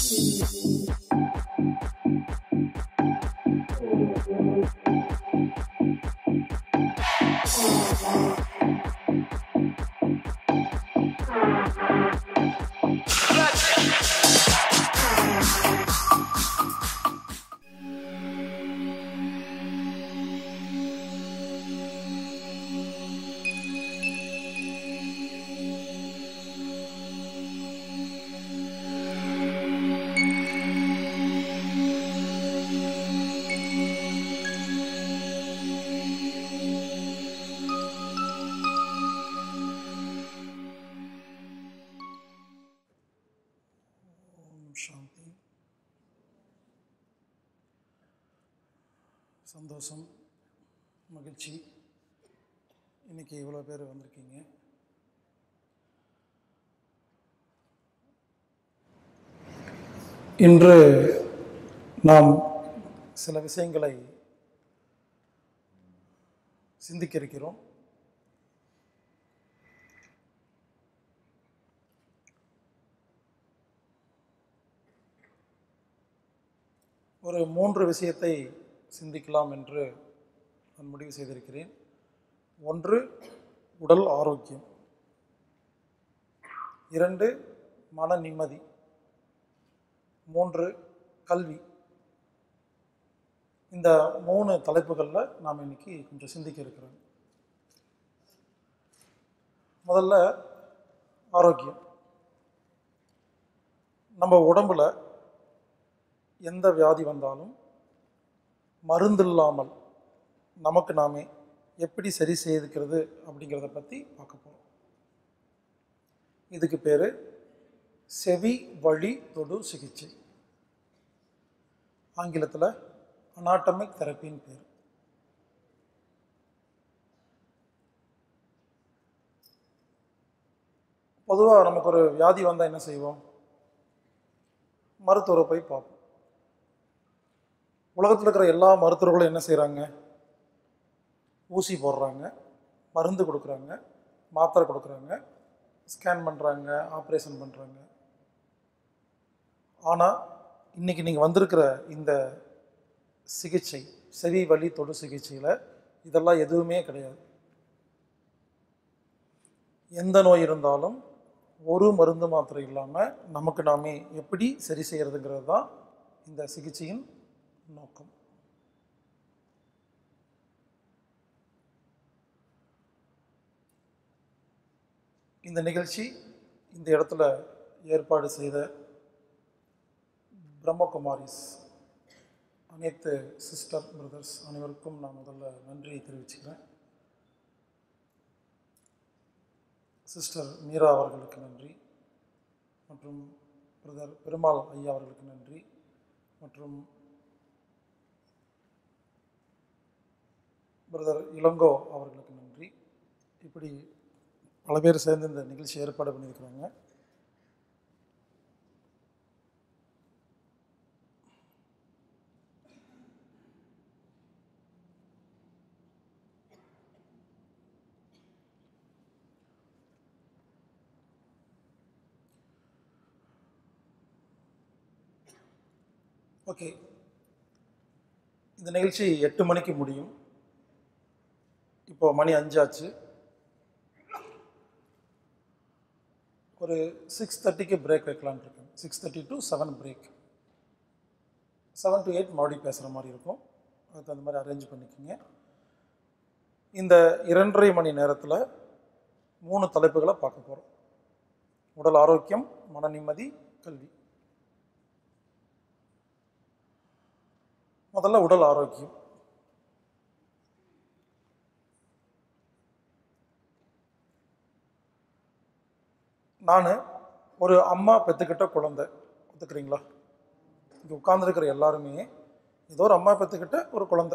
ஓம் சாந்தி சந்தோஷம் மகிழ்ச்சி இன்னைக்கு இவ்வளோ பேர் வந்திருக்கீங்க இன்று நாம் சில விஷயங்களை சிந்திக்க இருக்கிறோம் ஒரு மூன்று விஷயத்தை சிந்திக்கலாம் என்று நான் முடிவு செய்திருக்கிறேன் ஒன்று உடல் ஆரோக்கியம் இரண்டு மன நிம்மதி மூன்று கல்வி இந்த மூணு தலைப்புகளில் நாம் இன்னைக்கு கொஞ்சம் சிந்திக்க இருக்கிறோம் முதல்ல ஆரோக்கியம் நம்ம உடம்புல எந்த வியாதி வந்தாலும் மருந்து இல்லாமல் நமக்கு நாமே எப்படி சரி செய்துக்கிறது அப்படிங்கிறத பற்றி பார்க்க போகிறோம் இதுக்கு பேர் செவி வழி தொடு சிகிச்சை ஆங்கிலத்தில் அனாட்டமிக் தெரப்பின்னு பேர் பொதுவாக நமக்கு ஒரு வியாதி வந்தால் என்ன செய்வோம் மருத்துவரை போய் பார்ப்போம் உலகத்தில் இருக்கிற எல்லா மருத்துவர்களும் என்ன செய்கிறாங்க ஊசி போடுறாங்க மருந்து கொடுக்குறாங்க மாத்திரை கொடுக்குறாங்க ஸ்கேன் பண்ணுறாங்க ஆப்ரேஷன் பண்ணுறாங்க ஆனால் இன்றைக்கி நீங்கள் வந்திருக்கிற இந்த சிகிச்சை செவி வலி தொடு சிகிச்சையில் இதெல்லாம் எதுவுமே கிடையாது எந்த நோய் இருந்தாலும் ஒரு மருந்து மாத்திரை இல்லாமல் நமக்கு நாமே எப்படி சரி செய்கிறதுங்கிறது தான் இந்த சிகிச்சையின் நோக்கம் இந்த நிகழ்ச்சி இந்த இடத்துல ஏற்பாடு செய்த பிரம்மகுமாரிஸ் அனைத்து சிஸ்டர் பிரதர்ஸ் அனைவருக்கும் நான் முதல்ல நன்றியை தெரிவிச்சுக்கிறேன் சிஸ்டர் மீரா அவர்களுக்கு நன்றி மற்றும் பிரதர் பெருமாள் ஐயா அவர்களுக்கு நன்றி மற்றும் பிரதர் இளங்கோ அவர்களுக்கு நன்றி இப்படி பல பேர் சேர்ந்து இந்த நிகழ்ச்சி ஏற்பாடு பண்ணியிருக்கிறாங்க ஓகே இந்த நிகழ்ச்சி எட்டு மணிக்கு முடியும் இப்போ மணி அஞ்சாச்சு ஒரு சிக்ஸ் தேர்ட்டிக்கு பிரேக் வைக்கலான்னு இருக்கேன் six thirty to seven break seven to eight மறுபடியும் பேசுகிற மாதிரி இருக்கும் அதுக்கு தகுந்த மாதிரி அரேஞ்ச் பண்ணிக்கோங்க இந்த இரண்டரை மணி நேரத்தில் மூணு தலைப்புகளை பார்க்க போகிறோம் உடல் ஆரோக்கியம் மன நிம்மதி கல்வி முதல்ல உடல் ஆரோக்கியம் நான் ஒரு அம்மா பெற்றுக்கிட்ட குழந்தை ஒத்துக்கிறீங்களா இங்கே உட்கார்ந்துருக்கிற எல்லாருமே ஏதோ ஒரு அம்மா பெற்றுக்கிட்ட ஒரு குழந்தை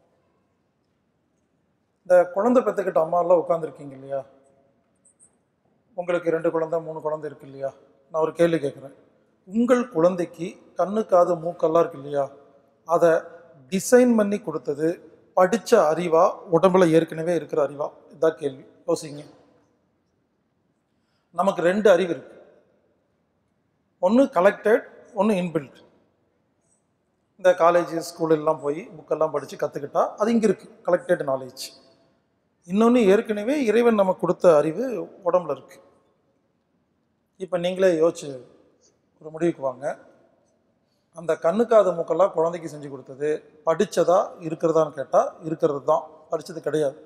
இந்த குழந்தை பெற்றுக்கிட்ட அம்மாலாம் உட்காந்துருக்கீங்க இல்லையா உங்களுக்கு ரெண்டு குழந்தை மூணு குழந்தை இருக்கு இல்லையா நான் ஒரு கேள்வி கேட்குறேன் உங்கள் குழந்தைக்கு கண்ணு காது மூக்கெல்லாம் இருக்கு இல்லையா அதை டிசைன் பண்ணி கொடுத்தது படித்த அறிவா உடம்புல ஏற்கனவே இருக்கிற அறிவா இதான் கேள்வி யோசிங்க நமக்கு ரெண்டு அறிவு இருக்கு ஒன்று கலெக்டட் ஒன்று இன்பில்ட் இந்த காலேஜ் ஸ்கூல் எல்லாம் போய் புக்கெல்லாம் படித்து கற்றுக்கிட்டா அது இங்கே இருக்குது கலெக்டட் நாலேஜ் இன்னொன்று ஏற்கனவே இறைவன் நமக்கு கொடுத்த அறிவு உடம்புல இருக்குது இப்போ நீங்களே யோசிச்சு ஒரு முடிவுக்கு வாங்க அந்த கண்ணுக்காத மூக்கெல்லாம் குழந்தைக்கு செஞ்சு கொடுத்தது படித்ததா இருக்கிறதான்னு கேட்டால் இருக்கிறது தான் படித்தது கிடையாது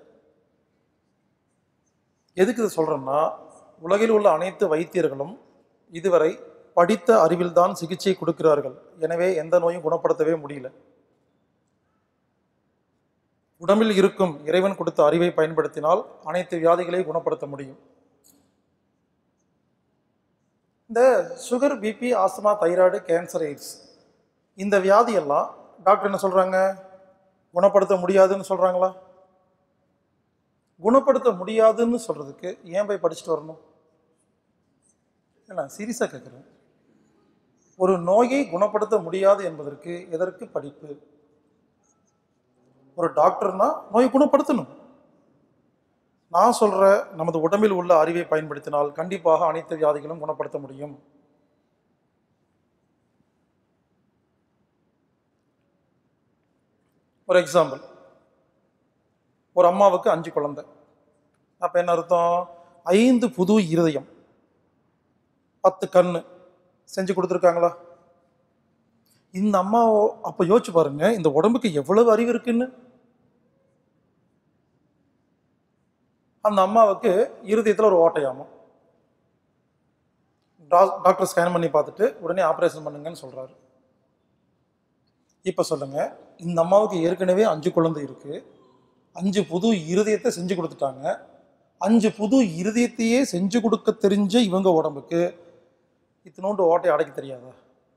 எதுக்கு இதை சொல்கிறேன்னா உலகில் உள்ள அனைத்து வைத்தியர்களும் இதுவரை படித்த அறிவில்தான் சிகிச்சை கொடுக்கிறார்கள் எனவே எந்த நோயும் குணப்படுத்தவே முடியல உடம்பில் இருக்கும் இறைவன் கொடுத்த அறிவை பயன்படுத்தினால் அனைத்து வியாதிகளையும் குணப்படுத்த முடியும் இந்த sugar BP asthma thyroid cancer AIDS இந்த வியாதியெல்லாம் டாக்டர் என்ன சொல்கிறாங்க குணப்படுத்த முடியாதுன்னு சொல்கிறாங்களா குணப்படுத்த முடியாதுன்னு சொல்கிறதுக்கு ஏன் போய் படிச்சுட்டு வரணும் இல்லை சீரியஸாக கேட்குறேன் ஒரு நோயை குணப்படுத்த முடியாது என்பதற்கு எதற்கு படிப்பு ஒரு டாக்டர்னா நோயை குணப்படுத்தணும் நான் சொல்ற நமது உடம்பில் உள்ள அறிவை பயன்படுத்தினால் கண்டிப்பாக அனைத்து வியாதிகளும் குணப்படுத்த முடியும் ஒரு எக்ஸாம்பிள் ஒரு அம்மாவுக்கு அஞ்சு குழந்தை அப்போ என்ன அர்த்தம் ஐந்து புது இருதயம் பத்து கண்ணு செஞ்சு கொடுத்துருக்காங்களா இந்த அம்மா அப்போ யோசிச்சு பாருங்க இந்த உடம்புக்கு எவ்வளவு அறிவு இருக்குன்னு அந்த அம்மாவுக்கு இருதயத்தில் ஒரு ஓட்டையாமா டா- டாக்டர் ஸ்கேன் பண்ணி பார்த்துட்டு உடனே ஆப்ரேஷன் பண்ணுங்கன்னு சொல்றாரு இப்போ சொல்லுங்க இந்த அம்மாவுக்கு ஏற்கனவே அஞ்சு குழந்தை இருக்கு அஞ்சு புது இருதயத்தை செஞ்சு கொடுத்துட்டாங்க அஞ்சு புது இருதயத்தையே செஞ்சு கொடுக்க தெரிஞ்ச இவங்க உடம்புக்கு இத்தினோண்டு ஓட்டை அடைக்க தெரியாதா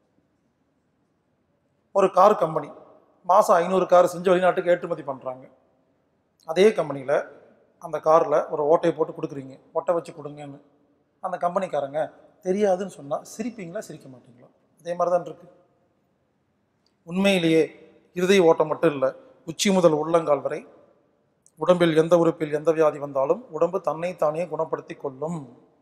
ஒரு கார் கம்பெனி மாதம் ஐநூறு கார் செஞ்சு வெளிநாட்டுக்கு ஏற்றுமதி பண்ணுறாங்க அதே கம்பெனியில் அந்த காரில் ஒரு ஓட்டையை போட்டு கொடுக்குறீங்க ஒட்டை வச்சு கொடுங்கன்னு அந்த கம்பெனிக்காரங்க தெரியாதுன்னு சொன்னால் சிரிப்பீங்களா சிரிக்க மாட்டீங்களா அதே மாதிரி தான் இருக்கு உண்மையிலேயே இருதய ஓட்டம் மட்டும் இல்லை உச்சி முதல் உள்ளங்கால் வரை உடம்பில் எந்த உறுப்பில் எந்த வியாதி வந்தாலும் உடம்பு தன்னை தானே குணப்படுத்தி கொள்ளும்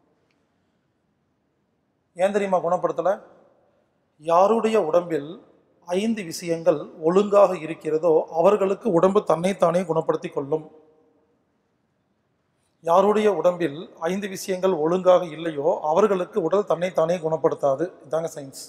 ஏன் தெரியுமா குணப்படுத்தலை யாருடைய உடம்பில் ஐந்து விஷயங்கள் ஒழுங்காக இருக்கிறதோ அவர்களுக்கு உடம்பு தன்னைத்தானே குணப்படுத்தி கொள்ளும் யாருடைய உடம்பில் ஐந்து விஷயங்கள் ஒழுங்காக இல்லையோ அவர்களுக்கு உடல் தன்னைத்தானே குணப்படுத்தாது இதாங்க சயின்ஸ்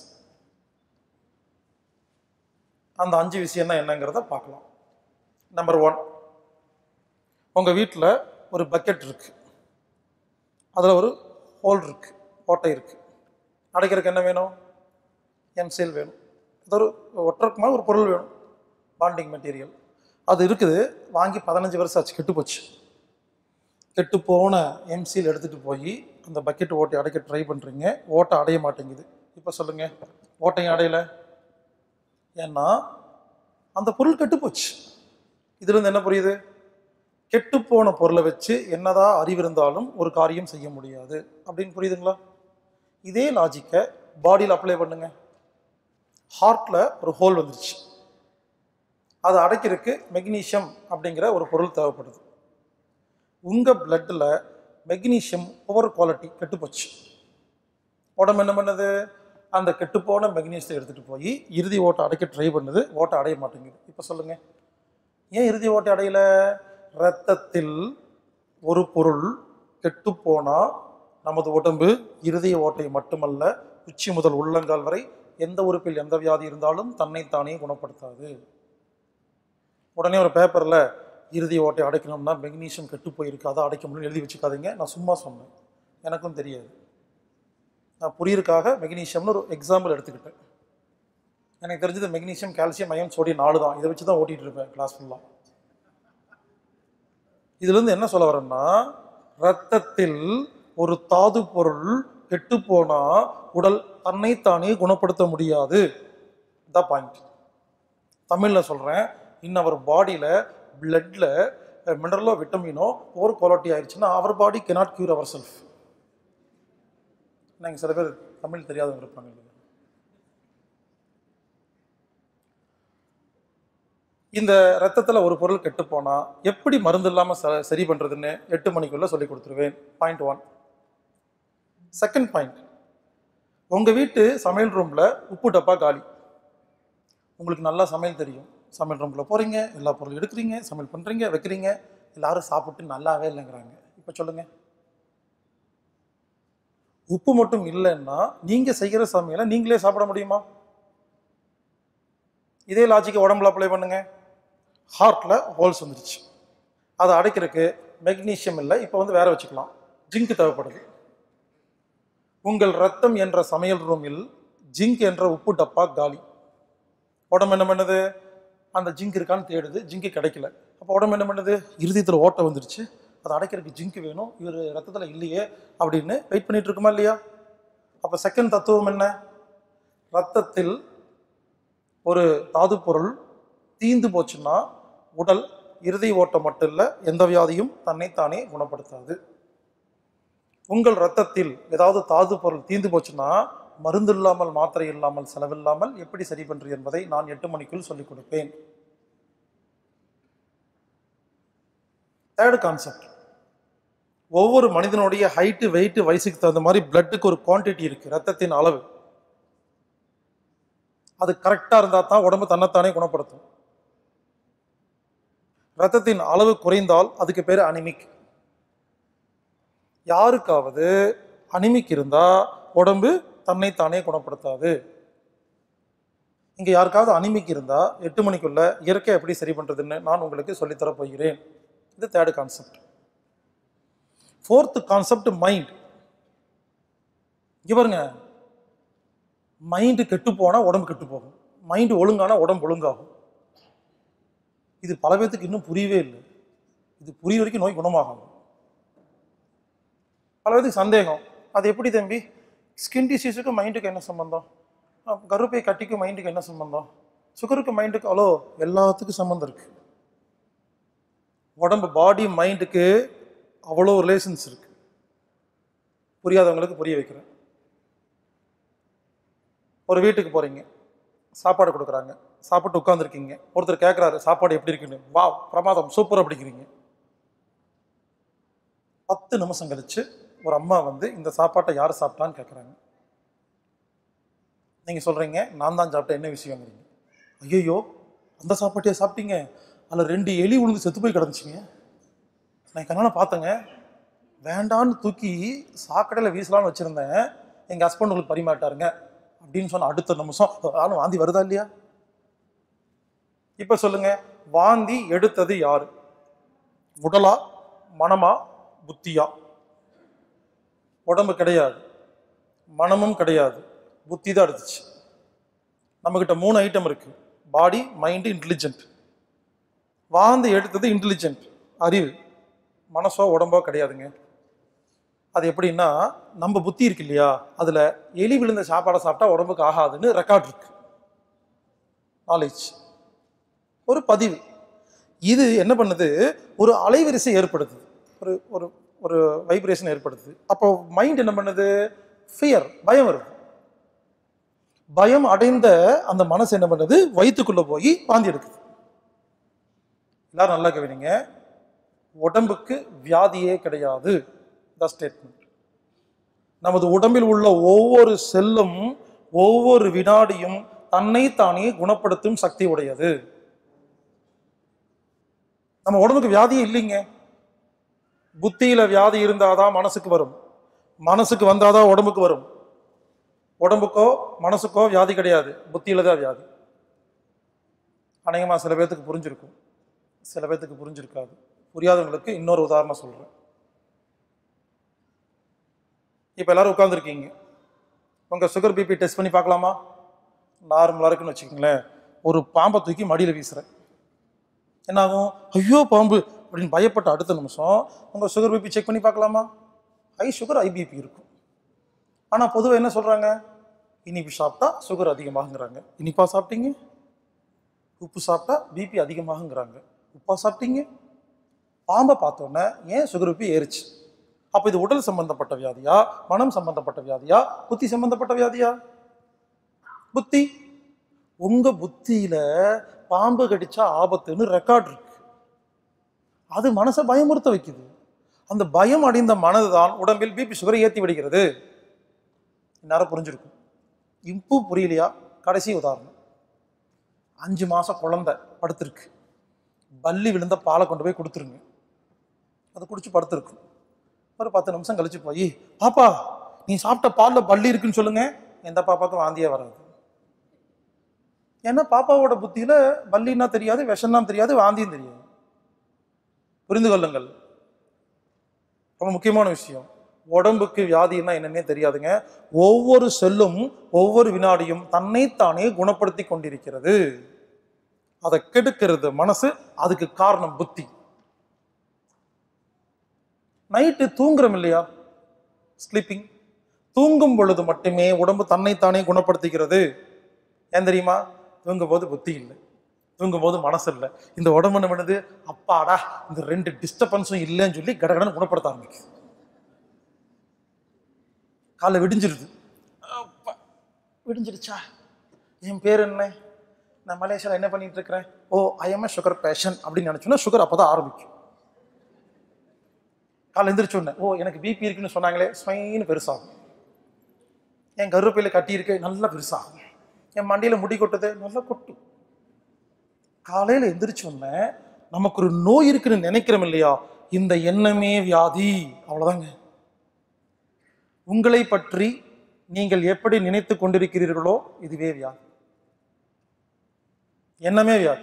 அந்த அஞ்சு விஷயம் தான் என்னங்கிறத பார்க்கலாம் நம்பர் ஒன் உங்கள் வீட்டில் ஒரு பக்கெட் இருக்கு அதில் ஒரு ஹோல் இருக்கு ஓட்டை இருக்கு அடைக்கிறதுக்கு என்ன வேணும் எம்சேல் வேணும் இது ஒரு ஒட்டுறதுக்கு மேலே ஒரு பொருள் வேணும் பாண்டிங் மெட்டீரியல் அது இருக்குது வாங்கி பதினஞ்சு வருஷம் ஆச்சு கெட்டு போச்சு கெட்டு போன எம்சியில் எடுத்துகிட்டு போய் அந்த பக்கெட் ஓட்டை அடைக்க ட்ரை பண்ணுறீங்க ஓட்டை அடைய மாட்டேங்குது இப்போ சொல்லுங்கள் ஓட்டையும் அடையலை ஏன்னா அந்த பொருள் கெட்டு போச்சு இதுலேருந்து என்ன புரியுது கெட்டுப்போன பொருளை வச்சு என்னதான் அறிவு இருந்தாலும் ஒரு காரியம் செய்ய முடியாது அப்படின்னு புரியுதுங்களா இதே லாஜிக்கை பாடியில் அப்ளை பண்ணுங்க ஹார்ட்டில் ஒரு ஹோல் வந்துருச்சு அதை அடைக்கிறதுக்கு மெக்னீஷியம் அப்படிங்கிற ஒரு பொருள் தேவைப்படுது உங்கள் பிளட்டில் மெக்னீஷியம் ஓவர் குவாலிட்டி கெட்டுப்போச்சு உடம்பு என்ன பண்ணுது அந்த கெட்டுப்போன மெக்னீஷியத்தை எடுத்துகிட்டு போய் இறுதி ஓட்டை அடைக்க ட்ரை பண்ணுது ஓட்டை அடைய மாட்டேங்குது இப்போ சொல்லுங்கள் ஏன் இறுதி ஓட்டை அடையல இரத்தத்தில் ஒரு பொருள் கெட்டுப்போனால் நமது உடம்பு இருதய ஓட்டை மட்டுமல்ல உச்சி முதல் உள்ளங்கால் வரை எந்த உறுப்பில் எந்த வியாதி இருந்தாலும் தன்னைத்தானே குணப்படுத்தாது உடனே ஒரு பேப்பரில் இறுதி ஓட்டை அடைக்கணும்னா மெக்னீஷியம் கெட்டு போயிருக்கு அதை அடைக்க முடியும்னு எழுதி வச்சுக்காதீங்க நான் சும்மா சொன்னேன் எனக்கும் தெரியாது நான் புரியுறதுக்காக மெக்னீஷியம்னு ஒரு எக்ஸாம்பிள் எடுத்துக்கிட்டேன் எனக்கு தெரிஞ்சது மெக்னீஷியம் கால்சியம் அயம் சோடியம் நாலு தான் இதை வச்சு தான் ஓட்டிகிட்டு இருப்பேன் கிளாஸ் ஃபுல்லாக இதுலேருந்து என்ன சொல்ல வரேன்னா ரத்தத்தில் ஒரு தாது பொருள் கெட்டு போனா உடல் தன்னைத்தானே குணப்படுத்த முடியாது தான் பாயிண்ட் தமிழில் சொல்கிறேன் இன் அவர் பாடியில் பிளட்டில் மினரலோ விட்டமினோ ஓவர் குவாலிட்டி ஆயிடுச்சுன்னா our body cannot cure our self நீங்கள் சில பேர் தமிழ் தெரியாதவங்க இருப்பாங்க இல்லையா இந்த ரத்தத்தில் ஒரு பொருள் கெட்டு போனால் எப்படி மருந்து இல்லாமல் ச சரி பண்ணுறதுன்னு எட்டு மணிக்குள்ளே சொல்லி கொடுத்துருவேன் பாயிண்ட் ஒன் செகண்ட் பாயிண்ட் உங்கள் வீட்டு சமையல் ரூமில் உப்பு டப்பா காலி உங்களுக்கு நல்லா சமையல் தெரியும் சமையல் ரூமில் போகிறீங்க எல்லா பொருளும் எடுக்கிறீங்க சமையல் பண்ணுறீங்க வைக்கிறீங்க எல்லாரும் சாப்பிட்டு நல்லாவே இல்லைங்கிறாங்க இப்போ சொல்லுங்கள் உப்பு மட்டும் இல்லைன்னா நீங்கள் செய்கிற சமையலை நீங்களே சாப்பிட முடியுமா இதே லாஜிக்கை உடம்புல அப்ளை பண்ணுங்க ஹார்ட்டில் ஹோல்ஸ் வந்துருச்சு அதை அடைக்கிறதுக்கு மெக்னீஷியம் இல்லை இப்போ வந்து வேற வச்சுக்கலாம் ஜிங்க் தேவைப்படுது உங்கள் ரத்தம் என்ற சமையல் ரூமில் ஜிங்க் என்ற உப்பு டப்பா காலி உடம்பு என்ன பண்ணுது அந்த ஜிங்க் இருக்கான்னு தேடுது ஜிங்க் கிடைக்கல அப்போ உடம்பு என்ன பண்ணுது இருதயத்தில் ஓட்டை வந்துருச்சு அதை அடைக்கிறதுக்கு ஜிங்க் வேணும் இவர் ரத்தத்தில் இல்லையே அப்படின்னு வெயிட் பண்ணிட்டு இருக்குமா இல்லையா அப்போ செகண்ட் தத்துவம் என்ன ரத்தத்தில் ஒரு தாது பொருள் தீந்து போச்சுன்னா உடல் இருதய ஓட்டம் மட்டும் இல்லை எந்த வியாதியும் தன்னைத்தானே குணப்படுத்தாது உங்கள் ரத்தத்தில் ஏதாவது தாது பொருள் தீந்து போச்சுன்னா மருந்து இல்லாமல் மாத்திரை இல்லாமல் செலவில்லாமல் எப்படி சரி பண்றது என்பதை நான் எட்டு மணிக்குள் சொல்லிக் கொடுப்பேன் தேர்டு கான்செப்ட் ஒவ்வொரு மனிதனுடைய ஹைட்டு வெயிட் வயசுக்கு தகுந்த மாதிரி பிளட்டுக்கு ஒரு குவான்டிட்டி இருக்கு ரத்தத்தின் அளவு அது கரெக்டாக இருந்தால் தான் உடம்பு தன்னைத்தானே குணப்படுத்தும் ரத்தத்தின் அளவு குறைந்தால் அதுக்கு பேர் அனிமிக் யாருக்காவது அனிமிக் இருந்தா உடம்பு தன்னைத்தானே குணப்படுத்தாது இங்க யாருக்காவது அனிமிக் இருந்தா எட்டு மணிக்குள்ள இயற்கை எப்படி சரி பண்றதுன்னு நான் உங்களுக்கு சொல்லித்தர போகிறேன் இது third concept fourth concept mind இங்க பாருங்க மைண்டு கெட்டு போனா உடம்பு கெட்டு போகும் மைண்டு ஒழுங்கானா உடம்பு ஒழுங்காகும் இது பல பேர்த்துக்கு இன்னும் புரியவே இல்லை இது புரிய வரைக்கும் நோய் குணமாகும் பல பேருக்கு சந்தேகம் அது எப்படி தம்பி ஸ்கின் டிசீஸுக்கு மைண்டுக்கு என்ன சம்பந்தம் அஹ் கருப்பை கட்டிக்கு மைண்டுக்கு என்ன சம்பந்தம் சுகருக்கு மைண்டுக்கு அலோ எல்லாத்துக்கும் சம்மந்தம் இருக்கு உடம்பு பாடி மைண்டுக்கு அவ்வளோ ரிலேஷன்ஸ் இருக்கு புரியாதவங்களுக்கு புரிய வைக்கிறேன் ஒரு வீட்டுக்கு போறீங்க சாப்பாடு கொடுக்குறாங்க சாப்பிட்டு உட்காந்துருக்கீங்க ஒருத்தர் கேட்குறாரு சாப்பாடு எப்படி இருக்குன்னு வா பிரமாதம் சூப்பர் அப்படிங்கிறீங்க பத்து நிமிஷம் கழிச்சு ஒரு அம்மா வந்து இந்த சாப்பாட்டை யார் சாப்பிட்டான்னு கேட்குறாங்க நீங்கள் சொல்கிறீங்க நான் தான் சாப்பிட்டேன் என்ன விஷயங்கிறீங்க ஐயோ அந்த சாப்பாட்டையே சாப்பிட்டீங்க அதில் ரெண்டு எலி உளுந்து செத்து போய் கிடந்துச்சிங்க நான் கண்ணால் பார்த்தேங்க வேண்டான்னு தூக்கி சாக்கடையில் வீசலாம்னு வச்சுருந்தேன் எங்கள் ஹஸ்பண்ட் உங்களுக்கு பரிமாட்டாருங்க அப்படின்னு சொன்ன அடுத்த நிமிஷம் ஆளும் வாந்தி வருதா இல்லையா இப்போ சொல்லுங்க வாந்தி எடுத்தது யாரு உடலா மனமா புத்தியா உடம்பு கிடையாது மனமும் கிடையாது புத்தி தான் எடுத்துச்சு நம்மக்கிட்ட மூணு ஐட்டம் இருக்கு பாடி மைண்டு இன்டெலிஜென்ட் வாந்தி எடுத்தது இன்டெலிஜென்ட் அறிவு மனசோ உடம்போ கிடையாதுங்க அது எப்படின்னா நம்ம புத்தி இருக்கு இல்லையா அதில் எலி விழுந்த சாப்பாடை சாப்பிட்டா உடம்புக்கு ஆகாதுன்னு ரெக்கார்ட் இருக்கு நாலேஜ் ஒரு பதிவு இது என்ன பண்ணுது ஒரு அலைவரிசை ஏற்படுத்துது ஒரு ஒரு ஒரு வைப்ரேஷன் ஏற்படுத்துது அப்போ மைண்ட் என்ன பண்ணுது ஃபியர் பயம் வருது பயம் அடைந்த அந்த மனசு என்ன பண்ணுது வயிற்றுக்குள்ள போய் வாந்தி எடுக்குது எல்லாரும் நல்லா கவனிங்க உடம்புக்கு வியாதியே கிடையாது த ஸ்டேட்மெண்ட் நமது உடம்பில் உள்ள ஒவ்வொரு செல்லும் ஒவ்வொரு வினாடியும் தன்னை தானே குணப்படுத்தும் சக்தி உடையது நம்ம உடம்புக்கு வியாதியே இல்லைங்க புத்தியில வியாதி இருந்தாதான் மனசுக்கு வரும் மனசுக்கு வந்தாதான் உடம்புக்கு வரும் உடம்புக்கோ மனசுக்கோ வியாதி கிடையாது புத்தியில தான் வியாதி அநேகமா சில பேர்த்துக்கு புரிஞ்சிருக்கும் சில பேர்த்துக்கு புரிஞ்சிருக்காது புரியாதவங்களுக்கு இன்னொரு உதாரணம் சொல்றேன் இப்போ எல்லாரும் உட்காந்துருக்கீங்க உங்க சுகர் பிபி டெஸ்ட் பண்ணி பார்க்கலாமா நார்மலாக இருக்குன்னு வச்சுக்கோங்களேன் ஒரு பாம்பை தூக்கி மடியில் வீசுறேன் என்னாகும் ஐயோ பாம்பு அப்படின்னு பயப்பட்ட அடுத்த நிமிஷம் உங்கள் சுகர் பிபி செக் பண்ணி பார்க்கலாமா ஹை சுகர் ஐபிபி இருக்கும் ஆனால் பொதுவாக என்ன சொல்கிறாங்க இனிப்பு சாப்பிட்டா சுகர் அதிகமாகுங்கிறாங்க இனிப்பா சாப்பிட்டீங்க உப்பு சாப்பிட்டா பிபி அதிகமாகுங்கிறாங்க உப்பா சாப்பிட்டீங்க பாம்பை பார்த்தோன்னே ஏன் சுகர் பிபி ஏறுச்சு அப்போ இது உடல் சம்பந்தப்பட்ட வியாதியா மனம் சம்பந்தப்பட்ட வியாதியா புத்தி சம்பந்தப்பட்ட வியாதியா புத்தி உங்க புத்தியில பாம்பு கடிச்சா ஆபத்துன்னு ரெக்கார்ட் இருக்கு அது மனசை பயமுறுத்த வைக்குது அந்த பயம் அடைந்த மனது தான் உடம்பில் பிபி சுகரை ஏற்றி விடுகிறது நேரம் புரிஞ்சிருக்கும் இப்போ புரியலையா கடைசி உதாரணம் அஞ்சு மாசம் குழந்தை படுத்திருக்கு பல்லி விழுந்த பாலை கொண்டு போய் கொடுத்துருங்க அது குடிச்சு படுத்திருக்கும் ஒரு பத்து நிமிஷம் கழிச்சு போய் பாப்பா நீ சாப்பிட்ட பாலில் பல்லி இருக்குன்னு சொல்லுங்க எந்த பாப்பாக்கும் வாந்தியே வராது ஏன்னா பாப்பாவோட புத்தியில பல்லின்னா தெரியாது விஷம்னா தெரியாது வாந்தியும் தெரியாது புரிந்து கொள்ளுங்கள் ரொம்ப முக்கியமான விஷயம் உடம்புக்கு வியாதின்னா என்னன்னே தெரியாதுங்க ஒவ்வொரு செல்லும் ஒவ்வொரு வினாடியும் தன்னைத்தானே குணப்படுத்தி கொண்டிருக்கிறது அதை கெடுக்கிறது மனசு அதுக்கு காரணம் புத்தி நைட்டு தூங்குறோம் இல்லையா ஸ்லீப்பிங் தூங்கும் பொழுது மட்டுமே உடம்பு தன்னைத்தானே குணப்படுத்திக்கிறது ஏன் தெரியுமா தூங்கும் போது புத்தி இல்லை தூங்கும் போது மனசு இல்லை இந்த உடம்பு என்ன பண்ணுது அப்பாடா இந்த ரெண்டு டிஸ்டர்பன்ஸும் இல்லைன்னு சொல்லி கடகடன்னு குணப்படுத்த ஆரம்பிக்குது காலை விடிஞ்சிருது அப்பா, விடிஞ்சிருச்சா என் பேர் என்ன நான் மலேசியாவில் என்ன பண்ணிட்டு இருக்கிறேன் ஓ ஐஎம் சுகர் பேஷன் அப்படின்னு நினச்சோன்னா சுகர் அப்போ தான் ஆரம்பிக்கும் காலை எந்திரிச்ச உடனே ஓ எனக்கு பிபி இருக்குன்னு சொன்னாங்களே ஸ்வைன்னு பெருசாகும் என் கருப்பையில் கட்டி இருக்கு நல்லா பெருசாகும் என் மண்டையில் முடி கொட்டுது நல்லா கொட்டும் காலையில் எந்திரிச்ச உடனே நமக்கு ஒரு நோய் இருக்குன்னு நினைக்கிறோம் இல்லையா இந்த எண்ணமே வியாதி அவ்வளோதாங்க உங்களை பற்றி நீங்கள் எப்படி நினைத்து கொண்டிருக்கிறீர்களோ இதுவே வியாதி எண்ணமே வியாதி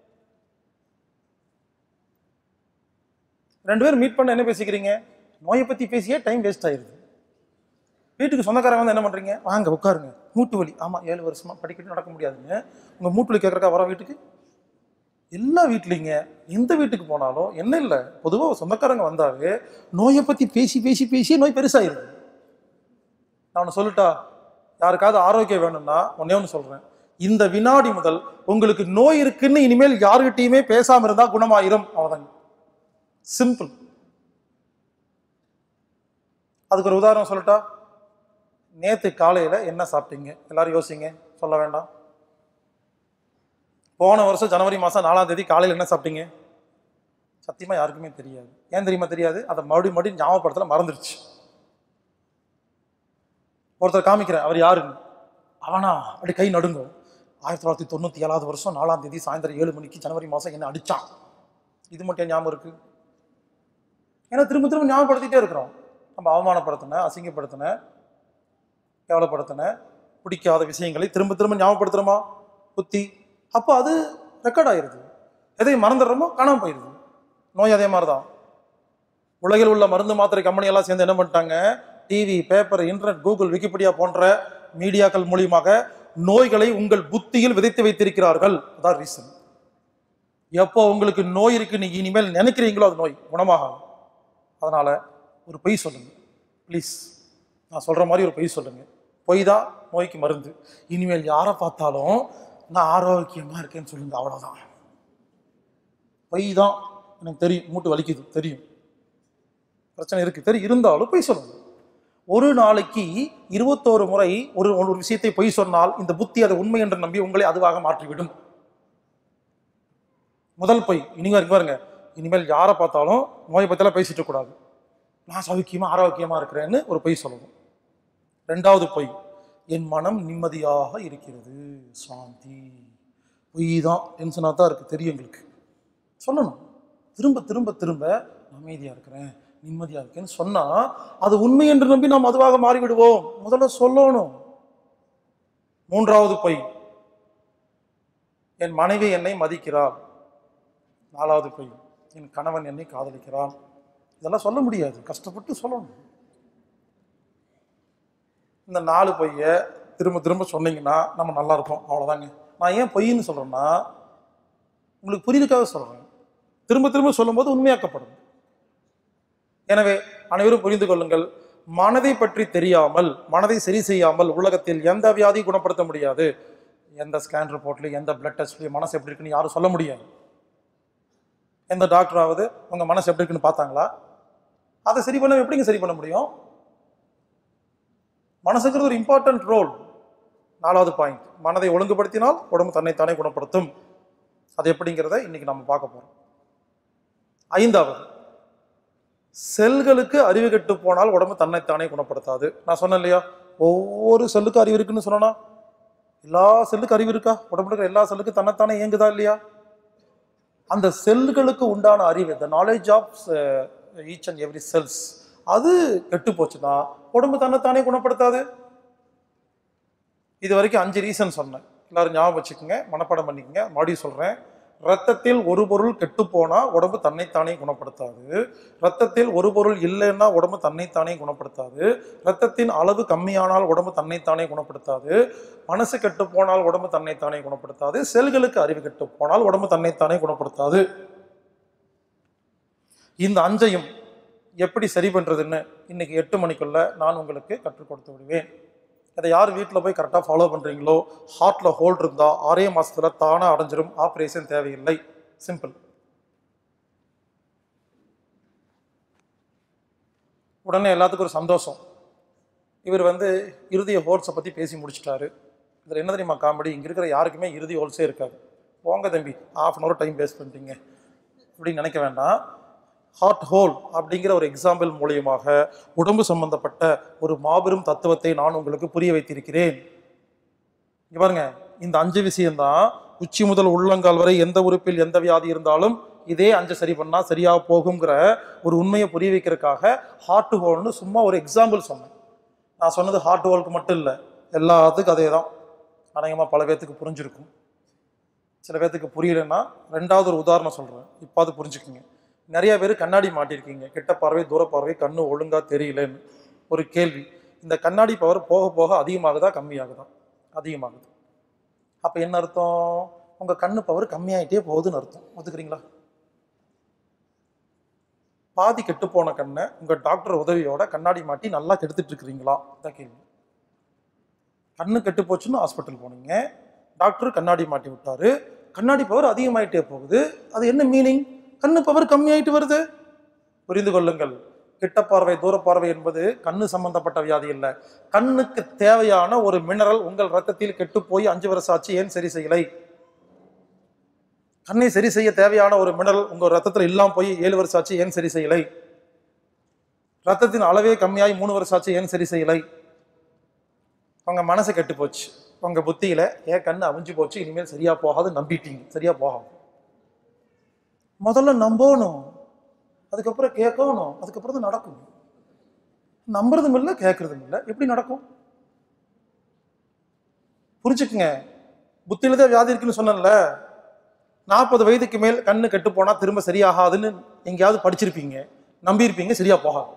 ரெண்டு பேரும் மீட் பண்ண என்ன பேசிக்கிறீங்க நோயை பத்தி பேசியே டைம் வேஸ்ட் ஆயிருது வீட்டுக்கு சொந்தக்காரங்க வந்து என்ன பண்றீங்க வாங்க உட்காருங்க மூட்டு வலி ஆமா ஏழு வருஷமா படிக்கட்டு நடக்க முடியாதுங்க உங்க மூட்டு வலி கேட்கறக்கா வர வீட்டுக்கு எல்லா வீட்லைங்க எந்த வீட்டுக்கு போனாலும் என்ன இல்லை பொதுவாக சொந்தக்காரங்க வந்தாவே நோயை பத்தி பேசி பேசி பேசி நோய் பெருசாயிருது நான் ஒன்று சொல்லட்டா யாருக்காவது ஆரோக்கியம் வேணும்னா ஒன்னே ஒன்று சொல்றேன் இந்த வினாடி முதல் உங்களுக்கு நோய் இருக்குன்னு இனிமேல் யாருகிட்டயுமே பேசாம இருந்தா குணமாயிரும் அவ்வளவுதாங்க சிம்பிள் அதுக்கு ஒரு உதாரணம் சொல்லட்டா நேத்து காலையில என்ன சாப்பிட்டீங்க எல்லாரும் யோசிங்க சொல்ல வேண்டாம் போன வருஷம் ஜனவரி மாசம் நாலாம் தேதி காலையில என்ன சாப்பிட்டீங்க சத்தியமா யாருக்குமே தெரியாது ஏன் தெரியுமா தெரியாது அதை மறுபடியும் மறுபடியும் ஞாபகப்படுத்தல மறந்துருச்சு ஒருத்தர் காமிக்கிறேன் அவர் யாருன்னு அவனா அப்படி கை நடுங்கும் ஆயிரத்தி தொள்ளாயிரத்தி தொண்ணூத்தி ஏழாவது வருஷம் நாலாம் தேதி சாயந்தரம் ஏழு மணிக்கு ஜனவரி மாசம் என்ன அடிச்சான் இது மட்டும் ஏன் ஞாபகம் இருக்கு ஏன்னா திரும்ப திரும்ப ஞாபகப்படுத்திட்டே இருக்கிறோம் நம்ம அவமானப்படுத்தின அசிங்கப்படுத்தின கேவலப்படுத்தின பிடிக்காத விஷயங்களை திரும்ப திரும்ப ஞாபகப்படுத்துறோமா புத்தி அப்போ அது ரெக்கார்ட் ஆயிருது எதை மறந்துடுறோமோ காணாம போயிருது நோய் அதே மாதிரி தான் உலகில் உள்ள மருந்து மாத்திரை கம்பெனி எல்லாம் சேர்ந்து என்ன பண்ணிட்டாங்க TV paper internet Google Wikipedia போன்ற மீடியாக்கள் மூலியமாக நோய்களை உங்கள் புத்தியில் விதைத்து வைத்திருக்கிறார்கள் அதான் ரீசன் எப்போ உங்களுக்கு நோய் இருக்கு நீங்க இனிமேல் நினைக்கிறீங்களோ அது நோய் குணமாகாது அதனால ஒரு பொய் சொல்லுங்க ப்ளீஸ் நான் சொல்ற மாதிரி ஒரு பொய் சொல்லுங்க பொய் தான் நோய்க்கு மருந்து இனிமேல் யாரை பார்த்தாலும் நான் ஆரோக்கியமா இருக்கேன்னு சொல்லுங்க அவ்வளவுதான் பொய் தான் எனக்கு தெரியும் மூட்டு வலிக்குது தெரியும் பிரச்சனை இருக்கு தெரியும் இருந்தாலும் பொய் சொல்லுங்க ஒரு நாளைக்கு இருபத்தோரு முறை ஒரு ஒரு விஷயத்தை பொய் சொன்னால் இந்த புத்தி அதை உண்மை என்று நம்பி உங்களை அதுவாக மாற்றிவிடும் முதல் பொய் இனிங்க இருக்கு பாருங்க இனிமேல் யாரை பார்த்தாலும் நோயை பற்றிலாம் பேசிட்டு கூடாது நான் சௌக்கியமா ஆரோக்கியமா இருக்கிறேன்னு ஒரு பொய் சொல்லணும் ரெண்டாவது பொய் என் மனம் நிம்மதியாக இருக்கிறது சாந்தி பொய் தான் டென்ஷனாக தான் இருக்கு தெரியும் எங்களுக்கு சொல்லணும் திரும்ப திரும்ப திரும்ப நான் அமைதியாக இருக்கிறேன் நிம்மதியாக இருக்கேன்னு சொன்னால் அது உண்மை என்று நம்பி நாம் அதுவாக மாறிவிடுவோம் முதல்ல சொல்லணும் மூன்றாவது பொய் என் மனைவி என்னை மதிக்கிறாள் நாலாவது பொய் என் கணவன் என்னை காதலிக்கிறான் இதெல்லாம் சொல்ல முடியாது கஷ்டப்பட்டு சொல்லணும் இந்த நாலு பொய்யை திரும்ப திரும்ப சொன்னீங்கன்னா நம்ம நல்லா இருப்போம் அவ்வளோதாங்க நான் ஏன் பொய்ன்னு சொல்கிறேன்னா உங்களுக்கு புரியுதுக்காக சொல்கிறேன் திரும்ப திரும்ப சொல்லும்போது உண்மையாக்கப்படும் எனவே அனைவரும் புரிந்து கொள்ளுங்கள் மனதை பற்றி தெரியாமல் மனதை சரி செய்யாமல் உலகத்தில் எந்த வியாதி குணப்படுத்த முடியாது எந்த ஸ்கேன் ரிப்போர்ட்லையும் எந்த பிளட் டெஸ்ட்லையும் மனசு எப்படி இருக்குன்னு யாரும் சொல்ல முடியாது எந்த டாக்டராவது உங்கள் மனசு எப்படி இருக்குன்னு பார்த்தாங்களா அதை சரி பண்ண எப்படிங்க சரி பண்ண முடியும் மனசுங்கிறது ஒரு இம்பார்ட்டன்ட் ரோல் நாலாவது பாயிண்ட் மனதை ஒழுங்குபடுத்தினால் உடம்பு தன்னைத்தானே குணப்படுத்தும் அது எப்படிங்கிறத இன்னைக்கு நம்ம பார்க்க போறோம் ஐந்தாவது செல்களுக்கு அறிவு கெட்டு போனால் உடம்பு தன்னைத்தானே குணப்படுத்தாது நான் சொன்னேன் இல்லையா ஒவ்வொரு செல்லுக்கும் அறிவு இருக்குன்னு சொன்னா எல்லா செல்லுக்கும் அறிவு இருக்கா உடம்புல இருக்கிற எல்லா செல்லுக்கும் தன்னைத்தானே இயங்குதா இல்லையா அந்த செல்லுகளுக்கு உண்டான அறிவு the knowledge of each and every cells அது கெட்டு போச்சுன்னா உடம்பு தன்னைத்தானே குணப்படுத்தாது இது வரைக்கும் அஞ்சு ரீசன் சொன்னேன் எல்லாரும் ஞாபகம் வச்சுக்கோங்க மனப்பாடம் பண்ணிக்கங்க மறுபடியும் சொல்கிறேன் ரத்தத்தில் ஒரு பொருள் கெட்டு போனா உடம்பு தன்னைத்தானே குணப்படுத்தாது ரத்தத்தில் ஒரு பொருள் இல்லைன்னா உடம்பு தன்னைத்தானே குணப்படுத்தாது ரத்தத்தின் அளவு கம்மியானால் உடம்பு தன்னைத்தானே குணப்படுத்தாது மனசு கெட்டு போனால் உடம்பு தன்னைத்தானே குணப்படுத்தாது செல்களுக்கு அறிவு கெட்டு போனால் உடம்பு தன்னைத்தானே குணப்படுத்தாது இந்த அஞ்சையும் எப்படி சரி பண்றதுன்னு இன்னைக்கு எட்டு மணிக்குள்ள நான் உங்களுக்கு கற்றுக் கொடுத்து விடுவேன் அதை யார் வீட்டில் போய் கரெக்டாக ஃபாலோ பண்ணுறீங்களோ ஹார்ட்டில் ஹோல்ட் இருந்தால் ஆறே மாசத்துல தானாக அடைஞ்சிரும் ஆப்ரேஷன் தேவையில்லை சிம்பிள் உடனே எல்லாத்துக்கும் ஒரு சந்தோஷம் இவர் வந்து இறுதிய ஹோல்ஸை பற்றி பேசி முடிச்சிட்டாரு இதில் என்ன தெரியுமா காமெடி இங்கே இருக்கிற யாருக்குமே இறுதி ஹோல்ஸே இருக்காது போங்க தம்பி half an hour time waste பண்ணிட்டீங்க அப்படின்னு நினைக்க வேண்டாம் ஹார்ட் ஹோல் அப்படிங்கிற ஒரு எக்ஸாம்பிள் மூலியமாக உடம்பு சம்பந்தப்பட்ட ஒரு மாபெரும் தத்துவத்தை நான் உங்களுக்கு புரிய வைத்திருக்கிறேன் இங்க பாருங்க இந்த அஞ்சு விஷயம்தான் உச்சி முதல் உள்ளங்கால் வரை எந்த உறுப்பில் எந்த வியாதி இருந்தாலும் இதே அஞ்சு சரி பண்ணா சரியா போகுங்கிற ஒரு உண்மையை புரிய வைக்கிறதுக்காக ஹார்ட் ஹோல்னு சும்மா ஒரு எக்ஸாம்பிள் சொன்னேன் நான் சொன்னது ஹார்ட் ஹோலுக்கு மட்டும் இல்லை எல்லாத்துக்கும் அதே தான் அநேகமாக பல பேர்த்துக்கு புரிஞ்சிருக்கும் சில பேர்த்துக்கு புரியலைன்னா ரெண்டாவது ஒரு உதாரணம் சொல்கிறேன் இப்போ அது புரிஞ்சுக்குங்க நிறைய பேர் கண்ணாடி மாட்டியிருக்கீங்க கிட்ட பார்வை தூர பார்வை கண்ணு ஒழுங்கா தெரியலன்னு ஒரு கேள்வி இந்த கண்ணாடி பவர் போக போக அதிகமாகுதா கம்மியாகுதா அதிகமாகுது அப்போ என்ன அர்த்தம் உங்கள் கண்ணு பவர் கம்மியாயிட்டே போகுதுன்னு அர்த்தம் ஒத்துக்கிறீங்களா பாதி கெட்டு போன கண்ணை உங்கள் டாக்டர் உதவியோட கண்ணாடி மாட்டி நல்லா கெடுத்துட்டு இருக்கிறீங்களா இதான் கேள்வி கண்ணு கெட்டு போச்சுன்னு ஹாஸ்பிட்டல் போனீங்க டாக்டர் கண்ணாடி மாட்டி விட்டாரு கண்ணாடி பவர் அதிகமாயிட்டே போகுது அது என்ன மீனிங் கண்ணு பவர் கம்மியாயிட்டு வருது புரிந்து கொள்ளுங்கள் கிட்ட பார்வை தூர பார்வை என்பது கண்ணு சம்பந்தப்பட்ட வியாதி இல்லை கண்ணுக்கு தேவையான ஒரு மினரல் உங்கள் ரத்தத்தில் கெட்டு போய் அஞ்சு வருஷம் ஆச்சு ஏன் சரி செய்யலை கண்ணை சரி செய்ய தேவையான ஒரு மினரல் உங்க ரத்தத்தில் இல்லாம போய் ஏழு வருஷம் ஆச்சு ஏன் சரி செய்யலை ரத்தத்தின் அளவே கம்மியாகி மூணு வருஷம் ஆச்சு ஏன் சரி செய்யலை உங்க மனசு கெட்டு போச்சு உங்க புத்தியில ஏன் கண்ணு அவிஞ்சு போச்சு இனிமேல் சரியா போகாது நம்பிட்டீங்க சரியா போகாது முதல்ல நம்பணும் அதுக்கப்புறம் கேட்கணும் அதுக்கப்புறம் தான் நடக்கும் நம்புறதும் இல்லை கேட்கறதும் இல்லை எப்படி நடக்கும் புரிஞ்சுக்குங்க புத்தியில தான் வியாதி இருக்குன்னு சொன்னேன்ல நாற்பது வயதுக்கு மேல் கண்ணு கெட்டு போனா திரும்ப சரியாகாதுன்னு எங்கேயாவது படிச்சிருப்பீங்க நம்பியிருப்பீங்க சரியா போகாது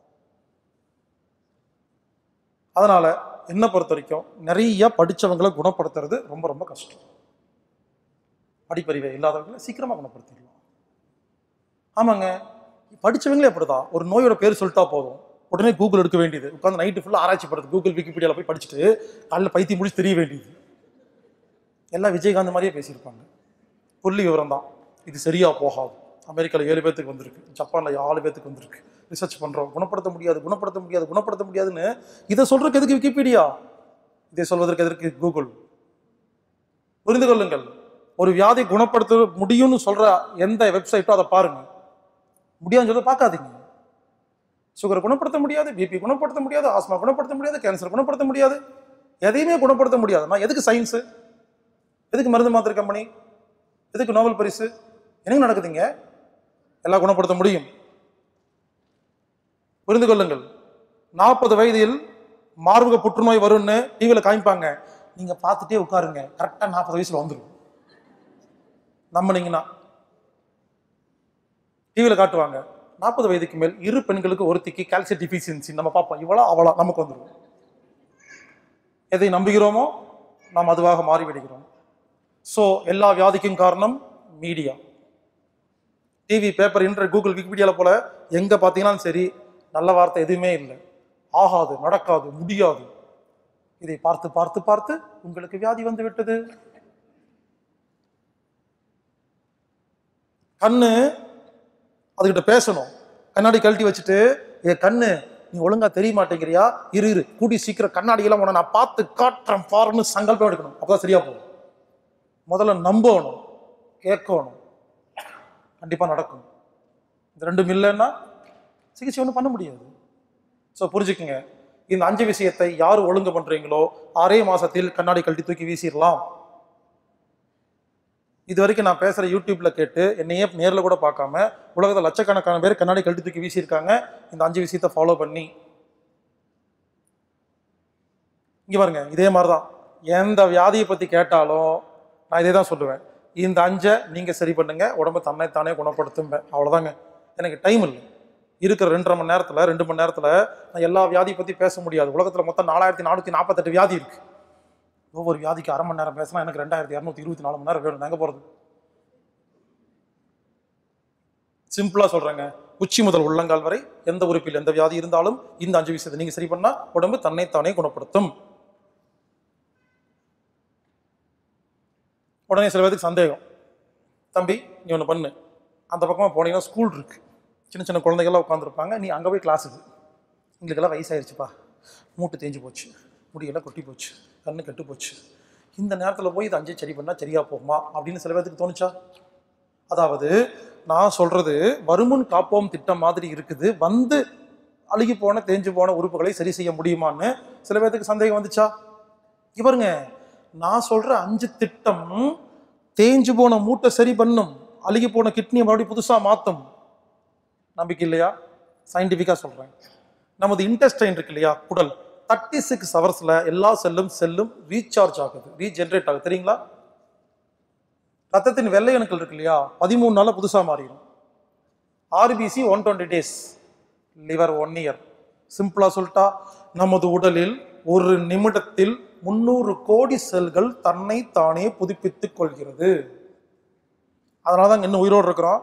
அதனால என்னை பொறுத்த வரைக்கும் நிறைய படிச்சவங்களை குணப்படுத்துறது ரொம்ப ரொம்ப கஷ்டம் படிப்பறிவை இல்லாதவங்களை சீக்கிரமா குணப்படுத்திடலாம் ஆமாங்க படிச்சவங்களே அப்படிதான் ஒரு நோயோட பேர் சொல்லிட்டா போதும் உடனே கூகுள் எடுக்க வேண்டியது உட்காந்து நைட்டு ஃபுல்லாக ஆராய்ச்சி பண்ணுறது கூகுள் விக்கிபீடியாவில் போய் படிச்சுட்டு காலைல பைத்தி முடிச்சு தெரிய வேண்டியது எல்லாம் விஜயகாந்த் மாதிரியே பேசியிருப்பாங்க புள்ளி விவரம் தான் இது சரியா போகாது அமெரிக்காவில் ஏழு பேர்த்துக்கு வந்திருக்கு ஜப்பானில் ஏழு பேர்த்துக்கு வந்திருக்கு ரிசர்ச் பண்ணுறோம் குணப்படுத்த முடியாது குணப்படுத்த முடியாது குணப்படுத்த முடியாதுன்னு இதை சொல்றதுக்கு எதுக்கு விக்கிபீடியா இதை சொல்வதற்கு எதற்கு கூகுள் புரிந்து கொள்ளுங்கள் ஒரு வியாதி குணப்படுத்த முடியும்னு சொல்ற எந்த வெப்சைட்டோ அதை பாருங்க முடியாதுன்னு சொல்ல பார்க்காதீங்க சுகர் குணப்படுத்த முடியாது பிபி குணப்படுத்த முடியாது ஆஸ்மா குணப்படுத்த முடியாது கேன்சர் குணப்படுத்த முடியாது எதையுமே குணப்படுத்த முடியாது நான் எதுக்கு சயின்ஸு எதுக்கு மருந்து மாத்திரை கம்பெனி எதுக்கு நோபல் பரிசு என்னங்க நடக்குதுங்க எல்லாம் குணப்படுத்த முடியும் புரிந்து கொள்ளுங்கள் நாற்பது வயதில் மார்பக புற்றுநோய் வரும்னு டிவியில் காமிப்பாங்க நீங்க பார்த்துட்டே உட்காருங்க கரெக்டாக நாற்பது வயசுல வந்துடும் நம்பினீங்கன்னா டிவியில் காட்டுவாங்க நாற்பது வயதுக்கு மேல் இரு பெண்களுக்கு ஒருத்திக்கு கால்சியம் டிஃபிஷியன்சி நம்ம பார்ப்போம் இவ்வளோ அவளா நமக்கு வந்துடும் எதை நம்புகிறோமோ நாம் அதுவாக மாறிவிடுகிறோம் ஸோ எல்லா வியாதிக்கும் காரணம் media TV paper inter Google விக்கிபீடியாவில் போல எங்கே பார்த்தீங்கன்னாலும் சரி நல்ல வார்த்தை எதுவுமே இல்லை ஆகாது நடக்காது முடியாது இதை பார்த்து பார்த்து பார்த்து உங்களுக்கு வியாதி வந்து விட்டது கண்ணு அதுகிட்ட பேசணும் கண்ணாடி கழட்டி வச்சுட்டு ஏ கண்ணு நீ ஒழுங்கா தெரிய மாட்டேங்கிறியா இரு இரு கூடி சீக்கிரம் கண்ணாடியெல்லாம் உன நான் பார்த்து காட்டுறேன் பாருன்னு சங்கல்பம் எடுக்கணும் அப்பதான் சரியா போகும் முதல்ல நம்பணும் கேட்கணும் கண்டிப்பா நடக்கும் இந்த ரெண்டும் இல்லைன்னா சிகிச்சை ஒன்றும் பண்ண முடியாது ஸோ புரிஞ்சுக்குங்க இந்த அஞ்சு விஷயத்தை யார் ஒழுங்கு பண்றீங்களோ ஆறே மாசத்தில் கண்ணாடி கழட்டி தூக்கி வீசிடலாம் இது வரைக்கும் நான் பேசுற யூடியூப்ல கேட்டு என்னையே நேர்ல கூட பார்க்காம உலகத்துல லட்சக்கணக்கான பேர் கண்ணாடி கழட்டி தூக்கி வீசியிருக்காங்க இந்த அஞ்சு விஷயத்தை ஃபாலோ பண்ணி இங்க பாருங்க இதே மாதிரிதான் எந்த வியாதியை பத்தி கேட்டாலும் நான் இதே தான் சொல்லுவேன் இந்த அஞ்சை நீங்க சரி பண்ணுங்க உடம்பு தன்னைத்தானே குணப்படுத்தும்பேன் அவ்வளவுதாங்க எனக்கு டைம் இல்லை இருக்கிற ரெண்டரை மணி நேரத்துல ரெண்டு மணி நேரத்துல நான் எல்லா வியாதியை பத்தி பேச முடியாது உலகத்துல மொத்தம் நாலாயிரத்தி நானூத்தி நாற்பத்தெட்டு வியாதி இருக்கு ஒவ்வொரு வியாதிக்கு அரை மணி நேரம் பேசினா எனக்கு ரெண்டாயிரத்தி இரநூத்தி இருபத்தி நாலு மணி நேரம் வேணும் எங்க போறது சிம்பிளா சொல்றேங்க உச்சி முதல் உள்ளங்கால் வரை எந்த உறுப்பில் எந்த வியாதி இருந்தாலும் இந்த அஞ்சு விஷயத்தை நீங்க சரி பண்ணா உடம்பு தன்னைத்தானே குணப்படுத்தும் உடனே சில பேருக்கு சந்தேகம் தம்பி நீ ஒன்று பண்ணு அந்த பக்கமாக போனீங்கன்னா ஸ்கூல் இருக்கு சின்ன சின்ன குழந்தைகள்லாம் உட்காந்துருப்பாங்க நீ அங்கே போய் கிளாஸுக்கு எங்களுக்கெல்லாம் வயசாயிருச்சுப்பா மூட்டு தேஞ்சு போச்சு முடியெல்லாம் கொட்டி போச்சு கண்ணு கெட்டு போச்சு இந்த நேரத்தில் போய் இது அஞ்சு சரி பண்ணால் சரியா போகுமா அப்படின்னு சில பேருக்கு தோணுச்சா அதாவது நான் சொல்றது வருமுன் காப்போம் திட்டம் மாதிரி இருக்குது வந்து அழுகி போன தேஞ்சு போன உறுப்புகளை சரி செய்ய முடியுமான்னு சில பேர்த்துக்கு சந்தேகம் வந்துச்சா இவருங்க நான் சொல்ற அஞ்சு திட்டம் தேஞ்சு போன மூட்டை சரி பண்ணும் அழுகி போன கிட்னியை மறுபடியும் புதுசா மாத்தும் நம்பிக்கை இல்லையா சயின்டிஃபிக்கா சொல்றேன் நமது இன்டெஸ்டைன் இருக்கு இல்லையா குடல் தேர்ட்டி சிக்ஸ் ஹவர்ஸ்ல எல்லா செல்லும் செல்லும் ரீசார்ஜ் ஆகுது ரீஜென்ரேட் ஆகுது தெரியுங்களா ரத்தத்தின் வெள்ளை அணுக்கள் இருக்கு இல்லையா பதிமூணு நாள்ல புதுசா மாறிடும் RBC one twenty days liver one year சிம்பிளா சொல்லிட்டா நமது உடலில் ஒரு நிமிடத்தில் முந்நூறு கோடி செல்கள் தன்னை தானே புதுப்பித்துக் கொள்கிறது அதனால தான் இன்னும் உயிரோடு இருக்கிறோம்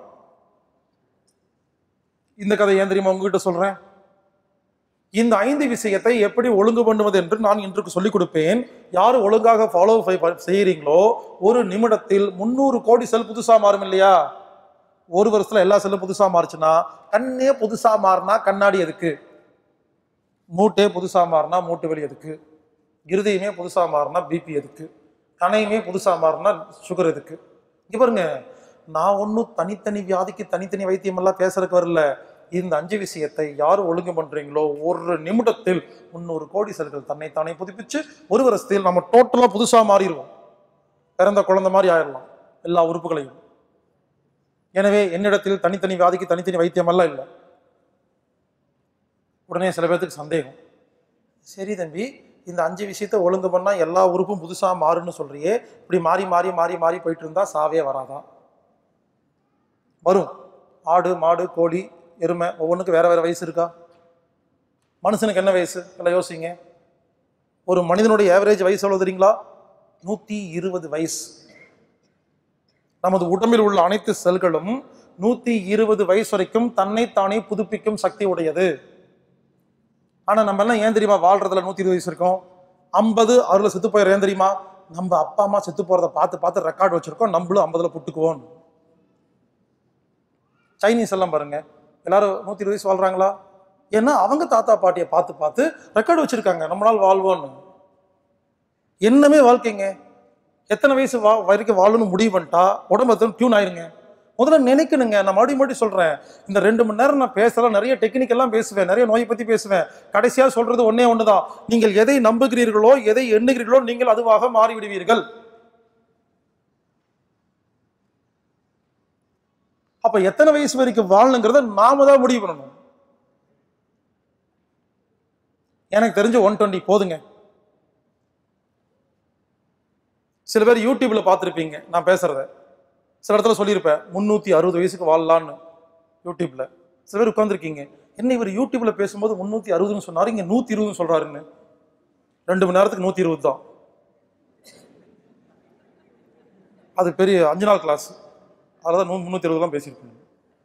இந்த கதை ஏன் தெரியுமா உங்ககிட்ட சொல்றேன் இந்த ஐந்து விஷயத்தை எப்படி ஒழுங்கு பண்ணுவது என்று நான் இன்றைக்கு சொல்லிக் கொடுப்பேன் யார் ஒழுங்காக ஃபாலோ செய்யறீங்களோ ஒரு நிமிடத்தில் முந்நூறு கோடி செல் புதுசா மாறும் இல்லையா ஒரு வருஷத்துல எல்லா செல்லும் புதுசா மாறுச்சுன்னா கண்ணே புதுசா மாறினா கண்ணாடி எதுக்கு மூட்டே புதுசா மாறினா மூட்டு வலி எதுக்கு இருதயமே புதுசா மாறினா பிபி எதுக்கு கணையுமே புதுசா மாறினா சுகர் எதுக்கு இங்க பாருங்க நான் ஒன்றும் தனித்தனி வியாதிக்கு தனித்தனி வைத்தியம் எல்லாம் பேசுறதுக்கு வரல இந்த அஞ்சு விஷயத்தை யார் ஒழுங்கு பண்றீங்களோ ஒரு நிமிடத்தில் முந்நூறு கோடி செல்கள் தன்னைத்தானே புதுப்பிச்சு ஒரு வருஷத்தில் நம்ம டோட்டலா புதுசா மாறிடுவோம் பிறந்த குழந்தை மாதிரி ஆயிடலாம் எல்லா உறுப்புகளையும் எனவே என்னிடத்தில் தனித்தனி வியாதிக்கு தனித்தனி வைத்தியம் எல்லாம் இல்லை உடனே சில பேர்த்துக்கு சந்தேகம் சரி தம்பி இந்த அஞ்சு விஷயத்தை ஒழுங்கு பண்ணா எல்லா உறுப்பும் புதுசா மாறுன்னு சொல்றியே இப்படி மாறி மாறி மாறி மாறி போயிட்டு இருந்தா சாவே வராதா வரும் ஆடு மாடு கோழி எருமை ஒவ்வொன்றுக்கும் வேற வேற வயசு இருக்கா மனுஷனுக்கு என்ன வயசு எல்லாம் யோசிங்க ஒரு மனிதனுடைய ஏவரேஜ் வயசு எவ்வளவு தெரியுங்களா நூத்தி இருபது வயசு நமது உடம்பில் உள்ள அனைத்து செல்களும் நூத்தி இருபது வயசு வரைக்கும் தன்னைத்தானே புதுப்பிக்கும் சக்தி உடையது ஆனா நம்ம எல்லாம் ஏன் தெரியுமா வாழ்றதுல நூத்தி இருபது வயசு இருக்கும் ஐம்பது அறுபதுல செத்து போயிடுற ஏன் தெரியுமா நம்ம அப்பா அம்மா செத்து போறத பார்த்து பார்த்து ரெக்கார்டு வச்சிருக்கோம் நம்மளும் ஐம்பதுல புட்டுக்குவோம் சைனீஸ் எல்லாம் பாருங்க எல்லாரும் நூத்தி இருபது வயசு வாழ்றாங்களா ஏன்னா அவங்க தாத்தா பாட்டியை பார்த்து பார்த்து ரெக்கார்டு வச்சிருக்காங்க நம்மளால் வாழ்வோன்னு என்னமே வாழ்க்கைங்க எத்தனை வயசு வா வரைக்கும் வாழணும்னு முடிவு பண்ணிட்டா உடம்பு டியூன் ஆயிருங்க முதல்ல நினைக்கணுங்க நான் மறுபடியும் மறுபடியும் சொல்றேன் இந்த ரெண்டு மணி நேரம் நான் பேசலாம் நிறைய டெக்னிக் எல்லாம் பேசுவேன் நிறைய நோயை பத்தி பேசுவேன் கடைசியா சொல்றது ஒன்னே ஒண்ணுதான் நீங்கள் எதை நம்புகிறீர்களோ எதை எண்ணுகிறீர்களோ நீங்கள் அதுவாக மாறிவிடுவீர்கள் அப்ப எத்தனை வயசு வரைக்கும் வாழணுங்கிறத நாம தான் முடிவு பண்ணணும் எனக்கு தெரிஞ்ச ஒன் டுவெண்ட்டி போதுங்க சில பேர் யூடியூப்ல பார்த்துருப்பீங்க நான் பேசுறத சில இடத்துல சொல்லியிருப்பேன் முந்நூற்றி அறுபது வயசுக்கு வாழலான்னு யூடியூப்ல சில பேர் உட்காந்துருக்கீங்க என்ன இவர் யூடியூப்ல பேசும்போது முந்நூற்றி அறுபதுன்னு சொன்னாரு இங்க நூற்றி இருபதுன்னு சொல்றாருன்னு ரெண்டு மணி நேரத்துக்கு நூற்றி இருபது தான் அது பெரிய அஞ்சு நாள் கிளாஸ் அதில் தான் நூ முந்நூற்றி இருபதுலாம் பேசியிருப்பீங்க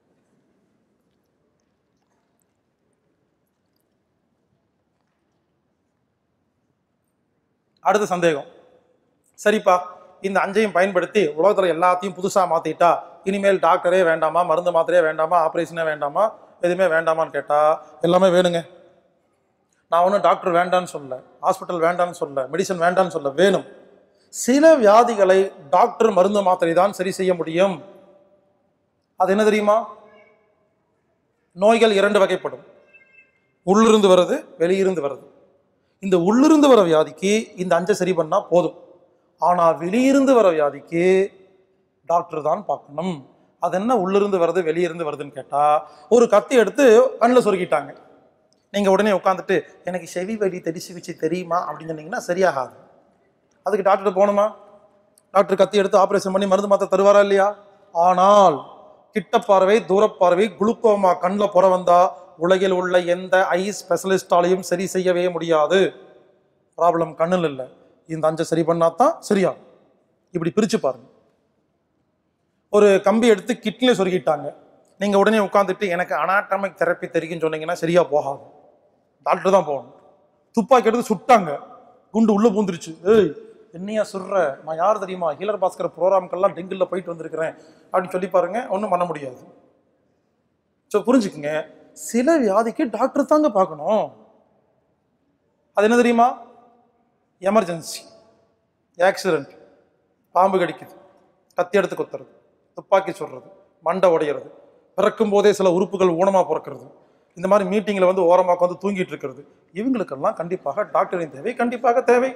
அடுத்த சந்தேகம் சரிப்பா இந்த அஞ்சையும் பயன்படுத்தி உலகத்துல எல்லாத்தையும் புதுசா மாத்திட்டா இனிமேல் டாக்டரே வேண்டாமா மருந்து மாத்திரையே வேண்டாமா ஆப்ரேஷனே வேண்டாமா எதுவுமே வேண்டாமான்னு கேட்டா எல்லாமே வேணுங்க நான் ஒன்றும் டாக்டர் வேண்டான்னு சொல்லல ஹாஸ்பிட்டல் வேண்டான்னு சொல்லல மெடிசன் வேண்டான்னு சொல்ல வேணும் சில வியாதிகளை டாக்டர் மருந்து மாத்திரை தான் சரி செய்ய முடியும் அது என்ன தெரியுமா நோய்கள் இரண்டு வகைப்படும் உள்ளிருந்து வருது வெளியிருந்து வருது இந்த உள்ளிருந்து வர வியாதிக்கு இந்த அஞ்சை சரி பண்ணால் போதும் ஆனால் வெளியிருந்து வர வியாதிக்கு டாக்டர் தான் பார்க்கணும் அது என்ன உள்ளிருந்து வருது வெளியிருந்து வருதுன்னு கேட்டால் ஒரு கத்தி எடுத்து கண்ணில் சொருக்கிட்டாங்க நீங்கள் உடனே உட்காந்துட்டு எனக்கு செவி வலி தெரி சிகிச்சை தெரியுமா அப்படின்னு சொன்னீங்கன்னா சரியாகாது அதுக்கு டாக்டர் போகணுமா டாக்டர் கத்தி எடுத்து ஆப்ரேஷன் பண்ணி மருந்து மாத்த தருவாரா இல்லையா ஆனால் கிட்ட பார்வை தூரப்பார்வை குளுக்கோமா கண்ணில் புற வந்தா உலகில் உள்ள எந்த ஐ ஸ்பெஷலிஸ்டாலையும் சரி செய்யவே முடியாது ப்ராப்ளம் கண்ணில் இல்லை இந்த அஞ்சை சரி பண்ணாதான் சரியாகும் இப்படி பிரிச்சு பாருங்க ஒரு கம்பி எடுத்து கிட்னில சொருகிட்டாங்க நீங்க உடனே உட்காந்துட்டு எனக்கு அனாட்டமிக் தெரப்பி தெரியும்னு சொன்னீங்கன்னா சரியா போகாது டாக்டர் தான் போகணும் துப்பாக்கி எடுத்து சுட்டாங்க குண்டு உள்ள பூந்துருச்சு ஏய் என்னையா சுடுற நான் யார் தெரியுமா ஹீலர் பாஸ்கர் ப்ரோக்ராம்க்கெல்லாம் டெங்குல போயிட்டு வந்திருக்கிறேன் அப்படின்னு சொல்லி பாருங்க ஒன்றும் பண்ண முடியாது ஸோ புரிஞ்சுக்குங்க சில வியாதிக்கு டாக்டர் தாங்க பார்க்கணும் அது என்ன தெரியுமா எமர்ஜென்சி ஆக்சிடென்ட் பாம்பு கடிக்குது கத்தி எடுத்து குத்துறது துப்பாக்கி சுடுறது மண்டை உடையிறது பிறக்கும் போதே சில உறுப்புகள் ஊனமாக பிறக்கிறது இந்த மாதிரி மீட்டிங்கில் வந்து ஓரமாக வந்து தூங்கிட்டு இருக்கிறது இவங்களுக்கெல்லாம் கண்டிப்பாக டாக்டரின் தேவை கண்டிப்பாக தேவை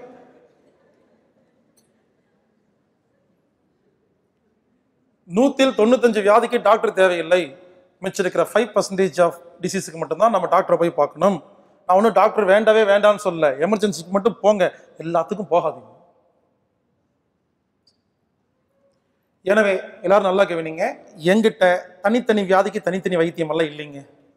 நூத்தில் தொண்ணூத்தஞ்சு வியாதிக்கு டாக்டர் தேவையில்லை மிச்சம் இருக்கிற ஃபைவ் பர்சன்டேஜ் ஆஃப் டிசீஸுக்கு மட்டும்தான் நம்ம டாக்டரை போய் பார்க்கணும் நான் ஒன்றும் டாக்டர் வேண்டவே வேண்டாம்னு சொல்ல எமர்ஜென்சிக்கு மட்டும் போங்க எல்லாத்துக்கும் போகாதீங்க எனவே எல்லாரும் நல்லா கவனிங்க எங்கிட்ட தனித்தனி வியாதிக்கு தனித்தனி வைத்தியம் எல்லாம் இல்லைங்க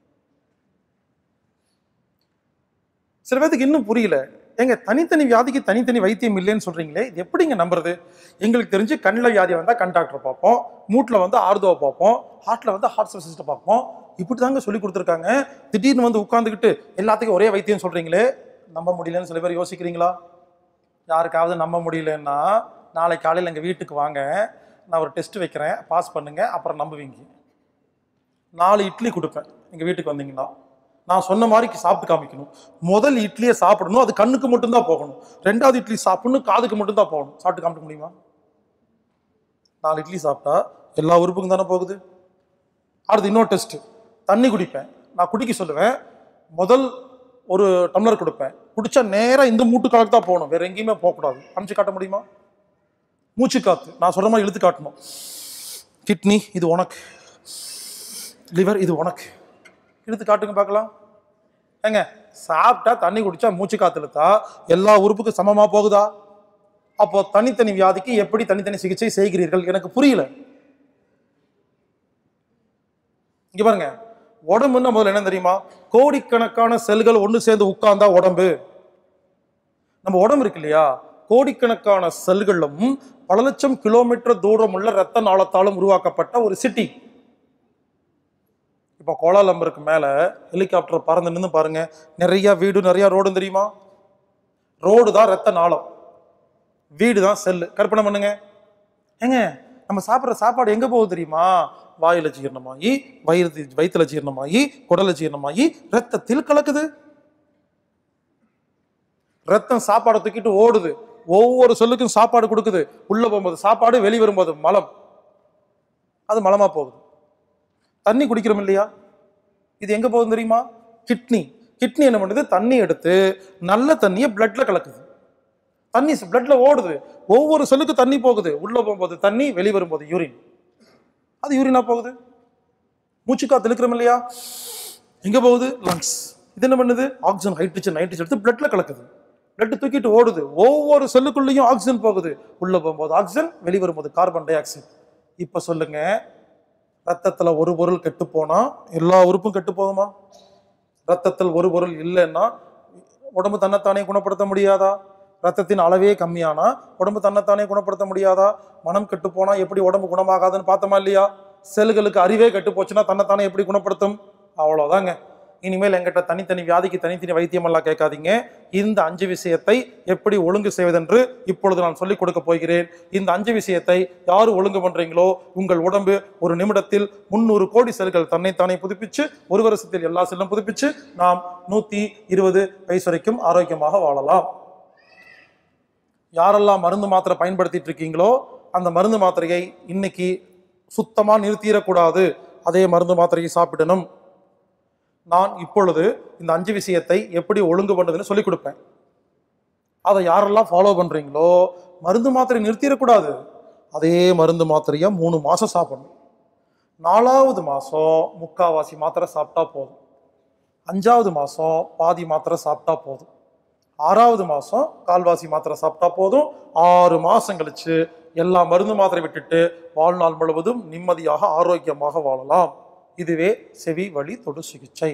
சில பேருக்கு இன்னும் புரியல ஏங்க தனித்தனி வியாதிக்கு தனித்தனி வைத்தியம் இல்லைன்னு சொல்றீங்களே இது எப்படிங்க நம்புறது எங்களுக்கு தெரிஞ்சு கண்ணில் வியாதி வந்தால் கண் டாக்டர் பார்ப்போம் மூட்டில் வந்து ஆர்தோவை பார்ப்போம் ஹார்ட்டில் வந்து ஹார்ட் ஸ்பெஷலிஸ்ட்டை பார்ப்போம் இப்படி தாங்க சொல்லி கொடுத்துருக்காங்க திடீர்னு வந்து உட்காந்துக்கிட்டு எல்லாத்துக்கும் ஒரே வைத்தியம் சொல்றீங்களே நம்ப முடியலன்னு சில பேர் யோசிக்கிறீங்களா யாருக்காவது நம்ப முடியலன்னா நாளை காலையில் எங்கள் வீட்டுக்கு வாங்க நான் ஒரு டெஸ்ட் வைக்கிறேன் பாஸ் பண்ணுங்க அப்புறம் நம்புவீங்க நாலு இட்லி கொடுப்பேன் எங்கள் வீட்டுக்கு வந்தீங்கன்னா நான் சொன்ன மாதிரி சாப்பிட்டு காமிக்கணும் முதல் இட்லியை சாப்பிடணும் அது கண்ணுக்கு மட்டும்தான் போகணும் ரெண்டாவது இட்லி சாப்பிடணும் காதுக்கு மட்டும்தான் போகணும் சாப்பிட்டு காமிக்க முடியுமா நாலு இட்லி சாப்பிட்டா எல்லா உறுப்புக்கும் தானே போகுது அடுத்து இன்னொரு டெஸ்ட் தண்ணி குடிப்பேன் நான் குடிக்க சொல்லுவேன் முதல் ஒரு டம்ளர் கொடுப்பேன் குடிச்சா நேராக இந்த மூட்டு காலுக்கு தான் போகணும் வேற எங்கேயுமே போகக்கூடாது அனுப்பிச்சு காட்ட முடியுமா மூச்சு காத்து நான் சொல்ற மாதிரி இழுத்து காட்டணும் கிட்னி இது உனக்கு லிவர் இது உனக்கு இழுத்து காட்டுங்க பார்க்கலாம் ஏங்க சாப்பிட்டா தண்ணி குடிச்சா மூச்சு காத்து இழுத்தா எல்லா உறுப்புக்கும் சமமா போகுதா அப்போ தனித்தனி வியாதிக்கு எப்படி தனித்தனி சிகிச்சை செய்கிறீர்கள் எனக்கு புரியல இங்க பாருங்க உடம்புன்னா முதல்ல என்ன தெரியுமா கோடிக்கணக்கான செல்கள் ஒன்று சேர்ந்து உட்கார்ந்தா உடம்பு நம்ம உடம்பு இருக்கு இல்லையா கோடிக்கணக்கான செல்களும் பல லட்சம் கிலோமீட்டர் தூரம் உள்ள ரத்த நாளத்தாலும் உருவாக்கப்பட்ட ஒரு சிட்டி இப்போ கோலாலம்பருக்கு மேல ஹெலிகாப்டர் பறந்து நின்று பாருங்க நிறைய வீடு நிறைய ரோடு தெரியுமா ரோடு தான் ரத்த நாளம் வீடு தான் செல்லு கற்பனை பண்ணுங்க ஏங்க நம்ம சாப்பிட்ற சாப்பாடு எங்க போகுது தெரியுமா வாயில ஜீரணமாகி வயிறு வயிற்றுல ஜீரணமாகி குடல ஜீரணமாகி ரத்தத்தில் கலக்குது ரத்தம் சாப்பாடை தூக்கிட்டு ஓடுது ஒவ்வொரு சொல்லுக்கும் சாப்பாடு கொடுக்குது உள்ள போகும்போது சாப்பாடு வெளி வரும்போது மலம் அது மலமா போகுது தண்ணி குடிக்கிறோம் இல்லையா இது எங்க போகுது தெரியுமா கிட்னி கிட்னி என்ன பண்ணுது தண்ணி எடுத்து நல்ல தண்ணியை பிளட்ல கலக்குது தண்ணி பிளட்ல ஓடுது ஒவ்வொரு செல்லுக்கு தண்ணி போகுது உள்ள போகும்போது தண்ணி வெளி வரும்போது யூரின் அது யூரினா போகுது மூச்சு காத்து இழுக்கிறோம் இல்லையா எங்க போகுது லங்ஸ் இது என்ன பண்ணுது ஆக்சிஜன் ஹைட்ரஜன் நைட்ரஜன் எடுத்து பிளட்ல கலக்குது பிளட் தூக்கிட்டு ஓடுது ஒவ்வொரு செல்லுக்குள்ளேயும் ஆக்சிஜன் போகுது உள்ள போகும்போது ஆக்சிஜன் வெளி வரும்போது கார்பன் டை ஆக்சைடு இப்ப சொல்லுங்க ரத்தத்துல ஒரு பொருள் கெட்டு போனா எல்லா உறுப்பும் கெட்டு போகுமா ரத்தத்தில் ஒரு பொருள் இல்லைன்னா உடம்பு தன்னைத்தானே குணப்படுத்த முடியாதா ரத்தத்தின் அளவே கம்மியானா உடம்பு தன்னைத்தானே குணப்படுத்த முடியாதா மனம் கெட்டு போனா எப்படி உடம்பு குணமாகாதுன்னு பார்த்தோமா இல்லையா செல்களுக்கு அறிவே கெட்டு போச்சுன்னா தன்னைத்தானே எப்படி குணப்படுத்தும் அவ்வளோதாங்க இனிமேல் எங்கிட்ட தனித்தனி வியாதிக்கு தனித்தனி வைத்தியம் எல்லாம் கேட்காதீங்க இந்த அஞ்சு விஷயத்தை எப்படி ஒழுங்கு செய்வதென்று இப்பொழுது நான் சொல்லிக் கொடுக்க போகிறேன் இந்த அஞ்சு விஷயத்தை யார் ஒழுங்கு பண்றீங்களோ உங்கள் உடம்பு ஒரு நிமிடத்தில் முந்நூறு கோடி செல்கள் தன்னைத்தானே புதுப்பிச்சு ஒரு வருஷத்தில் எல்லா செல்லும் புதுப்பிச்சு நாம் நூத்தி இருபது வயசு வரைக்கும் ஆரோக்கியமாக வாழலாம் யாரெல்லாம் மருந்து மாத்திரை பயன்படுத்திட்டு இருக்கீங்களோ அந்த மருந்து மாத்திரையை இன்னைக்கு சுத்தமா நிறுத்திடக்கூடாது அதே மருந்து மாத்திரையை சாப்பிடணும் நான் இப்பொழுது இந்த அஞ்சு விஷயத்தை எப்படி ஒழுங்கு பண்ணுதுன்னு சொல்லிக் கொடுப்பேன் அதை யாரெல்லாம் ஃபாலோ பண்றீங்களோ மருந்து மாத்திரை நிறுத்திடக்கூடாது அதே மருந்து மாத்திரையை மூணு மாசம் சாப்பிடணும் நாலாவது மாசம் முக்காவாசி மாத்திரை சாப்பிட்டா போதும் அஞ்சாவது மாசம் பாதி மாத்திரை சாப்பிட்டா போதும் ஆறாவது மாசம் கால்வாசி மாத்திரை சாப்பிட்டா போதும் ஆறு மாசம் கழிச்சு எல்லா மருந்து மாத்திரை விட்டுட்டு வாழ்நாள் முழுவதும் நிம்மதியாக ஆரோக்கியமாக வாழலாம் இதுவே செவி வழி தொடு சிகிச்சை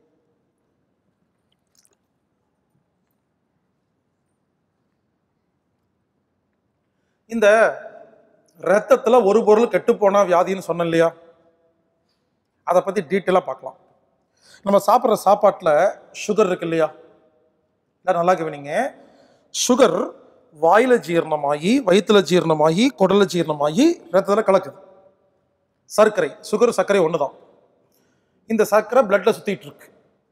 இந்த ரத்தத்துல ஒரு பொருள் கெட்டு போனா வியாதின்னு சொன்னேன் இல்லையா அதை பத்தி டீட்டெயிலாக பார்க்கலாம் நம்ம சாப்பிட்ற சாப்பாட்டில் சுகர் இருக்கு இல்லையா எல்லாரும் நல்லா கவனிங்க சுகர் வாயில ஜீரணமாகி வயிற்றுல ஜீரணமாகி குடல்ல ஜீரணமாகி ரத்தத்தில் கலக்குது சர்க்கரை சுகர் சர்க்கரை ஒன்று தான் இந்த சர்க்கரை பிளட்ல சுத்திட்டு இருக்கு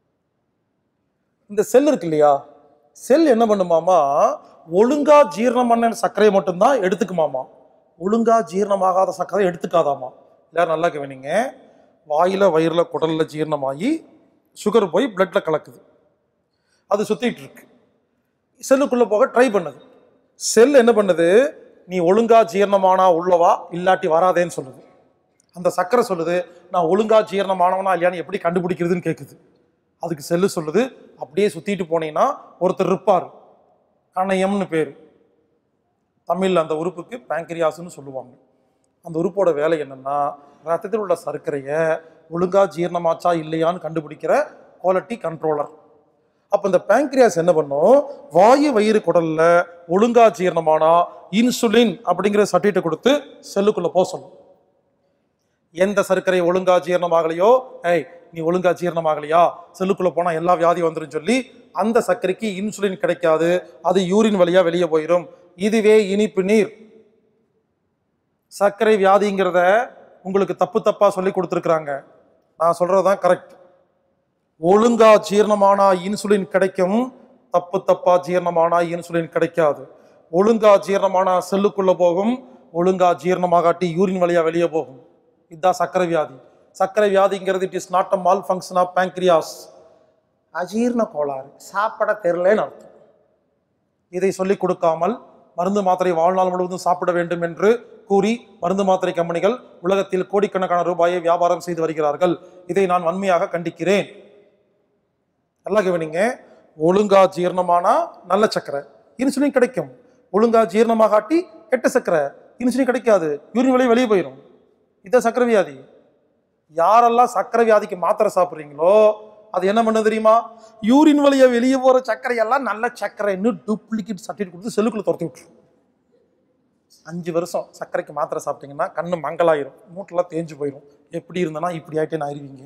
இந்த செல் இருக்கு இல்லையா செல் என்ன பண்ணுமாமா ஒழுங்கா ஜீரணம் பண்ண சர்க்கரையை மட்டும்தான் எடுத்துக்குமாமா ஒழுங்கா ஜீரணமாகாத சர்க்கரை எடுத்துக்காதாமா எல்லாரும் நல்லா கவனிங்க வாயில வயிறுல குடல்ல ஜீரணமாகி சுகர் போய் பிளட்ல கலக்குது அது சுத்திட்டு இருக்கு செல்லுக்குள்ள போக ட்ரை பண்ணுது செல் என்ன பண்ணுது நீ ஒழுங்கா ஜீரணமானா உள்ளவா இல்லாட்டி வராதேன்னு சொல்லுது அந்த சக்கரை சொல்லுது நான் ஒழுங்கா ஜீரணமானவனா இல்லையான்னு எப்படி கண்டுபிடிக்கிறதுன்னு கேட்குது அதுக்கு செல்லு சொல்லுது அப்படியே சுத்திட்டு போனீங்கன்னா ஒருத்தர் இருப்பார் கணையம்னு பேர் தமிழ்ல அந்த உறுப்புக்கு பேங்கரியாஸ்னு சொல்லுவாங்க அந்த உறுப்போட வேலை என்னன்னா ரத்தத்தில் உள்ள சர்க்கரையை ஒழுங்கா ஜீரணமாச்சா இல்லையான்னு கண்டுபிடிக்கிற குவாலிட்டி கண்ட்ரோலர் அப்ப இந்த பேங்க்ரியாஸ் என்ன பண்ணும் வாயு வயிறு குடல்ல ஒழுங்கா ஜீரணமானா இன்சுலின் அப்படிங்கிற சர்டிஃபிகேட் கொடுத்து செல்லுக்குள்ள போக சொல்லும் எந்த சர்க்கரை ஒழுங்கா ஜீரணமாகலையோ ஏய் நீ ஒழுங்கா ஜீரணமாகலையா செல்லுக்குள்ள போனா எல்லா வியாதி வந்துரும் சொல்லி அந்த சர்க்கரைக்கு இன்சுலின் கிடைக்காது அது யூரின் வழியா வெளியே போயிடும் இதுவே இனிப்பு நீர் சர்க்கரை வியாதிங்கிறத உங்களுக்கு தப்பு தப்பா சொல்லி கொடுத்துருக்குறாங்க நான் சொல்றதுதான் கரெக்ட் ஒழுங்கா ஜீரணமானா இன்சுலின் கிடைக்கும் தப்பு தப்பா ஜீரணமானா இன்சுலின் கிடைக்காது ஒழுங்கா ஜீரணமானா செல்லுக்குள்ள போகும் ஒழுங்கா ஜீரணமாகாட்டி யூரின் வழியா வெளியே போகும் இதுதான் சர்க்கரை வியாதி சர்க்கரை வியாதிங்கிறது it is not a malfunction of pancreas அஜீரண கோளாறு சாப்பிட தெரிலன்னு அர்த்தம் இதை சொல்லிக் கொடுக்காமல் மருந்து மாத்திரை வாழ்நாள் முழுவதும் சாப்பிட வேண்டும் என்று கூறி மருந்து மாத்திரை கம்பெனிகள் உலகத்தில் கோடிக்கணக்கான ரூபாயை வியாபாரம் செய்து வருகிறார்கள் இதை நான் வன்மையாக கண்டிக்கிறேன் நல்லா கவனிங்க ஒழுங்கா ஜீரணமானா நல்ல சக்கரை இன்சுலின் கிடைக்கும் ஒழுங்கா ஜீரணமாகாட்டி கெட்ட சக்கரை இன்சுலின் கிடைக்காது யூரின் வழி வெளியே போயிடும் இதான் சக்கரை வியாதி யாரெல்லாம் சக்கரை வியாதிக்கு மாத்திரை சாப்பிட்றீங்களோ அது என்ன பண்ண தெரியுமா யூரின் வழியா வெளியே போற சர்க்கரை எல்லாம் நல்ல சர்க்கரைன்னு டூப்ளிகேட் சர்டிஃபிகேட் கொடுத்து செல்லுக்குள்ள துரத்தி விட்டுரும் அஞ்சு வருஷம் சர்க்கரைக்கு மாத்திரை சாப்பிட்டீங்கன்னா கண்ணு மங்கலாயிரும் மூட்டெல்லாம் தேஞ்சு போயிடும் எப்படி இருந்தனா இப்படி ஆயிட்டேன்னு ஆயிருவீங்க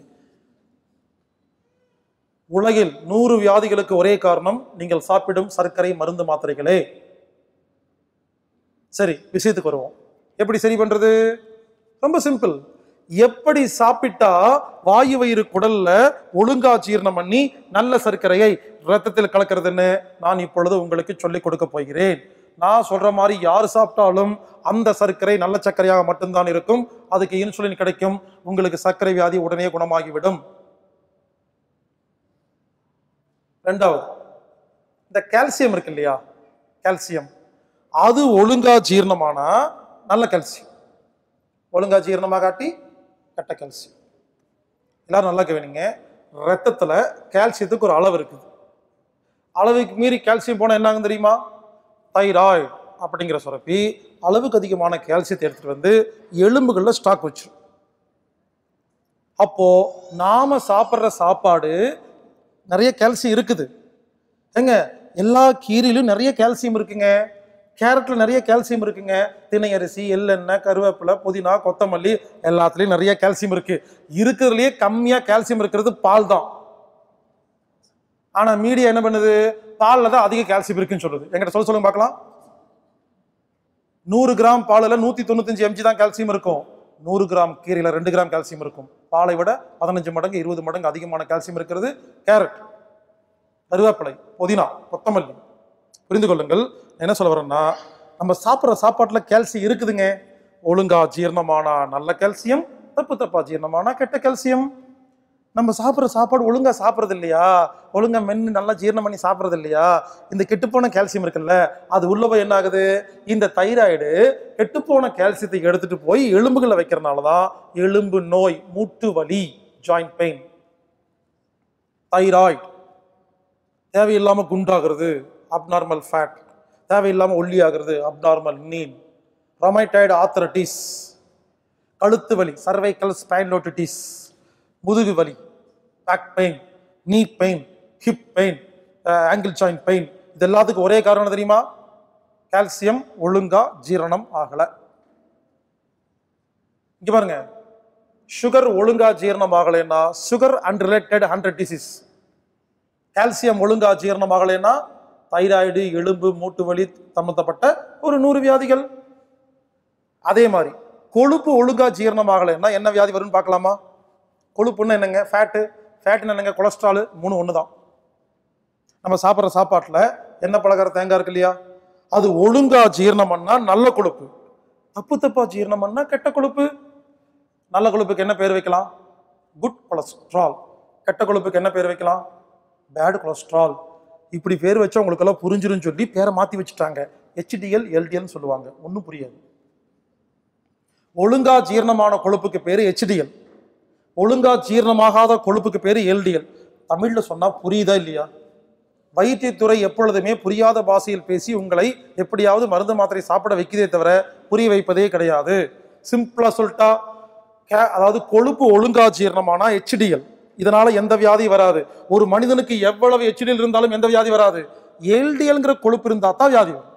உலகில் நூறு வியாதிகளுக்கு ஒரே காரணம் நீங்கள் சாப்பிடும் சர்க்கரை மருந்து மாத்திரைகளே சரி விஷயத்துக்கு வருவோம் எப்படி சரி பண்றது ரொம்ப சிம்பிள் எப்படி சாப்பிட்டா வாயு வயிறு குடல்ல ஒழுங்கா ஜீரணம் பண்ணி நல்ல சர்க்கரையை ரத்தத்தில் கலக்கிறதுன்னு நான் இப்பொழுது உங்களுக்கு சொல்லிக் கொடுக்க போகிறேன் நான் சொல்ற மாதிரி யார் சாப்பிட்டாலும் அந்த சர்க்கரை நல்ல சர்க்கரையாக மட்டும்தான் இருக்கும் அதுக்கு இன்சுலின் கிடைக்கும் உங்களுக்கு சர்க்கரை வியாதி உடனே குணமாகிவிடும் ரெண்டாவது இந்த கால்சியம் இருக்கு இல்லையா கால்சியம் அது ஒழுங்கா ஜீரணமானா நல்ல கால்சியம் ஒழுங்கா ஜீரணமாகாட்டி கெட்ட கால்சியம் எல்லாரும் நல்லா கவனிங்க ரத்தத்துல கால்சியத்துக்கு ஒரு அளவு இருக்குது அளவுக்கு மீறி கால்சியம் போனால் என்ன ஆகும் தெரியுமா தைராய்டு அப்படிங்கிற சுரப்பி அளவுக்கு அதிகமான கால்சியத்தை எடுத்துட்டு வந்து எலும்புகளில் ஸ்டாக் வச்சிரும் அப்போ நாம சாப்பிட்ற சாப்பாடு நிறைய கால்சியம் இருக்குது ஏங்க எல்லா கீரையிலும் நிறைய கால்சியம் இருக்குங்க கேரட்ல நிறைய கால்சியம் இருக்குங்க திணை அரிசி எள்ளெண்ணெய் கருவேப்பிலை புதினா கொத்தமல்லி எல்லாத்துலயும் நிறைய கால்சியம் இருக்கு இருக்கிறதுலயே கம்மியா கால்சியம் இருக்கிறது பால் தான் ஆனா மீடியா என்ன பண்ணுது பால்ல தான் அதிக கால்சியம் இருக்குன்னு சொல்லுது எங்கிட்ட சொல்ல சொல்லுங்க பார்க்கலாம் நூறு கிராம் பாலில் நூத்தி தொண்ணூத்தஞ்சு எம்ஜி தான் கால்சியம் இருக்கும் நூறு கிராம் கீரையில ரெண்டு கிராம் கால்சியம் இருக்கும் பாலை விட பதினஞ்சு மடங்கு இருபது மடங்கு அதிகமான கால்சியம் இருக்கிறது கேரட் கருவேப்பிலை புதினா கொத்தமல்லி புரிந்து கொள்ளுங்கள் என்ன சொல்ல வரேன்னா நம்ம சாப்பிட்ற சாப்பாட்டுல கால்சியம் இருக்குதுங்க ஒழுங்கா ஜீரணமானா நல்ல கால்சியம் தப்பு தப்பா ஜீரணமானா கெட்ட கால்சியம் நம்ம சாப்பிட்ற சாப்பாடு ஒழுங்கா சாப்பிட்றது இல்லையா ஒழுங்கா மென்று நல்லா ஜீரணம் பண்ணி சாப்பிட்றது இல்லையா இந்த கெட்டுப்போன கால்சியம் இருக்குல்ல அது உள்ள போய் என்ன ஆகுது இந்த தைராய்டு கெட்டுப்போன கால்சியத்தை எடுத்துட்டு போய் எலும்புகளை வைக்கிறனால தான் எலும்பு நோய் மூட்டு வலி ஜாயிண்ட் பெயின் தைராய்டு தேவையில்லாம குண்டாகிறது அப்நார்மல் ஃபேட் தேவையில்லாம ஒல்லி ஆகிறது அப்நார்மல் நீன் ரொமைட்டாய்டு ஆத்தரட்டிஸ் கழுத்து வலி சர்வைக்கல் ஸ்பைனோட்டிட்டிஸ் முதுகு வலி back pain knee pain hip pain ankle joint pain இது எல்லாத்துக்கும் ஒரே காரணம் தெரியுமா கால்சியம் ஒழுங்கா ஜீரணம் ஆகல இங்க பாருங்க சுகர் ஒழுங்கா ஜீரணம் ஆகலைன்னா sugar and related hundred disease calcium ஒழுங்கா ஜீரணம் ஆகலைன்னா தைராய்டு எலும்பு மூட்டு வலி சம்பந்தப்பட்ட ஒரு நூறு வியாதிகள் அதே மாதிரி கொழுப்பு ஒழுங்கா ஜீரணம் ஆகலைன்னா என்ன வியாதி வரும்னு பார்க்கலாமா கொழுப்புன்னு என்னங்க ஃபேட்டு ஃபேட்டுன்னு என்னங்க கொலஸ்ட்ரால் மூணு ஒன்று தான் நம்ம சாப்பிட்ற சாப்பாட்டில் எண்ணெய் பலகார தேங்காய் இருக்கு இல்லையா அது ஒழுங்கா ஜீரணம் பண்ணா நல்ல கொழுப்பு தப்பு தப்பா ஜீரணம் பண்ணா கெட்ட கொழுப்பு நல்ல கொழுப்புக்கு என்ன பேர் வைக்கலாம் குட் கொலஸ்ட்ரால் கெட்ட கொழுப்புக்கு என்ன பேர் வைக்கலாம் பேட் கொலஸ்ட்ரால் இப்படி பேர் வச்சா உங்களுக்கெல்லாம் புரிஞ்சிருன்னு சொல்லி பேரை மாற்றி வச்சுட்டாங்க ஹெச்டிஎல் எல்டிஎல்னு சொல்லுவாங்க ஒன்றும் புரியாது ஒழுங்கா ஜீரணமான கொழுப்புக்கு பேர் ஹெச்டிஎல் ஒழுங்கா ஜீரணமாகாத கொழுப்புக்கு பேர் எல்டிஎல் தமிழ்ல சொன்னா புரியுதா இல்லையா வைத்தியத்துறை எப்பொழுதுமே புரியாத பாஷையில் பேசி உங்களை எப்படியாவது மருந்து மாத்திரை சாப்பிட வைக்கிறதே தவிர புரிய வைப்பதே கிடையாது சிம்பிளா சொல்லிட்டா கே- அதாவது கொழுப்பு ஒழுங்கா ஜீரணமானா ஹெச்டிஎல் இதனால எந்த வியாதி வராது ஒரு மனிதனுக்கு எவ்வளவு ஹெச்டிஎல் இருந்தாலும் எந்த வியாதி வராது எல்டிஎல்ங்கிற கொழுப்பு இருந்தா தான் வியாதி வரும்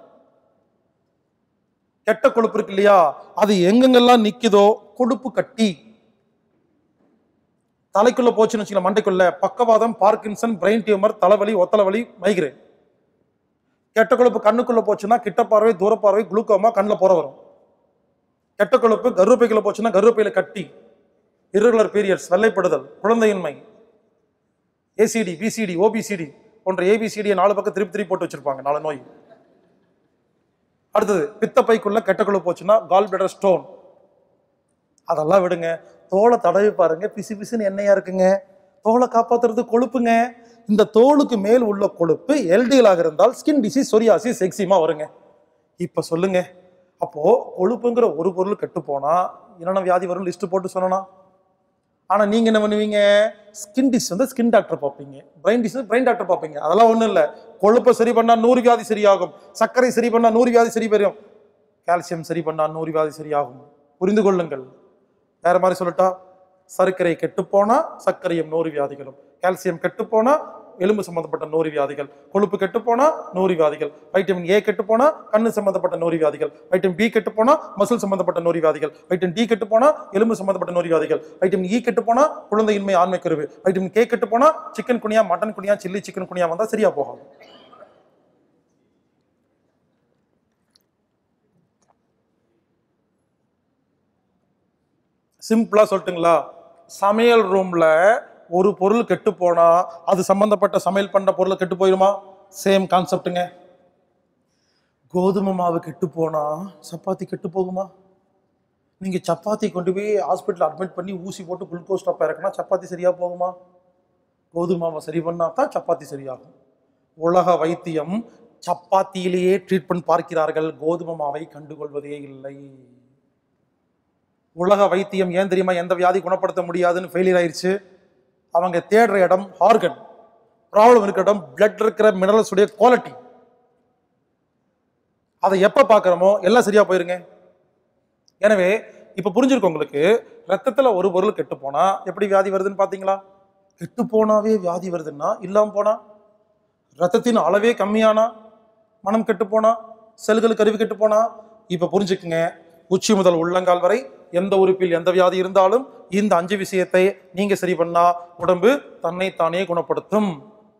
கெட்ட கொழுப்பு இருக்கு இல்லையா அது எங்கெங்கெல்லாம் நிக்குதோ கொழுப்பு கட்டி தலைக்குள்ள போச்சுன்னு வச்சுக்கலாம் மண்டைக்குள்ள பக்கவாதம் பார்க்கின்சன் பிரெயின் டியூமர் தலைவலி ஒத்தலைவலி மைக்ரேன் கெட்ட கொழுப்பு கண்ணுக்குள்ள போச்சுன்னா கிட்ட பார்வை தூர பார்வை குளுக்கோமா கண்ணில் போற வரும் கெட்ட கொழுப்பு கருப்பைக்குள்ள போச்சுன்னா கருப்பையில கட்டி irregular பீரியட்ஸ் வெள்ளைப்படுதல் குழந்தையின்மை ஏசிடி பிசிடி ஓபிசிடி போன்ற ஏபிசிடியை நாலு பக்கம் திருப்பி திருப்பி போட்டு வச்சிருப்பாங்க நாலு நோய் அடுத்தது பித்தப்பைக்குள்ள கெட்ட கொழுப்பு போச்சுன்னா கால் பிளடர் ஸ்டோன் அதெல்லாம் விடுங்க தோலை தடவி பாருங்க பிசு பிசுன்னு எண்ணெயா இருக்குங்க தோலை காப்பாத்துறது கொழுப்புங்க இந்த தோலுக்கு மேல் உள்ள கொழுப்பு எல்டிஎலாக இருந்தால் ஸ்கின் டிசீஸ் சொரியாசிஸ் எக்ஸிமா வருங்க இப்ப சொல்லுங்க அப்போ கொழுப்புங்கிற ஒரு பொருள் கெட்டு போனா என்னென்ன வியாதி வரும் லிஸ்ட் போட்டு சொல்லணும் ஆனா நீங்க என்ன பண்ணுவீங்க ஸ்கின் டிஸ் வந்து ஸ்கின் டாக்டர் பார்ப்பீங்க பிரெயின் டிஸ் பிரெயின் டாக்டர் பார்ப்பீங்க அதெல்லாம் ஒண்ணும் இல்ல கொழுப்பை சரி பண்ணா நூறு வியாதி சரியாகும் சர்க்கரை சரி பண்ணா நூறு வியாதி சரி பெறும் கால்சியம் சரி பண்ணா நூறு வியாதி சரியாகும் புரிந்து கொள்ளுங்கள் வேற மாதிரி சொல்லட்டா சர்க்கரை கெட்டுப்போனா சர்க்கரையும் நூறு வியாதிகளும் கால்சியம் கெட்டுப்போனா எலும்பு சம்பந்தப்பட்ட நூறு வியாதிகள் கொழுப்பு கெட்டுப்போனா நூறு வியாதிகள் வைட்டமின் ஏ கெட்டுப்போனா கண்ணு சம்பந்தப்பட்ட நூறு வியாதிகள் வைட்டமின் பி கெட்டுப்போனா மசில் சம்பந்தப்பட்ட நூறு வியாதிகள் வைட்டமின் டி கெட்டுப்போனா எலும்பு சம்பந்தப்பட்ட நூறு வியாதிகள் வைட்டமின் இ கெட்டுப்போனா குழந்தையின்மை ஆண்மை கருவு வைட்டமின் கே கெட்டுப்போனா சிக்கன் குனியா மட்டன் குனியா சில்லி சிக்கன் குனியா வந்தா சரியா போகாது சிம்பிளா சொல்லட்டுங்களா சமையல் ரூம்ல ஒரு பொருள் கெட்டு போனா அது சம்பந்தப்பட்ட சமையல் பண்ண பொருள் கெட்டு போயிருமா சேம் கான்செப்ட்டுங்க கோதுமை மாவு கெட்டு போனா சப்பாத்தி கெட்டு போகுமா நீங்க சப்பாத்தி கொண்டு போய் ஹாஸ்பிட்டல் அட்மிட் பண்ணி ஊசி போட்டு குளுக்கோஸ் ஸ்டாப் இறக்குனா சப்பாத்தி சரியா போகுமா கோதுமை மாவை சரி பண்ணா தான் சப்பாத்தி சரியாகும் உலக வைத்தியம் சப்பாத்தியிலேயே ட்ரீட்மெண்ட் பார்க்கிறார்கள் கோதுமை மாவை கண்டுகொள்வதே இல்லை உலக வைத்தியம் ஏன் தெரியுமா எந்த வியாதி குணப்படுத்த முடியாதுன்னு ஃபெயிலியர் ஆயிருச்சு அவங்க தேடுற இடம் ஆர்கன் ப்ராப்ளம் இருக்கிற இடம் பிளட் இருக்கிற மினரல்ஸ் உடைய குவாலிட்டி அதை எப்ப பார்க்கறோமோ எல்லாம் சரியா போயிருங்க எனவே இப்ப புரிஞ்சிருக்கும் உங்களுக்கு ரத்தத்துல ஒரு பொருள் கெட்டு போனா எப்படி வியாதி வருதுன்னு பாத்தீங்களா கெட்டு போனாவே வியாதி வருதுன்னா இல்லாம போனா ரத்தத்தின் அளவே கம்மியானா மனம் கெட்டு போனா செல்கள் கருவி கெட்டு போனா இப்ப புரிஞ்சுக்குங்க உச்சி முதல் உள்ளங்கால் வரை எந்த உறுப்பில் எந்த வியாதி இருந்தாலும் இந்த அஞ்சு விஷயத்தை நீங்க சரி பண்ணா உடம்பு தன்னை தானே குணப்படுத்தும்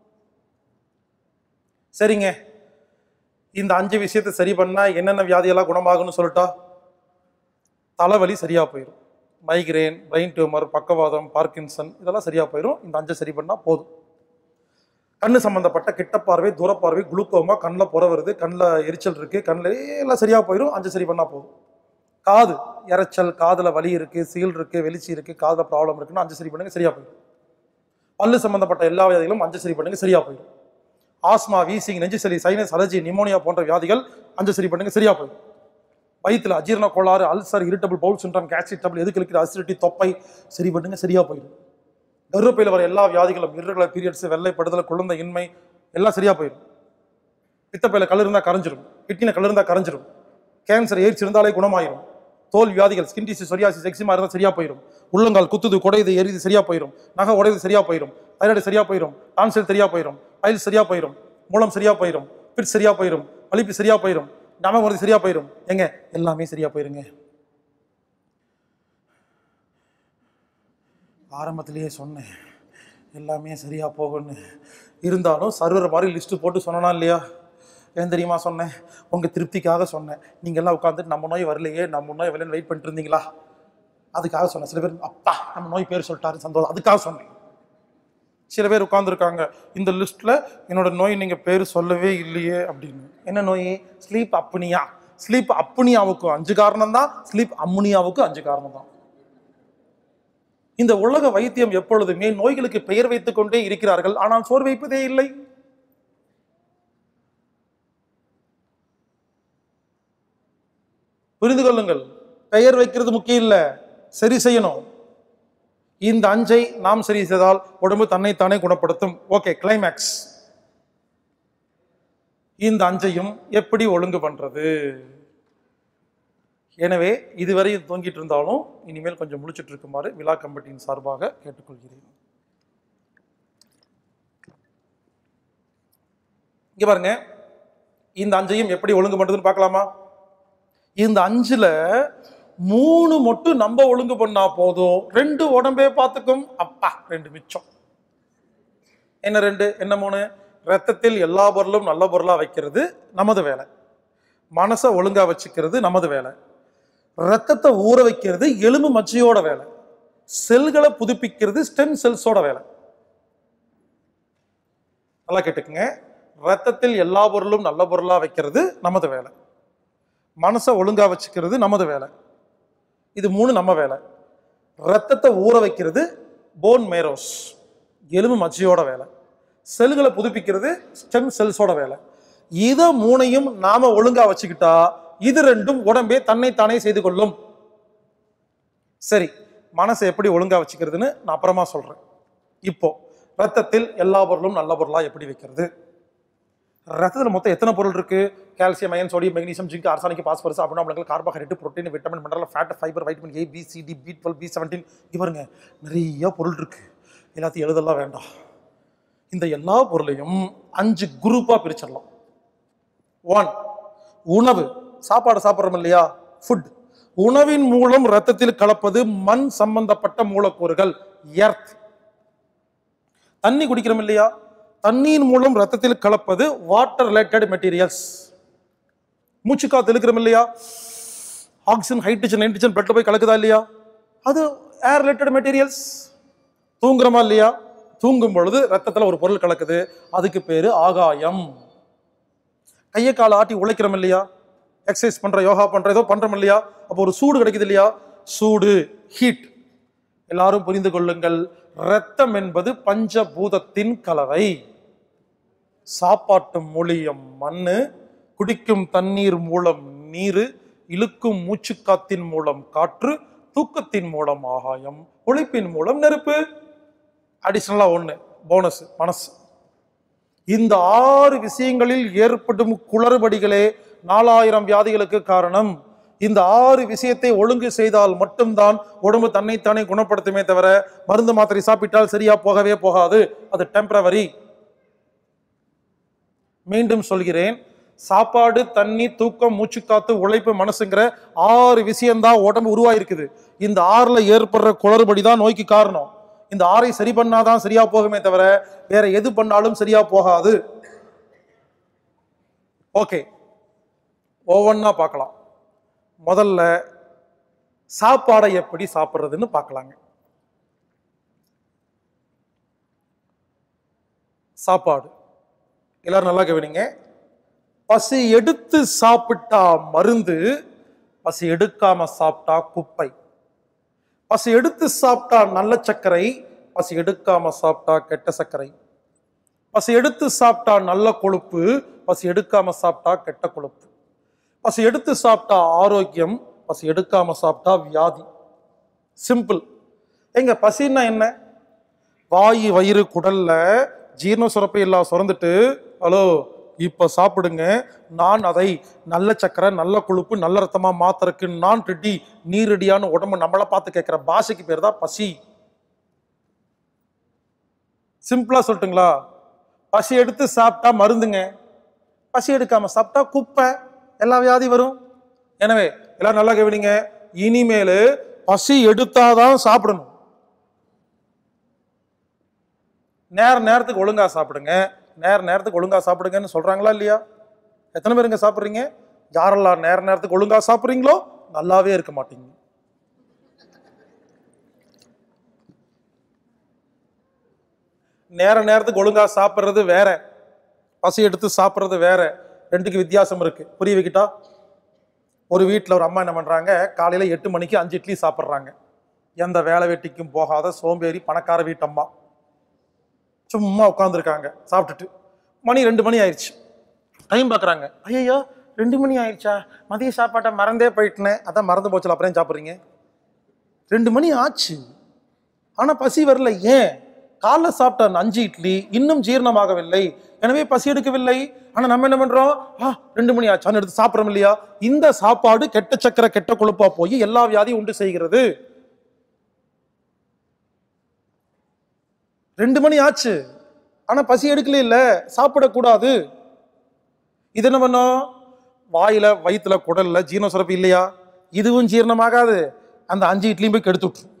சரிங்க இந்த அஞ்சு விஷயத்தை சரி பண்ணா என்னென்ன வியாதியெல்லாம் குணமாகும்னு சொல்லட்டா தலைவலி சரியா போயிடும் மைக்ரேன் பிரெயின் டியூமர் பக்கவாதம் பார்க்கின்சன் இதெல்லாம் சரியா போயிடும் இந்த அஞ்சை சரி பண்ணா போதும் கண்ணு சம்பந்தப்பட்ட கிட்ட பார்வை தூர பார்வை குளுக்கோமா கண்ணில் புற வருது கண்ணில் எரிச்சல் இருக்கு கண்ணில் எல்லாம் சரியா போயிடும் அஞ்சு சரி பண்ணா போதும் காது இரைச்சல் காதுல வலி இருக்கு சீல் இருக்கு வெளிச்சி இருக்கு காதுல ப்ராப்ளம் இருக்குன்னா அஞ்சு சரி பண்ணுங்க சரியா போயிடும் பல்லு சம்பந்தப்பட்ட எல்லா வியாதிகளும் மஞ்சள் சரி பண்ணுங்க சரியா போயிடும் ஆஸ்மா வீசிங் நெஞ்சு சளி சைனஸ் அலர்ஜி நிமோனியா போன்ற வியாதிகள் மஞ்சள் சரி பண்ணுங்க சரியா போயிடும் வயிற்றுல அஜீரண கோளாறு ulcer irritable bowel syndrome gastric டபுள் எதுக்கு இருக்கிற அசிடிட்டி தொப்பை சரி பண்ணுங்க சரியா போயிடும் கர்ப்பப்பையில் வர எல்லா வியாதிகளும் irregular பீரியட்ஸ் வெள்ளைப்படுதல் குழந்தை இன்மை எல்லாம் சரியா போயிடும் பித்தப்பையில கல் இருந்தால் கரைஞ்சிரும் கிட்னியில் கல் இருந்தால் கரைஞ்சிரும் கேன்சர் எய்ட்ஸ் இருந்தாலே குணமாயிரும் தோல் வியாதிகள் ஸ்கின் டிசீஸ் சொரியாசிஸ் எக்ஸிமா இருந்தால் சரியா போயிடும் உள்ளங்கால் குத்துது குடையுது எரியுது சரியா போயிடும் நகை உடையுது சரியா போயிடும் தைராய்டு சரியா போயிடும் டான்சில் சரியா போயிடும் பைல் சரியா போயிடும் மூலம் சரியா போயிடும் பிட் சரியா போயிடும் வலிப்பு சரியா போயிடும் ஞாபகம் வருது சரியா போயிடும் எங்க எல்லாமே சரியா போயிருங்க ஆரம்பத்திலேயே சொன்னேன் எல்லாமே சரியா போகும்னு இருந்தாலும் சர்வர் மாதிரி லிஸ்ட்டு போட்டு சொன்னனா இல்லையா ஏன் தெரியுமா சொன்னேன் உங்கள் திருப்திக்காக சொன்னேன் நீங்கள் எல்லாம் உட்காந்துட்டு நம்ம நோய் வரலையே நம்ம நோய் வரலன்னு வெயிட் பண்ணிட்டு இருந்தீங்களா அதுக்காக சொன்னேன் சில பேர் அப்பா நம்ம நோய் பேர் சொல்லிட்டாரு சந்தோஷம் அதுக்காக சொன்னேன் சில பேர் உட்காந்துருக்காங்க இந்த லிஸ்ட்டில் என்னோட நோய் நீங்கள் பேர் சொல்லவே இல்லையே அப்படின்னு என்ன நோய் ஸ்லீப் அப்னியா ஸ்லீப் அப்னியாவுக்கும் அஞ்சு காரணம் தான் ஸ்லீப் அம்முனியாவுக்கும் அஞ்சு காரணம் தான் இந்த உலக வைத்தியம் எப்பொழுதுமே நோய்களுக்கு பெயர் வைத்துக் கொண்டே இருக்கிறார்கள் ஆனால் சோர் வைப்பதே இல்லை புரிந்து கொள்ளுங்கள் பெயர் வைக்கிறது முக்கியம் இல்லை சரி செய்யணும் இந்த அஞ்சை நாம் சரி செய்தால் உடம்பு தன்னைத்தானே குணப்படுத்தும் ஓகே கிளைமேக்ஸ் இந்த அஞ்சையும் எப்படி ஒழுங்கு பண்றது எனவே இதுவரை இது தூங்கிட்டு இருந்தாலும் இனிமேல் கொஞ்சம் முழிச்சிட்டு இருக்குமாறு விழா கமிட்டியின் சார்பாக கேட்டுக்கொள்கிறேன் இங்க பாருங்க இந்த அஞ்சையும் எப்படி ஒழுங்கு பண்றதுன்னு பார்க்கலாமா இந்த அஞ்சுல மூணு மட்டும் நம்ம ஒழுங்கு பண்ணா போதும் ரெண்டு உடம்பே பார்த்துக்கும் அப்பா ரெண்டு மிச்சம் என்ன ரெண்டு என்ன மூணு ரத்தத்தில் எல்லா பொருளும் நல்ல பொருளா வைக்கிறது நமது வேலை மனசை ஒழுங்கா வச்சுக்கிறது நமது வேலை ரத்தத்தை ஊற வைக்கிறது எலும்பு மச்சையோட வேலை செல்களை புதுப்பிக்கிறது ஸ்டெம் செல்ஸோட வேலை நல்லா கேட்டுக்குங்க ரத்தத்தில் எல்லா பொருளும் நல்ல பொருளா வைக்கிறது நமது வேலை மனசை ஒழுங்கா வச்சுக்கிறது நமது வேலை இது மூணு நம்ம வேலை ரத்தத்தை ஊற வைக்கிறது போன் மேரோஸ் எலும்பு மச்சையோட வேலை செல்களை புதுப்பிக்கிறது ஸ்டெம் செல்ஸோட வேலை இதை மூணையும் நாம ஒழுங்கா வச்சுக்கிட்டா இது ரெண்டும் உடம்பே தன்னைத்தானே செய்து கொள்ளும் சரி மனசை எப்படி ஒழுங்கா வச்சுக்கிறதுன்னு நான் அப்புறமா சொல்றேன் இப்போ ரத்தத்தில் எல்லா பொருளும் நல்ல பொருளா எப்படி வைக்கிறது ரத்தத்தில் மொத்தம் எத்தனை பொருள் இருக்கு calcium iron sodium magnesium zinc arsenic phosphorus அபுனாமலங்கள் carbohydrate protein vitamin mineral fat fibre vitamin A B C D B twelve B seventeen இவருங்க நிறைய பொருள் இருக்கு எல்லாத்தையும் எழுதலாம் வேண்டாம் இந்த எல்லா பொருளையும் அஞ்சு குரூப்பா பிரிச்சிடலாம் ஒன் உணவு சாப்பாடு சாப்பிட்றோம் இல்லையா ஃபுட் உணவின் மூலம் ரத்தத்தில் கலப்பது மண் சம்பந்தப்பட்ட மூலக்கூறுகள் எர்த் தண்ணி குடிக்கிறோம் இல்லையா தண்ணீர் மூலம் ரத்தத்தில் கலப்பது வாட்டர் ரிலேட்டட் மெட்டீரியல்ஸ் மூச்சு காத்து இழுக்கிறோம் இல்லையா ஆக்சிஜன் ஹைட்ரஜன் நைட்ரஜன் பிளட்ல போய் கலக்குதா இல்லையா அது ஏர் ரிலேட்டட் மெட்டீரியல்ஸ் தூங்குறோமா இல்லையா தூங்கும் பொழுது ரத்தத்துல ஒரு பொருள் கலக்குது அதுக்கு பேரு ஆகாயம் கையை காலை ஆட்டி உழைக்கிறோம் இல்லையா எக்ஸசைஸ் பண்ற யோகா பண்ற ஏதோ பண்றோம் இல்லையா அப்போ ஒரு சூடு கிடைக்குது இல்லையா சூடு ஹீட் எல்லாரும் புரிந்து கொள்ளுங்கள் இரத்தம் என்பது பஞ்சபூதத்தின் கலவை சாப்பாட்டு மூலியம் மண்ணு குடிக்கும் தண்ணீர் மூலம் நீரு இழுக்கும் மூச்சுக்காத்தின் மூலம் காற்று தூக்கத்தின் மூலம் ஆகாயம் உழைப்பின் மூலம் நெருப்பு அடிஷனலா ஒண்ணு போனஸ் மனசு இந்த ஆறு விஷயங்களில் ஏற்படும் குளறுபடிகளே நாலாயிரம் வியாதிகளுக்கு காரணம் இந்த ஆறு விஷயத்தை ஒழுங்கு செய்தால் மட்டும்தான் உடம்பு தன்னைத்தானே குணப்படுத்துமே தவிர மருந்து மாத்திரை சாப்பிட்டால் சரியா போகவே போகாது அது டெம்பரவரி மீண்டும் சொல்கிறேன் சாப்பாடு தண்ணி தூக்கம் மூச்சுக்காத்து உழைப்பு மனசுங்கிற ஆறு விஷயம்தான் உடம்பு உருவாயிருக்குது இந்த ஆறுல ஏற்படுற குளறுபடி தான் நோய்க்கு காரணம் இந்த ஆறை சரி பண்ணாதான் சரியா போகுமே தவிர வேற எது பண்ணாலும் சரியா போகாது ஓகே ஒவ்வொன்றா பார்க்கலாம் முதல்ல சாப்பாடை எப்படி சாப்பிட்றதுன்னு பார்க்கலாங்க சாப்பாடு எல்லாரும் நல்லா கவனிங்க பசி எடுத்து சாப்பிட்டா மருந்து பசி எடுக்காம சாப்பிட்டா குப்பை பசி எடுத்து சாப்பிட்டா நல்ல சர்க்கரை பசி எடுக்காம சாப்பிட்டா கெட்ட சர்க்கரை பசி எடுத்து சாப்பிட்டா நல்ல கொழுப்பு பசி எடுக்காம சாப்பிட்டா கெட்ட கொழுப்பு பசி எடுத்து சாப்பிட்டா ஆரோக்கியம் பசி எடுக்காம சாப்பிட்டா வியாதி சிம்பிள் எங்க பசின்னா என்ன வாய் வயிறு குடல்ல ஜீரண சுரப்பை எல்லாம் சுரந்துட்டு ஹலோ இப்ப சாப்பிடுங்க நான் அதை நல்ல சக்கரை நல்ல கொழுப்பு நல்ல ரத்தமா மாத்துறதுக்கு நான் ரெடி நீ ரெடியான உடம்பு நம்மளை பார்த்து கேட்கிற பாஷைக்கு பேர் தான் பசி சிம்பிளா சொல்லட்டுங்களா பசி எடுத்து சாப்பிட்டா மருந்துங்க பசி எடுக்காம சாப்பிட்டா குப்பை எல்லா வியாதி வரும் எனவே எல்லாரும் நல்லா கவனிங்க இனிமேல் பசி எடுத்தாதான் சாப்பிடணும் நேர நேரத்துக்கு ஒழுங்கா சாப்பிடுங்க நேர நேரத்துக்கு ஒழுங்கா சாப்பிடுங்கன்னு சொல்றாங்களா இல்லையா எத்தனை பேருங்க சாப்பிட்றீங்க யாரெல்லாம் நேர நேரத்துக்கு ஒழுங்கா சாப்பிட்றீங்களோ நல்லாவே இருக்க மாட்டீங்க நேர நேரத்துக்கு ஒழுங்கா சாப்பிட்றது வேற பசி எடுத்து சாப்பிட்றது வேற ரெண்டுக்கு வித்தியாசம் இருக்கு புரிய வைக்கிட்டா ஒரு வீட்டில் ஒரு அம்மா என்ன பண்றாங்க காலையில எட்டு மணிக்கு அஞ்சு இட்லி சாப்பிட்றாங்க எந்த வேலை வெட்டிக்கும் போகாத சோம்பேறி பணக்கார வீட்டம்மா சும்மா உட்காந்துருக்காங்க சாப்பிட்டுட்டு மணி ரெண்டு மணி ஆயிடுச்சு டைம் பார்க்குறாங்க ஐயோ ரெண்டு மணி ஆயிடுச்சா மதிய சாப்பாட்டை மறந்தே போயிட்டேனே அதான் மறந்து போச்சுல அப்புறம் ஏன் சாப்பிட்றீங்க ரெண்டு மணி ஆச்சு ஆனால் பசி வரல ஏன் காலைல சாப்பிட்ட அந்த அஞ்சு இட்லி இன்னும் ஜீரணமாகவில்லை எனவே பசி எடுக்கவில்லை ஆனால் நம்ம என்ன பண்றோம் ஆ ரெண்டு மணி ஆச்சான்னு எடுத்து சாப்பிட்றோம் இல்லையா இந்த சாப்பாடு கெட்ட சக்கரை கெட்ட கொழுப்பா போய் எல்லா வியாதியும் உண்டு செய்கிறது ரெண்டு மணி ஆச்சு ஆனா பசி எடுக்கல இல்ல சாப்பிடக்கூடாது இது என்ன பண்ணும் வாயில வயிற்றுல குடல்ல ஜீரண சுரப்பு இல்லையா இதுவும் ஜீரணமாகாது அந்த அஞ்சு இட்லியும் போய் கெடுத்து விட்டுரும்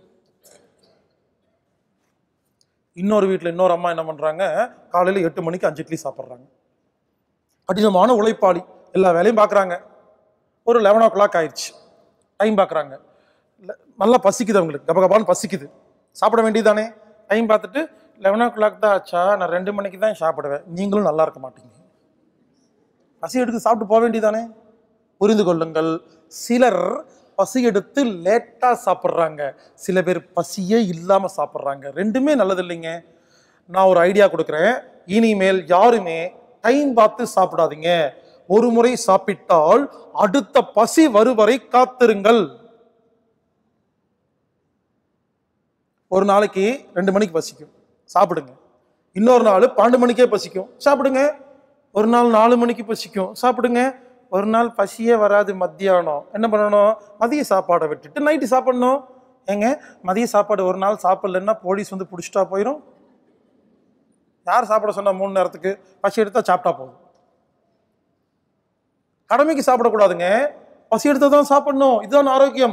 இன்னொரு வீட்டில் இன்னொரு அம்மா என்ன பண்றாங்க காலையில எட்டு மணிக்கு அஞ்சு இட்லி சாப்பிட்றாங்க கடினமான உழைப்பாளி எல்லா வேலையும் பார்க்குறாங்க ஒரு லெவன் ஓ கிளாக் ஆயிடுச்சு டைம் பார்க்குறாங்க நல்லா பசிக்குது அவங்களுக்கு கபகபான்னு பசிக்குது சாப்பிட வேண்டியதானே டைம் பார்த்துட்டு லெவன் ஓ கிளாக் தான் ஆச்சா நான் ரெண்டு மணிக்கு தான் சாப்பிடுவேன் நீங்களும் நல்லா இருக்க மாட்டீங்க பசி எடுத்து சாப்பிட்டு போக வேண்டியதானே புரிந்து கொள்ளுங்கள் சிலர் பசி எடுத்து லேட்டாக சாப்பிட்றாங்க சில பேர் பசியே இல்லாமல் சாப்பிட்றாங்க ரெண்டுமே நல்லது இல்லைங்க நான் ஒரு ஐடியா கொடுக்குறேன் இனிமேல் யாருமே டைம் பார்த்து சாப்பிடாதீங்க ஒரு முறை சாப்பிட்டால் அடுத்த பசி வருவரை காத்திருங்கள் ஒரு நாளைக்கு ரெண்டு மணிக்கு பசிக்கும் சாப்பிடுங்க இன்னொரு நாள் பன்னெண்டு மணிக்கே பசிக்கும் சாப்பிடுங்க ஒரு நாள் நாலு மணிக்கு பசிக்கும் சாப்பிடுங்க ஒரு நாள் பசியே வராது மத்தியானம் என்ன பண்ணணும் மதிய சாப்பாடை விட்டுட்டு நைட்டு சாப்பிடணும் ஏங்க மதிய சாப்பாடு ஒரு நாள் சாப்பிடலன்னா போலீஸ் வந்து பிடிச்சிட்டா போயிடும் யார் சாப்பிட சொன்னா மூணு நேரத்துக்கு பசி எடுத்தா சாப்பிட்டா போதும் கடமைக்கு சாப்பிடக்கூடாதுங்க பசி எடுத்தா தான் சாப்பிடணும் இதுதான் ஆரோக்கியம்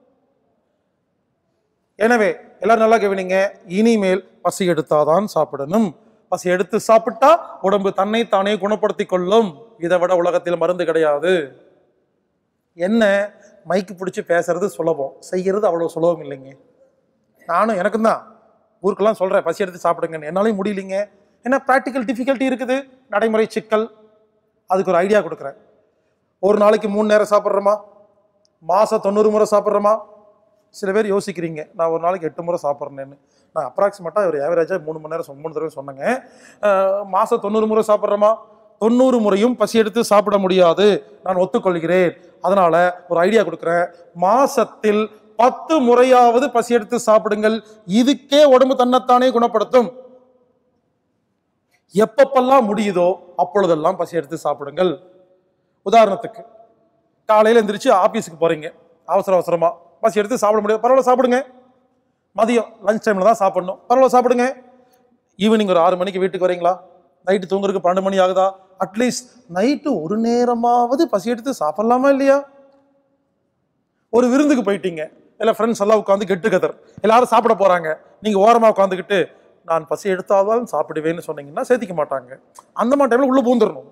எனவே எல்லாரும் நல்லா கவனிங்க இனிமேல் பசி எடுத்தாதான் சாப்பிடணும் பசி எடுத்து சாப்பிட்டா உடம்பு தன்னை தானே குணப்படுத்தி கொள்ளும் இதை விட உலகத்தில் மருந்து கிடையாது என்ன மைக்கு பிடிச்சி பேசுறது சுலபம் செய்யறது அவ்வளவு சுலபம் இல்லைங்க நானும் எனக்கும் தான் ஊருக்கெல்லாம் சொல்றேன் பசி எடுத்து சாப்பிடுங்கன்னு என்னாலையும் முடியலைங்க ஏன்னா ப்ராக்டிக்கல் டிஃபிகல்ட்டி இருக்குது நடைமுறை சிக்கல் அதுக்கு ஒரு ஐடியா கொடுக்குறேன் ஒரு நாளைக்கு மூணு நேரம் சாப்பிட்றோமா மாசம் தொண்ணூறு முறை சாப்பிட்றோமா சில பேர் யோசிக்கிறீங்க நான் ஒரு நாளைக்கு எட்டு முறை சாப்பிட்றேன்னு நான் அப்ராக்சிமேட்டாக ஒரு ஆவரேஜாக மூணு மணி நேரம் சொ- மூணு தடவை சொன்னேங்க அஹ், மாசம் தொண்ணூறு முறை சாப்பிட்றோமா தொண்ணூறு முறையும் பசி எடுத்து சாப்பிட முடியாது நான் ஒத்துக்கொள்கிறேன் அதனால ஒரு ஐடியா கொடுக்குறேன் மாசத்தில் பத்து முறையாவது பசி எடுத்து சாப்பிடுங்கள் இதுக்கே உடம்பு தன்னைத்தானே குணப்படுத்தும் எப்பப்பெல்லாம் முடியுதோ அப்பொழுதெல்லாம் பசி எடுத்து சாப்பிடுங்கள் உதாரணத்துக்கு காலையில் எந்திரிச்சு ஆபீஸுக்கு போறீங்க அவசர அவசரமா பசி எடுத்து சாப்பிட முடியாது பரவாயில்ல சாப்பிடுங்க மதியம் லஞ்ச் டைம்ல தான் சாப்பிடணும் பரவாயில்ல சாப்பிடுங்க ஈவினிங் ஒரு ஆறு மணிக்கு வீட்டுக்கு வரீங்களா நைட்டு தூங்குறதுக்கு பன்னெண்டு மணி ஆகுதா அட்லீஸ்ட் நைட்டு ஒரு நேரமாவது பசி எடுத்து சாப்பிடலாமா இல்லையா ஒரு விருந்துக்கு போயிட்டீங்க இல்லை ஃப்ரெண்ட்ஸ் எல்லாம் உட்காந்து கெட்டு கதர் எல்லாரும் சாப்பிட போறாங்க நீங்க ஓரமா உட்காந்துக்கிட்டு நான் பசி எடுத்தாதான் சாப்பிடுவேன்னு சொன்னீங்கன்னா சேர்த்திக்க மாட்டாங்க அந்த மாதிரி டைம்ல உள்ள பூந்துடணும்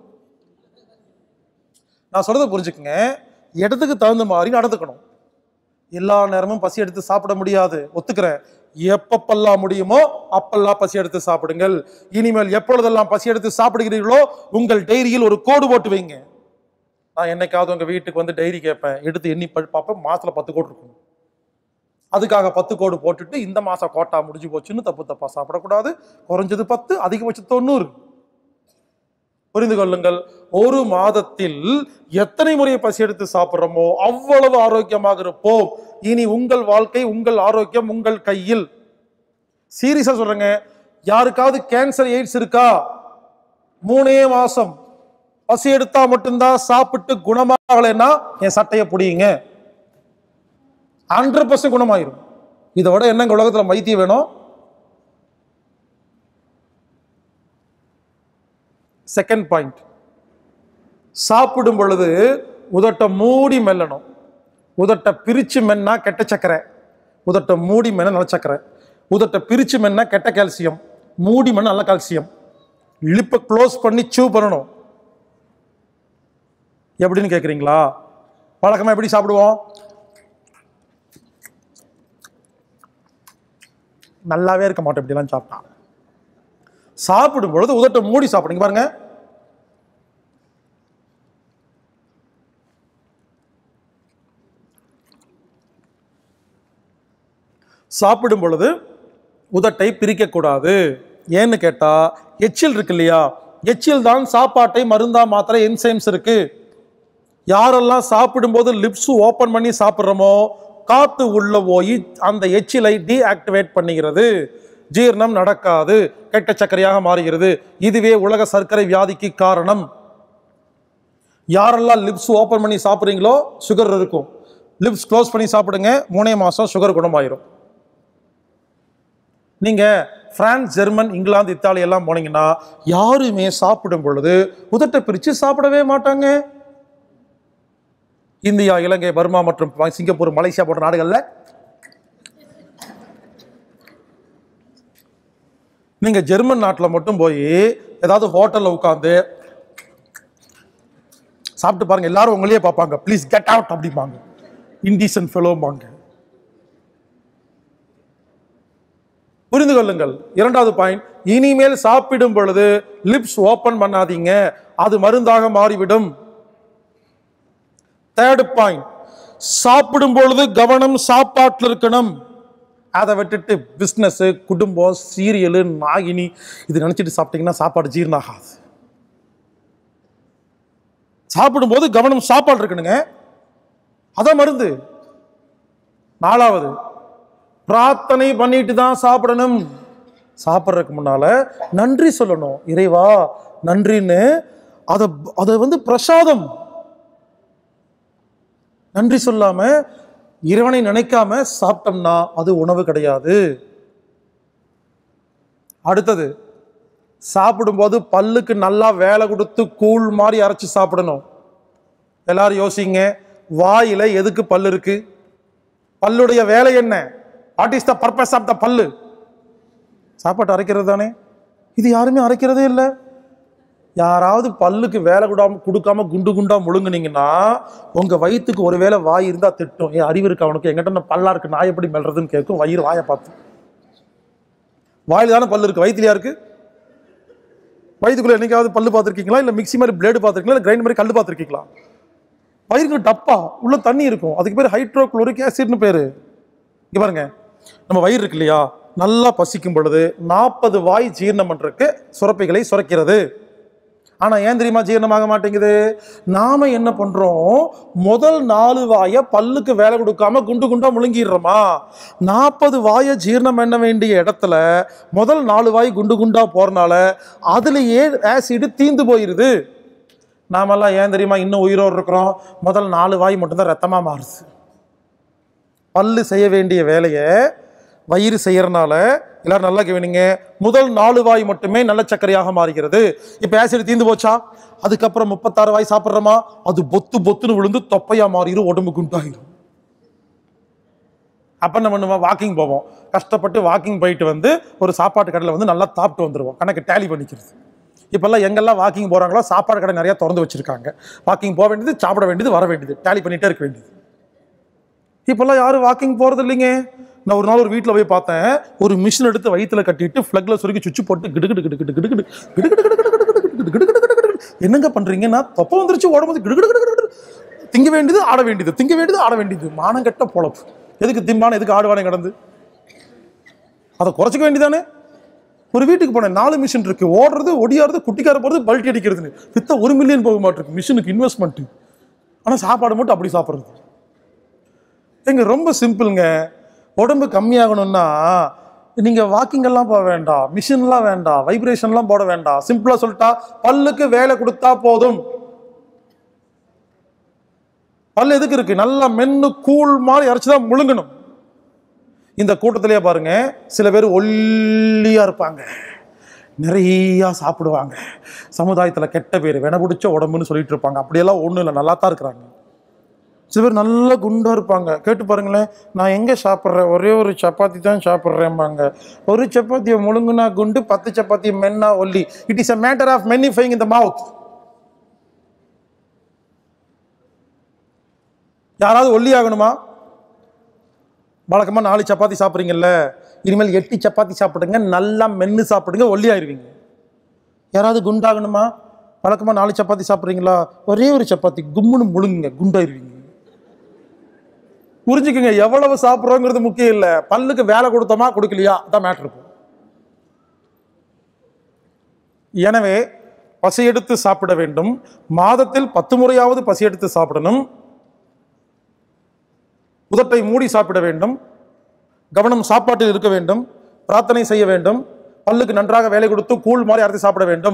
நான் சொல்றதை புரிஞ்சுக்குங்க இடத்துக்கு தகுந்த மாதிரி நடந்துக்கணும் எல்லா நேரமும் பசி எடுத்து சாப்பிட முடியாது ஒத்துக்கிறேன் எப்பப்பெல்லாம் முடியுமோ அப்பெல்லாம் பசி எடுத்து சாப்பிடுங்கள் இனிமேல் எப்பொழுதெல்லாம் பசி எடுத்து சாப்பிடுகிறீர்களோ உங்கள் டைரியில் ஒரு கோடு போட்டு வைங்க நான் என்னைக்காவது உங்க வீட்டுக்கு வந்து டைரி கேட்பேன் எடுத்து எண்ணி படி பார்ப்பேன் மாசத்துல பத்து கோடு இருக்கும் அதுக்காக பத்து கோடு போட்டுட்டு இந்த மாசம் கோட்டா முடிஞ்சு போச்சுன்னு தப்பு தப்பா சாப்பிடக்கூடாது குறைஞ்சது பத்து அதிகபட்சம் தொண்ணூறு புரிந்து கொள்ளுங்கள் ஒரு மாதத்தில் எத்தனை முறை பசி எடுத்து சாப்பிட்றோமோ அவ்வளவு ஆரோக்கியமாக இருப்போம் இனி உங்கள் வாழ்க்கை உங்கள் ஆரோக்கியம் உங்கள் கையில் சீரியஸா சொல்றேங்க யாருக்காவது கேன்சர் எய்ட்ஸ் இருக்கா மூணே மாசம் பசி எடுத்தா மட்டும்தான் சாப்பிட்டு குணமாகலைன்னா என் சட்டையை பிடிங்க ஹண்ட்ரட் பர்சன்ட் குணமாயிரும் இதை விட என்னங்க உலகத்துல வைத்தியம் வேணும் செகண்ட் பாயிண்ட் சாப்பிடும் பொழுது உதட்டை மூடி மெல்லணும் உதட்டை பிரிச்சு மென்னா கெட்ட சக்கரை உதட்டை மூடி மென்ன நல்ல சக்கரை உதட்டை பிரிச்சு மென்னா கெட்ட கால்சியம் மூடி மென்ன நல்ல கால்சியம் லிப்பை க்ளோஸ் பண்ணி சூ பண்ணணும் எப்படின்னு கேட்குறீங்களா வழக்கமாக எப்படி சாப்பிடுவோம் நல்லாவே இருக்க மாட்டோம் இப்படிலாம் சாப்பிட்டா சாப்பிடும் பொழுது உதட்டை மூடி சாப்பிடுங்க பாருங்க சாப்பிடும் பொழுது உதட்டை பிரிக்கக்கூடாது ஏன்னு கேட்டா எச்சில் இருக்கு இல்லையா எச்சில் தான் சாப்பாட்டை மருந்தா மாத்திர என்சைம்ஸ் இருக்கு யாரெல்லாம் சாப்பிடும்போது லிப்ஸ் ஓபன் பண்ணி சாப்பிட்றோமோ காத்து உள்ள போய் அந்த எச்சிலை டீஆக்டிவேட் பண்ணுகிறது ஜீரணம் நடக்காது கெட்ட சர்க்கரையாக மாறுகிறது இதுவே உலக சர்க்கரை வியாதிக்கு காரணம் யாரெல்லாம் லிப்ஸ் ஓப்பன் பண்ணி சாப்பிட்றீங்களோ சுகர் இருக்கும் லிப்ஸ் க்ளோஸ் பண்ணி சாப்பிடுங்க மூணே மாதம் சுகர் குணமாயிரும் நீங்கள் பிரான்ஸ் ஜெர்மன் இங்கிலாந்து இத்தாலி எல்லாம் போனீங்கன்னா யாருமே சாப்பிடும் பொழுது உதட்டை பிரித்து சாப்பிடவே மாட்டாங்க இந்தியா இலங்கை பர்மா மற்றும் சிங்கப்பூர் மலேசியா போன்ற நாடுகளில் நீங்கள் ஜெர்மன் நாட்டில் மட்டும் போய் ஏதாவது ஹோட்டலில் உட்காந்து சாப்பிட்டு பாருங்க எல்லாரும் உங்களையே பார்ப்பாங்க ப்ளீஸ் கெட் அவுட் அப்படிம்பாங்க இன்டீசன் ஃபெலோம்பாங்க புரிந்து கொள்ளுங்கள் இரண்டாவது பாயிண்ட் இனிமேல் சாப்பிடும் பொழுது லிப்ஸ் ஓபன் பண்ணாதீங்க அது மருந்தாக மாறிவிடும் தேர்ட் பாயிண்ட் சாப்பிடும் பொழுது கவனம் சாப்பாட்டில் இருக்கணும் அதை விட்டுட்டு பிஸ்னஸ் குடும்பம் சீரியலு நாகினி இது நினைச்சிட்டு சாப்பிட்டீங்கன்னா சாப்பாடு ஜீரணம் ஆகாது சாப்பிடும்போது கவனம் சாப்பாடு இருக்கணுங்க அதான் மருந்து நாலாவது பிரார்த்தனை பண்ணிட்டு தான் சாப்பிடணும் சாப்பிட்றதுக்கு முன்னால நன்றி சொல்லணும் இறைவா நன்றின்னு அதை அதை வந்து பிரசாதம் நன்றி சொல்லாம இறைவனை நினைக்காம சாப்பிட்டோம்னா அது உணவு கிடையாது அடுத்தது சாப்பிடும்போது பல்லுக்கு நல்லா வேலை கொடுத்து கூழ் மாதிரி அரைச்சு சாப்பிடணும் எல்லாரும் யோசிங்க வாயில எதுக்கு பல்லு இருக்கு பல்லுடைய வேலை என்ன what is the purpose of the பல்லு சாப்பாட்டு அரைக்கிறது தானே இது யாருமே அரைக்கிறதே இல்லை யாராவது பல்லுக்கு வேலை கூடாம கொடுக்காம குண்டு குண்டா முழுங்குனீங்கன்னா உங்க வயிற்றுக்கு ஒருவேளை வாய் இருந்தா திட்டும் ஏன் அறிவு இருக்கு அவனுக்கு எங்கிட்ட நான் பல்லா இருக்கு நான் எப்படி மெல்றதுன்னு கேட்கும் வயிறு வாயை பார்த்து வாயில் தானே பல்லு இருக்கு வயிற்றுலையா இருக்கு வயிற்றுக்குள்ள என்னைக்காவது பல்லு பார்த்துருக்கீங்களா இல்லை மிக்ஸி மாதிரி பிளேடு பார்த்துருக்கீங்களா இல்லை கிரைண்ட் மாதிரி கல் பார்த்துருக்கீங்களா வயிறுக்கு டப்பா உள்ள தண்ணி இருக்கும் அதுக்கு பேர் ஹைட்ரோக்ளோரிக் ஆசிட்னு பேர் இங்க பாருங்க நம்ம வயிறு இருக்கு இல்லையா நல்லா பசிக்கும் பொழுது நாற்பது வாய் ஜீரணம் பண்றதுக்கு சுரப்பிகளை சுரக்கிறது ஆனா ஏன் தெரியுமா ஜீரணமாக மாட்டேங்குது நாம என்ன பண்றோம் முதல் நாலு வாயை பல்லுக்கு வேலை கொடுக்காம குண்டு குண்டா முழுங்கிடுறோமா நாற்பது வாயை ஜீரணம் பண்ண வேண்டிய இடத்துல முதல் நாலு வாய் குண்டு குண்டா போறனால அதுலயே ஆசிட் தீந்து போயிருது நாமெல்லாம் ஏன் தெரியுமா இன்னும் உயிரோடு இருக்கிறோம் முதல் நாலு வாய் மட்டும்தான் ரத்தமா மாறுது பல்லு செய்ய வேண்டிய வேலையை வயிறு செய்யறனால எல்லாரும் நல்லா கவனிங்க முதல் நாலு வாய் மட்டுமே நல்ல சர்க்கரையாக மாறுகிறது இப்போ ஆசிட் தீந்து போச்சா அதுக்கப்புறம் முப்பத்தாறு வாய் சாப்பிட்றோமா அது பொத்து பொத்துன்னு விழுந்து தொப்பையா மாறிடும் உடம்பு குண்டாயிரும் அப்போ என்ன பண்ணுவோம் வாக்கிங் போவோம் கஷ்டப்பட்டு வாக்கிங் போயிட்டு வந்து ஒரு சாப்பாட்டு கடையில் வந்து நல்லா சாப்பிட்டு வந்துடுவோம் கணக்கு டேலி பண்ணிக்கிறது இப்போல்லாம் எங்கெல்லாம் வாக்கிங் போகிறாங்களோ சாப்பாடு கடை நிறையா திறந்து வச்சிருக்காங்க வாக்கிங் போக வேண்டியது சாப்பிட வேண்டியது வர வேண்டியது டேலி பண்ணிட்டே இருக்க வேண்டியது இப்போல்லாம் யாரும் வாக்கிங் போகிறது இல்லைங்க நான் ஒரு நாள் ஒரு வீட்டில் போய் பார்த்தேன் ஒரு மிஷின் எடுத்து வயிற்றுல கட்டிட்டு ஃப்ளக்ல சுருக்கி சுவிட்ச் போட்டு கிடு கிடு கிடு கிடு கிடு கிடு கிடு கிடு கிடு கிடு கிடு கிடு கிடு கிடு கிடு கிடு கிடு. என்னங்க பண்றீங்கன்னா தொப்பை வந்துருச்சு உடம்பு கிடு கிடு கிடு கிடு கிடு. திங்க வேண்டியது ஆட வேண்டியது திங்க வேண்டியது ஆட வேண்டியது மானங்கட்ட பொழப்பு எதுக்கு திம்பான எதுக்கு ஆடுவானே கடந்து அதை குறைச்சிக்க வேண்டியதானே ஒரு வீட்டுக்கு போனேன் நாலு மிஷின் இருக்கு ஓடுறது ஒடியாடுறது குட்டிக்கார போகிறது பல்ட்டி அடிக்கிறதுன்னு வித்தா ஒரு மில்லியன் போக மாட்டிருக்கு மிஷினுக்கு இன்வெஸ்ட்மெண்ட் ஆனால் சாப்பாடு மட்டும் அப்படி சாப்பிட்றது எங்க ரொம்ப சிம்பிளுங்க உடம்பு கம்மியாகணும்னா நீங்க வாக்கிங் எல்லாம் போக வேண்டாம் மிஷின்லாம் வேண்டாம் வைப்ரேஷன்லாம் போட வேண்டாம் சிம்பிளா சொல்லிட்டா பல்லுக்கு வேலை கொடுத்தா போதும் பல்லு எதுக்கு இருக்கு நல்லா மென்னு கூழ் மாதிரி அரைச்சு தான் முழுங்கணும் இந்த கூட்டத்திலேயே பாருங்க சில பேர் ஒல்லியா இருப்பாங்க நிறைய சாப்பிடுவாங்க சமுதாயத்தில் கெட்ட பேர் வென பிடிச்ச உடம்புன்னு சொல்லிட்டு இருப்பாங்க அப்படியெல்லாம் ஒன்றும் இல்லை நல்லா தான் இருக்கிறாங்க சில பேர் நல்ல குண்டா இருப்பாங்க கேட்டு பாருங்களேன் நான் எங்கே சாப்பிட்றேன் ஒரே ஒரு சப்பாத்தி தான் சாப்பிட்றேன்பாங்க ஒரு சப்பாத்தியை முழுங்குனா குண்டு பத்து சப்பாத்தி மென்னா ஒல்லி it is a matter of மெனிஃபைங் in the மவுத் யாராவது ஒல்லி ஆகணுமா வழக்கமாக நாலு சப்பாத்தி சாப்பிட்றீங்கல்ல இனிமேல் எட்டு சப்பாத்தி சாப்பிடுங்க நல்லா மென்று சாப்பிடுங்க ஒல்லி ஆயிருவீங்க யாராவது குண்டாகணுமா வழக்கமாக நாலு சப்பாத்தி சாப்பிட்றீங்களா ஒரே ஒரு சப்பாத்தி கும்முன்னு முழுங்குங்க குண்டாயிருவீங்க புரிஞ்சுக்குங்க எவ்வளவு சாப்பிட்றோங்கிறது முக்கியம் இல்லை பல்லுக்கு வேலை கொடுத்தோமா கொடுக்கலையா அதான் மேட்ரு இருக்கும் எனவே பசி எடுத்து சாப்பிட வேண்டும் மாதத்தில் பத்து முறையாவது பசி எடுத்து சாப்பிடணும் உதட்டை மூடி சாப்பிட வேண்டும் கவனம் சாப்பாட்டில் இருக்க வேண்டும் பிரார்த்தனை செய்ய வேண்டும் பல்லுக்கு நன்றாக வேலை கொடுத்து கூழ் மாதிரி அரைத்து சாப்பிட வேண்டும்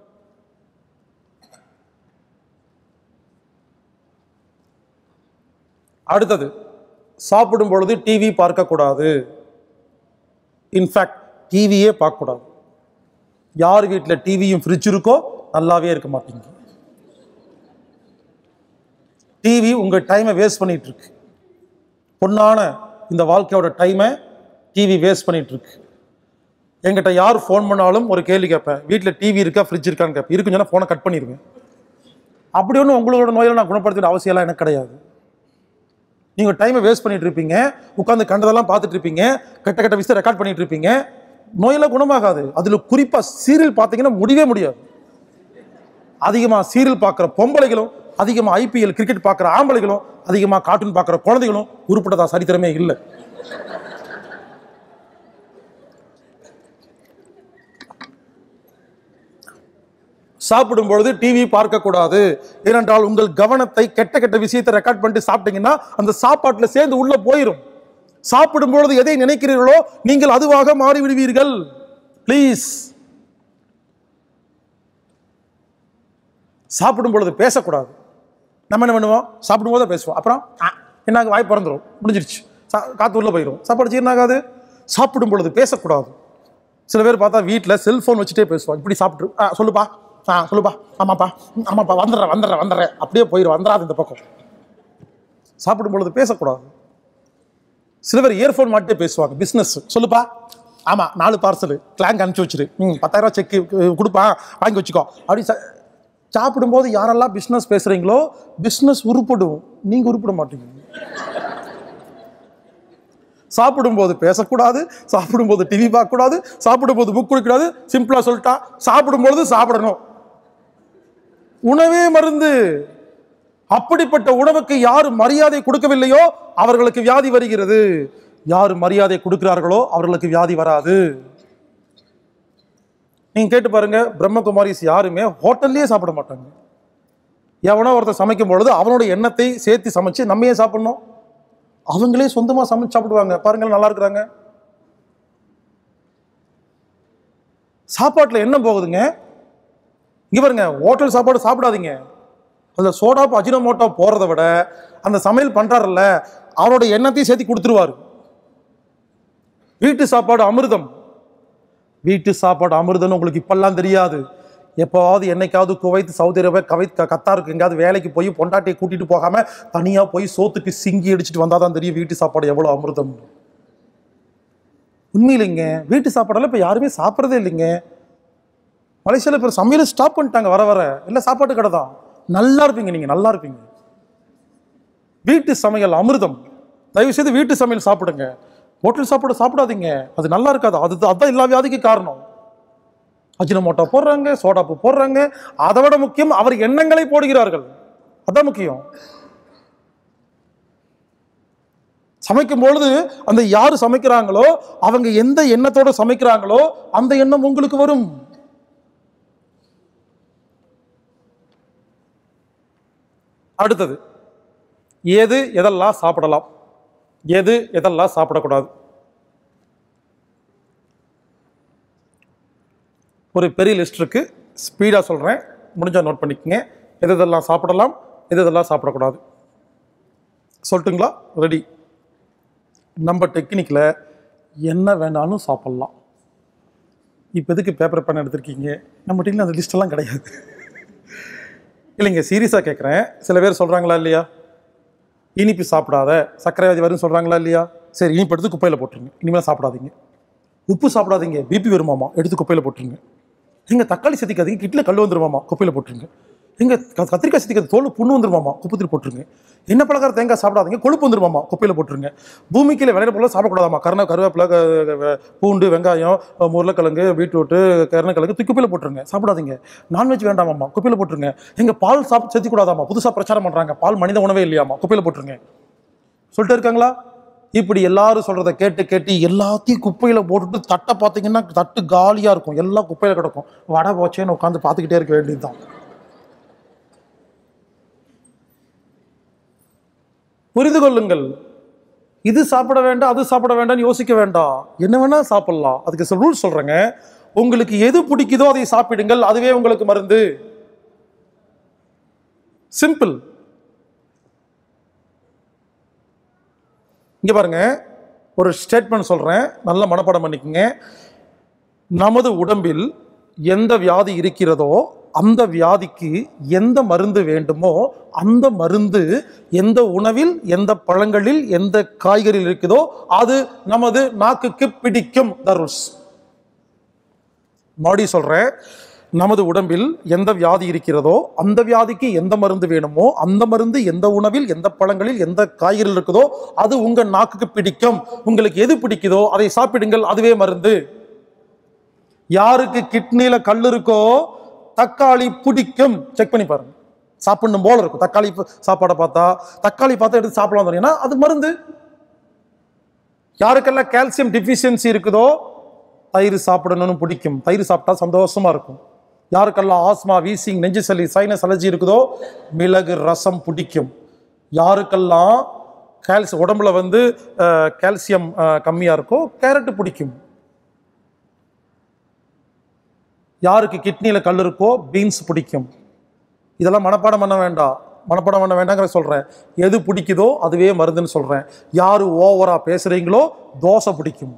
அடுத்தது சாப்பிடும் பொழுது டிவி பார்க்கக்கூடாது இன்ஃபேக்ட் டிவியே பார்க்கக்கூடாது யார் வீட்டில் டிவியும் ஃப்ரிட்ஜ் இருக்கோ நல்லாவே இருக்க மாட்டீங்க டிவி உங்கள் டைமை வேஸ்ட் பண்ணிட்டு இருக்கு பொன்னான இந்த வாழ்க்கையோட டைமை டிவி வேஸ்ட் பண்ணிட்டு இருக்கு என்கிட்ட யார் ஃபோன் பண்ணாலும் ஒரு கேள்வி கேட்பேன் வீட்டில் டிவி இருக்கா ஃப்ரிட்ஜ் இருக்கான்னு கேட்பேன் இருக்குன்னு சொன்னால் ஃபோனை கட் பண்ணிடுவேன் அப்படி ஒன்றும் உங்களோட நோயில் நான் குணப்படுத்தின அவசியம்லாம் எனக்கு கிடையாது நீங்கள் டைமை வேஸ்ட் பண்ணிட்டு இருப்பீங்க உட்காந்து கண்டதெல்லாம் பார்த்துட்டு இருப்பீங்க கெட்ட கெட்ட விஷயத்தை ரெக்கார்ட் பண்ணிட்டு இருப்பீங்க நோயெல்லாம் குணமாகாது அதில் குறிப்பாக சீரியல் பார்த்தீங்கன்னா முடியவே முடியாது அதிகமாக சீரியல் பார்க்குற பொம்பளைகளும் அதிகமாக ஐபிஎல் கிரிக்கெட் பார்க்குற ஆம்பளைகளும் அதிகமாக கார்ட்டூன் பார்க்குற குழந்தைகளும் உருப்பட்டதா சரித்திரமே இல்லை சாப்பிடும் பொழுது டிவி பார்க்கக்கூடாது ஏனென்றால் உங்கள் கவனத்தை கெட்ட கெட்ட விஷயத்தை ரெக்கார்ட் பண்ணிட்டு சாப்பிட்டீங்கன்னா அந்த சாப்பாட்டில் சேர்ந்து உள்ள போயிடும் சாப்பிடும் பொழுது எதை நினைக்கிறீர்களோ நீங்கள் அதுவாக மாறி விடுவீர்கள் ப்ளீஸ் சாப்பிடும் பொழுது பேசக்கூடாது நம்ம என்ன பண்ணுவோம் சாப்பிடும் போது பேசுவோம் அப்புறம் ஆ, என்ன ஆகும்? வாய் பிறந்துரும் முடிஞ்சிருச்சு சா- காத்து உள்ள போயிடும் சாப்பாடு ஜீரணாகாது சாப்பிடும் பொழுது பேசக்கூடாது சில பேர் பார்த்தா வீட்டில் செல்ஃபோன் வச்சுட்டே பேசுவாங்க இப்படி சாப்பிட்டு ஆ சொல்லுப்பா ஆ சொல்லுப்பா ஆமாப்பா ம், ஆமாப்பா வந்துடுறேன் வந்துடுறேன் வந்துடுறேன் அப்படியே போயிடும் வந்துடாது இந்த பக்கம் சாப்பிடும் பொழுது பேசக்கூடாது சில பேர் இயர்ஃபோன் மாட்டே பேசுவாங்க பிஸ்னஸ் சொல்லுப்பா ஆமாம் நாலு பார்சல் கிளாங்க் அனுப்பிச்சி வச்சிரு ம் பத்தாயிரம் செக் கொடுப்பா வாங்கி வச்சுக்கோ அப்படி சா- சாப்பிடும்போது யாரெல்லாம் பிஸ்னஸ் பேசுகிறீங்களோ பிஸ்னஸ் உருப்படும் நீங்கள் உருப்பட மாட்டீங்க சாப்பிடும்போது பேசக்கூடாது சாப்பிடும்போது டிவி பார்க்கக்கூடாது சாப்பிடும்போது புக் குடிக்கூடாது சிம்பிளாக சொல்லிட்டா சாப்பிடும்பொழுது சாப்பிடணும் உணவே மருந்து அப்படிப்பட்ட உணவுக்கு யார் மரியாதை கொடுக்கவில்லையோ அவர்களுக்கு வியாதி வருகிறது யார் மரியாதை கொடுக்கிறார்களோ அவர்களுக்கு வியாதி வராது நீங்க கேட்டு பாருங்க பிரம்மகுமாரிஸ் யாருமே ஹோட்டல்லையே சாப்பிட மாட்டாங்க எவனோ ஒருத்தர் சமைக்கும் பொழுது அவனோட எண்ணத்தை சேர்த்து சமைச்சு நம்ம ஏன் சாப்பிடணும் அவங்களே சொந்தமா சமைச்சு சாப்பிடுவாங்க பாருங்க நல்லா இருக்கிறாங்க சாப்பாட்டுல என்ன போகுதுங்க இங்க பாருங்க ஹோட்டல் சாப்பாடு சாப்பிடாதீங்க அதுல சோடாப்பு அஜினமோட்டோ போறதை விட அந்த சமையல் பண்றாருல்ல அவரோட எண்ணத்தையும் சேர்த்து கொடுத்துருவாரு வீட்டு சாப்பாடு அமிர்தம் வீட்டு சாப்பாடு அமிர்தம்னு உங்களுக்கு இப்பெல்லாம் தெரியாது எப்போவாவது என்னைக்காவது குவைத் சவுதி அரேபியா கவைத் க- கத்தாருக்கு எங்கேயாவது வேலைக்கு போய் பொண்டாட்டியை கூட்டிட்டு போகாம தனியா போய் சோத்துக்கு சிங்கி அடிச்சுட்டு வந்தாதான் தான் தெரியும் வீட்டு சாப்பாடு எவ்வளவு அமிர்தம் உண்மையிலைங்க வீட்டு சாப்பாடெல்லாம் இப்போ யாருமே சாப்பிட்றதே இல்லைங்க மலேசியாவில் இப்போ சமையல் ஸ்டாப் பண்ணிட்டாங்க வர வர இல்லை சாப்பாட்டு கடை தான் நல்லா இருப்பீங்க நீங்க நல்லா இருப்பீங்க வீட்டு சமையல் அமிர்தம் தயவு செய்து வீட்டு சமையல் சாப்பிடுங்க ஹோட்டல் சாப்பாடு சாப்பிடாதீங்க அது நல்லா இருக்காது அது அதான் எல்லா வியாதிக்கு காரணம் அஜினமோட்டோ போடுறாங்க சோடாப்பு போடுறாங்க அதை விட முக்கியம் அவர் எண்ணங்களை போடுகிறார்கள் அதான் முக்கியம் சமைக்கும் பொழுது அந்த யார் சமைக்கிறாங்களோ அவங்க எந்த எண்ணத்தோட சமைக்கிறாங்களோ அந்த எண்ணம் உங்களுக்கு வரும் அடுத்தது எது எதெல்லாம் சாப்பிடலாம் எது எதெல்லாம் சாப்பிடக்கூடாது ஒரு பெரிய லிஸ்ட் இருக்கு ஸ்பீடாக சொல்கிறேன் முடிஞ்சா நோட் பண்ணிக்கங்க எது எதெல்லாம் சாப்பிடலாம் எது எதெல்லாம் சாப்பிடக்கூடாது சொல்லட்டுங்களா ரெடி நம்ம டெக்னிக்கில் என்ன வேணாலும் சாப்பிட்லாம் இப்போ எதுக்கு பேப்பர் பேன் எடுத்திருக்கீங்க நம்ம டீமில் அந்த லிஸ்டெல்லாம் கிடையாது இல்லைங்க சீரியஸாக கேட்குறேன் சில பேர் சொல்கிறாங்களா இல்லையா இனிப்பு சாப்பிடாத சர்க்கரை வியாதி வரும்னு சொல்கிறாங்களா இல்லையா சரி இனிப்பு எடுத்து குப்பையில் போட்டுருங்க இனிமேல் சாப்பிடாதீங்க உப்பு சாப்பிடாதீங்க பிபி வருமாமா எடுத்து குப்பையில் போட்டுருங்க எங்க தக்காளி சேர்த்திக்காதீங்க கிட்டில் கல் வந்துருமாமா குப்பையில் போட்டுருங்க எங்க க- கத்திரிக்காய் சேர்த்திக்காது தோல் புண்ணு வந்துருமாமா குப்பத்தில் போட்டுருங்க என்ன பலகார தேங்காய் சாப்பிடாதீங்க கொழுப்பு வந்துருமாமா குப்பையில் போட்டுருங்க பூமிக்கில் விளையாட போல சாப்பிடக்கூடாதாமா கருணை கருவேப்பிலை க- க- பூண்டு வெங்காயம் அஹ் உருளைக்கிழங்கு பீட்ரூட்டு கருணைக்கிழங்கு தூக்கி குப்பையில் போட்டுருங்க சாப்பிடாதீங்க நான்வெஜ் வேண்டாமாம்மா குப்பையில் போட்டுருங்க எங்க பால் சாப்பிட்டு சேர்த்திக்கூடாதாமா புதுசாக பிரச்சாரம் பண்ணுறாங்க பால் மனித உணவே இல்லையாமா குப்பையில் போட்டுருங்க சொல்லிட்டு இருக்காங்களா இப்படி எல்லாரும் சொல்றத கேட்டு கேட்டு எல்லாத்தையும் குப்பையில போட்டுட்டு தட்டை பார்த்தீங்கன்னா தட்டு காலியா இருக்கும் எல்லாம் குப்பையில கிடக்கும் வடை போச்சேன்னு உட்காந்து பார்த்துக்கிட்டே இருக்க வேண்டியதுதான் புரிந்து கொள்ளுங்கள் இது சாப்பிட வேண்டாம் அது சாப்பிட வேண்டாம்னு யோசிக்க வேண்டாம் என்ன வேணா சாப்பிடலாம் அதுக்கு சில ரூல்ஸ் சொல்றேங்க உங்களுக்கு எது பிடிக்குதோ அதை சாப்பிடுங்கள் அதுவே உங்களுக்கு மருந்து சிம்பிள் இங்க பாருங்க ஒரு ஸ்டேட்மெண்ட் சொல்றேன் நல்ல மனப்பாடம் பண்ணிக்கங்க நமது உடம்பில் எந்த வியாதி இருக்கிறதோ அந்த வியாதிக்கு எந்த மருந்து வேண்டுமோ அந்த மருந்து எந்த உணவில் எந்த பழங்களில் எந்த காய்கறியில் இருக்குதோ அது நமது நாக்குக்கு பிடிக்கும் தருஸ் மறுபடி சொல்றேன் நமது உடம்பில் எந்த வியாதி இருக்கிறதோ அந்த வியாதிக்கு எந்த மருந்து வேணுமோ அந்த மருந்து எந்த உணவில் எந்த பழங்களில் எந்த காய்கறியில் இருக்குதோ அது உங்க நாக்குக்கு பிடிக்கும் உங்களுக்கு எது பிடிக்குதோ அதை சாப்பிடுங்கள் அதுவே மருந்து யாருக்கு கிட்னில கல் இருக்கோ தக்காளி பிடிக்கும் செக் பண்ணி பாருங்க சாப்பிடணும் போல இருக்கும் தக்காளி ப- சாப்பாடை பார்த்தா தக்காளி பார்த்தா எடுத்து சாப்பிடலாம் தெரியும்னா அது மருந்து யாருக்கெல்லாம் கால்சியம் டிஃபிஷியன்சி இருக்குதோ தயிர் சாப்பிடணும்னு பிடிக்கும் தயிர் சாப்பிட்டா சந்தோஷமா இருக்கும் யாருக்கெல்லாம் ஆஸ்மா வீசிங் நெஞ்சு சளி சைனஸ் அலர்ஜி இருக்குதோ மிளகு ரசம் பிடிக்கும் யாருக்கெல்லாம் கால்சி உடம்புல வந்து அஹ், கால்சியம் அஹ், கம்மியா இருக்கோ கேரட் பிடிக்கும் யாருக்கு கிட்னியில கல் இருக்கோ பீன்ஸ் பிடிக்கும் இதெல்லாம் மனப்பாடம் பண்ண வேண்டாம் மனப்பாடம் பண்ண வேண்டாங்கிற சொல்றேன் எது பிடிக்குதோ அதுவே மருந்துன்னு சொல்றேன் யாரு ஓவரா பேசுறீங்களோ தோசை பிடிக்கும்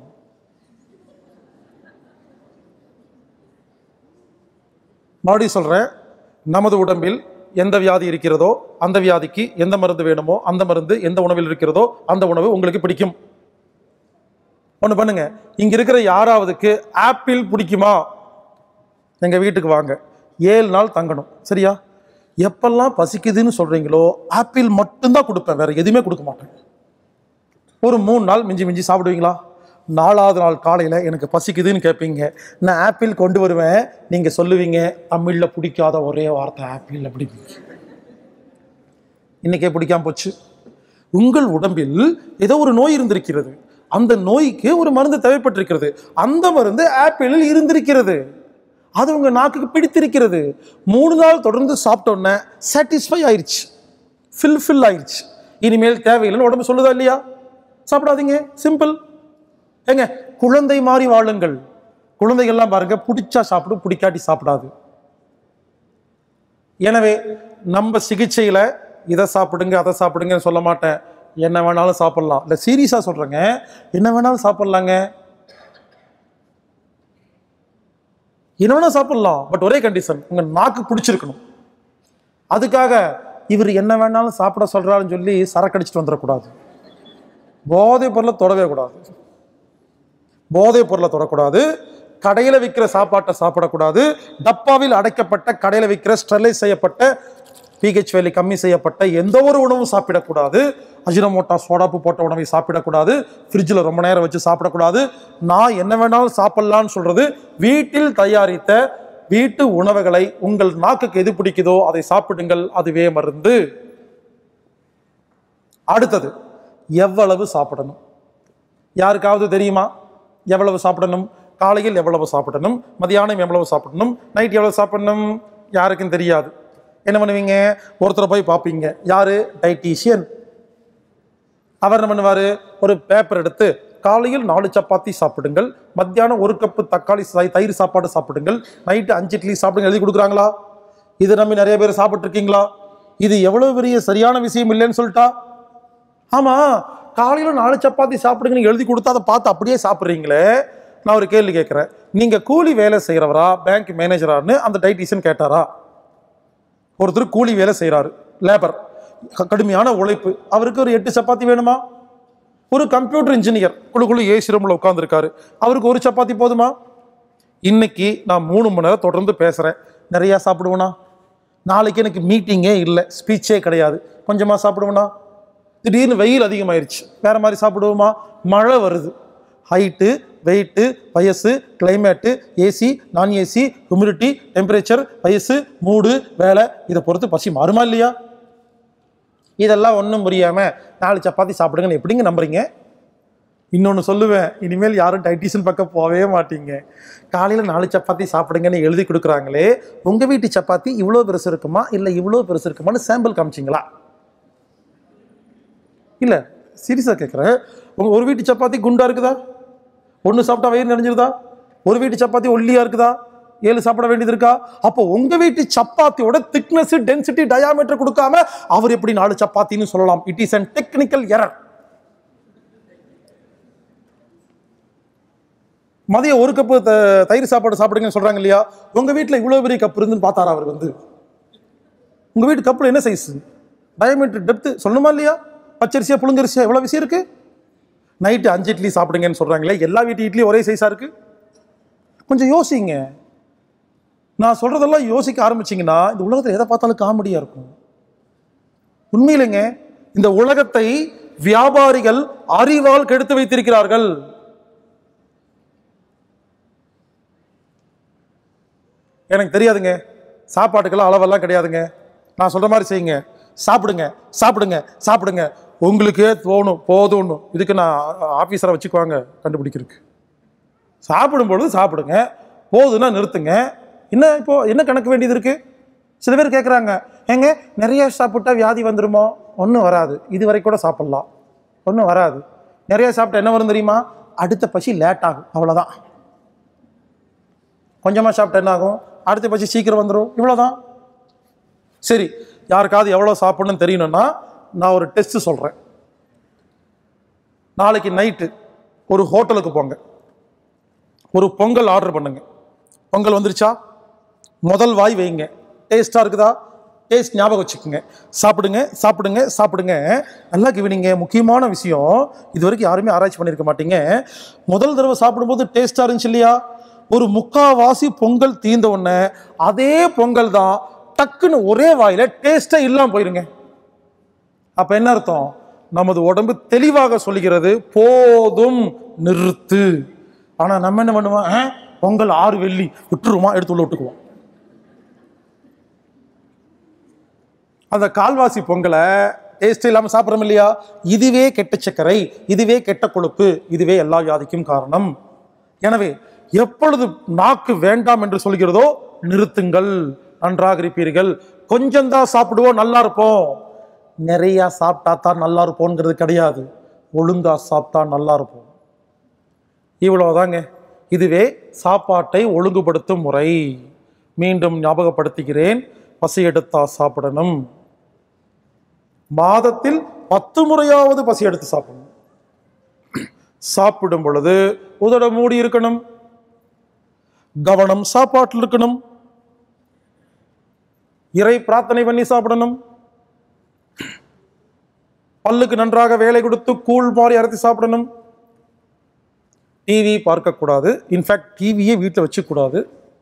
மறுபடியும் சொல்றேன் நமது உடம்பில் எந்த வியாதி இருக்கிறதோ அந்த வியாதிக்கு எந்த மருந்து வேணுமோ அந்த மருந்து எந்த உணவில் இருக்கிறதோ அந்த உணவு உங்களுக்கு பிடிக்கும் ஒன்று பண்ணுங்க இங்க இருக்கிற யாராவதுக்கு ஆப்பிள் பிடிக்குமா எங்க வீட்டுக்கு வாங்க ஏழு நாள் தங்கணும் சரியா எப்பெல்லாம் பசிக்குதுன்னு சொல்றீங்களோ ஆப்பிள் மட்டும்தான் கொடுப்பேன் வேற எதுவுமே கொடுக்க மாட்டேன் ஒரு மூணு நாள் மிஞ்சி மிஞ்சி சாப்பிடுவீங்களா நாலாவது நாள் காலையில் எனக்கு பசிக்குதுன்னு கேட்பீங்க நான் ஆப்பிள் கொண்டு வருவேன் நீங்கள் சொல்லுவீங்க தமிழில் பிடிக்காத ஒரே வார்த்தை ஆப்பிள் அப்படிப்பீங்க இன்னைக்கே பிடிக்காம போச்சு உங்கள் உடம்பில் ஏதோ ஒரு நோய் இருந்திருக்கிறது அந்த நோய்க்கு ஒரு மருந்து தேவைப்பட்டிருக்கிறது அந்த மருந்து ஆப்பிளில் இருந்திருக்கிறது அது உங்க நாக்குக்கு பிடித்திருக்கிறது மூணு நாள் தொடர்ந்து சாப்பிட்டோன்னே சாட்டிஸ்ஃபை ஆயிடுச்சு ஃபில் ஃபில் ஆயிடுச்சு இனிமேல் தேவையில்லைன்னு உடம்பு சொல்லுதா இல்லையா சாப்பிடாதீங்க சிம்பிள் ஏங்க குழந்தை மாதிரி வாழுங்கள் குழந்தைகள்லாம் பாருங்க பிடிச்சா சாப்பிடும் பிடிக்காட்டி சாப்பிடாது எனவே நம்ம சிகிச்சையில இதை சாப்பிடுங்க அதை சாப்பிடுங்கன்னு சொல்ல மாட்டேன் என்ன வேணாலும் சாப்பிடலாம் இல்லை சீரியஸாக சொல்றேங்க என்ன வேணாலும் சாப்பிடலாங்க என்ன வேணா சாப்பிடலாம் பட் ஒரே கண்டிஷன் உங்க நாக்கு பிடிச்சிருக்கணும் அதுக்காக இவர் என்ன வேணாலும் சாப்பிட சொல்றாருன்னு சொல்லி சரக்கடிச்சிட்டு வந்துடக்கூடாது போதைப் பொருளை தொடவே கூடாது போதைப் பொருளை தொடக்கூடாது கடையில் விற்கிற சாப்பாட்டை சாப்பிடக்கூடாது டப்பாவில் அடைக்கப்பட்ட கடையில் விற்கிற ஸ்டெர்லைஸ் செய்யப்பட்ட பிஹெச் வேலி கம்மி செய்யப்பட்ட எந்த ஒரு உணவும் சாப்பிடக்கூடாது அஜினமோட்டா சோடாப்பு போட்ட உணவை சாப்பிடக்கூடாது ஃப்ரிட்ஜில் ரொம்ப நேரம் வச்சு சாப்பிடக்கூடாது நான் என்ன வேணாலும் சாப்பிடலான்னு சொல்றது வீட்டில் தயாரித்த வீட்டு உணவுகளை உங்கள் நாக்குக்கு எது பிடிக்குதோ அதை சாப்பிடுங்கள் அதுவே மருந்து அடுத்தது எவ்வளவு சாப்பிடணும் யாருக்காவது தெரியுமா எவ்வளவு சாப்பிடணும் காலையில் எவ்வளவு சாப்பிடணும் மதியானம் எவ்வளவு சாப்பிடணும் நைட் எவ்வளவு சாப்பிடணும் யாருக்கும் தெரியாது என்ன பண்ணுவீங்க ஒருத்தரை போய் பார்ப்பீங்க யாரு டைட்டீஷியன் அவர் என்ன பண்ணுவார் ஒரு பேப்பர் எடுத்து காலையில் நாலு சப்பாத்தி சாப்பிடுங்கள் மத்தியானம் ஒரு கப்பு தக்காளி சாய் தயிர் சாப்பாடு சாப்பிடுங்கள் நைட்டு அஞ்சு இட்லி சாப்பிடுங்க எழுதி கொடுக்குறாங்களா இது நம்பி நிறைய பேர் சாப்பிட்டு இருக்கீங்களா இது எவ்வளவு பெரிய சரியான விஷயம் இல்லைன்னு சொல்லிட்டா ஆமா காலையில நாலு சப்பாத்தி சாப்பிடுங்கன்னு எழுதி கொடுத்தா அதை பார்த்து அப்படியே சாப்பிட்றீங்களே நான் ஒரு கேள்வி கேட்குறேன் நீங்க கூலி வேலை செய்கிறவரா பேங்க் மேனேஜரான்னு அந்த டைட்டிஷியன் கேட்டாரா ஒருத்தர் கூலி வேலை செய்கிறாரு லேபர் கடுமையான உழைப்பு அவருக்கு ஒரு எட்டு சப்பாத்தி வேணுமா ஒரு கம்ப்யூட்டர் இன்ஜினியர் குழுக்குழு ஏசி ரூமில் உட்காந்துருக்காரு அவருக்கு ஒரு சப்பாத்தி போதுமா இன்னைக்கு நான் மூணு மணி நேரம் தொடர்ந்து பேசுகிறேன் நிறையா சாப்பிடுவேனா நாளைக்கு எனக்கு மீட்டிங்கே இல்லை ஸ்பீச்சே கிடையாது கொஞ்சமாக சாப்பிடுவேனா திடீர்னு வெயில் அதிகமாயிருச்சு வேற மாதிரி சாப்பிடுவோமா மழை வருது ஹைட்டு வெயிட்டு வயசு climate AC non AC humidity temperature வயசு மூடு வேலை இதை பொறுத்து பசி மாறுமா இல்லையா இதெல்லாம் ஒன்றும் புரியாமல் நாலு சப்பாத்தி சாப்பிடுங்கன்னு எப்படிங்க நம்புறீங்க இன்னொன்று சொல்லுவேன் இனிமேல் யாரும் டைட்டிஷன் பக்கம் போகவே மாட்டீங்க காலையில் நாலு சப்பாத்தி சாப்பிடுங்கன்னு எழுதி கொடுக்குறாங்களே உங்கள் வீட்டு சப்பாத்தி இவ்வளோ பெருசு இருக்குமா இல்லை இவ்வளோ பெருசு இருக்குமான்னு சாம்பிள் காமிச்சிங்களா இல்லை சீரியஸாக கேட்குறேன் உங்கள் ஒரு வீட்டு சப்பாத்தி குண்டா இருக்குதா ஒன்று சாப்பிட்டா வயிறு நிறைஞ்சிருதா ஒரு வீட்டு சப்பாத்தி ஒல்லியா இருக்குதா ஏழு சாப்பிட வேண்டியது இருக்கா அப்போ உங்க வீட்டு சப்பாத்தியோட திக்னஸ் டென்சிட்டி டயாமீட்டர் கொடுக்காம அவர் எப்படி நாலு சப்பாத்தின்னு சொல்லலாம் it is an technical error மதியம் ஒரு கப்பு த- தயிர் சாப்பாடு சாப்பிடுங்கன்னு சொல்றாங்க இல்லையா உங்க வீட்டில் இவ்வளவு பெரிய கப் இருந்துன்னு பார்த்தாரா அவர் வந்து உங்க வீட்டு கப்பில் என்ன சைஸ் டயமீட்டர் டெப்த் சொல்லணுமா இல்லையா பச்சரிசியா புழுங்கரிசியா எவ்வளோ விஷயம் இருக்கு நைட்டு அஞ்சு இட்லி சாப்பிடுங்கன்னு சொல்றாங்களே எல்லா வீட்டு இட்லி ஒரே சைஸா இருக்கு கொஞ்சம் யோசிங்க நான் சொல்றதெல்லாம் யோசிக்க ஆரம்பிச்சீங்கன்னா இந்த உலகத்தில் எதை பார்த்தாலும் காமெடியா இருக்கும் உண்மையிலேங்க இந்த உலகத்தை வியாபாரிகள் அறிவால் கெடுத்து வைத்திருக்கிறார்கள் எனக்கு தெரியாதுங்க சாப்பாட்டுக்கெல்லாம் அளவெல்லாம் கிடையாதுங்க நான் சொல்ற மாதிரி செய்யுங்க சாப்பிடுங்க சாப்பிடுங்க சாப்பிடுங்க உங்களுக்கே தோணும் போதும்னு இதுக்கு நான் ஆஃபீஸரை வச்சுக்குவாங்க கண்டுபிடிக்கிறதுக்கு சாப்பிடும் பொழுது சாப்பிடுங்க போதுன்னா நிறுத்துங்க என்ன இப்போ என்ன கணக்கு வேண்டியது இருக்கு சில பேர் கேட்குறாங்க ஏங்க நிறைய சாப்பிட்டா வியாதி வந்துருமோ ஒன்றும் வராது இது வரைக்கும் கூட சாப்பிட்லாம் ஒன்றும் வராது நிறைய சாப்பிட்டா என்ன வரும் தெரியுமா அடுத்த பசி லேட் ஆகும் அவ்வளோதான் கொஞ்சமாக சாப்பிட்டா என்ன ஆகும் அடுத்த பசி சீக்கிரம் வந்துடும் இவ்வளோதான் சரி யாருக்காவது எவ்வளோ சாப்பிடணும்னு தெரியணும்னா நான் ஒரு டெஸ்ட் சொல்கிறேன் நாளைக்கு நைட்டு ஒரு ஹோட்டலுக்கு போங்க ஒரு பொங்கல் ஆர்டர் பண்ணுங்க பொங்கல் வந்துருச்சா முதல் வாய் வைங்க டேஸ்ட்டாக இருக்குதா டேஸ்ட் ஞாபகம் வச்சுக்கோங்க சாப்பிடுங்க சாப்பிடுங்க சாப்பிடுங்க நல்லா கவனிங்க முக்கியமான விஷயம் இது வரைக்கும் யாருமே ஆராய்ச்சி பண்ணியிருக்க மாட்டீங்க முதல் தடவை சாப்பிடும்போது டேஸ்ட்டாக இருந்துச்சு இல்லையா ஒரு முக்காவாசி பொங்கல் தீர்ந்த உடனே அதே பொங்கல் தான் டக்குன்னு ஒரே வாயில டேஸ்ட்டே இல்லாமல் போயிருங்க அப்ப என்ன அர்த்தம் நமது உடம்பு தெளிவாக சொல்லுகிறது போதும் நிறுத்து ஆனா நம்ம என்ன பண்ணுவோம் "ஆ, பொங்கல் ஆறு வெள்ளி விட்டுருமா எடுத்து உள்ள விட்டுக்குவோம் அந்த கால்வாசி பொங்கலை டேஸ்ட் இல்லாமல் சாப்பிட்றோம் இல்லையா இதுவே கெட்ட சர்க்கரை இதுவே கெட்ட கொழுப்பு இதுவே எல்லா வியாதிக்கும் காரணம் எனவே எப்பொழுது நாக்கு வேண்டாம் என்று சொல்கிறதோ நிறுத்துங்கள் நன்றாக இருப்பீர்கள் கொஞ்சம் தான் சாப்பிடுவோம் நல்லா இருப்போம் நிறைய சாப்பிட்டா தான் நல்லா இருப்போங்கிறது கிடையாது ஒழுங்கா சாப்பிட்டா நல்லா இருப்போம் இவ்வளவுதாங்க இதுவே சாப்பாட்டை ஒழுங்குபடுத்தும் முறை மீண்டும் ஞாபகப்படுத்துகிறேன் பசி எடுத்தா சாப்பிடணும் மாதத்தில் பத்து முறையாவது பசி எடுத்து சாப்பிடணும் சாப்பிடும் பொழுது உதட மூடி இருக்கணும் கவனம் சாப்பாட்டில் இருக்கணும் இறை பிரார்த்தனை பண்ணி சாப்பிடணும் பல்லுக்கு நன்றாக வேலை கொடுத்து கூழ் மாதிரி அரைத்து சாப்பிடணும் டிவி பார்க்கக்கூடாது இன்ஃபேக்ட் டிவியே வீட்டில் வச்சுக்கூடாது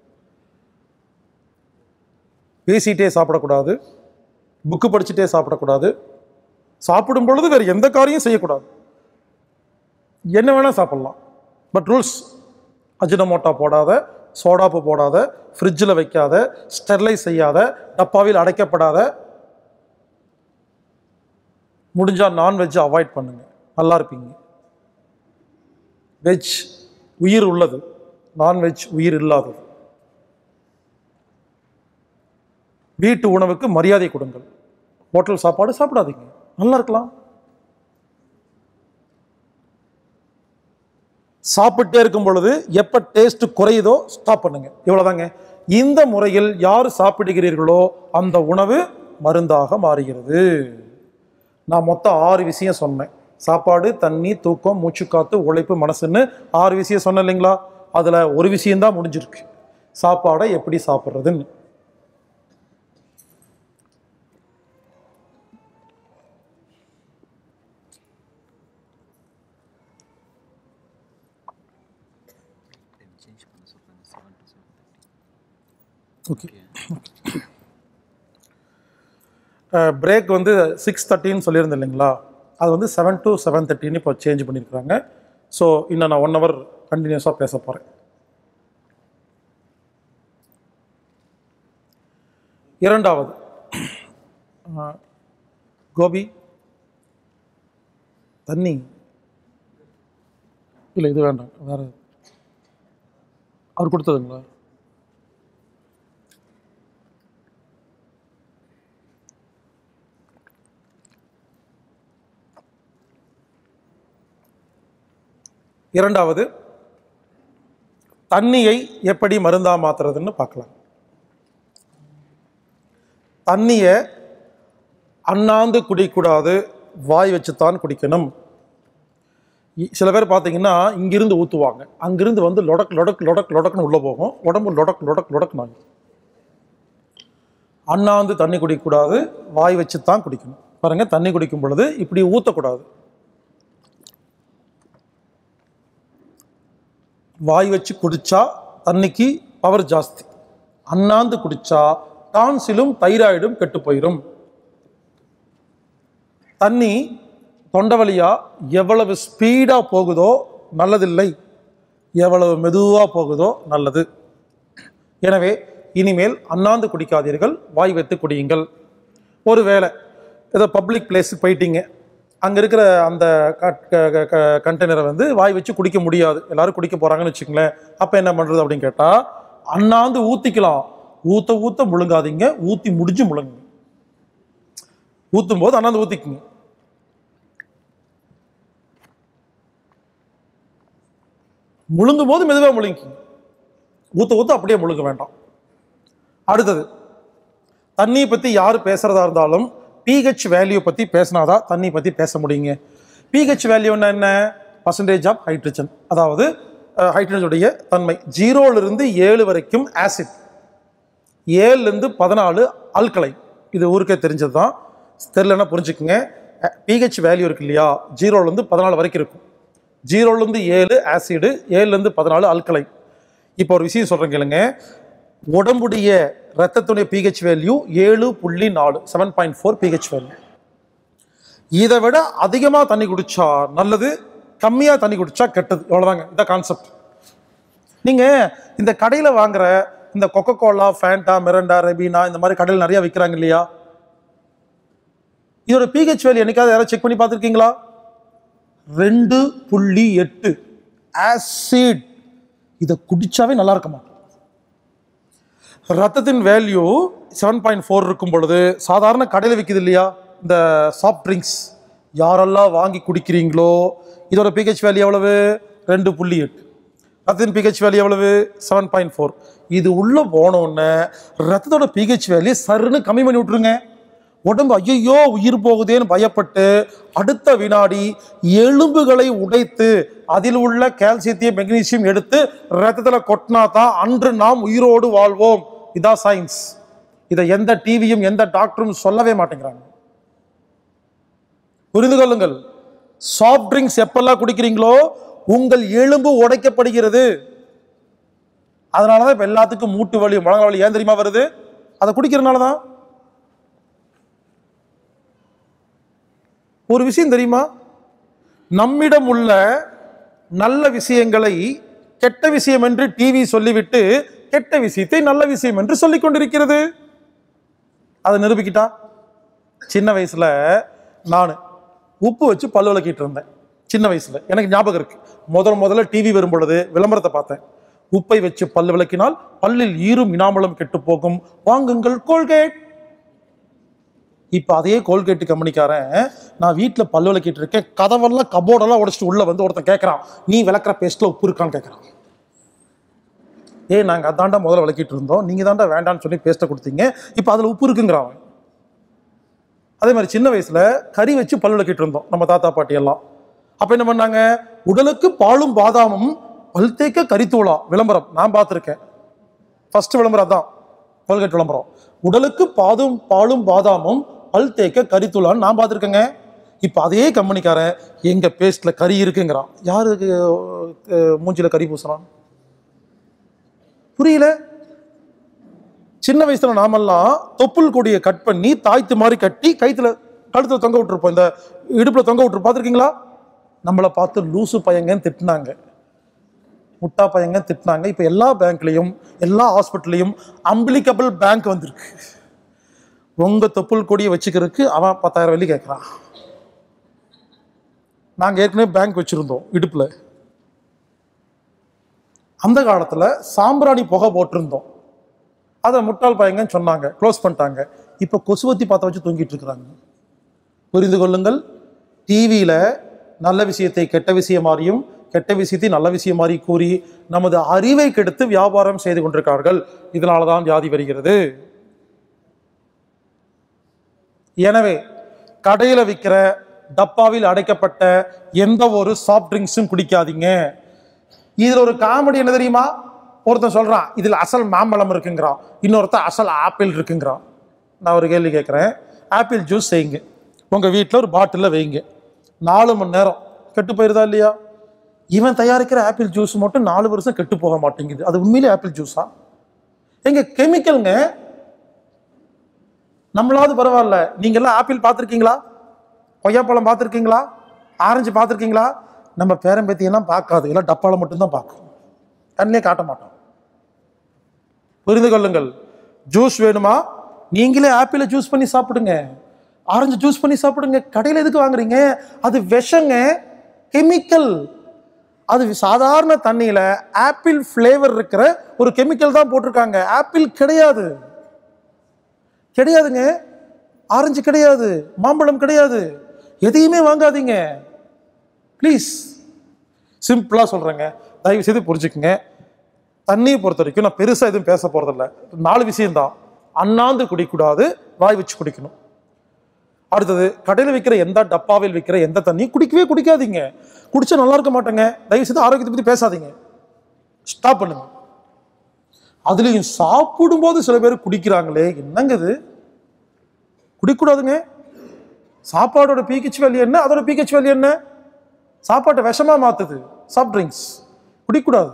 பேசிட்டே சாப்பிடக்கூடாது புக்கு படிச்சுட்டே சாப்பிடக்கூடாது சாப்பிடும் பொழுது வேறு எந்த காரியம் செய்யக்கூடாது என்ன வேணால் சாப்பிட்லாம் பட் ரூல்ஸ் அஜினமோட்டா போடாத சோடாப்பு போடாத ஃப்ரிட்ஜில் வைக்காத ஸ்டெர்லைஸ் செய்யாத டப்பாவில் அடைக்கப்படாத முடிஞ்சால் நான்வெஜ்ஜை அவாய்ட் பண்ணுங்க நல்லா இருப்பீங்க வெஜ் உயிர் உள்ளது நான்வெஜ் உயிர் இல்லாதது வீட்டு உணவுக்கு மரியாதை கொடுங்கள் ஹோட்டல் சாப்பாடு சாப்பிடாதீங்க நல்லா இருக்கலாம் சாப்பிட்டே இருக்கும் பொழுது எப்போ டேஸ்ட் குறையுதோ ஸ்டாப் பண்ணுங்க இவ்வளோதாங்க இந்த முறையில் யார் சாப்பிடுகிறீர்களோ அந்த உணவு மருந்தாக மாறுகிறது நான் மொத்தம் ஆறு விஷயம் சொன்னேன் சாப்பாடு தண்ணி தூக்கம் மூச்சுக்காத்து உழைப்பு மனசுன்னு ஆறு விஷயம் சொன்னேன் இல்லைங்களா அதில் ஒரு விஷயம்தான் முடிஞ்சிருக்கு சாப்பாடை எப்படி சாப்பிட்றதுன்னு சேஞ்ச் பண்ண சொல்கிறாங்க seven to seven okay break வந்து சிக்ஸ் தேர்ட்டின்னு சொல்லியிருந்தேன் இல்லைங்களா அது வந்து செவன் டு செவன் தேர்ட்டின்னு இப்போ சேஞ்ச் பண்ணியிருக்கிறாங்க ஸோ இன்னும் நான் ஒன் ஹவர் கண்டினியூஸாக பேச போகிறேன் இரண்டாவது அஹ், கோபி தண்ணி இல்லை இது வேண்டாம் வேறு அவர் கொடுத்ததுங்களா இரண்டாவது தண்ணியை எப்படி மருந்தா மாத்துறதுன்னு பார்க்கலாம் தண்ணியை அண்ணாந்து குடிக்கூடாது வாய் வச்சுத்தான் குடிக்கணும் இ- சில பேர் பார்த்தீங்கன்னா இங்கிருந்து ஊற்றுவாங்க அங்கிருந்து வந்து லொடக் லொடக் லொடக் லொடக்னு உள்ளே போகும் உடம்பு லொடக் லொடக் லொடக் நாங்க அண்ணாந்து தண்ணி குடிக்கக்கூடாது வாய் வச்சு தான் குடிக்கணும் பாருங்க தண்ணி குடிக்கும் பொழுது இப்படி ஊற்றக்கூடாது வாய் வச்சு குடிச்சா தண்ணிக்கு பவர் ஜாஸ்தி அண்ணாந்து குடிச்சா டான்சிலும் தைராய்டும் கெட்டு போயிடும் தண்ணி தொண்டை வழியா எவ்வளவு ஸ்பீடா போகுதோ நல்லதில்லை எவ்வளவு மெதுவா போகுதோ நல்லது எனவே இனிமேல் அண்ணாந்து குடிக்காதீர்கள் வாய் வைத்து குடியுங்கள் ஒருவேளை ஏதோ பப்ளிக் பிளேஸுக்கு போயிட்டீங்க அங்கே இருக்கிற அந்த கண்டெய்னரை வந்து வாய் வச்சு குடிக்க முடியாது எல்லாரும் குடிக்க போகிறாங்கன்னு வச்சுங்களேன் அப்போ என்ன பண்ணுறது அப்படின்னு கேட்டால் அண்ணாந்து ஊற்றிக்கலாம் ஊற்ற ஊற்ற முழுங்காதீங்க ஊற்றி முடிஞ்சு முழுங்குங்க ஊற்றும் போது அண்ணாந்து ஊற்றிக்குங்க முழுங்கும் போது மெதுவாக முழுங்கிங்க ஊற்ற ஊற்ற அப்படியே முழுங்க வேண்டாம் அடுத்தது தண்ணியை பற்றி யார் பேசுகிறதா இருந்தாலும் பிஹெச் வேல்யூ பற்றி பேசினாதான் தண்ணி பற்றி பேச முடியுங்க பிஹெச் வேல்யூன்னா என்ன பர்சன்டேஜ் ஆஃப் ஹைட்ரஜன் அதாவது ஹைட்ரஜனுடைய தன்மை ஜீரோலிருந்து ஏழு வரைக்கும் ஆசிட் ஏழுலேருந்து பதினாலு அல்கலை இது ஊருக்கே தெரிஞ்சது தான் தெரிலன்னா புரிஞ்சுக்குங்க பிஹெச் வேல்யூ இருக்கு இல்லையா ஜீரோலேருந்து பதினாலு வரைக்கும் இருக்கும் ஜீரோலேருந்து ஏழு ஆசிடு ஏழுலேருந்து பதினாலு அல்கலை இப்போ ஒரு விஷயம் சொல்கிறேன் கேளுங்க உடம்புடைய ரத்தத்துடைய பிஹெச் வேல்யூ ஏழு புள்ளி நாலு seven point four pH value இதை விட அதிகமாக தண்ணி குடிச்சா நல்லது கம்மியாக தண்ணி குடிச்சா கெட்டது இவ்வளோதாங்க இதான் கான்செப்ட் நீங்கள் இந்த கடையில் வாங்குற இந்த Coca Cola Fanta Mirinda Ribena இந்த மாதிரி கடையில் நிறைய விற்கிறாங்க இல்லையா இதோட பிஹெச் வேல்யூ என்னைக்காவது யாராவது செக் பண்ணி பார்த்துருக்கீங்களா ரெண்டு புள்ளி எட்டு ஆசிட் இதை குடிச்சாவே நல்லா இருக்க மாட்டோம் ரத்தத்தின் வேல்யூ செவன் பாயிண்ட் ஃபோர் இருக்கும் பொழுது சாதாரண கடையில் விற்கிது இல்லையா இந்த சாஃப்ட் ட்ரிங்க்ஸ் யாரெல்லாம் வாங்கி குடிக்கிறீங்களோ இதோட பிஹெச் வேல்யூ எவ்வளவு ரெண்டு புள்ளி எட்டு ரத்தத்தின் பிஹெச் வேல்யூ எவ்வளவு செவன் பாயிண்ட் ஃபோர் இது உள்ளே போனோடனே ரத்தத்தோட பிஹெச் வேல்யூ சருன்னு கம்மி பண்ணி விட்ருங்க உடம்பு ஐயோ உயிர் போகுதேன்னு பயப்பட்டு அடுத்த வினாடி எலும்புகளை உடைத்து அதில் உள்ள கால்சியத்தையும் மெக்னீசியம் எடுத்து ரத்தத்தில் கொட்டினா தான் அன்று நாம் உயிரோடு வாழ்வோம் இதான் சயின்ஸ் இதை எந்த டிவியும் எந்த டாக்டரும் சொல்லவே மாட்டேங்கிறாங்க புரிந்து கொள்ளுங்கள் சாஃப்ட் ட்ரிங்க்ஸ் எப்பெல்லாம் குடிக்கிறீங்களோ உங்கள் எலும்பு உடைக்கப்படுகிறது அதனால தான் இப்போ எல்லாத்துக்கும் மூட்டு வலி முழங்கால் வலி ஏன் தெரியுமா வருது அதை குடிக்கிறதுனால தான் ஒரு விஷயம் தெரியுமா நம்மிடம் உள்ள நல்ல விஷயங்களை கெட்ட விஷயம் என்று டிவி சொல்லிவிட்டு கெட்ட விஷயத்தை நல்ல விஷயம் என்று சொல்லிக் கொண்டிருக்கிறது அதை நிரூபிக்கிட்டா சின்ன வயசுல நான் உப்பு வச்சு பல்லு விளக்கிட்டு இருந்தேன் சின்ன வயசுல எனக்கு ஞாபகம் இருக்கு முதல் முதல்ல டிவி வரும் பொழுது விளம்பரத்தை பார்த்தேன் உப்பை வச்சு பல் விளக்கினால் பல்லில் ஈரும் இனாமலும் கெட்டு போகும் வாங்குங்கள் கோல்கேட் இப்ப அதே கோல்கேட் கம்பெனிக்காரன் நான் வீட்டில் பல் விளக்கிட்டு இருக்கேன் கதவெல்லாம் கபோர்டெல்லாம் உடைச்சிட்டு உள்ள வந்து ஒருத்தன் கேட்கறான் நீ விளக்குற பேஸ்ட்ல உப்பு இருக்கான்னு கேட்கறான் ஏய் நாங்கள் அதாண்டா முதல்ல விளக்கிட்டு இருந்தோம் நீங்கள் தாண்டா வேண்டாம்னு சொல்லி பேஸ்ட்டை கொடுத்தீங்க இப்போ அதில் உப்பு இருக்குங்கிறான் அவன் அதே மாதிரி சின்ன வயசுல கறி வச்சு பல் விளக்கிட்டு இருந்தோம் நம்ம தாத்தா பாட்டி எல்லாம் அப்ப என்ன பண்ணாங்க உடலுக்கு பாலும் பாதாமும் பல் தேய்க்க கரித்தூளா விளம்பரம் நான் பார்த்துருக்கேன் ஃபர்ஸ்ட் விளம்பரம் தான் கோல்கேட் விளம்பரம் உடலுக்கு பாதும் பாலும் பாதாமும் பல் தேய்க்க கரித்தூளான்னு நான் பார்த்துருக்கேங்க இப்போ அதே கம்பெனிக்காரன் எங்க பேஸ்ட்ல கறி இருக்குங்கிறான் யாருக்கு அஹ், மூஞ்சில கறி பூசுறான் புரியல சின்ன வயசுல நாமெல்லாம் தொப்புள் கொடியை கட் பண்ணி தாய்த்து மாதிரி கட்டி கைத்துல கழுத்துல தொங்க விட்டுருப்போம் இந்த இடுப்புல தொங்க விட்டுரு பார்த்துருக்கீங்களா நம்மளை பார்த்து லூசு பையங்கன்னு திட்டினாங்க முட்டா பையங்க திட்டினாங்க இப்போ எல்லா பேங்க்லேயும் எல்லா ஹாஸ்பிட்டல்லையும் அம்பிளிகபிள் பேங்க் வந்திருக்கு உங்க தொப்புள் கொடியை வச்சுக்கிறதுக்கு அவன் பத்தாயிரம் வெள்ளி கேட்குறான் நாங்கள் ஏற்கனவே பேங்க் வச்சுருந்தோம் இடுப்பில் அந்த காலத்தில் சாம்பிராணி புகை போட்டிருந்தோம் அதை முட்டாள் பையங்கன்னு சொன்னாங்க க்ளோஸ் பண்ணிட்டாங்க இப்போ கொசுவத்தி பார்த்த வச்சு தூங்கிட்டு இருக்கிறாங்க புரிந்து கொள்ளுங்கள் டிவியில் நல்ல விஷயத்தை கெட்ட விஷயம் மாறியும் கெட்ட விஷயத்தை நல்ல விஷயம் மாறி கூறி நமது அறிவை கெடுத்து வியாபாரம் செய்து கொண்டிருக்கிறார்கள் இதனால தான் வியாதி வருகிறது எனவே கடையில் விற்கிற டப்பாவில் அடைக்கப்பட்ட எந்த ஒரு சாஃப்ட் ட்ரிங்க்ஸும் குடிக்காதீங்க இதுல ஒரு காமெடி என்ன தெரியுமா ஒருத்தன் சொல்றான் இதுல அசல் மாம்பழம் இருக்குங்கிறான் இன்னொருத்தன் அசல் ஆப்பிள் இருக்குங்கிறான் நான் ஒரு கேள்வி கேட்குறேன் ஆப்பிள் ஜூஸ் செய்யுங்க உங்க வீட்டில் ஒரு பாட்டிலில் வைங்க நாலு மணி நேரம் கெட்டு போயிருதா இல்லையா இவன் தயாரிக்கிற ஆப்பிள் ஜூஸ் மட்டும் நாலு வருஷம் கெட்டு போக மாட்டேங்குது அது உண்மையிலே ஆப்பிள் ஜூஸா எங்க கெமிக்கல்ங்க நம்மளாவது பரவாயில்ல நீங்க எல்லாம் ஆப்பிள் பார்த்துருக்கீங்களா கொய்யாப்பழம் பார்த்துருக்கீங்களா ஆரஞ்சு பார்த்துருக்கீங்களா நம்ம பேரம்பேத்தியெல்லாம் பார்க்காது எல்லாம் டப்பால மட்டும்தான் பார்க்கும் கண்ணிலே காட்ட மாட்டோம் புரிந்து கொள்ளுங்கள் ஜூஸ் வேணுமா நீங்களே ஆப்பிளை ஜூஸ் பண்ணி சாப்பிடுங்க ஆரஞ்சு ஜூஸ் பண்ணி சாப்பிடுங்க கடையில் எதுக்கு வாங்குறீங்க அது விஷங்க கெமிக்கல் அது சாதாரண தண்ணியில ஆப்பிள் ஃப்ளேவர் இருக்கிற ஒரு கெமிக்கல் தான் போட்டிருக்காங்க ஆப்பிள் கிடையாது கிடையாதுங்க ஆரஞ்சு கிடையாது மாம்பழம் கிடையாது எதையுமே வாங்காதீங்க ப்ளீஸ் சிம்பிளாக சொல்கிறேங்க தயவு செய்து புரிஞ்சுக்குங்க தண்ணியை பொறுத்த வரைக்கும் நான் பெருசாக எதுவும் பேச போகிறதில்ல நாலு விஷயம்தான் அண்ணாந்து குடிக்கூடாது வாய் வச்சு குடிக்கணும் அடுத்தது கடையில் விற்கிற எந்த டப்பாவில் விற்கிற எந்த தண்ணியும் குடிக்கவே குடிக்காதீங்க குடிச்சா நல்லா இருக்க மாட்டேங்க தயவு செய்து ஆரோக்கியத்தை பற்றி பேசாதீங்க ஸ்டாப் பண்ணுங்க அதுலேயும் சாப்பிடும்போது சில பேர் குடிக்கிறாங்களே என்னங்க இது குடிக்கூடாதுங்க சாப்பாடோட பீக்கச் வேல்யூ என்ன அதோட பீக்கச் வேல்யூ என்ன சாப்பாட்டை விஷமா மாத்துது சாஃப்ட் ட்ரிங்க்ஸ் குடிக்கூடாது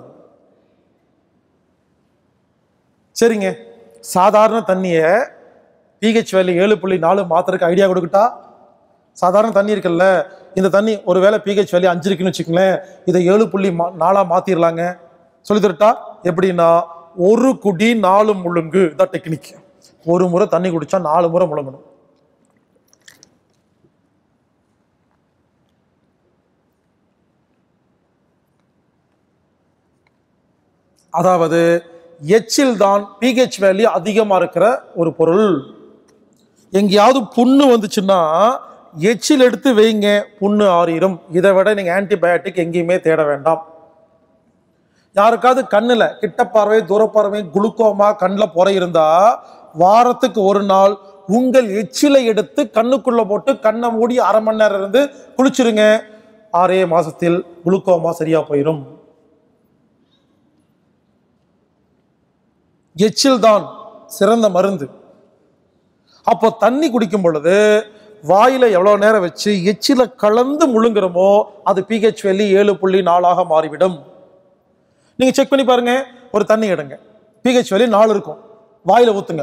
சரிங்க சாதாரண தண்ணியை பிஹெச் வேல்யூ ஏழு புள்ளி நாலு மாத்திரக்கு ஐடியா கொடுக்கட்டா சாதாரண தண்ணி இருக்குல்ல இந்த தண்ணி ஒருவேளை பிஹெச் வேல்யூ அஞ்சு இருக்குன்னு வச்சுக்கங்களேன் இதை ஏழு புள்ளி மா நாலா மாத்திரலாங்க சொல்லி தரட்டா எப்படின்னா ஒரு குடி நாலு முழுங்கு இதான் டெக்னிக் ஒரு முறை தண்ணி குடிச்சா நாலு முறை முழுங்கணும் அதாவது எச்சில் தான் பிஹெச் வேல்யூ அதிகமா இருக்கிற ஒரு பொருள் எங்கேயாவது புண்ணு வந்துச்சுன்னா எச்சில் எடுத்து வைங்க புண்ணு ஆறிடும் இதை விட நீங்க ஆன்டிபயோட்டிக் எங்கேயுமே தேட வேண்டாம் யாருக்காவது கண்ணுல கிட்ட பார்வை தூரப்பார்வை குளுக்கோமா கண்ணில் புறை இருந்தா வாரத்துக்கு ஒரு நாள் உங்கள் எச்சிலை எடுத்து கண்ணுக்குள்ள போட்டு கண்ணை மூடி அரை மணி நேரம் இருந்து குளிச்சிருங்க ஆறே மாசத்தில் குளுக்கோமா சரியா போயிடும் எச்சில் தான் சிறந்த மருந்து அப்போ தண்ணி குடிக்கும் பொழுது வாயில எவ்வளவு நேரம் வச்சு எச்சில கலந்து முழுங்குறோமோ அது பிஹெச் வேல்யூ ஏழு புள்ளி நாலாக மாறிவிடும் நீங்க செக் பண்ணி பாருங்க ஒரு தண்ணி எடுங்க பிஹெச் வேல்யூ நாலு இருக்கும் வாயில ஊத்துங்க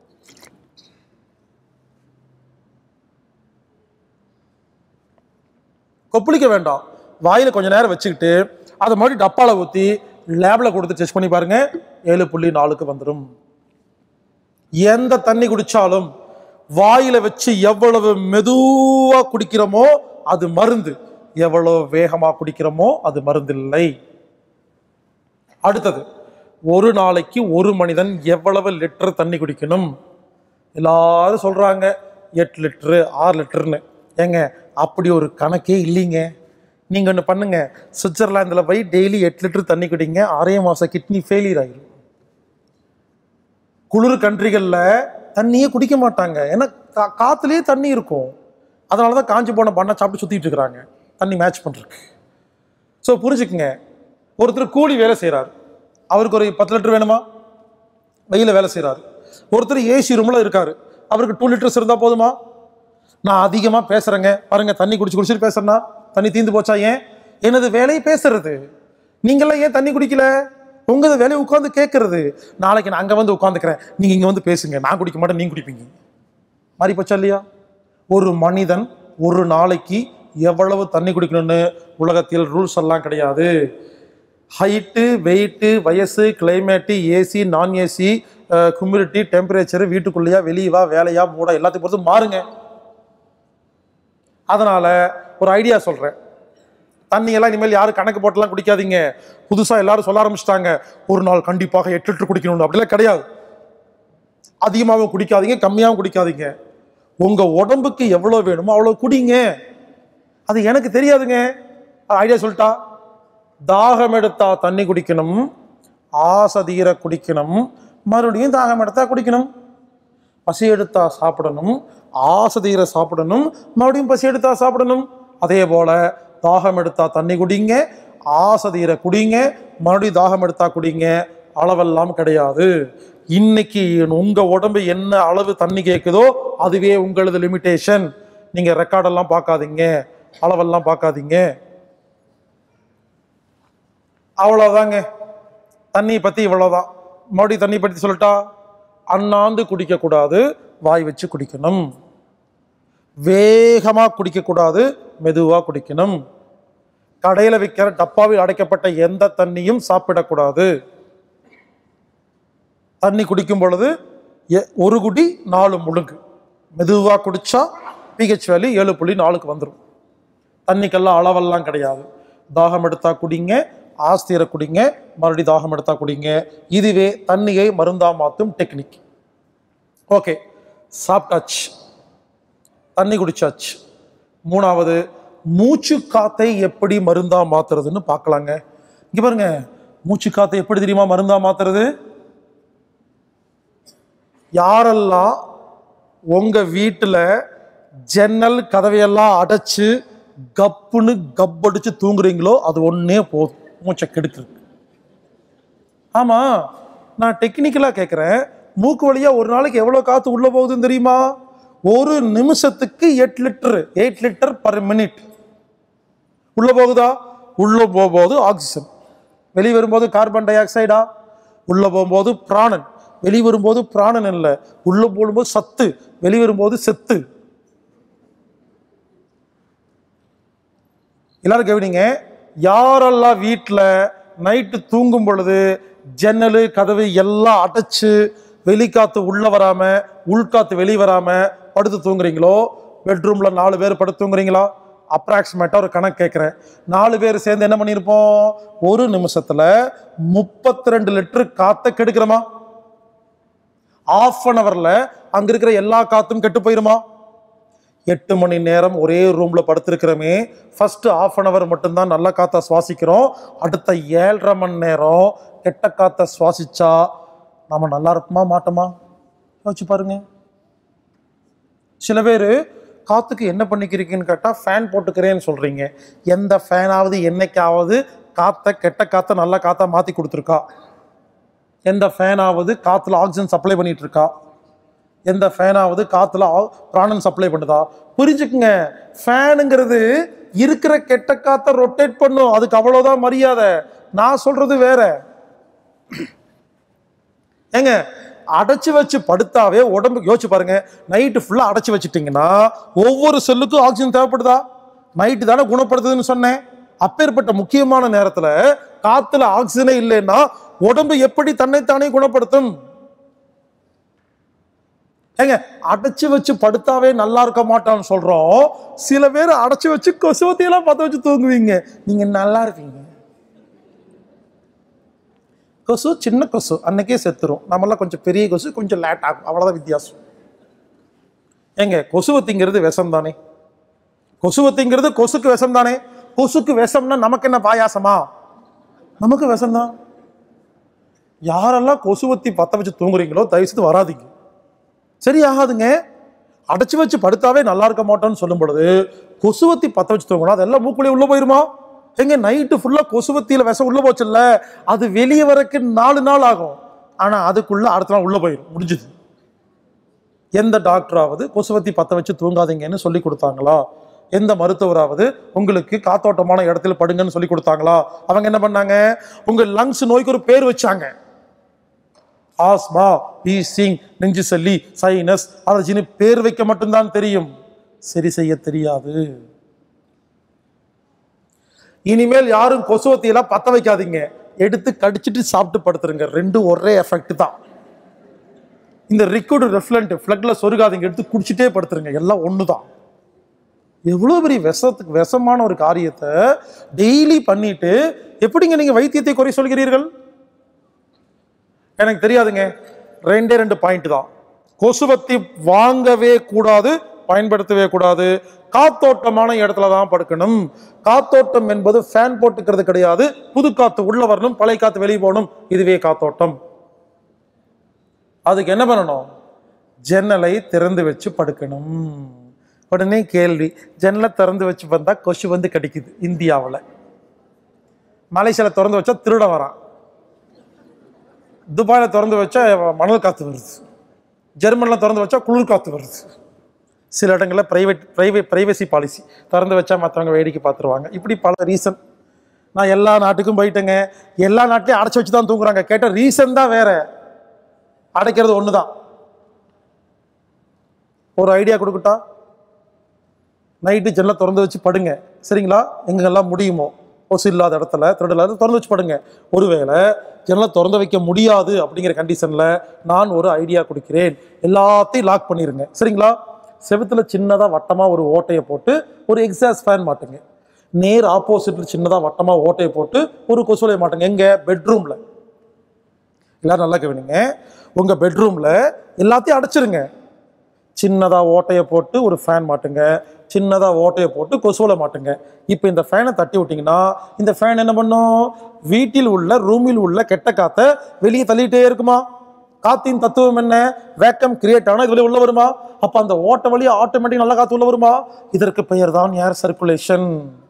கொப்பளிக்க வேண்டாம் வாயில கொஞ்ச நேரம் வச்சுக்கிட்டு அதை மாதிரி டப்பால ஊத்தி லேப்ல கொடுத்து டெஸ்ட் பண்ணி பாருங்க ஏழு புள்ளி நாலுக்கு வந்துடும் எந்த தண்ணி குடிச்சாலும் வாயில வச்சு எவ்வளவு மெதுவா குடிக்கிறோமோ அது மருந்து எவ்வளோ வேகமாக குடிக்கிறோமோ அது மருந்தில்லை அடுத்தது ஒரு நாளைக்கு ஒரு மனிதன் எவ்வளவு லிட்டர் தண்ணி குடிக்கணும் எல்லாரும் சொல்றாங்க எட்டு லிட்டரு ஆறு லிட்டர்னு ஏங்க அப்படி ஒரு கணக்கே இல்லைங்க நீங்க ஒன்று பண்ணுங்க சுவிட்சர்லாந்தில் போய் டெய்லி எட்டு லிட்டர் தண்ணி குடிங்க ஆறே மாசம் கிட்னி ஃபெயிலியர் ஆகிடும் குளிர் கண்ட்ரிகளில் தண்ணியே குடிக்க மாட்டாங்க ஏன்னா கா காத்துலேயே தண்ணி இருக்கும் அதனால தான் காஞ்சி போன பண்ணை சாப்பிட்டு சுற்றிட்டு இருக்கிறாங்க தண்ணி மேட்ச் பண்ணுறதுக்கு ஸோ புரிஞ்சுக்குங்க ஒருத்தர் கூலி வேலை செய்கிறார் அவருக்கு ஒரு பத்து லிட்டர் வேணுமா வெயில வேலை செய்கிறாரு ஒருத்தர் ஏசி ரூமில் இருக்காரு அவருக்கு டூ லிட்டர்ஸ் இருந்தால் போதுமா நான் அதிகமாக பேசுகிறேங்க பாருங்க தண்ணி குடிச்சு குடிச்சிட்டு பேசுறேன்னா தண்ணி தீந்து போச்சா ஏன் எனது வேலையை பேசுறது நீங்களாம் ஏன் தண்ணி குடிக்கல உங்களது வேலையை உட்காந்து கேட்கறது நாளைக்கு நான் அங்கே வந்து உட்காந்துக்கிறேன் நீங்கள் இங்கே வந்து பேசுங்க நான் குடிக்க மாட்டேன் நீங்க குடிப்பீங்க மாறி போச்சா இல்லையா ஒரு மனிதன் ஒரு நாளைக்கு எவ்வளவு தண்ணி குடிக்கணும்னு உலகத்தில் ரூல்ஸ் எல்லாம் கிடையாது ஹைட்டு வெயிட்டு வயசு climate AC non AC humidity temperature வீட்டுக்குள்ளேயா வெளியவா வேலையா மூட எல்லாத்தையும் பொறுத்து மாறுங்க அதனால ஒரு ஐடியா சொல்றேன் தண்ணி எல்லாம் இனிமேல் யாரும் கணக்கு போட்டுலாம் குடிக்காதீங்க புதுசா எல்லாரும் சொல்ல ஆரம்பிச்சிட்டாங்க ஒரு நாள் கண்டிப்பாக எட்டு லிட்டர் குடிக்கணும் அப்படிலாம் கிடையாது அதிகமாகவும் குடிக்காதீங்க கம்மியாகவும் குடிக்காதீங்க உங்க உடம்புக்கு எவ்வளவு வேணுமோ அவ்வளவு குடிங்க அது எனக்கு தெரியாதுங்க ஐடியா சொல்லிட்டா தாகம் எடுத்தா தண்ணி குடிக்கணும் ஆசை தீர குடிக்கணும் மறுபடியும் தாகம் எடுத்தா குடிக்கணும் பசி எடுத்தா சாப்பிடணும் ஆசை தீர சாப்பிடணும் மறுபடியும் பசி எடுத்தா சாப்பிடணும் அதே போல தாகம் எடுத்தா தண்ணி குடிங்க ஆசை தீர குடிங்க மறுபடியும் தாகம் எடுத்தா குடிங்க அளவெல்லாம் கிடையாது இன்னைக்கு உங்க உடம்பு என்ன அளவு தண்ணி கேட்குதோ அதுவே உங்களது லிமிட்டேஷன் நீங்க ரெக்கார்டெல்லாம் பார்க்காதீங்க அளவெல்லாம் பார்க்காதீங்க அவ்வளோதாங்க தண்ணி பற்றி இவ்வளோதான் மறுபடியும் தண்ணி பற்றி சொல்லட்டா அண்ணாந்து குடிக்கக்கூடாது வாய் வச்சு குடிக்கணும் வேகமாக குடிக்கக்கூடாது மெதுவாக குடிக்கணும் கடையில் விற்கிற டப்பாவில் அடைக்கப்பட்ட எந்த தண்ணியும் சாப்பிடக்கூடாது தண்ணி குடிக்கும் பொழுது எ- ஒரு குடி நாலு முழுங்கு மெதுவாக குடிச்சா பிஹெச் வேல்யூ ஏழு புள்ளி நாலுக்கு வந்துடும் தண்ணிக்கெல்லாம் அளவெல்லாம் கிடையாது தாகம் எடுத்தா குடிங்க ஆஸ்திர குடிங்க மறுபடியும் தாகம் எடுத்தா குடிங்க இதுவே தண்ணியை மருந்தா மாற்றும் டெக்னிக் ஓகே சாப்பிட்டாச்சு தண்ணி குடிச்சாச்சு மூணாவது மூச்சு காத்தை எப்படி மருந்தா மாத்துறதுன்னு பார்க்கலாங்க இங்க பாருங்க மூச்சு காத்தை எப்படி தெரியுமா மருந்தா மாத்துறது யாரெல்லாம் உங்க வீட்டுல ஜன்னல் கதவையெல்லாம் அடைச்சு கப்புன்னு கப்படிச்சு தூங்குறீங்களோ அது ஒண்ணே போதும் மூச்சை கெடுக்குறது ஆமா நான் டெக்னிக்கலா கேட்குறேன் மூக்கு வழியா ஒரு நாளைக்கு எவ்வளவு காத்து உள்ள போகுதுன்னு தெரியுமா ஒரு நிமிஷத்துக்கு எட்டு litre eight litre per minute உள்ள போகுதா உள்ள போகும்போது ஆக்சிஜன் வெளியே வரும்போது கார்பன் டை ஆக்சைடா உள்ள போகும்போது பிராணன் வெளியே வரும்போது பிராணன் இல்லை உள்ள போகும்போது சத்து வெளியே வரும்போது செத்து எல்லாரும் கவனிங்க யாரெல்லாம் வீட்டில் நைட்டு தூங்கும் பொழுது ஜன்னல் கதவு எல்லாம் அடைச்சு வெளிக்காத்து உள்ள வராம உள்காத்து வெளியே வராம படுத்து தூங்குறீங்களோ பெட்ரூம்ல நாலு பேர் படுத்து தூங்குறீங்களா அப்ராக்சிமேட்டா ஒரு கணக்கு கேட்குறேன் நாலு பேர் சேர்ந்து என்ன பண்ணியிருப்போம் ஒரு நிமிஷத்துல முப்பத்தி ரெண்டு லிட்டர் காத்தை கெடுக்கிறோமா ஆஃப் அன் ஹவர்ல அங்க இருக்கிற எல்லா காத்தும் கெட்டு போயிருமா எட்டு மணி நேரம் ஒரே ரூம்ல படுத்திருக்கிறோமே ஃபர்ஸ்ட் ஆஃப் அன் ஹவர் மட்டும்தான் நல்ல காத்தை சுவாசிக்கிறோம் அடுத்த ஏழரை மணி நேரம் கெட்ட காத்தை சுவாசிச்சா நாம நல்லா இருப்போமா மாட்டோமா யோசிச்சு பாருங்க சில பேர் காத்துக்கு என்ன பண்ணிக்கிறீங்கன்னு கேட்டால் ஃபேன் போட்டுக்கிறேன்னு சொல்றீங்க எந்த ஃபேனாவது என்னைக்காவது காத்தை கெட்ட காத்தை நல்ல காத்தா மாற்றி கொடுத்துருக்கா எந்த ஃபேனாவது காத்துல ஆக்சிஜன் சப்ளை பண்ணிட்டு இருக்கா எந்த ஃபேனாவது காத்துல ஆ- பிராணன் சப்ளை பண்ணுதா புரிஞ்சுக்குங்க ஃபேனுங்கிறது இருக்கிற கெட்ட காத்தை ரொட்டேட் பண்ணும் அதுக்கு அவ்வளவுதான் மரியாதை நான் சொல்றது வேற ஏங்க அடைச்சு வச்சு படுத்தாவே உடம்புக்கு யோசிச்சு பாருங்க நைட்டு ஃபுல்லா அடைச்சு வச்சுட்டீங்கன்னா ஒவ்வொரு செல்லுக்கும் ஆக்சிஜன் தேவைப்படுதா நைட்டு தானே குணப்படுத்துதுன்னு சொன்னேன் அப்பேற்பட்ட முக்கியமான நேரத்துல காத்துல ஆக்சிஜனே இல்லைன்னா உடம்பு எப்படி தன்னைத்தானே குணப்படுத்தும் ஏங்க அடைச்சு வச்சு படுத்தாவே நல்லா இருக்க மாட்டான்னு சொல்றோம் சில பேர் அடைச்சு வச்சு கொசுவத்தையெல்லாம் பத்த வச்சு தூங்குவீங்க நீங்க நல்லா இருப்பீங்க கொசு சின்ன கொசு அன்னைக்கே செத்துரும் நம்மளாம் கொஞ்சம் பெரிய கொசு கொஞ்சம் லேட் ஆகும் அவ்வளவுதான் வித்தியாசம் ஏங்க கொசுவத்திங்கிறது விஷம் தானே கொசுவத்திங்கிறது கொசுக்கு விஷம் தானே கொசுக்கு விஷம்னா நமக்கு என்ன பாயாசமா நமக்கு விஷம் தான் யாரெல்லாம் கொசுவத்தி பத்த வச்சு தூங்குறீங்களோ தயவுசெய்து வராதீங்க சரி ஆகாதுங்க அடைச்சு வச்சு படுத்தாவே நல்லா இருக்க மாட்டோம்னு சொல்லும் பொழுது கொசுவத்தி பத்த வச்சு தூங்கணும் அதெல்லாம் மூக்குள்ளே உள்ள போயிருமா எங்க நைட்டு ஃபுல்லா கொசுவத்தியில விஷம் உள்ள போச்சுல்ல அது வெளியே வரக்கு நாலு நாள் ஆகும் ஆனா அதுக்குள்ள அடுத்த நாள் உள்ள போயிடும் முடிஞ்சுது எந்த டாக்டராவது கொசுவத்தி பத்த வச்சு தூங்காதீங்கன்னு சொல்லி கொடுத்தாங்களா எந்த மருத்துவராவது உங்களுக்கு காத்தோட்டமான இடத்துல படுங்கன்னு சொல்லி கொடுத்தாங்களா அவங்க என்ன பண்ணாங்க உங்க லங்ஸ் நோய்க்கு ஒரு பேர் வச்சாங்க ஆஸ்மா பீசிங் நெஞ்சு சளி சைனஸ் அலர்ஜின்னு பேர் வைக்க மட்டும்தான் தெரியும் சரி செய்ய தெரியாது இனிமேல் யாரும் கொசுவத்தியெல்லாம் பத்த வைக்காதீங்க எடுத்து கடிச்சிட்டு சாப்பிட்டு படுத்துருங்க ரெண்டும் ஒரே எஃபெக்ட் தான் இந்த ரிக்விட் ரெஃப்லண்ட் ஃப்ளக்ல சொருகாதீங்க எடுத்து குடிச்சிட்டே படுத்துருங்க எல்லாம் ஒன்று தான் எவ்வளோ பெரிய விஷத்துக்கு விஷமான ஒரு காரியத்தை டெய்லி பண்ணிட்டு எப்படிங்க நீங்க வைத்தியத்தை குறை சொல்கிறீர்கள் எனக்கு தெரியாதுங்க ரெண்டே ரெண்டு பாயிண்ட் தான் கொசுவத்தி வாங்கவே கூடாது பயன்படுத்தவே கூடாது காத்தோட்டமான இடத்துல தான் படுக்கணும் காத்தோட்டம் என்பது ஃபேன் போட்டுக்கிறது கிடையாது புது காத்து உள்ள வரணும் பழைய காத்து வெளியே போகணும் இதுவே காத்தோட்டம் அதுக்கு என்ன பண்ணணும் ஜன்னலை திறந்து வச்சு படுக்கணும் உடனே கேள்வி ஜன்னலை திறந்து வச்சு வந்தா கொசு வந்து கடிக்குது இந்தியாவில் மலேசியாவில் திறந்து வச்சா திருட வரான் துபாயில் திறந்து வச்சா மணல் காத்து வருது ஜெர்மனில் திறந்து வச்சா குளிர் காத்து வருது சில இடங்களில் ப்ரைவேட் ப்ரைவேட் ப்ரைவசி பாலிசி திறந்து வச்சா மற்றவங்க வேடிக்கை பார்த்துருவாங்க இப்படி பல ரீசன் நான் எல்லா நாட்டுக்கும் போயிட்டேங்க எல்லா நாட்டிலையும் அடைச்சி வச்சு தான் தூங்குறாங்க கேட்ட ரீசன் தான் வேற அடைக்கிறது ஒன்று தான் ஒரு ஐடியா கொடுக்கட்டா நைட்டு ஜன்னலை திறந்து வச்சு படுங்க சரிங்களா எங்கெல்லாம் முடியுமோ கொசு இல்லாத இடத்துல திருடு இல்லாத திறந்து வச்சு படுங்க ஒருவேளை ஜன்னலை திறந்து வைக்க முடியாது அப்படிங்கிற கண்டிஷனில் நான் ஒரு ஐடியா கொடுக்கிறேன் எல்லாத்தையும் லாக் பண்ணிடுங்க சரிங்களா செவுத்துல சின்னதாக வட்டமாக ஒரு ஓட்டையை போட்டு ஒரு எக்ஸாஸ் ஃபேன் மாட்டுங்க நேர் ஆப்போசிட்ல சின்னதாக வட்டமாக ஓட்டையை போட்டு ஒரு கொசுவலையை மாட்டுங்க எங்க பெட்ரூமில் எல்லாரும் நல்லா கவனிங்க உங்க பெட்ரூம்ல எல்லாத்தையும் அடைச்சிருங்க சின்னதா ஓட்டையை போட்டு ஒரு ஃபேன் மாட்டுங்க சின்னதா ஓட்டையை போட்டு கொசுவலை மாட்டுங்க இப்போ இந்த ஃபேனை தட்டி விட்டீங்கன்னா இந்த ஃபேன் என்ன பண்ணும் வீட்டில் உள்ள ரூமில் உள்ள கெட்ட காத்தை வெளியே தள்ளிட்டே இருக்குமா காத்தின் தத்துவம் என்ன வேக்கம் கிரியேட் ஆனா இது வெளியே உள்ள வருமா அப்ப அந்த ஓட்டை வழியா ஆட்டோமேட்டிக் நல்ல காத்து உள்ள வருமா இதற்கு பெயர் தான் ஏர் சர்க்குலேஷன்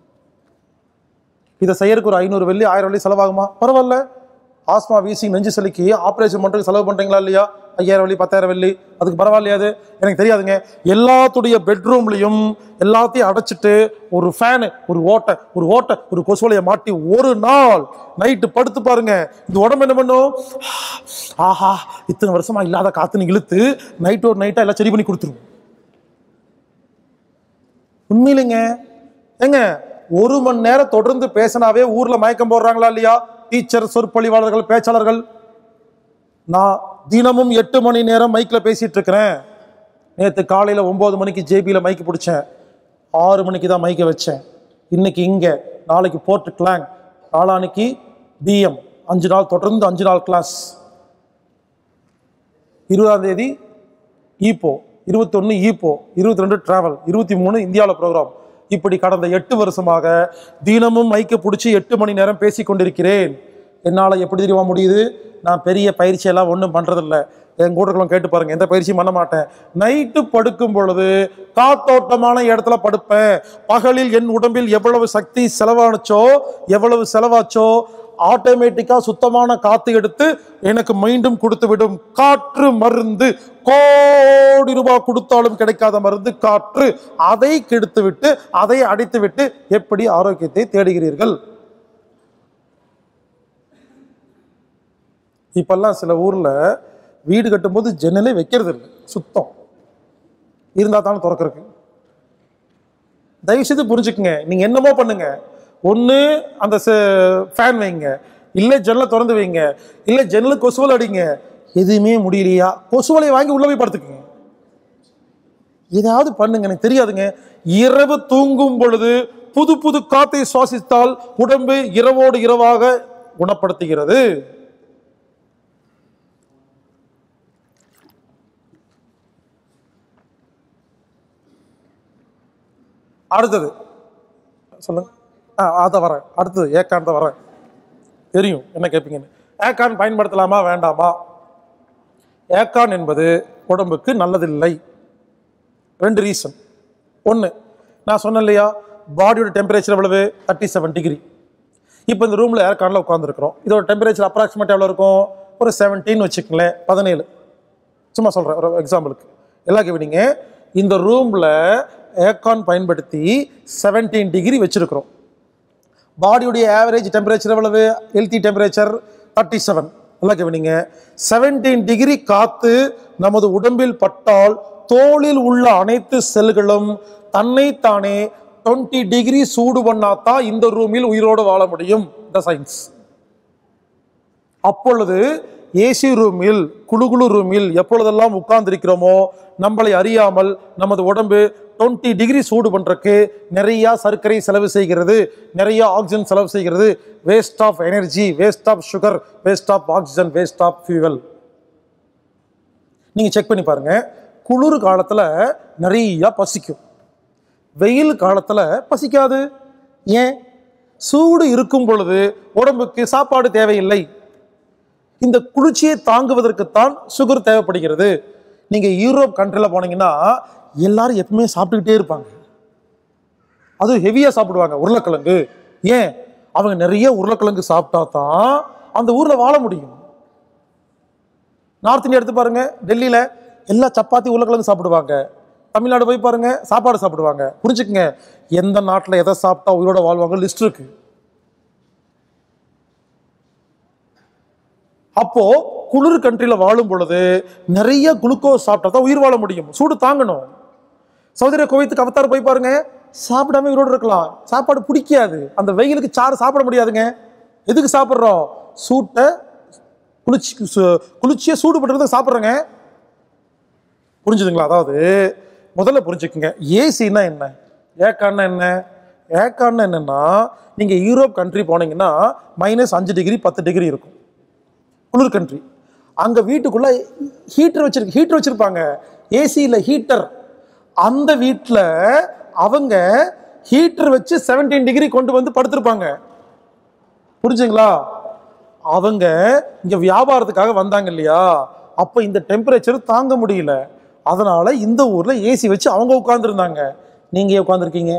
இதை செய்யறதுக்கு ஒரு ஐநூறு வெள்ளி ஆயிரம் வெள்ளி செலவாகுமா பரவாயில்ல ஆஸ்மா வீசிங் நெஞ்சு சளிக்கு ஆப்ரேஷன் பண்ணுறதுக்கு செலவு பண்ணுறீங்களா இல்லையா ஐயாயிரம் வெள்ளி பத்தாயிரம் வெள்ளி அதுக்கு பரவாயில்லையா அது எனக்கு தெரியாதுங்க எல்லாத்துடைய பெட்ரூம்லையும் எல்லாத்தையும் அடைச்சிட்டு ஒரு ஃபேனு ஒரு ஓட்டை ஒரு ஓட்டை ஒரு கொசுவலையை மாட்டி ஒரு நாள் நைட்டு படுத்து பாருங்க இந்த உடம்பு என்ன பண்ணும் ஆஹா இத்தனை வருஷமா இல்லாத காத்து நீங்க இழுத்து நைட் ஒரு நைட்டா எல்லாம் சரி பண்ணி கொடுத்துரும் உண்மையிலைங்க ஏங்க ஒரு மணி நேரம் தொடர்ந்து பேசினாவே ஊர்ல மயக்கம் போடுறாங்களா இல்லையா டீச்சர் சொற்பொழிவாளர்கள் பேச்சாளர்கள் நான் தினமும் எட்டு மணி நேரம் மைக்கில் பேசிட்டு இருக்கிறேன் நேற்று காலையில் ஒம்பது மணிக்கு ஜேபியில் மைக்கு பிடிச்சேன் ஆறு மணிக்கு தான் மைக்கை வச்சேன் இன்னைக்கு இங்கே நாளைக்கு போர்ட் கிளாங் நாளான்னைக்கு பிஎம் அஞ்சு நாள் தொடர்ந்து அஞ்சு நாள் கிளாஸ் இருபதாம் தேதி ஈப்போ இருபத்தொன்று ஈப்போ இருபத்தி ரெண்டு டிராவல் இருபத்தி மூணு இந்தியாவில் ப்ரோக்ராம் இப்படி கடந்த எட்டு வருஷமாக தினமும் மைக்கை பிடிச்சி எட்டு மணி நேரம் பேசி கொண்டிருக்கிறேன் என்னால் எப்படி தெரியுமா முடியுது நான் பெரிய பயிற்சியெல்லாம் ஒன்றும் பண்ணுறதில்ல என் கூட்டங்களும் கேட்டு பாருங்க எந்த பயிற்சியும் பண்ண மாட்டேன் நைட்டு படுக்கும் பொழுது காத்தோட்டமான இடத்துல படுப்பேன் பகலில் என் உடம்பில் எவ்வளவு சக்தி செலவானுச்சோ எவ்வளவு செலவாச்சோ ஆட்டோமேட்டிக்கா சுத்தமான காத்து எடுத்து எனக்கு மீண்டும் கொடுத்து விடும் காற்று மருந்து கோடி ரூபாய் கொடுத்தாலும் கிடைக்காத மருந்து காற்று அதை கெடுத்து விட்டு அதை அடித்து விட்டு எப்படி ஆரோக்கியத்தை தேடுகிறீர்கள் இப்பெல்லாம் சில ஊர்ல வீடு கட்டும்போது ஜன்னலே வைக்கிறது இல்லை சுத்தம் இருந்தா தானே திறக்கறதுக்கு தயவு செய்து புரிஞ்சுக்குங்க நீங்க என்னமோ பண்ணுங்க ஒண்ணு அந்த ஃபேன் வைங்க இல்ல ஜன்னலை திறந்து வைங்க இல்ல ஜன்னல் கொசுவல் அடிங்க எதுவுமே முடியலையா கொசுவலை வாங்கி உள்ள போய் படுத்துக்குங்க ஏதாவது பண்ணுங்க எனக்கு தெரியாதுங்க இரவு தூங்கும் பொழுது புது புது காத்தை சுவாசித்தால் உடம்பு இரவோடு இரவாக குணப்படுத்துகிறது அடுத்தது சொல்லுங்க ஆ அதை வரேன் அடுத்தது ஏக்கான் தான் வரேன் தெரியும் என்ன கேட்பீங்கன்னு ஏக்கான் பயன்படுத்தலாமா வேண்டாமா ஏக்கான் என்பது உடம்புக்கு நல்லதில்லை ரெண்டு ரீசன் ஒன்று நான் சொன்னேன் இல்லையா பாடியோட டெம்பரேச்சர் எவ்வளவு தேர்ட்டி செவன் டிகிரி இப்போ இந்த ரூமில் ஏர்கானில் உட்காந்துருக்குறோம் இதோட டெம்பரேச்சர் அப்ராக்சிமேட் எவ்வளோ இருக்கும் ஒரு செவன்டீன் வச்சுக்கங்களேன் பதினேழு சும்மா சொல்கிறேன் ஒரு எக்ஸாம்பிளுக்கு எல்லாம் கவனிங்க இந்த ரூமில் ஏர்கான் பயன்படுத்தி செவன்டீன் டிகிரி வச்சுருக்கிறோம் பாடியுடைய ஆவரேஜ் டெம்பரேச்சர் எவ்வளவு ஹெல்த்தி டெம்பரேச்சர் தேர்ட்டி செவன் நல்லா கவனிங்க செவன்டீன் டிகிரி காத்து நமது உடம்பில் பட்டால் தோலில் உள்ள அனைத்து செல்களும் தன்னைத்தானே டுவெண்ட்டி டிகிரி சூடு பண்ணாதான் இந்த ரூமில் உயிரோடு வாழ முடியும் இந்த சயின்ஸ் அப்பொழுது ஏசி ரூமில் குளுகுளு ரூமில் எப்பொழுதெல்லாம் உட்கார்ந்திருக்கிறோமோ நம்மளை அறியாமல் நமது உடம்பு டுவெண்ட்டி டிகிரி சூடு பண்றதுக்கு நிறைய சர்க்கரை செலவு செய்கிறது நிறைய ஆக்சிஜன் செலவு செய்கிறது waste of energy waste of sugar waste of oxygen waste of fuel நீங்க செக் பண்ணி பாருங்க குளிர் காலத்துல நிறைய பசிக்கும் வெயில் காலத்துல பசிக்காது ஏன் சூடு இருக்கும் பொழுது உடம்புக்கு சாப்பாடு தேவையில்லை இந்த குளிர்ச்சியை தாங்குவதற்குத்தான் சுகர் தேவைப்படுகிறது நீங்க யூரோப் கண்ட்ரியில் போனீங்கன்னா எல்லாரும் எப்பவுமே சாப்பிட்டுக்கிட்டே இருப்பாங்க அதுவும் ஹெவியாக சாப்பிடுவாங்க உருளைக்கிழங்கு ஏன் அவங்க நிறைய உருளைக்கிழங்கு சாப்பிட்டா தான் அந்த ஊரில் வாழ முடியும் நார்த் இந்தியா எடுத்து பாருங்க டெல்லியில் எல்லா சப்பாத்தி உருளைக்கிழங்கு சாப்பிடுவாங்க தமிழ்நாடு போய் பாருங்க சாப்பாடு சாப்பிடுவாங்க புரிஞ்சுக்குங்க எந்த நாட்டில் எதை சாப்பிட்டா உயிரோட வாழ்வாங்க லிஸ்ட் இருக்கு அப்போ குளிர் கண்ட்ரில வாழும் பொழுது நிறைய குளுக்கோஸ் சாப்பிட்டா தான் உயிர் வாழ முடியும் சூடு தாங்கணும் சவுதி அரேபியா குவைத்துக்கு அவத்தார் போய் பாருங்க சாப்பிடாம உயிரோடு இருக்கலாம் சாப்பாடு பிடிக்காது அந்த வெயிலுக்கு சாறு சாப்பிட முடியாதுங்க எதுக்கு சாப்பிட்றோம் சூட்டை குளிர்ச்சி சு- குளிர்ச்சியை சூடு பண்ணுறதுக்கு சாப்பிட்றோங்க புரிஞ்சுதுங்களா அதாவது முதல்ல புரிஞ்சுக்குங்க ஏசின்னா என்ன ஏக்கான்னா என்ன ஏக்கான்னா என்னன்னா நீங்க யூரோப் கண்ட்ரி போனீங்கன்னா மைனஸ் அஞ்சு டிகிரி பத்து டிகிரி இருக்கும் குளிர் கண்ட்ரி அங்க வீட்டுக்குள்ள ஹீட்டர் வச்சிருக்கு ஹீட்டர் வச்சிருப்பாங்க ஏசியில் ஹீட்டர் அந்த வீட்டில் அவங்க ஹீட்டர் வச்சு 17 டிகிரி கொண்டு வந்து படுத்திருப்பாங்க புரிஞ்சுங்களா அவங்க இங்க வியாபாரத்துக்காக வந்தாங்க இல்லையா அப்ப இந்த டெம்பரேச்சர் தாங்க முடியல அதனால இந்த ஊர்ல ஏசி வச்சு அவங்க உட்கார்ந்துருந்தாங்க நீங்க உட்காந்துருக்கீங்க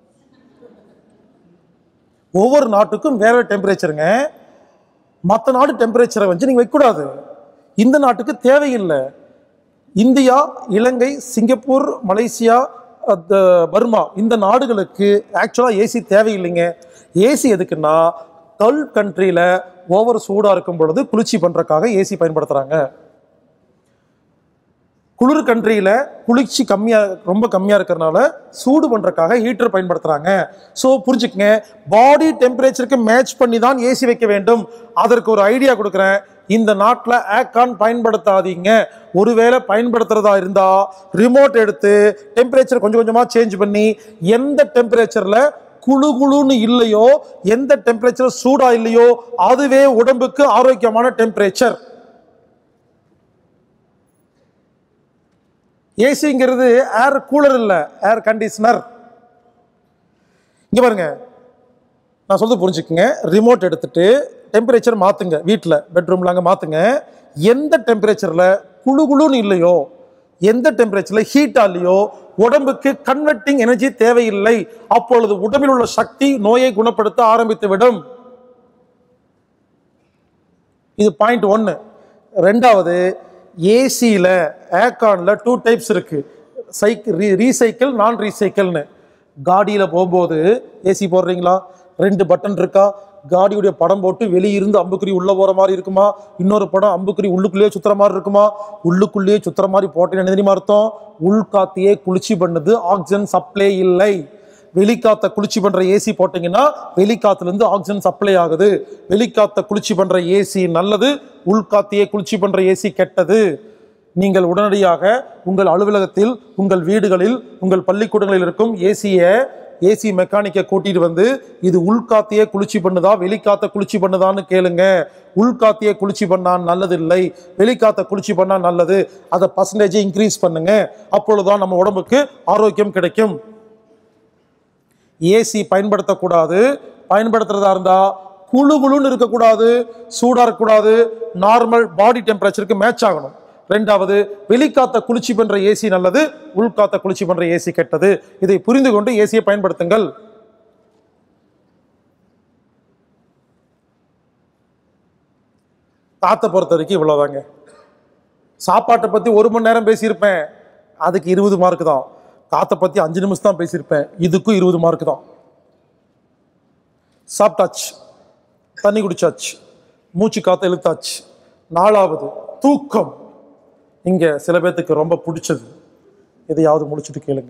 ஒவ்வொரு நாட்டுக்கும் வேற டெம்பரேச்சருங்க மற்ற நாடு டெம்பரேச்சரை வச்சு நீங்க வைக்கக்கூடாது இந்த நாட்டுக்கு தேவையில்லை India Ilangai Singapore Malaysia ah, த- பர்மா இந்த நாடுகளுக்கு ஆக்சுவலாக ஏசி தேவையில்லைங்க ஏசி எதுக்குன்னா கல் கண்ட்ரியில் ஓவர் சூடாக இருக்கும் பொழுது குளிர்ச்சி பண்ணுறக்காக ஏசி பயன்படுத்துகிறாங்க குளிர் கண்ட்ரியில் குளிர்ச்சி கம்மியாக ரொம்ப கம்மியாக இருக்கிறனால சூடு பண்ணுறக்காக ஹீட்டர் பயன்படுத்துகிறாங்க ஸோ புரிஞ்சுக்கங்க பாடி டெம்பரேச்சருக்கு மேட்ச் பண்ணி தான் ஏசி வைக்க வேண்டும் அதற்கு ஒரு ஐடியா கொடுக்குறேன் இந்த நாட்டில் ஏக்கான் பயன்படுத்தாதீங்க ஒருவேளை பயன்படுத்துறதா இருந்தால் ரிமோட் எடுத்து டெம்பரேச்சர் கொஞ்சம் கொஞ்சமாக சேஞ்ச் பண்ணி எந்த டெம்பரேச்சரில் குளு குளுன்னு இல்லையோ எந்த டெம்பரேச்சர் சூடா இல்லையோ அதுவே உடம்புக்கு ஆரோக்கியமான டெம்பரேச்சர் ஏசிங்கிறது ஏர் கூலர் இல்லை ஏர் கண்டிஷனர் இங்க பாருங்க நான் சொல்றது புரிஞ்சுக்குங்க ரிமோட் எடுத்துட்டு டெம்பரேச்சர் மாத்துங்க வீட்டில் பெட்ரூம்ல அங்கே மாத்துங்க எந்த டெம்பரேச்சரில் குளு குளுன்னு இல்லையோ எந்த டெம்பரேச்சரில் ஹீட்டா இல்லையோ உடம்புக்கு கன்வெர்ட்டிங் எனர்ஜி தேவையில்லை அப்பொழுது உடம்பில் உள்ள சக்தி நோயை குணப்படுத்த ஆரம்பித்து விடும் இது பாயிண்ட் ஒன்று ரெண்டாவது ஏசியில் ஏக்கானில் டூ டைப்ஸ் இருக்கு சைக்கிள் ரீ ரீசைக்கிள் நான் ரீசைக்கிள்னு காடியில் போகும்போது ஏசி போடுறீங்களா ரெண்டு பட்டன் இருக்கா காடியுடைய படம் போட்டு வெளியிருந்து அம்புக்குறி உள்ள போற மாதிரி இருக்குமா இன்னொரு படம் அம்புக்குறி உள்ளுக்குள்ளேயே சுத்துற மாதிரி இருக்குமா உள்ளுக்குள்ளேயே சுத்துற மாதிரி போட்டேன்னு என்ன தெரியுமா அர்த்தம் உள்காத்தையே குளிர்ச்சி பண்ணுது ஆக்சிஜன் சப்ளை இல்லை வெளிக்காத்த குளிர்ச்சி பண்ற ஏசி போட்டீங்கன்னா வெளிக்காத்துல இருந்து ஆக்சிஜன் சப்ளை ஆகுது வெளிக்காத்த குளிர்ச்சி பண்ற ஏசி நல்லது உள்காத்தையே குளிர்ச்சி பண்ற ஏசி கெட்டது நீங்கள் உடனடியாக உங்கள் அலுவலகத்தில் உங்கள் வீடுகளில் உங்கள் பள்ளிக்கூடங்களில் இருக்கும் ஏசியை ஏசி மெக்கானிக்கை கூட்டிட்டு வந்து இது உள்காத்தியே குளிர்ச்சி பண்ணுதா வெளிக்காத்த குளிர்ச்சி பண்ணுதான்னு கேளுங்க உள்காத்தியே குளிர்ச்சி பண்ணா நல்லதில்லை வெளிக்காத்த குளிர்ச்சி பண்ணா நல்லது அதை பர்சன்டேஜை இன்க்ரீஸ் பண்ணுங்க அப்பொழுதுதான் நம்ம உடம்புக்கு ஆரோக்கியம் கிடைக்கும் ஏசி பயன்படுத்தக்கூடாது பயன்படுத்துறதா இருந்தா குளு குளுன்னு இருக்கக்கூடாது சூடா இருக்கக்கூடாது நார்மல் பாடி டெம்பரேச்சருக்கு மேட்ச் ஆகணும் ரெண்டாவது வெளிக்காத்த குளிர்ச்சி பண்ற ஏசி நல்லது உள்காத்த குளிர்ச்சி பண்ற ஏசி கெட்டது இதை புரிந்து கொண்டு ஏசியை பயன்படுத்துங்கள் காத்தை பொறுத்த வரைக்கும் இவ்வளவுதாங்க சாப்பாட்டை பத்தி ஒரு மணி நேரம் பேசியிருப்பேன் அதுக்கு இருபது மார்க் தான் காத்தை பத்தி அஞ்சு நிமிஷம் தான் பேசியிருப்பேன் இதுக்கும் இருபது மார்க் தான் சாப்பிட்டாச்சு தண்ணி குடிச்சாச்சு மூச்சு காத்த இழுத்தாச்சு நாலாவது தூக்கம் இங்க சில பேர்த்துக்கு ரொம்ப பிடிச்சது எதையாவது முடிச்சுட்டு கேளுங்க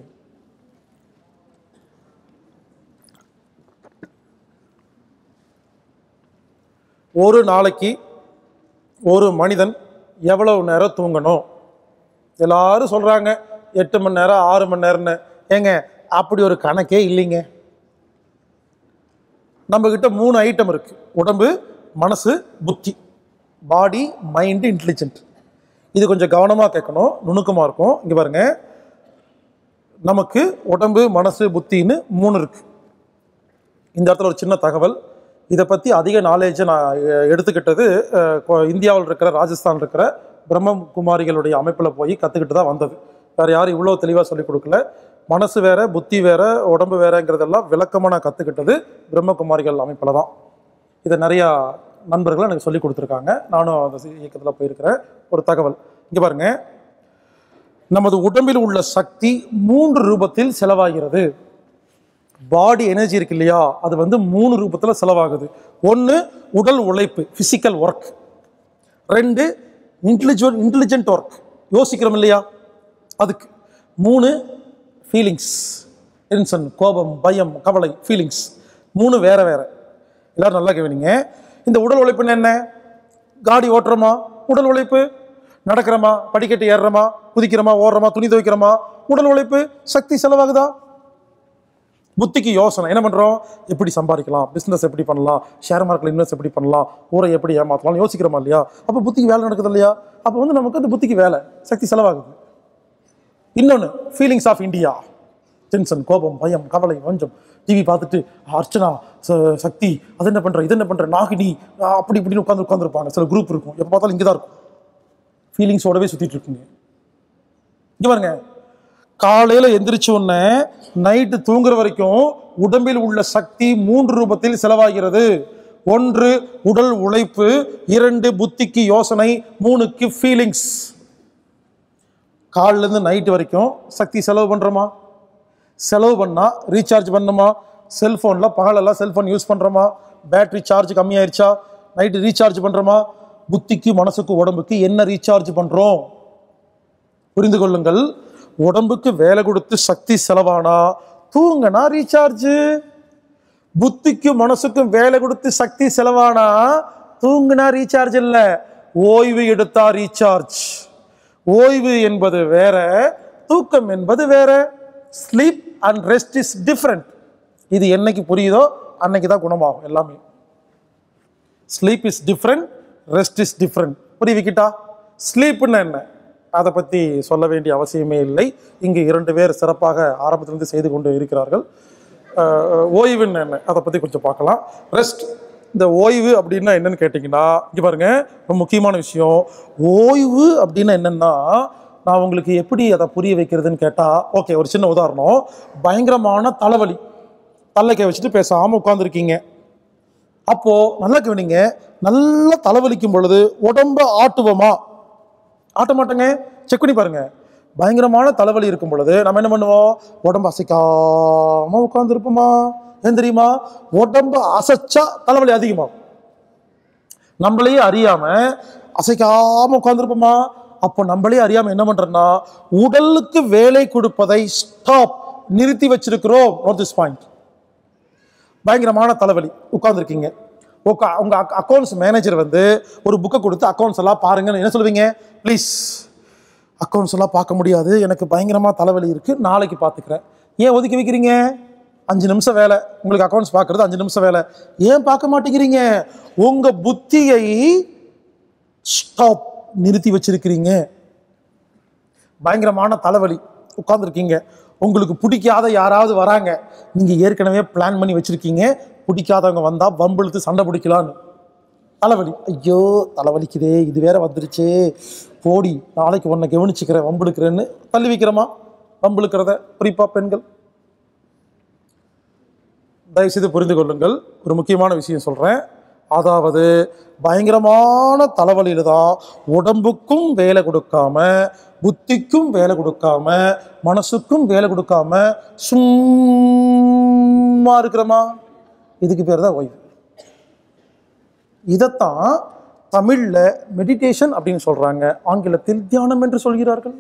ஒரு நாளைக்கு ஒரு மனிதன் எவ்வளவு நேரம் தூங்கணும் எல்லாரும் சொல்றாங்க எட்டு மணி நேரம் ஆறு மணி நேரம்னு ஏங்க அப்படி ஒரு கணக்கே இல்லைங்க நம்ம கிட்ட மூணு ஐட்டம் இருக்கு உடம்பு மனசு புத்தி பாடி மைண்டு இன்டெலிஜென்ட் இது கொஞ்சம் கவனமாக கேட்கணும் நுணுக்கமாக இருக்கும் இங்கே பாருங்க நமக்கு உடம்பு மனசு புத்தின்னு மூணு இருக்கு இந்த இடத்துல ஒரு சின்ன தகவல் இதை பற்றி அதிக நாலேஜை நான் எ- எடுத்துக்கிட்டது அஹ், கொ- இந்தியாவில் இருக்கிற ராஜஸ்தான் இருக்கிற பிரம்மகுமாரிகளுடைய அமைப்பில் போய் கற்றுக்கிட்டு தான் வந்தது வேறு யாரும் இவ்வளோ தெளிவாக சொல்லிக் கொடுக்கல மனசு வேற புத்தி வேற உடம்பு வேறங்கிறதெல்லாம் விளக்கமாக நான் கற்றுக்கிட்டது பிரம்மகுமாரிகள் அமைப்பில் தான் இதை நிறையா நண்பர்கள் எனக்கு சொல்லி கொடுத்துருக்காங்க நானும் அந்த இயக்கத்தில் போயிருக்கிறேன் ஒரு தகவல் இங்கே பாருங்க நமது உடம்பில் உள்ள சக்தி மூன்று ரூபத்தில் செலவாகிறது பாடி எனர்ஜி இருக்கு இல்லையா அது வந்து மூணு ரூபத்தில் செலவாகுது ஒன்று உடல் உழைப்பு ஃபிசிக்கல் ஒர்க் ரெண்டு இன்டெலிஜென்ட் இன்டெலிஜென்ட் ஒர்க் யோசிக்கிறோம் இல்லையா அதுக்கு மூணு ஃபீலிங்ஸ் டென்ஷன் கோபம் பயம் கவலை ஃபீலிங்ஸ் மூணு வேற வேற எல்லாரும் நல்லா கவனிங்க இந்த உடல் உழைப்புன்னு என்ன காடி ஓட்டுறோமா உடல் உழைப்பு நடக்கிறோமா படிக்கட்டு ஏறுறோமா குதிக்கிறோமா ஓடுறோமா துணி துவைக்கிறோமா உடல் உழைப்பு சக்தி செலவாகுதா புத்திக்கு யோசனை என்ன பண்ணுறோம் எப்படி சம்பாதிக்கலாம் பிஸ்னஸ் எப்படி பண்ணலாம் ஷேர் மார்க்கெட் இன்வெஸ்ட் எப்படி பண்ணலாம் ஊரை எப்படி ஏமாற்றலாம் யோசிக்கிறோமா இல்லையா அப்போ புத்திக்கு வேலை நடக்குது இல்லையா அப்போ வந்து நமக்கு அந்த புத்திக்கு வேலை சக்தி செலவாகுது இன்னொன்று ஃபீலிங்ஸ் ஆஃப் இந்தியா டென்ஷன் கோபம் பயம் கவலை வஞ்சம் டிவி பார்த்துட்டு அர்ச்சனா ச- சக்தி அது என்ன பண்ணுற இது என்ன பண்ணுற நாகினி ஆ, அப்படி இப்படின்னு உட்காந்து உட்காந்துருப்பாங்க சில குரூப் இருக்கும் எப்போ பார்த்தாலும் இங்கே தான் இருக்கும் ஃபீலிங்ஸோடவே சுற்றிட்டு இருக்குங்க இங்கே பாருங்க காலையில் எந்திரிச்ச உடனே நைட்டு தூங்குற வரைக்கும் உடம்பில் உள்ள சக்தி மூன்று ரூபத்தில் செலவாகிறது ஒன்று உடல் உழைப்பு இரண்டு புத்திக்கு யோசனை மூணுக்கு ஃபீலிங்ஸ் காலிலேருந்து நைட்டு வரைக்கும் சக்தி செலவு பண்ணுறோமா செலவு பண்ணால் ரீசார்ஜ் பண்ணணுமா செல்ஃபோனில் பகலெல்லாம் செல்ஃபோன் யூஸ் பண்ணுறோமா பேட்டரி சார்ஜ் கம்மியாயிருச்சா நைட்டு ரீசார்ஜ் பண்ணுறோமா புத்திக்கு மனசுக்கு உடம்புக்கு என்ன ரீசார்ஜ் பண்ணுறோம் புரிந்து கொள்ளுங்கள் உடம்புக்கு வேலை கொடுத்து சக்தி செலவானா தூங்கினா ரீசார்ஜ் புத்திக்கு மனசுக்கும் வேலை கொடுத்து சக்தி செலவானா தூங்கினா ரீசார்ஜ் இல்ல ஓய்வு எடுத்தா ரீசார்ஜ் ஓய்வு என்பது வேற தூக்கம் என்பது வேற sleep and rest is different இது என்னைக்கு புரியுதோ அன்னைக்கு தான் குணமாகும் எல்லாமே sleep is different rest is different புரிவிக்கிட்டா ஸ்லீப்னு என்ன அதை பற்றி சொல்ல வேண்டிய அவசியமே இல்லை இங்கு இரண்டு பேர் சிறப்பாக ஆரம்பத்திலிருந்து செய்து கொண்டு இருக்கிறார்கள் அஹ், ஓய்வுன்னு என்ன அதை பற்றி கொஞ்சம் பார்க்கலாம் ரெஸ்ட் இந்த ஓய்வு அப்படின்னா என்னன்னு கேட்டிங்கன்னா இங்கே பாருங்க ரொம்ப முக்கியமான விஷயம் ஓய்வு அப்படின்னா என்னன்னா நான் உங்களுக்கு எப்படி அதை புரிய வைக்கிறதுன்னு கேட்டால் ஓகே ஒரு சின்ன உதாரணம் பயங்கரமான தலைவலி தள்ளைக்கை வச்சுட்டு பேசாமல் உட்காந்துருக்கீங்க அப்போ நல்லா கவனிங்க நல்லா தலைவலிக்கும் பொழுது உடம்ப ஆட்டுவோமா ஆட்ட மாட்டோங்க செக் பண்ணி பாருங்க பயங்கரமான தலைவலி இருக்கும் பொழுது நம்ம என்ன பண்ணுவோம் உடம்ப அசைக்காம உட்காந்துருப்போமா ஏன் தெரியுமா உடம்ப அசைச்சா தலைவலி அதிகமாகும் நம்மளையே அறியாம அசைக்காம உட்காந்துருப்போமா அப்போ நம்மளே அறியாம என்ன பண்றோம்னா உடலுக்கு வேலை கொடுப்பதை ஸ்டாப் நிறுத்தி வச்சிருக்கிறோம் நோட் திஸ் பாயிண்ட் பயங்கரமான தலைவலி உட்காந்துருக்கீங்க உங்க உங்க அக்கௌண்ட்ஸ் மேனேஜர் வந்து ஒரு புக்கை கொடுத்து அக்கௌண்ட்ஸ் எல்லாம் பாருங்கன்னு என்ன சொல்லுவீங்க ப்ளீஸ் அக்கௌண்ட்ஸ் எல்லாம் பார்க்க முடியாது எனக்கு பயங்கரமாக தலைவலி இருக்குது நாளைக்கு பார்த்துக்கிறேன் ஏன் ஒதுக்கி வைக்கிறீங்க அஞ்சு நிமிஷம் வேலை உங்களுக்கு அக்கௌண்ட்ஸ் பார்க்குறது அஞ்சு நிமிஷம் வேலை ஏன் பார்க்க மாட்டேங்கிறீங்க உங்கள் புத்தியை ஸ்டாப் நிறுத்தி வச்சிருக்கிறீங்க பயங்கரமான தலைவலி உட்காந்துருக்கீங்க உங்களுக்கு பிடிக்காத யாராவது வராங்க நீங்கள் ஏற்கனவே பிளான் பண்ணி வச்சுருக்கீங்க பிடிக்காதவங்க வந்தால் வம்பிழுத்து சண்டை பிடிக்கலான்னு தலைவலி ஐயோ தலைவலிக்குதே இது வேற வந்துருச்சே போடி நாளைக்கு உன்னை கவனிச்சுக்கிறேன் வம்பிழுக்கிறேன்னு தள்ளி வைக்கிறோமா வம்பிழுக்கிறத குறிப்பாக பெண்கள் தயவுசெய்து புரிந்து கொள்ளுங்கள் ஒரு முக்கியமான விஷயம் சொல்கிறேன் அதாவது பயங்கரமான தலைவலியில் தான் உடம்புக்கும் வேலை கொடுக்காம புத்திக்கும் வேலை கொடுக்காம மனசுக்கும் வேலை கொடுக்காம சும்மா இருக்கிறோமா இதுக்கு பேர் தான் ஓய்வு இதைத்தான் தமிழில் மெடிடேஷன் அப்படின்னு சொல்கிறாங்க ஆங்கிலத்தில் தியானம் என்று சொல்கிறார்கள்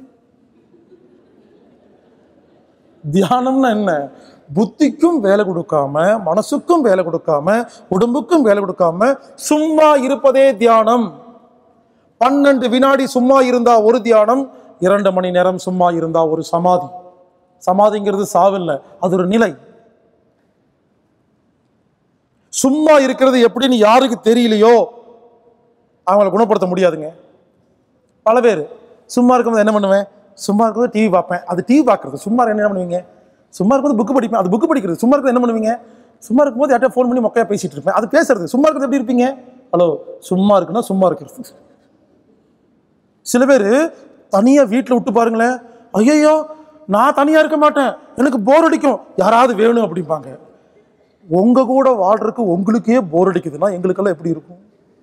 தியானம்னா என்ன புத்திக்கும் வேலை கொடுக்காம மனசுக்கும் வேலை கொடுக்காம உடம்புக்கும் வேலை கொடுக்காம சும்மா இருப்பதே தியானம் பன்னெண்டு வினாடி சும்மா இருந்தா ஒரு தியானம் இரண்டு மணி நேரம் சும்மா இருந்தா ஒரு சமாதி சமாதிங்கிறது சாவில்லை அது ஒரு நிலை சும்மா இருக்கிறது எப்படின்னு யாருக்கு தெரியலையோ அவங்கள குணப்படுத்த முடியாதுங்க பல பேர் சும்மா இருக்கும்போது என்ன பண்ணுவேன் சும்மா இருக்கும்போது டிவி பார்ப்பேன் அது டிவி பார்க்குறது சும்மா இருந்தா என்ன பண்ணுவீங்க சும்மா இருக்கும்போது புக்கு படிப்பேன் அது புக்கு படிக்கிறது சும்மா இருக்கிறது என்ன பண்ணுவீங்க சும்மா இருக்கும்போது யார்ட்ட ஃபோன் பண்ணி மொக்கையா பேசிட்டு இருப்பேன் அது பேசுறது சும்மா இருக்கிறது எப்படி இருப்பீங்க ஹலோ சும்மா இருக்குன்னா சும்மா இருக்கிறது சில பேர் தனியாக வீட்டில் விட்டு பாருங்களேன் ஐயோ நான் தனியாக இருக்க மாட்டேன் எனக்கு போர் அடிக்கும் யாராவது வேணும் அப்படிம்பாங்க உங்க கூட வாழ்றதுக்கு உங்களுக்கே போர் அடிக்குதுன்னா எங்களுக்கெல்லாம் எப்படி இருக்கும்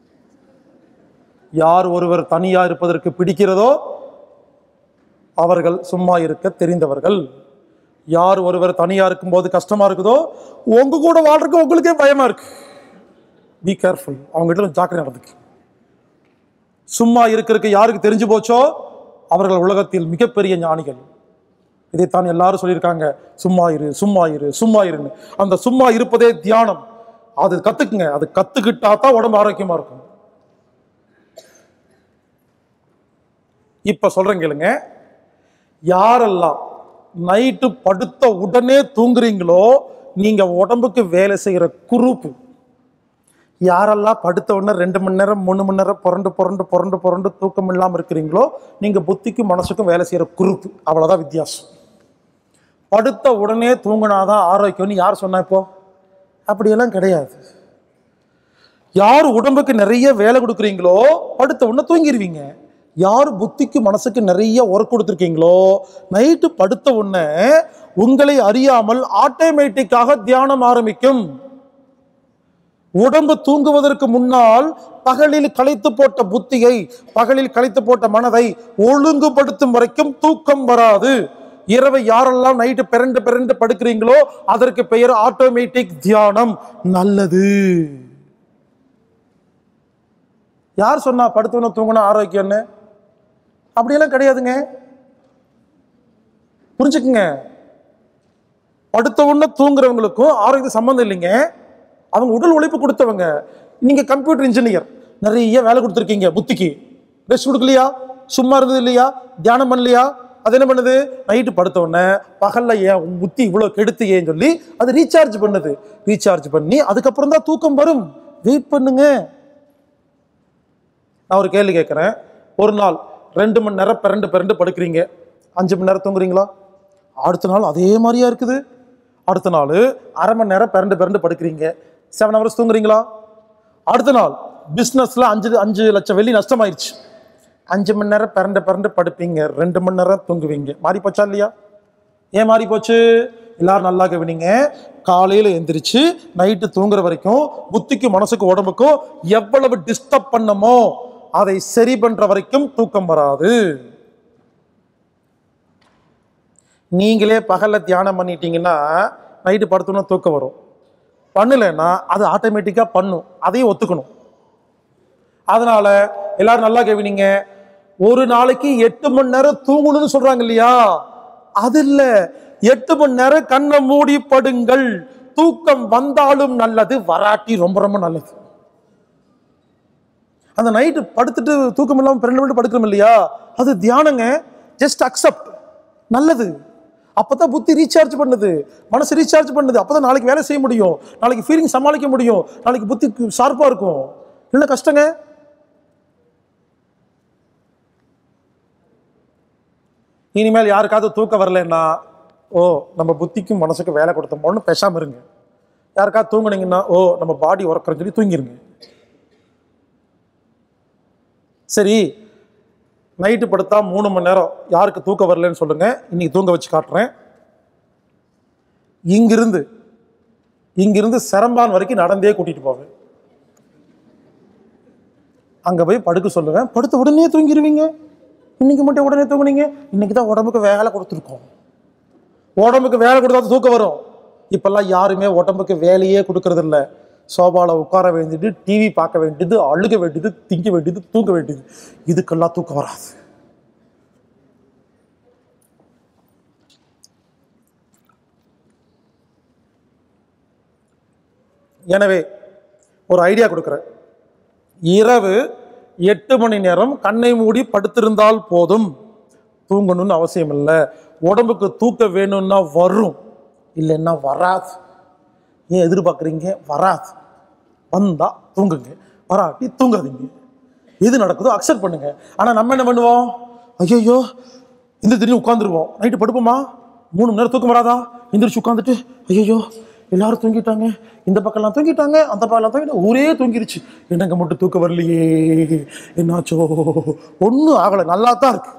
யார் ஒருவர் தனியா இருப்பதற்கு பிடிக்கிறதோ அவர்கள் சும்மா இருக்க தெரிந்தவர்கள் யார் ஒருவர் தனியா இருக்கும்போது கஷ்டமா இருக்குதோ உங்க கூட வாழ்றதுக்கு உங்களுக்கே பயமா இருக்கு பி கேர்ஃபுல் அவங்க கிட்ட கொஞ்சம் ஜாக்கிரதை நடந்துக்கு சும்மா இருக்கிறதுக்கு யாருக்கு தெரிஞ்சு போச்சோ அவர்கள் உலகத்தில் மிகப்பெரிய ஞானிகள் இதைத்தான் எல்லாரும் சொல்லியிருக்காங்க சும்மா இரு சும்மா இரு சும்மா இருன்னு அந்த சும்மா இருப்பதே தியானம் அது கத்துக்குங்க அது கத்துக்கிட்டா தான் உடம்பு ஆரோக்கியமா இருக்கும் இப்ப சொல்றேன் கேளுங்க யாரெல்லாம் நைட்டு படுத்த உடனே தூங்குறீங்களோ நீங்க உடம்புக்கு வேலை செய்யற குரூப்பு யாரெல்லாம் படுத்த உடனே ரெண்டு மணி நேரம் மூணு மணி நேரம் புரண்டு புரண்டு புரண்டு புரண்டு தூக்கம் இல்லாமல் இருக்கிறீங்களோ நீங்க புத்திக்கும் மனசுக்கும் வேலை செய்யற குரூப் அவ்வளவுதான் வித்தியாசம் படுத்த உடனே தூங்கினாதான் ஆரோக்கியம்னு யார் சொன்னா இப்போ அப்படியெல்லாம் கிடையாது யார் உடம்புக்கு நிறைய வேலை கொடுக்குறீங்களோ படுத்த உடனே தூங்கிடுவீங்க யார் புத்திக்கு மனசுக்கு நிறைய ஒர்க் கொடுத்துருக்கீங்களோ நைட்டு படுத்த உடனே உங்களை அறியாமல் ஆட்டோமேட்டிக்காக தியானம் ஆரம்பிக்கும் உடம்பு தூங்குவதற்கு முன்னால் பகலில் களைத்து போட்ட புத்தியை பகலில் களைத்து போட்ட மனதை ஒழுங்குபடுத்தும் வரைக்கும் தூக்கம் வராது இரவு யாரெல்லாம் நைட்டு பிறண்டு பிறண்டு படுக்கிறீங்களோ அதற்கு பெயர் ஆட்டோமேட்டிக் தியானம் நல்லது யார் சொன்னா படுத்தவன தூங்கினா ஆரோக்கியம்னு அப்படியெல்லாம் கிடையாதுங்க புரிஞ்சுக்குங்க படுத்த உடனே தூங்குறவங்களுக்கும் ஆரோக்கிய சம்மந்தம் இல்லைங்க அவங்க உடல் உழைப்பு கொடுத்தவங்க நீங்க கம்ப்யூட்டர் இன்ஜினியர் நிறைய வேலை கொடுத்துருக்கீங்க புத்திக்கு ரெஸ்ட் கொடுக்கலையா சும்மா இருந்தது இல்லையா தியானம் பண்ணலையா அது என்ன பண்ணுது நைட்டு படுத்த உடனே பகல்ல ஏன் உன் புத்தி இவ்வளோ கெடுத்து ஏன்னு சொல்லி அது ரீசார்ஜ் பண்ணுது ரீசார்ஜ் பண்ணி அதுக்கப்புறம் தான் தூக்கம் வரும் வெயிட் பண்ணுங்க நான் ஒரு கேள்வி கேட்குறேன் ஒரு நாள் ரெண்டு மணி நேரம் பிறண்டு பிறண்டு படுக்கிறீங்க அஞ்சு மணி நேரம் தூங்குறீங்களா அடுத்த நாள் அதே மாதிரியா இருக்குது அடுத்த நாள் அரை மணி நேரம் பிறண்டு பிறண்டு படுக்கிறீங்க செவன் ஹவர்ஸ் தூங்குறீங்களா அடுத்த நாள் பிஸ்னஸில் அஞ்சு அஞ்சு லட்சம் வெள்ளி நஷ்டமாயிருச்சு அஞ்சு மணி நேரம் பிறண்டு பிறண்டு படுப்பீங்க ரெண்டு மணி நேரம் தூங்குவீங்க மாறி போச்சா இல்லையா ஏன் மாறி போச்சு எல்லாரும் நல்லா கவனிங்க காலையில் எந்திரிச்சு நைட்டு தூங்குற வரைக்கும் புத்திக்கும் மனசுக்கும் உடம்புக்கும் எவ்வளவு டிஸ்டர்ப் பண்ணமோ அதை சரி பண்ற வரைக்கும் தூக்கம் வராது நீங்களே பகல்ல தியானம் பண்ணிட்டீங்கன்னா நைட்டு படுத்தோன்னா தூக்கம் வரும் பண்ணலைன்னா அது ஆட்டோமேட்டிக்காக பண்ணும் அதையும் ஒத்துக்கணும் அதனால எல்லாரும் நல்லா கவனிங்க ஒரு நாளைக்கு எட்டு மணி நேரம் தூங்கணும்னு சொல்றாங்க இல்லையா அது இல்ல எட்டு மணி நேரம் கண்ணை மூடி படுங்கள் தூக்கம் வந்தாலும் நல்லது வராட்டி ரொம்ப ரொம்ப நல்லது அந்த நைட்டு படுத்துட்டு தூக்கம் இல்லாமல் பிறண்டு மணி படுக்கிறோம் இல்லையா அது தியானங்க ஜஸ்ட் அக்செப்ட் நல்லது அப்பதான் புத்தி ரீசார்ஜ் பண்ணுது மனசு ரீசார்ஜ் பண்ணுது அப்பதான் நாளைக்கு வேலை செய்ய முடியும் நாளைக்கு ஃபீலிங் சமாளிக்க முடியும் நாளைக்கு புத்தி ஷார்ப்பா இருக்கும் இல்லை கஷ்டங்க இனிமேல் யாருக்காவது தூக்கம் வரலன்னா ஓ நம்ம புத்திக்கும் மனசுக்கும் வேலை கொடுத்தோமோன்னு பேசாம இருங்க யாருக்காவது தூங்குனீங்கன்னா ஓ நம்ம பாடி உறக்குறன்னு சொல்லி தூங்கிருங்க சரி நைட்டு படுத்தா மூணு மணி நேரம் யாருக்கு தூக்கம் வரலன்னு சொல்லுங்க இன்னைக்கு தூங்க வச்சு காட்டுறேன் இங்கிருந்து இங்கிருந்து செரம்பான் வரைக்கும் நடந்தே கூட்டிட்டு போவேன் அங்க போய் படுக்க சொல்லுவேன் படுத்த உடனே தூங்கிடுவீங்க இன்னைக்கு மட்டும் உடனே தூங்குனீங்க இன்னைக்கு தான் உடம்புக்கு வேலை கொடுத்துருக்கோம் உடம்புக்கு வேலை கொடுத்தா தான் தூக்கம் வரும் இப்பெல்லாம் யாருமே உடம்புக்கு வேலையே கொடுக்கறது இல்ல சோபால உட்கார வேண்டியது டிவி பார்க்க வேண்டியது அழுக வேண்டியது திங்க வேண்டியது தூங்க வேண்டியது இதுக்கெல்லாம் தூக்கம் வராது எனவே ஒரு ஐடியா கொடுக்குறேன் இரவு எட்டு மணி நேரம் கண்ணை மூடி படுத்திருந்தால் போதும் தூங்கணும்னு அவசியம் இல்லை உடம்புக்கு தூக்க வேணும்னா வரும் இல்லைன்னா வராது ஏன் எதிர்பார்க்குறீங்க வராது வந்தா தூங்குங்க வராட்டி தூங்காதீங்க எது நடக்குதோ அக்செப்ட் பண்ணுங்க ஆனால் நம்ம என்ன பண்ணுவோம் ஐயோ இந்த திடீர்னு உட்காந்துருவோம் நைட்டு படுப்போமா மூணு மணி நேரம் தூக்கம் வராதா எந்திரிச்சு உட்காந்துட்டு ஐயோ எல்லாரும் தூங்கிட்டாங்க இந்த பக்கம்லாம் தூங்கிட்டாங்க அந்த பக்கம்லாம் தூங்கிட்டாங்க ஊரே தூங்கிருச்சு எனக்கு மட்டும் தூக்கம் வரலையே என்னாச்சோ ஒன்றும் ஆகலை நல்லா தான் இருக்கு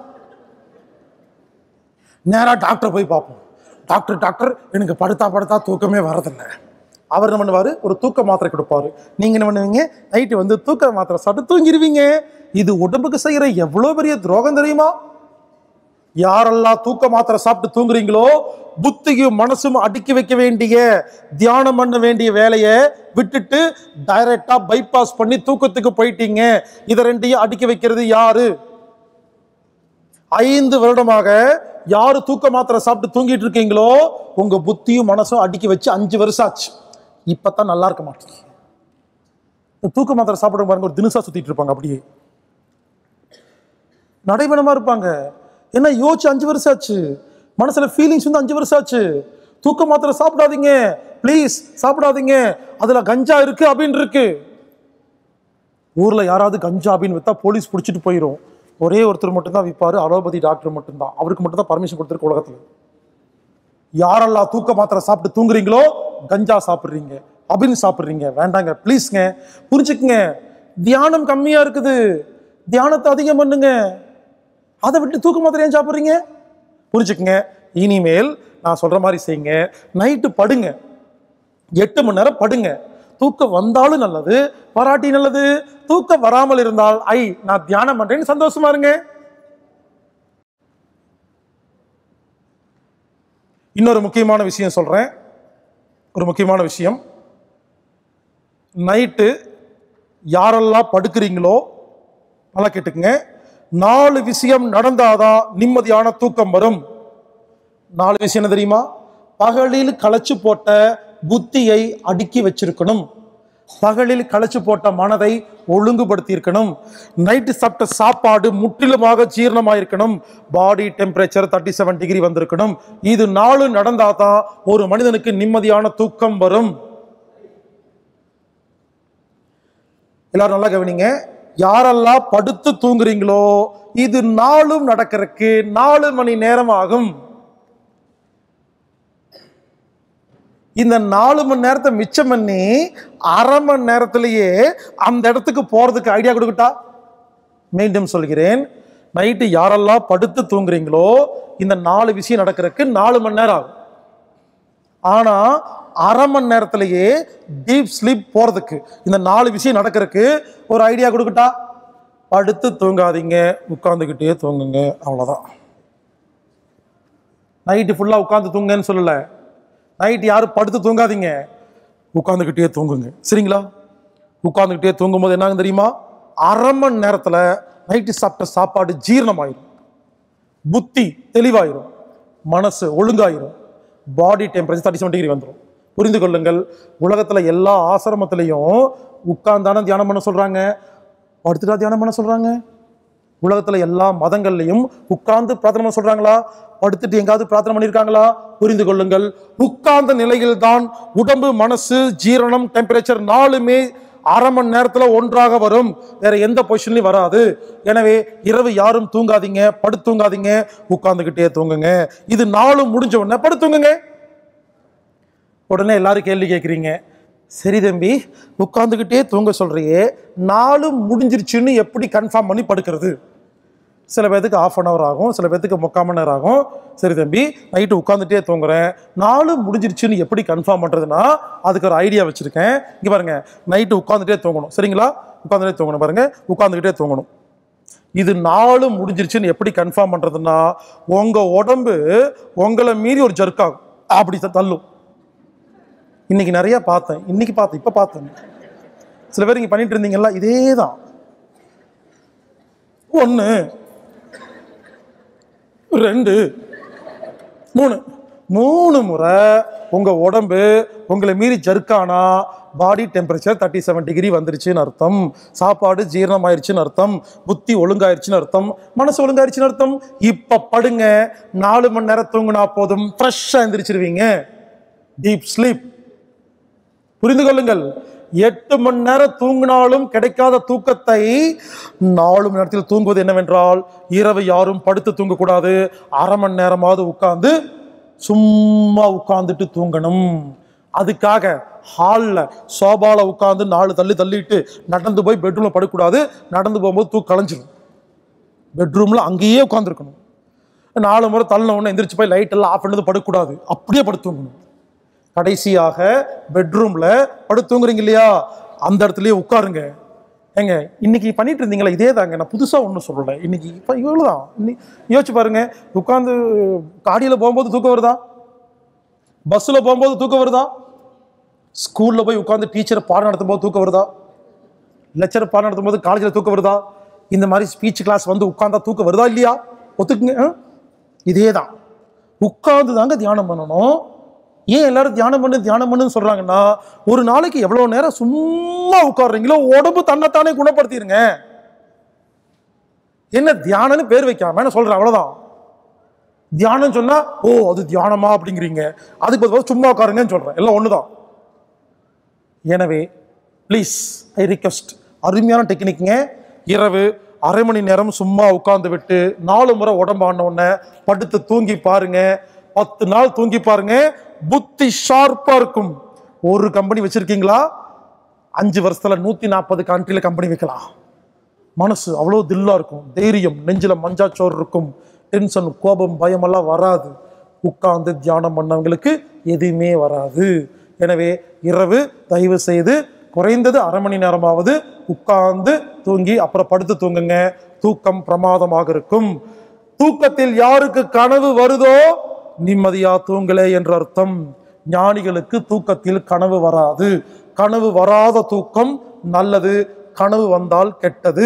நேராக டாக்டரை போய் பார்ப்போம் டாக்டர் டாக்டர் எனக்கு படுத்தா படுத்தா தூக்கமே வரதில்லை அவர் என்ன பண்ணுவார் ஒரு தூக்க மாத்திரை கொடுப்பாரு நீங்கள் என்ன பண்ணுவீங்க நைட்டு வந்து தூக்க மாத்திரை சாப்பிட்டு தூங்கிடுவீங்க இது உடம்புக்கு செய்கிற எவ்வளோ பெரிய துரோகம் தெரியுமா யாரெல்லாம் தூக்க மாத்திரை சாப்பிட்டு தூங்குறீங்களோ புத்தியும் மனசும் அடுக்கி வைக்க வேண்டிய தியானம் பண்ண வேண்டிய வேலையை விட்டுட்டு டைரக்டா பைபாஸ் பண்ணி தூக்கத்துக்கு போயிட்டீங்க இதை ரெண்டையும் அடுக்கி வைக்கிறது யாரு ஐந்து வருடமாக யாரு தூக்க மாத்திரை சாப்பிட்டு தூங்கிட்டு இருக்கீங்களோ உங்க புத்தியும் மனசும் அடுக்கி வச்சு அஞ்சு வருஷம் ஆச்சு இப்பதான் நல்லா இருக்க மாட்டீங்க இந்த தூக்க மாத்திரை சாப்பிட பாருங்க ஒரு தினுசா சுத்திட்டு இருப்பாங்க அப்படியே நடைபெணமா இருப்பாங்க என்ன யோசிச்சு அஞ்சு வருஷம் ஆச்சு மனசுல ஃபீலிங்ஸ் வந்து அஞ்சு வருஷம் ஆச்சு தூக்க மாத்திரை சாப்பிடாதீங்க ப்ளீஸ் சாப்பிடாதீங்க அதுல கஞ்சா இருக்கு அப்படின்னு இருக்கு ஊர்ல யாராவது கஞ்சா அப்படின்னு வித்தா போலீஸ் பிடிச்சிட்டு போயிடும் ஒரே ஒருத்தர் மட்டும்தான் விற்பாரு அலோபதி டாக்டர் மட்டும்தான் அவருக்கு மட்டும்தான் பர்மிஷன் கொடுத்துருக்கு உலகத்துல யாரெல்லாம் தூக்க மாத்திரை சாப்பிட்டு தூங்குறீங்களோ கஞ்சா சாப்பிட்றீங்க அப்படின்னு சாப்பிட்றீங்க வேண்டாங்க ப்ளீஸ்ங்க புரிஞ்சுக்குங்க தியானம் கம்மியா இருக்குது தியானத்தை அதிகம் பண்ணுங்க அதை விட்டு தூக்க மாத்திரை ஏன் சாப்பிட்றீங்க புரிஞ்சுக்குங்க இனிமேல் நான் சொல்ற மாதிரி செய்யுங்க நைட்டு படுங்க எட்டு மணி நேரம் படுங்க தூக்கம் வந்தாலும் நல்லது வராட்டி நல்லது தூக்கம் வராமல் இருந்தால் ஐ நான் தியானம் பண்றேன்னு சந்தோஷமா இருங்க இன்னொரு முக்கியமான விஷயம் சொல்றேன் ஒரு முக்கியமான விஷயம் நைட்டு யாரெல்லாம் படுக்கிறீங்களோ நல்லா கேட்டுக்குங்க நாலு விஷயம் நடந்தாதான் நிம்மதியான தூக்கம் வரும் நாலு விஷயம் என்ன தெரியுமா பகலில் களைச்சு போட்ட புத்தியை அடுக்கி வச்சிருக்கணும் பகலில் களைச்சு போட்ட மனதை ஒழுங்குபடுத்தி இருக்கணும் நைட்டு சாப்பிட்ட சாப்பாடு முற்றிலுமாக ஜீரணமாயிருக்கணும் body temperature thirty seven degree வந்திருக்கணும் இது நாலு நடந்தாதான் ஒரு மனிதனுக்கு நிம்மதியான தூக்கம் வரும் எல்லாரும் நல்லா கவனிங்க யாரெல்லாம் படுத்து தூங்குறீங்களோ இது நாளும் நடக்கிறதுக்கு நாலு மணி நேரம் ஆகும் இந்த நாலு மணி நேரத்தை மிச்சம் பண்ணி அரை மணி நேரத்திலேயே அந்த இடத்துக்கு போறதுக்கு ஐடியா கொடுக்கட்டா மீண்டும் சொல்கிறேன் நைட்டு யாரெல்லாம் படுத்து தூங்குறீங்களோ இந்த நாலு விஷயம் நடக்கிறதுக்கு நாலு மணி நேரம் ஆகும் ஆனா அரை மணி நேரத்திலேயே டீப் ஸ்லீப் போறதுக்கு இந்த நாலு விஷயம் நடக்கிறதுக்கு ஒரு ஐடியா கொடுக்கட்டா படுத்து தூங்காதீங்க உட்காந்துக்கிட்டே தூங்குங்க அவ்வளோதான் நைட்டு ஃபுல்லாக உட்காந்து தூங்குங்கன்னு சொல்லலை நைட் யாரும் படுத்து தூங்காதீங்க உட்காந்துக்கிட்டே தூங்குங்க சரிங்களா உட்காந்துக்கிட்டே தூங்கும்போது என்னாகும் தெரியுமா அரை மணி நேரத்தில் நைட்டு சாப்பிட்ட சாப்பாடு ஜீரணமாயிரும் புத்தி தெளிவாயிரும் மனசு ஒழுங்காயிரும் body temperature thirty seven degree வந்துடும் புரிந்து கொள்ளுங்கள் உலகத்தில் எல்லா ஆசிரமத்திலையும் உட்கார்ந்தான தியானம் பண்ண சொல்கிறாங்க படுத்துட்டா தியானம் பண்ண சொல்கிறாங்க உலகத்துல எல்லா மதங்கள்லையும் உட்கார்ந்து பிரார்த்தனை பண்ண சொல்றாங்களா படுத்துட்டு எங்காவது பிரார்த்தனை பண்ணியிருக்காங்களா புரிந்து கொள்ளுங்கள் உட்கார்ந்த நிலையில் தான் உடம்பு மனசு ஜீரணம் டெம்பரேச்சர் நாலுமே அரை மணி நேரத்துல ஒன்றாக வரும் வேற எந்த பொசிஷன்லயும் வராது எனவே இரவு யாரும் தூங்காதீங்க படுத்து தூங்காதீங்க உட்கார்ந்துகிட்டே தூங்குங்க இது நாளும் முடிஞ்ச உடனே படுத்து தூங்குங்க உடனே எல்லாரும் கேள்வி கேட்குறீங்க சரி தம்பி உட்காந்துக்கிட்டே தூங்க சொல்றியே நாளும் முடிஞ்சிருச்சுன்னு எப்படி கன்ஃபார்ம் பண்ணி படுக்கிறது சில பேர்த்துக்கு ஆஃப் அன் ஹவர் ஆகும் சில பேர்த்துக்கு முக்கால் மணி நேரம் ஆகும் சரி தம்பி நைட்டு உட்காந்துட்டே தூங்குறேன் நாளும் முடிஞ்சிருச்சுன்னு எப்படி கன்ஃபார்ம் பண்ணுறதுன்னா அதுக்கு ஒரு ஐடியா வச்சுருக்கேன் இங்கே பாருங்க நைட்டு உட்காந்துட்டே தூங்கணும் சரிங்களா உட்காந்துட்டே தூங்கணும் பாருங்க உட்காந்துக்கிட்டே தூங்கணும் இது நாளும் முடிஞ்சிருச்சுன்னு எப்படி கன்ஃபார்ம் பண்ணுறதுன்னா உங்கள் உடம்பு உங்களை மீறி ஒரு ஜர்க் ஆகும் அப்படி த- தள்ளும் இன்னைக்கு நிறைய பார்த்தேன் இன்னைக்கு பார்த்தேன் இப்போ பார்த்தேன் சில பேர் இங்கே பண்ணிட்டு இருந்தீங்கல்ல இதே தான் ஒன்று ரெண்டு மூணு மூணு முறை உங்கள் உடம்பு உங்களை மீறி ஜர்க்கானா body temperature thirty seven degree வந்துருச்சுன்னு அர்த்தம் சாப்பாடு ஜீரணம் ஆயிடுச்சுன்னு அர்த்தம் புத்தி ஒழுங்காயிருச்சுன்னு அர்த்தம் மனசு ஒழுங்காயிருச்சுன்னு அர்த்தம் இப்போ படுங்க நாலு மணி நேரம் தூங்குனா போதும் ஃப்ரெஷ்ஷாக எந்திரிச்சிருவீங்க டீப் ஸ்லீப் புரிந்து கொள்ளுங்கள் எட்டு மணி நேரம் தூங்கினாலும் கிடைக்காத தூக்கத்தை நாலு மணி நேரத்தில் தூங்குவது என்னவென்றால் இரவு யாரும் படுத்து தூங்கக்கூடாது அரை மணி நேரமாவது உட்கார்ந்து சும்மா உட்கார்ந்துட்டு தூங்கணும் அதுக்காக ஹாலில் சோபாவில் உட்காந்து நாலு தள்ளி தள்ளிட்டு நடந்து போய் பெட்ரூமில் படுக்கக்கூடாது நடந்து போகும்போது தூக்கம் கலைஞ்சிரும் பெட்ரூமில் அங்கேயே உட்காந்துருக்கணும் நாலு முறை தள்ளின உடனே எந்திரிச்சு போய் லைட் எல்லாம் ஆஃப் பண்ணது படுக்கக்கூடாது அப்படியே படுத்து தூங்கணும் கடைசியாக பெட்ரூம்ல படுத்து தூங்குறீங்க இல்லையா அந்த இடத்துலயே உட்காருங்க ஏங்க இன்னைக்கு பண்ணிட்டு இருந்தீங்களா இதே தாங்க நான் புதுசா ஒன்றும் சொல்லலை இன்னைக்கு இப்போ இவ்வளோதான் இன்னைக்கு யோசிச்சு பாருங்க உட்காந்து காடியில் போகும்போது தூக்கம் வருதா பஸ்ஸில் போகும்போது தூக்கம் வருதா ஸ்கூலில் போய் உட்காந்து டீச்சரை பாடம் நடத்தும் போது தூக்கம் வருதா லெக்சர் பாடம் நடத்தும் போது காலேஜில் தூக்கம் வருதா இந்த மாதிரி ஸ்பீச் கிளாஸ் வந்து உட்காந்தா தூக்கம் வருதா இல்லையா ஒத்துக்குங்க ஆ? இதே தான் உட்கார்ந்து தாங்க தியானம் பண்ணணும் ஏன் எல்லாரும் தியானம் பண்ணு தியானம் பண்ணுன்னு சொல்றாங்கன்னா ஒரு நாளைக்கு எவ்வளவு நேரம் சும்மா உட்கார்றீங்களோ உடம்பு தன்னைத்தானே குணப்படுத்திடுங்க என்ன தியானம்னு பேர் வைக்காம நான் சொல்றேன் அவ்வளவுதான் தியானம் சொன்னா ஓ அது தியானமா அப்படிங்கிறீங்க அதுக்கு பதிலாக சும்மா உட்காருங்கன்னு சொல்றேன் எல்லாம் ஒண்ணுதான் எனவே ப்ளீஸ் ஐ ரிக்வெஸ்ட் அருமையான டெக்னிக்ங்க இரவு அரை மணி நேரம் சும்மா உட்கார்ந்து விட்டு நாலு முறை உடம்பான உடனே படுத்து தூங்கி பாருங்க பத்து நாள் தூங்கி பாருங்க புத்தி ஷார்ப்பா இருக்கும் ஒரு கம்பெனி வச்சிருக்கீங்களா அஞ்சு வருஷத்துல நூத்தி நாற்பது கண்ட்ரில கம்பெனி வைக்கலாம் மனசு அவ்வளோ தில்லா இருக்கும் தைரியம் நெஞ்சில மஞ்சாச்சோறு இருக்கும் டென்ஷன் கோபம் பயமெல்லாம் வராது உட்கார்ந்து தியானம் பண்ணவங்களுக்கு எதுவுமே வராது எனவே இரவு தயவு செய்து குறைந்தது அரை மணி நேரமாவது உட்கார்ந்து தூங்கி அப்புறம் படுத்து தூங்குங்க தூக்கம் பிரமாதமாக இருக்கும் தூக்கத்தில் யாருக்கு கனவு வருதோ நிம்மதியா தூங்கலே என்ற அர்த்தம் ஞானிகளுக்கு தூக்கத்தில் கனவு வராது கனவு வராத தூக்கம் நல்லது கனவு வந்தால் கெட்டது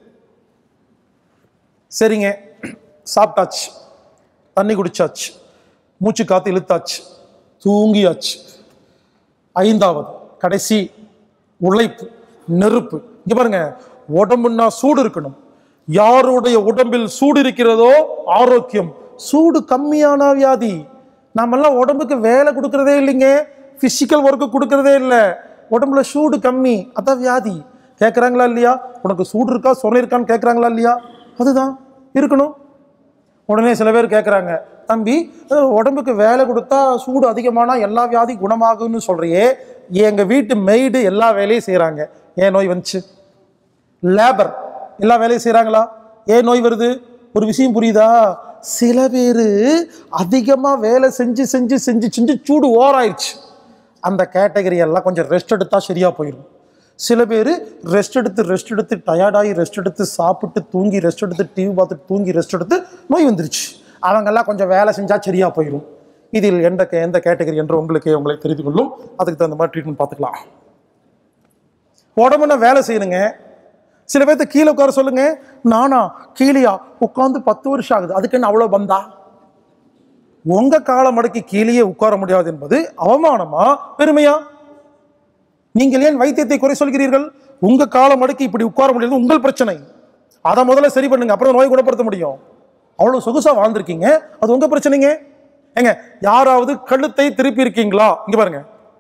சரிங்க சாப்பிட்டாச்சு தண்ணி குடிச்சாச்சு மூச்சு காத்து இழுத்தாச்சு தூங்கியாச்சு ஐந்தாவது கடைசி உழைப்பு நெருப்பு இங்க பாருங்க உடம்புன்னா சூடு இருக்கணும் யாருடைய உடம்பில் சூடு இருக்கிறதோ ஆரோக்கியம் சூடு கம்மியான வியாதி நாமெல்லாம் உடம்புக்கு வேலை கொடுக்கறதே இல்லைங்க பிசிக்கல் ஒர்க்கு கொடுக்கறதே இல்லை உடம்புல சூடு கம்மி அதான் வியாதி கேட்குறாங்களா இல்லையா உனக்கு சூடு இருக்கா சொன்ன இருக்கான்னு கேட்குறாங்களா இல்லையா அதுதான் இருக்கணும் உடனே சில பேர் கேட்குறாங்க தம்பி அஹ், உடம்புக்கு வேலை கொடுத்தா சூடு அதிகமானா எல்லா வியாதி குணமாகும்னு சொல்றியே எங்கள் வீட்டு மெய்டு எல்லா வேலையும் செய்கிறாங்க ஏன் நோய் வந்துச்சு லேபர் எல்லா வேலையும் செய்கிறாங்களா ஏன் நோய் வருது ஒரு விஷயம் புரியுதா சில பேர் அதிகமாக வேலை செஞ்சு செஞ்சு செஞ்சு செஞ்சு சூடு ஓராயிருச்சு அந்த கேட்டகரி எல்லாம் கொஞ்சம் ரெஸ்ட் எடுத்தா சரியா போயிடும் சில பேர் ரெஸ்ட் எடுத்து ரெஸ்ட் எடுத்து டயர்டாகி ரெஸ்ட் எடுத்து சாப்பிட்டு தூங்கி ரெஸ்ட் எடுத்து டிவி பார்த்துட்டு தூங்கி ரெஸ்ட் எடுத்து நோய் வந்துருச்சு அவங்கெல்லாம் கொஞ்சம் வேலை செஞ்சா சரியா போயிடும் இதில் எந்த கே- எந்த கேட்டகரி என்று உங்களுக்கு உங்களை தெரிந்து கொள்ளும் அதுக்கு தகுந்த மாதிரி ட்ரீட்மெண்ட் பார்த்துக்கலாம் உடம்புனா வேலை செய்யணுங்க சில பேர்த்த கீழே உட்கார சொல்லுங்க நானா கீழேயா உட்காந்து பத்து வருஷம் ஆகுது அதுக்கு என்ன அவ்வளோ பந்தா உங்க கால மடக்கி கீழேயே உட்கார முடியாது என்பது அவமானமா பெருமையா நீங்கள் ஏன் வைத்தியத்தை குறை சொல்கிறீர்கள் உங்க கால மடக்கி இப்படி உட்கார முடியாது உங்கள் பிரச்சனை அதை முதல்ல சரி பண்ணுங்க அப்புறம் நோய் குணப்படுத்த முடியும் அவ்வளோ சொகுசா வாழ்ந்திருக்கீங்க அது உங்க பிரச்சனைங்க ஏங்க யாராவது கழுத்தை திருப்பி இருக்கீங்களா இங்க பாருங்க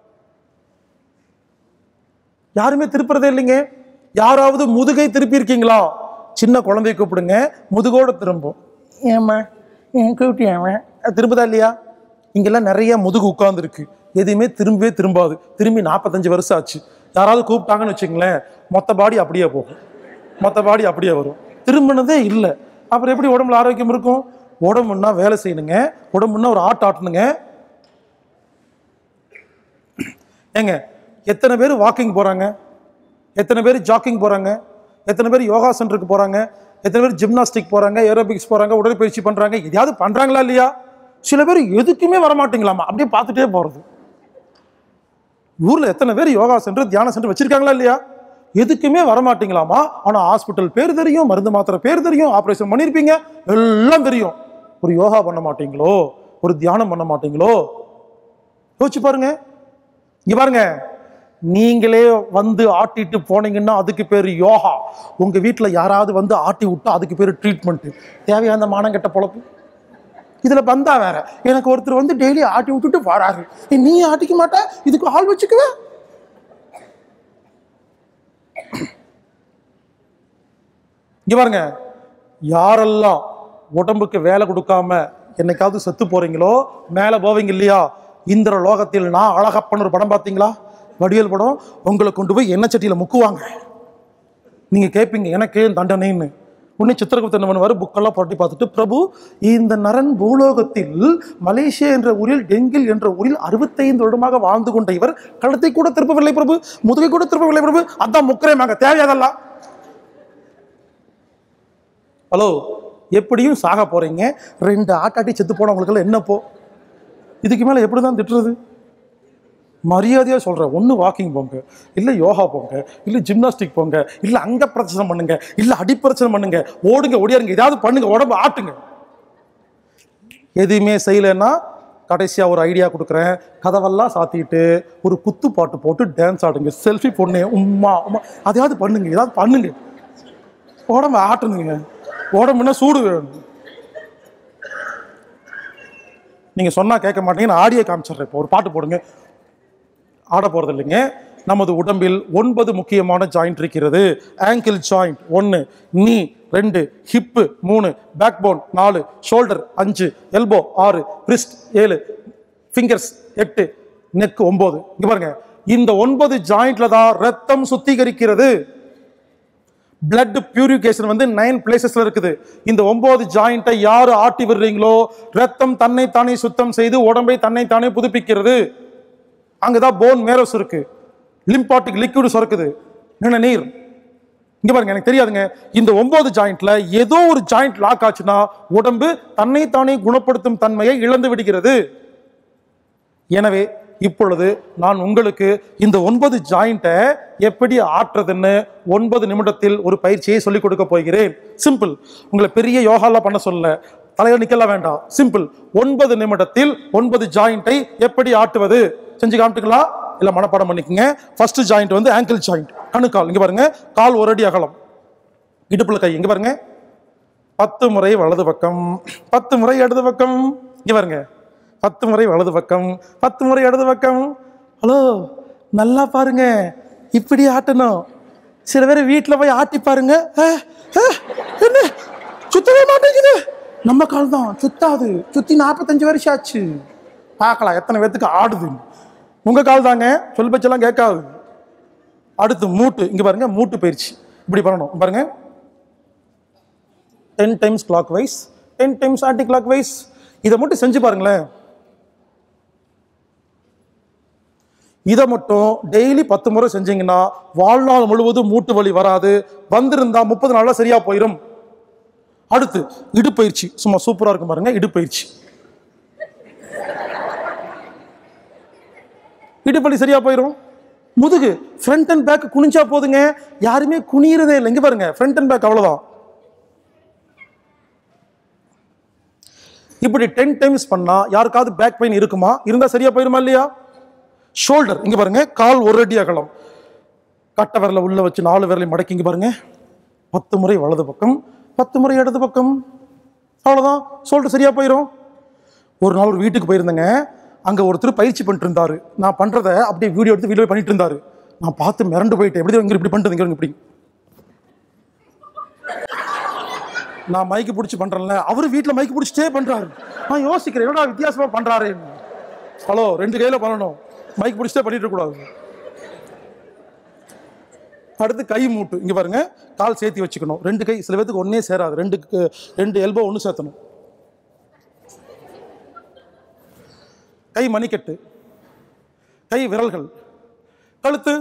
யாருமே திருப்புறதே இல்லைங்க யாராவது முதுகை திருப்பி இருக்கீங்களா சின்ன குழந்தைய கூப்பிடுங்க முதுகோட திரும்பும் ஏம்மா ஏன் கூப்பிட்டு ஏமா திரும்புதா இல்லையா இங்கெல்லாம் நிறைய முதுகு உட்கார்ந்துருக்கு எதையுமே திரும்பவே திரும்பாது திரும்பி நாற்பத்தஞ்சு வருஷம் ஆச்சு யாராவது கூப்பிட்டாங்கன்னு வச்சுங்களேன் மொத்த பாடி அப்படியே போகும் மொத்த பாடி அப்படியே வரும் திரும்பினதே இல்லை அப்புறம் எப்படி உடம்புல ஆரோக்கியம் இருக்கும் உடம்புன்னா வேலை செய்யணுங்க உடம்புன்னா ஒரு ஆட்டு ஆட்டணுங்க ஏங்க எத்தனை பேர் வாக்கிங் போறாங்க எத்தனை பேர் ஜாக்கிங் போறாங்க எத்தனை பேர் யோகா சென்டருக்கு போறாங்க எத்தனை பேர் ஜிம்னாஸ்டிக் போறாங்க ஏரோபிக்ஸ் போறாங்க உடற்பயிற்சி பண்றாங்க எதையாவது பண்றாங்களா இல்லையா சில பேர் எதுக்குமே வரமாட்டீங்களாமா அப்படியே பார்த்துட்டே போறது ஊர்ல எத்தனை பேர் யோகா சென்டர் தியான சென்டர் வச்சிருக்காங்களா இல்லையா எதுக்குமே வரமாட்டீங்களாமா ஆனா ஹாஸ்பிட்டல் பேர் தெரியும் மருந்து மாத்திரை பேர் தெரியும் ஆபரேஷன் பண்ணியிருப்பீங்க எல்லாம் தெரியும் ஒரு யோகா பண்ண மாட்டீங்களோ ஒரு தியானம் பண்ண மாட்டீங்களோ யோசிச்சு பாருங்க இங்க பாருங்க நீங்களே வந்து ஆட்டிட்டு போனீங்கன்னா அதுக்கு பேர் யோகா உங்க வீட்ல யாராவது வந்து ஆட்டி விட்டா அதுக்கு பேர் ட்ரீட்மெண்ட் தேவையான அந்த மானங்கெட்ட பொழப்பு இதுல பந்தா வேற எனக்கு ஒருத்தர் வந்து டெய்லி ஆட்டி விட்டுட்டு வராரு ஏய், நீ ஆட்டிக்க மாட்ட இதுக்கு ஆள் வச்சுக்குவ இங்க பாருங்க யாரெல்லாம் உடம்புக்கு வேலை கொடுக்காம என்னைக்காவது செத்து போறீங்களோ மேல போவீங்க இல்லையா இந்திர லோகத்தில் நான் அழகப்பன் ஒரு படம் பார்த்தீங்களா வடிவேல் படம் உங்களை கொண்டு போய் எண்ணெய் சட்டியில முக்குவாங்க நீங்க கேட்பீங்க எனக்கு ஏன் தண்டனைன்னு உன்னை சித்திரகுப்தன் என்ன பண்ணுவார் புக்கெல்லாம் புரட்டி பார்த்துட்டு பிரபு இந்த நரன் பூலோகத்தில் மலேசியா என்ற ஊரில் டெங்கில் என்ற ஊரில் அறுபத்தைந்து வருடமாக வாழ்ந்து கொண்ட இவர் கழுத்தை கூட திருப்பவில்லை பிரபு முதுகை கூட திருப்பவில்லை பிரபு அதான் முக்கரேமாங்க தேவையாதெல்லாம் ஹலோ எப்படியும் சாக போறீங்க ரெண்டு ஆட்டாட்டி செத்து போனவங்களுக்கெல்லாம் என்ன போ இதுக்கு மேலே எப்படி தான் திட்டுறது மரியாதையாக சொல்கிறேன் ஒன்று வாக்கிங் போங்க இல்லை யோகா போங்க இல்லை ஜிம்னாஸ்டிக் போங்க இல்லை அங்க பிரச்சனை பண்ணுங்க இல்லை அடிப்பிரச்சனை பண்ணுங்க ஓடுங்க ஓடியாருங்க ஏதாவது பண்ணுங்க உடம்பு ஆட்டுங்க எதுவுமே செய்யலைன்னா கடைசியாக ஒரு ஐடியா கொடுக்குறேன் கதவெல்லாம் சாத்திட்டு ஒரு குத்து பாட்டு போட்டு டான்ஸ் ஆடுங்க செல்ஃபி பொண்ணு உம்மா உம்மா அதையாவது பண்ணுங்க ஏதாவது பண்ணுங்க உடம்பு ஆட்டுனுங்க உடம்புனா சூடு வேணும் நீங்கள் சொன்னால் கேட்க மாட்டீங்க நான் ஆடியோ காமிச்சிடுறேன் இப்போ ஒரு பாட்டு போடுங்க ஆட போகிறது இல்லைங்க நமது உடம்பில் ஒன்பது முக்கியமான ஜாயிண்ட் இருக்கிறது ஆங்கிள் ஜாயிண்ட் ஒன்று நீ ரெண்டு ஹிப்பு மூணு பேக் போன் நாலு ஷோல்டர் அஞ்சு எல்போ ஆறு பிரிஸ்ட் ஏழு ஃபிங்கர்ஸ் எட்டு நெக் ஒம்பது இங்க பாருங்க இந்த ஒன்பது ஜாயிண்ட்ல தான் ரத்தம் சுத்திகரிக்கிறது பிளட் பியூரிஃபிகேஷன் வந்து நைன் பிளேசஸ்ல இருக்குது இந்த ஒன்பது ஜாயிண்ட்டை யாரு ஆட்டி விடுறீங்களோ ரத்தம் தன்னை தானே சுத்தம் செய்து உடம்பை தன்னை தானே புதுப்பிக்கிறது அங்கதான் போன் மேரோஸ் இருக்கு லிம்பாட்டிக் லிக்விட் சுரக்குது என்ன நீர் இங்க பாருங்க எனக்கு தெரியாதுங்க இந்த ஒன்பது ஜாயிண்ட்ல ஏதோ ஒரு ஜாயிண்ட் லாக் ஆச்சுன்னா உடம்பு தன்னை தானே குணப்படுத்தும் தன்மையை இழந்து விடுகிறது எனவே இப்பொழுது நான் உங்களுக்கு இந்த ஒன்பது ஜாயிண்ட்டை எப்படி ஆற்றுறதுன்னு ஒன்பது நிமிடத்தில் ஒரு பயிற்சியை சொல்லிக் கொடுக்க போகிறேன் சிம்பிள் உங்களை பெரிய யோகாலாம் பண்ண சொல்லல தலையில நிக்கலாம் வேண்டாம் சிம்பிள் ஒன்பது நிமிடத்தில் ஒன்பது ஜாயிண்ட்டை எப்படி ஆட்டுவது செஞ்சு காமிட்டுங்களா இல்ல மனப்பாடம் பண்ணிக்கங்க ஃபர்ஸ்ட் ஜாயிண்ட் வந்து ஆங்கிள் ஜாயிண்ட் கணுக்கால் இங்க பாருங்க கால் ஒரு அடி அகலம் இடுப்புல கை இங்க பாருங்க பத்து முறை வலது பக்கம் பத்து முறை இடது பக்கம் இங்க பாருங்க பத்து முறை வலது பக்கம் பத்து முறை இடது பக்கம் ஹலோ நல்லா பாருங்க இப்படி ஆட்டணும் சில பேர் வீட்டில் போய் ஆட்டி பாருங்க ஆ, ஆ, என்ன சுத்தவே மாட்டேங்குது நம்ம கால் தான் சுத்தாது சுத்தி நாற்பத்தஞ்சு வருஷம் ஆச்சு பார்க்கலாம் எத்தனை பேத்துக்கு ஆடுது உங்க கால் தாங்க சொல் பச்செல்லாம் கேட்காது அடுத்து மூட்டு இங்க பாருங்க மூட்டு பயிற்சி இப்படி பண்ணணும் பாருங்க ten times clockwise ten times anticlockwise இதை மட்டும் செஞ்சு பாருங்களேன் இதை மட்டும் டெய்லி பத்து முறை செஞ்சீங்கன்னா வாழ்நாள் முழுவதும் மூட்டு வலி வராது வந்திருந்தா முப்பது நாள்ல சரியா போயிடும் அடுத்து இடுப்பயிற்சி சும்மா சூப்பரா இருக்கும் பாருங்க இடுப்பயிற்சி இடுப்பலி சரியா போயிடும் முதுகு ஃப்ரண்ட் அண்ட் பேக் குனிஞ்சா போதுங்க யாருமே குனியறதே இல்லை இங்க பாருங்க ஃப்ரண்ட் அண்ட் பேக் அவ்வளவுதான் இப்படி டென் டைம்ஸ் பண்ணா யாருக்காவது பேக் பெயின் இருக்குமா இருந்தா சரியா போயிருமா இல்லையா ஷோல்டர் இங்க பாருங்க கால் ஒரு அடி அகலம் கட்டை விரல உள்ள வச்சு நாலு விரலை மடக்கி இங்க பாருங்க பத்து முறை வலது பக்கம் பத்து முறை இடது பக்கம் அவ்வளோதான் சொல்லிட்டு சரியாக போயிடும் ஒரு நாள் ஒரு வீட்டுக்கு போயிருந்தேங்க அங்கே ஒருத்தர் பயிற்சி பண்ணிட்டு இருந்தாரு நான் பண்ணுறத அப்படியே வீடியோ எடுத்து வீடியோ பண்ணிட்டு இருந்தாரு நான் பார்த்து மிரண்டு போயிட்டேன் எப்படி இங்கே இப்படி பண்ணிட்டு இங்கே இப்படி நான் மைக்கு பிடிச்சி பண்ணுறேன்ல அவர் வீட்டில் மைக்கு பிடிச்சிட்டே பண்ணுறாரு நான் யோசிக்கிறேன் என்னடா வித்தியாசமாக பண்ணுறாரு ஹலோ ரெண்டு கையில் பண்ணணும் மைக் பிடிச்சிட்டே பண்ணிட்டு இருக்கக்கூடாது அடுத்து கை மூட்டு இங்கே பாருங்க கால் சேர்த்து வச்சுக்கணும் ரெண்டு கை சில பேத்துக்கு ஒன்றே சேராது ரெண்டு க- ரெண்டு எல்போ ஒன்று சேர்த்தணும் கை மணிக்கட்டு கை விரல்கள் கழுத்து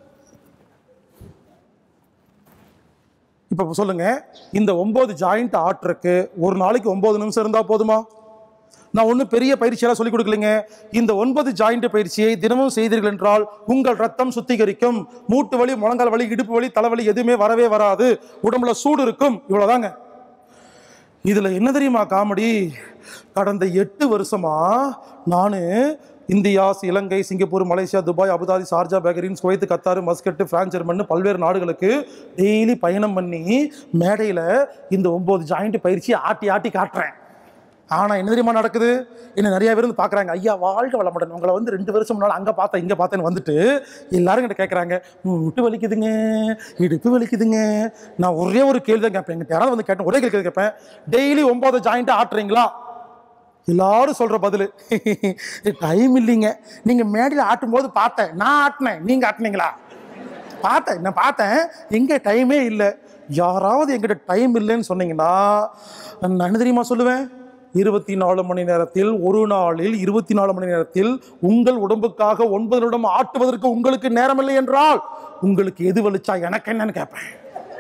இப்போ சொல்லுங்க இந்த ஒன்பது ஜாயிண்ட் ஆட்டுறக்கு ஒரு நாளைக்கு ஒன்பது நிமிஷம் இருந்தால் போதுமா நான் ஒன்றும் பெரிய பயிற்சியெல்லாம் சொல்லிக் கொடுக்கலைங்க இந்த ஒன்பது ஜாயிண்ட் பயிற்சியை தினமும் செய்தீர்கள் என்றால் உங்கள் ரத்தம் சுத்திகரிக்கும் மூட்டு வலி முழங்கால் வலி இடுப்பு வலி தலைவலி எதுவுமே வரவே வராது உடம்புல சூடு இருக்கும் இவ்வளோதாங்க இதில் என்ன தெரியுமா காமெடி கடந்த எட்டு வருஷமா நான் India Ilangai Singapore Malaysia Dubai Abu Dhabi Sharjah Bahrain Kuwait Qatar Muscat France German பல்வேறு நாடுகளுக்கு டெய்லி பயணம் பண்ணி மேடையில் இந்த ஒம்பது ஜாயிண்ட் பயிற்சி ஆட்டி ஆட்டி காட்டுறேன் ஆனால் என்ன தெரியுமா நடக்குது என்ன நிறைய பேர் வந்து பார்க்குறாங்க ஐயா வாழ்க வளமுடன் உங்களை வந்து ரெண்டு வருஷம் முன்னால் அங்கே பார்த்தேன் இங்கே பார்த்தேன்னு வந்துட்டு எல்லாரும் கிட்ட கேட்குறாங்க முட்டு வலிக்குதுங்க இடுப்பு வலிக்குதுங்க நான் ஒரே ஒரு கேள்வி தான் கேட்பேன் எங்கிட்ட யாராவது வந்து கேட்டேன் ஒரே கேள்வி கேட்பேன் டெய்லி ஒன்பது ஜாயிண்ட்டாக ஆட்டுறீங்களா எல்லாரும் சொல்ற பதில் டைம் இல்லைங்க நீங்க மேடையில் ஆட்டும் போது பார்த்தேன் நான் ஆட்டினேன் நீங்க ஆட்டினீங்களா பார்த்தேன் நான் பார்த்தேன் எங்க டைமே இல்லை யாராவது எங்கிட்ட டைம் இல்லைன்னு சொன்னீங்கன்னா நான் என்ன தெரியுமா சொல்லுவேன் இருபத்தி நாலு மணி நேரத்தில் ஒரு நாளில் இருபத்தி நாலு மணி நேரத்தில் உங்கள் உடம்புக்காக ஒன்பது நிமிடம் ஆட்டுவதற்கு உங்களுக்கு நேரம் இல்லை என்றால் உங்களுக்கு எது வலிச்சா எனக்கு என்னன்னு கேட்பேன்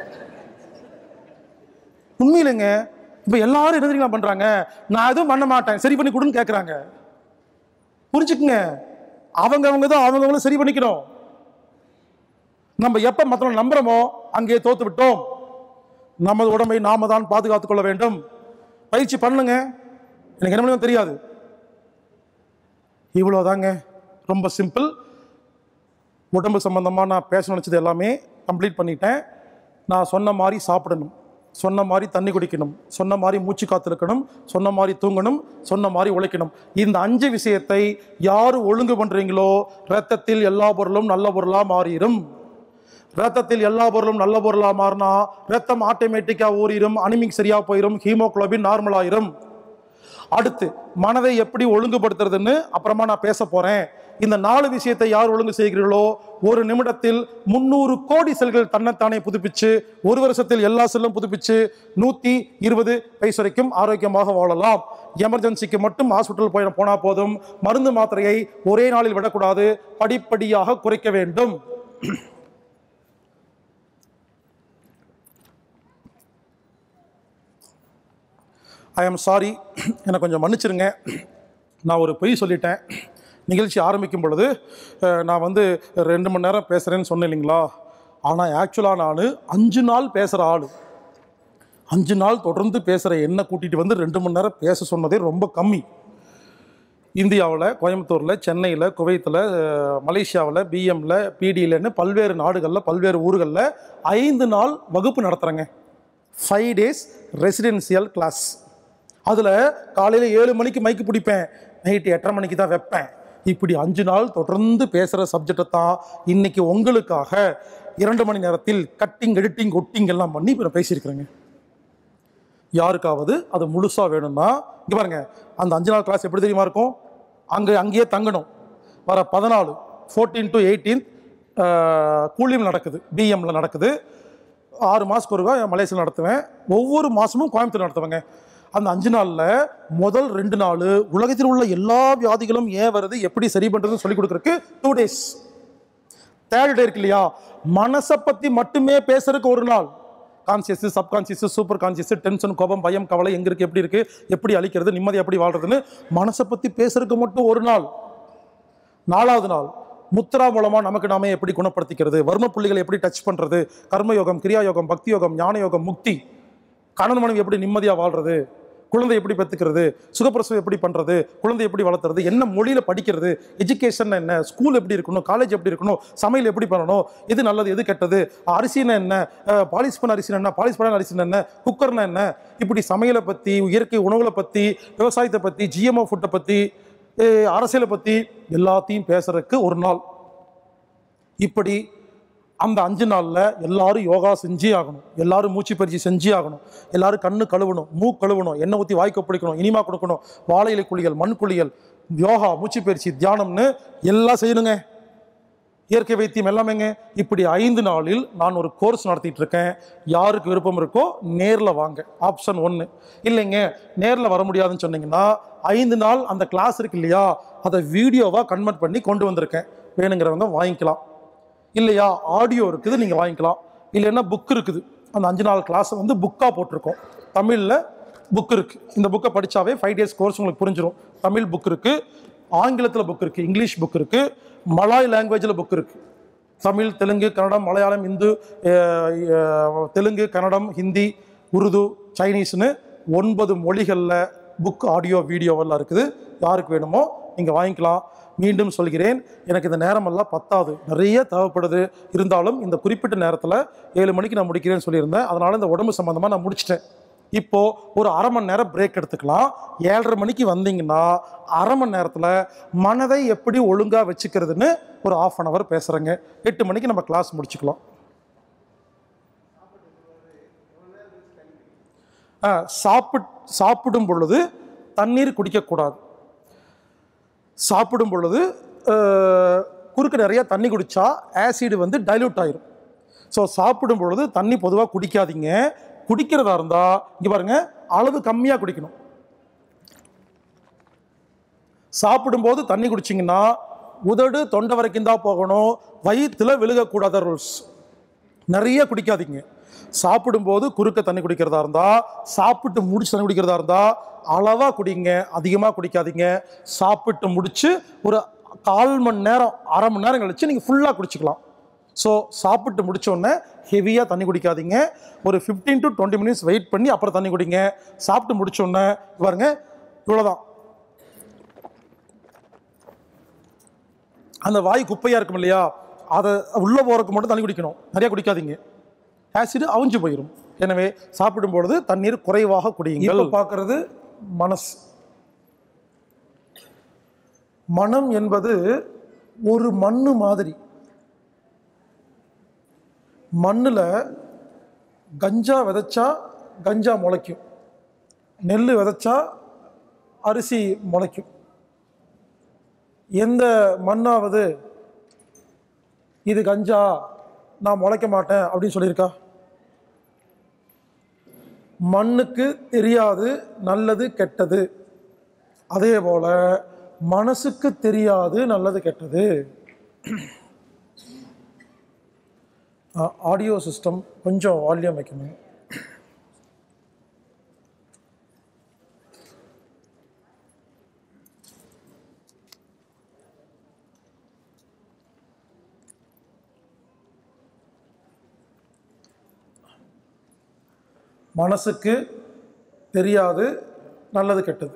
உண்மையிலங்க இப்போ எல்லாரும் என்ன தெரியுமா பண்றாங்க நான் எதுவும் பண்ண மாட்டேன் சரி பண்ணி கொடுன்னு கேட்குறாங்க புரிஞ்சுக்குங்க அவங்க அவங்க தான் அவங்கவுங்களும் சரி பண்ணிக்கணும் நம்ம எப்ப மற்றவங்க நம்புறோமோ அங்கே தோத்து விட்டோம் நமது உடம்பை நாம தான் பாதுகாத்துக் கொள்ள வேண்டும் பயிற்சி பண்ணுங்க எனக்கு என்ன பண்ணுங்க தெரியாது இவ்வளோதாங்க ரொம்ப சிம்பிள் உடம்பு சம்பந்தமாக நான் பேச நினச்சது எல்லாமே கம்ப்ளீட் பண்ணிட்டேன் நான் சொன்ன மாதிரி சாப்பிடணும் சொன்ன மாதிரி தண்ணி குடிக்கணும் சொன்ன மாதிரி மூச்சு காத்திருக்கணும் சொன்ன மாதிரி தூங்கணும் சொன்ன மாதிரி உழைக்கணும் இந்த அஞ்சு விஷயத்தை யார் ஒழுங்கு பண்ணுறீங்களோ ரத்தத்தில் எல்லா பொருளும் நல்ல பொருளாக மாறிடும் ரத்தத்தில் எல்லா பொருளும் நல்ல பொருளாக மாறினா ரத்தம் ஆட்டோமேட்டிக்காக ஊறிடும் அனிமிக் சரியாக போயிடும் ஹீமோகுளோபின் நார்மல் ஆயிரும் அடுத்து மனதை எப்படி ஒழுங்குபடுத்துறதுன்னு அப்புறமா நான் பேச போறேன் இந்த நாலு விஷயத்தை யார் ஒழுங்கு செய்கிறீர்களோ ஒரு நிமிடத்தில் முந்நூறு கோடி செல்கள் தன்னைத்தானே புதுப்பிச்சு ஒரு வருஷத்தில் எல்லா செல்லும் புதுப்பிச்சு நூத்தி இருபது வயசு வரைக்கும் ஆரோக்கியமாக வாழலாம் எமர்ஜென்சிக்கு மட்டும் ஹாஸ்பிட்டல் போய் போனா போதும் மருந்து மாத்திரையை ஒரே நாளில் விடக்கூடாது படிப்படியாக குறைக்க வேண்டும் ஐ ஆம் சாரி என்னை கொஞ்சம் மன்னிச்சிருங்க நான் ஒரு பொய் சொல்லிட்டேன் நிகழ்ச்சி ஆரம்பிக்கும் பொழுது அஹ், நான் வந்து ரெண்டு மணி நேரம் பேசுகிறேன்னு சொன்னேன் இல்லைங்களா ஆனால் ஆக்சுவலாக நான் அஞ்சு நாள் பேசுகிற ஆள் அஞ்சு நாள் தொடர்ந்து பேசுகிற என்னை கூட்டிகிட்டு வந்து ரெண்டு மணி நேரம் பேச சொன்னதே ரொம்ப கம்மி இந்தியாவில் கோயம்புத்தூரில் சென்னையில் குவைத்தில் மலேசியாவில் பிஎம்ல பிடியிலன்னு பல்வேறு நாடுகளில் பல்வேறு ஊர்களில் ஐந்து நாள் வகுப்பு நடத்துகிறேங்க ஃபைவ் டேஸ் ரெசிடென்சியல் கிளாஸ் அதில் காலையில் ஏழு மணிக்கு மைக்கு பிடிப்பேன் நைட்டு எட்டரை மணிக்கு தான் வைப்பேன் இப்படி அஞ்சு நாள் தொடர்ந்து பேசுகிற சப்ஜெக்டை தான் இன்னைக்கு உங்களுக்காக இரண்டு மணி நேரத்தில் கட்டிங் எடிட்டிங் ஒட்டிங் எல்லாம் பண்ணி இப்போ நான் பேசியிருக்கிறேங்க யாருக்காவது அது முழுசாக வேணும்னா இங்கே பாருங்க அந்த அஞ்சு நாள் கிளாஸ் எப்படி தெரியுமா இருக்கும் அங்கே அங்கேயே தங்கணும் வர பதினாலு ஃபோர்டீன் டு எயிட்டீன் கூலியில் நடக்குது பிஎம்ல நடக்குது ஆறு மாதத்துக்கு ஒருக்கா மலேசியில் நடத்துவேன் ஒவ்வொரு மாதமும் கோயம்புத்தூர் நடத்துவேங்க அந்த அஞ்சு நாளில் முதல் ரெண்டு நாள் உலகத்தில் உள்ள எல்லா வியாதிகளும் ஏன் வருது எப்படி சரி பண்ணுறதுன்னு சொல்லி கொடுக்குறதுக்கு டூ டேஸ் தேர்ட் டே இருக்கு இல்லையா மனசை பற்றி மட்டுமே பேசுறதுக்கு ஒரு நாள் conscious subconscious super conscious tension கோபம் பயம் கவலை எங்க இருக்கு எப்படி இருக்கு எப்படி அழிக்கிறது நிம்மதி எப்படி வாழ்றதுன்னு மனசை பற்றி பேசுறதுக்கு மட்டும் ஒரு நாள் நாலாவது நாள் முத்ரா மூலமா நமக்கு நாமே எப்படி குணப்படுத்திக்கிறது வர்ம புள்ளிகளை எப்படி டச் பண்றது கர்ம யோகம் கிரியா யோகம் பக்தி யோகம் ஞான யோகம் முக்தி கணவன் மனைவி எப்படி நிம்மதியா வாழ்றது குழந்தை எப்படி பெற்றுக்கிறது சுகப்பிரசவம் எப்படி பண்ணுறது குழந்தை எப்படி வளர்த்துறது என்ன மொழியில் படிக்கிறது எஜுகேஷன் என்ன ஸ்கூல் எப்படி இருக்கணும் காலேஜ் எப்படி இருக்கணும் சமையல் எப்படி பண்ணணும் எது நல்லது எது கெட்டது அரிசினா என்ன பாலிஷ் பண்ண அரிசினா என்ன பாலிஷ் பண்ண அரிசினா என்ன குக்கர்னா என்ன இப்படி சமையலை பற்றி இயற்கை உணவுகளை பற்றி விவசாயத்தை பற்றி ஜிஎம்ஓ ஃபுட்டை பற்றி அரசியலை பற்றி எல்லாத்தையும் பேசுறதுக்கு ஒரு நாள் இப்படி அந்த அஞ்சு நாளில் எல்லாரும் யோகா செஞ்சே ஆகணும் எல்லாரும் மூச்சு பயிற்சி செஞ்சே ஆகணும் எல்லாரும் கண்ணு கழுவணும் மூக்கு கழுவணும் எண்ணெய் ஊற்றி வாய்க்கு பிடிக்கணும் இனிமா கொடுக்கணும் வாழை இலை குளியல் மண் குளியல் யோகா மூச்சு பயிற்சி தியானம்னு எல்லாம் செய்யணுங்க இயற்கை வைத்தியம் எல்லாமேங்க இப்படி ஐந்து நாளில் நான் ஒரு கோர்ஸ் நடத்திட்டு இருக்கேன் யாருக்கு விருப்பம் இருக்கோ நேரில் வாங்க ஆப்ஷன் ஒன்று இல்லைங்க நேரில் வர முடியாதுன்னு சொன்னீங்கன்னா ஐந்து நாள் அந்த கிளாஸ் இருக்கு இல்லையா அதை வீடியோவாக கன்வெர்ட் பண்ணி கொண்டு வந்திருக்கேன் வேணுங்கிறவங்க வாங்கிக்கலாம் இல்லையா ஆடியோ இருக்குது நீங்கள் வாங்கிக்கலாம் இல்லைன்னா புக் இருக்குது அந்த அஞ்சு நாள் கிளாஸை வந்து புக்காக போட்டிருக்கோம் தமிழில் புக் இருக்குது இந்த புக்கை படித்தாவே ஃபைவ் டேஸ் கோர்ஸ் உங்களுக்கு புரிஞ்சிடும் தமிழ் புக் இருக்குது ஆங்கிலத்தில் புக் இருக்குது இங்கிலீஷ் புக் இருக்குது மலாய் லாங்குவேஜில் புக் இருக்குது தமிழ் தெலுங்கு கன்னடம் மலையாளம் இந்து அஹ், அஹ், தெலுங்கு கன்னடம் ஹிந்தி உருது சைனீஸ்னு ஒன்பது மொழிகளில் புக் ஆடியோ வீடியோவெல்லாம் இருக்குது யாருக்கு வேணுமோ நீங்கள் வாங்கிக்கலாம் மீண்டும் சொல்கிறேன் எனக்கு இந்த நேரமெல்லாம் பத்தாது நிறைய தேவைப்படுது இருந்தாலும் இந்த குறிப்பிட்ட நேரத்தில் ஏழு மணிக்கு நான் முடிக்கிறேன்னு சொல்லியிருந்தேன் அதனால் இந்த உடம்பு சம்மந்தமாக நான் முடிச்சிட்டேன் இப்போ ஒரு அரை மணி நேரம் பிரேக் எடுத்துக்கலாம் ஏழரை மணிக்கு வந்தீங்கன்னா அரை மணி நேரத்தில் மனதை எப்படி ஒழுங்காக வச்சுக்கிறதுன்னு ஒரு ஆஃப் அன் ஹவர் பேசுகிறேங்க எட்டு மணிக்கு நம்ம கிளாஸ் முடிச்சுக்கலாம் ஆ, சாப்பிட் சாப்பிடும் பொழுது தண்ணீர் குடிக்கக்கூடாது சாப்பிடும் பொழுது அஹ், குறுக்க நிறைய தண்ணி குடித்தா ஆசிட் வந்து டைல்யூட் ஆயிரும் ஸோ சாப்பிடும் பொழுது தண்ணி பொதுவாக குடிக்காதீங்க குடிக்கிறதா இருந்தால் இங்கே பாருங்க அளவு கம்மியாக குடிக்கணும் சாப்பிடும்போது தண்ணி குடிச்சிங்கன்னா உதடு தொண்டை வரைக்கும் தான் போகணும் வயிற்றுல விழுகக்கூடாத ரூல்ஸ் நிறைய குடிக்காதீங்க சாப்பிடும்போது குறுக்க தண்ணி குடிக்கிறதா இருந்தா சாப்பிட்டு முடிச்சு தண்ணி குடிக்கிறதா இருந்தா அளவா குடிங்க அதிகமாக குடிக்காதீங்க சாப்பிட்டு முடிச்சு ஒரு கால் மணி நேரம் அரை மணி நேரம் கழிச்சு நீங்கள் ஃபுல்லாக குடிச்சுக்கலாம் ஸோ சாப்பிட்டு முடிச்ச உடனே ஹெவியாக தண்ணி குடிக்காதீங்க ஒரு 15 டு டுவெண்ட்டி மினிட்ஸ் வெயிட் பண்ணி அப்புறம் தண்ணி குடிங்க சாப்பிட்டு முடிச்ச உடனே பாருங்க இவ்வளோதான் அந்த வாய் குப்பையாக இருக்கும் இல்லையா அதை உள்ளே போகிறதுக்கு மட்டும் தண்ணி குடிக்கணும் நிறைய குடிக்காதீங்க ஆசிட் அவிஞ்சு போயிடும் எனவே சாப்பிடும் பொழுது தண்ணீர் குறைவாக குடியுங்கள் இப்போ பார்க்கறது மனசு மனம் என்பது ஒரு மண்ணு மாதிரி மண்ணில் கஞ்சா விதைச்சா கஞ்சா முளைக்கும் நெல் விதைச்சா அரிசி முளைக்கும் எந்த மண்ணாவது இது கஞ்சா நான் முளைக்க மாட்டேன் அப்படின்னு சொல்லியிருக்கா மண்ணுக்கு தெரியாது நல்லது கெட்டது அதே போல மனசுக்கு தெரியாது நல்லது கெட்டது ஆடியோ சிஸ்டம் கொஞ்சம் வால்யூம் வைக்கணும் மனசுக்கு தெரியாது நல்லது கெட்டது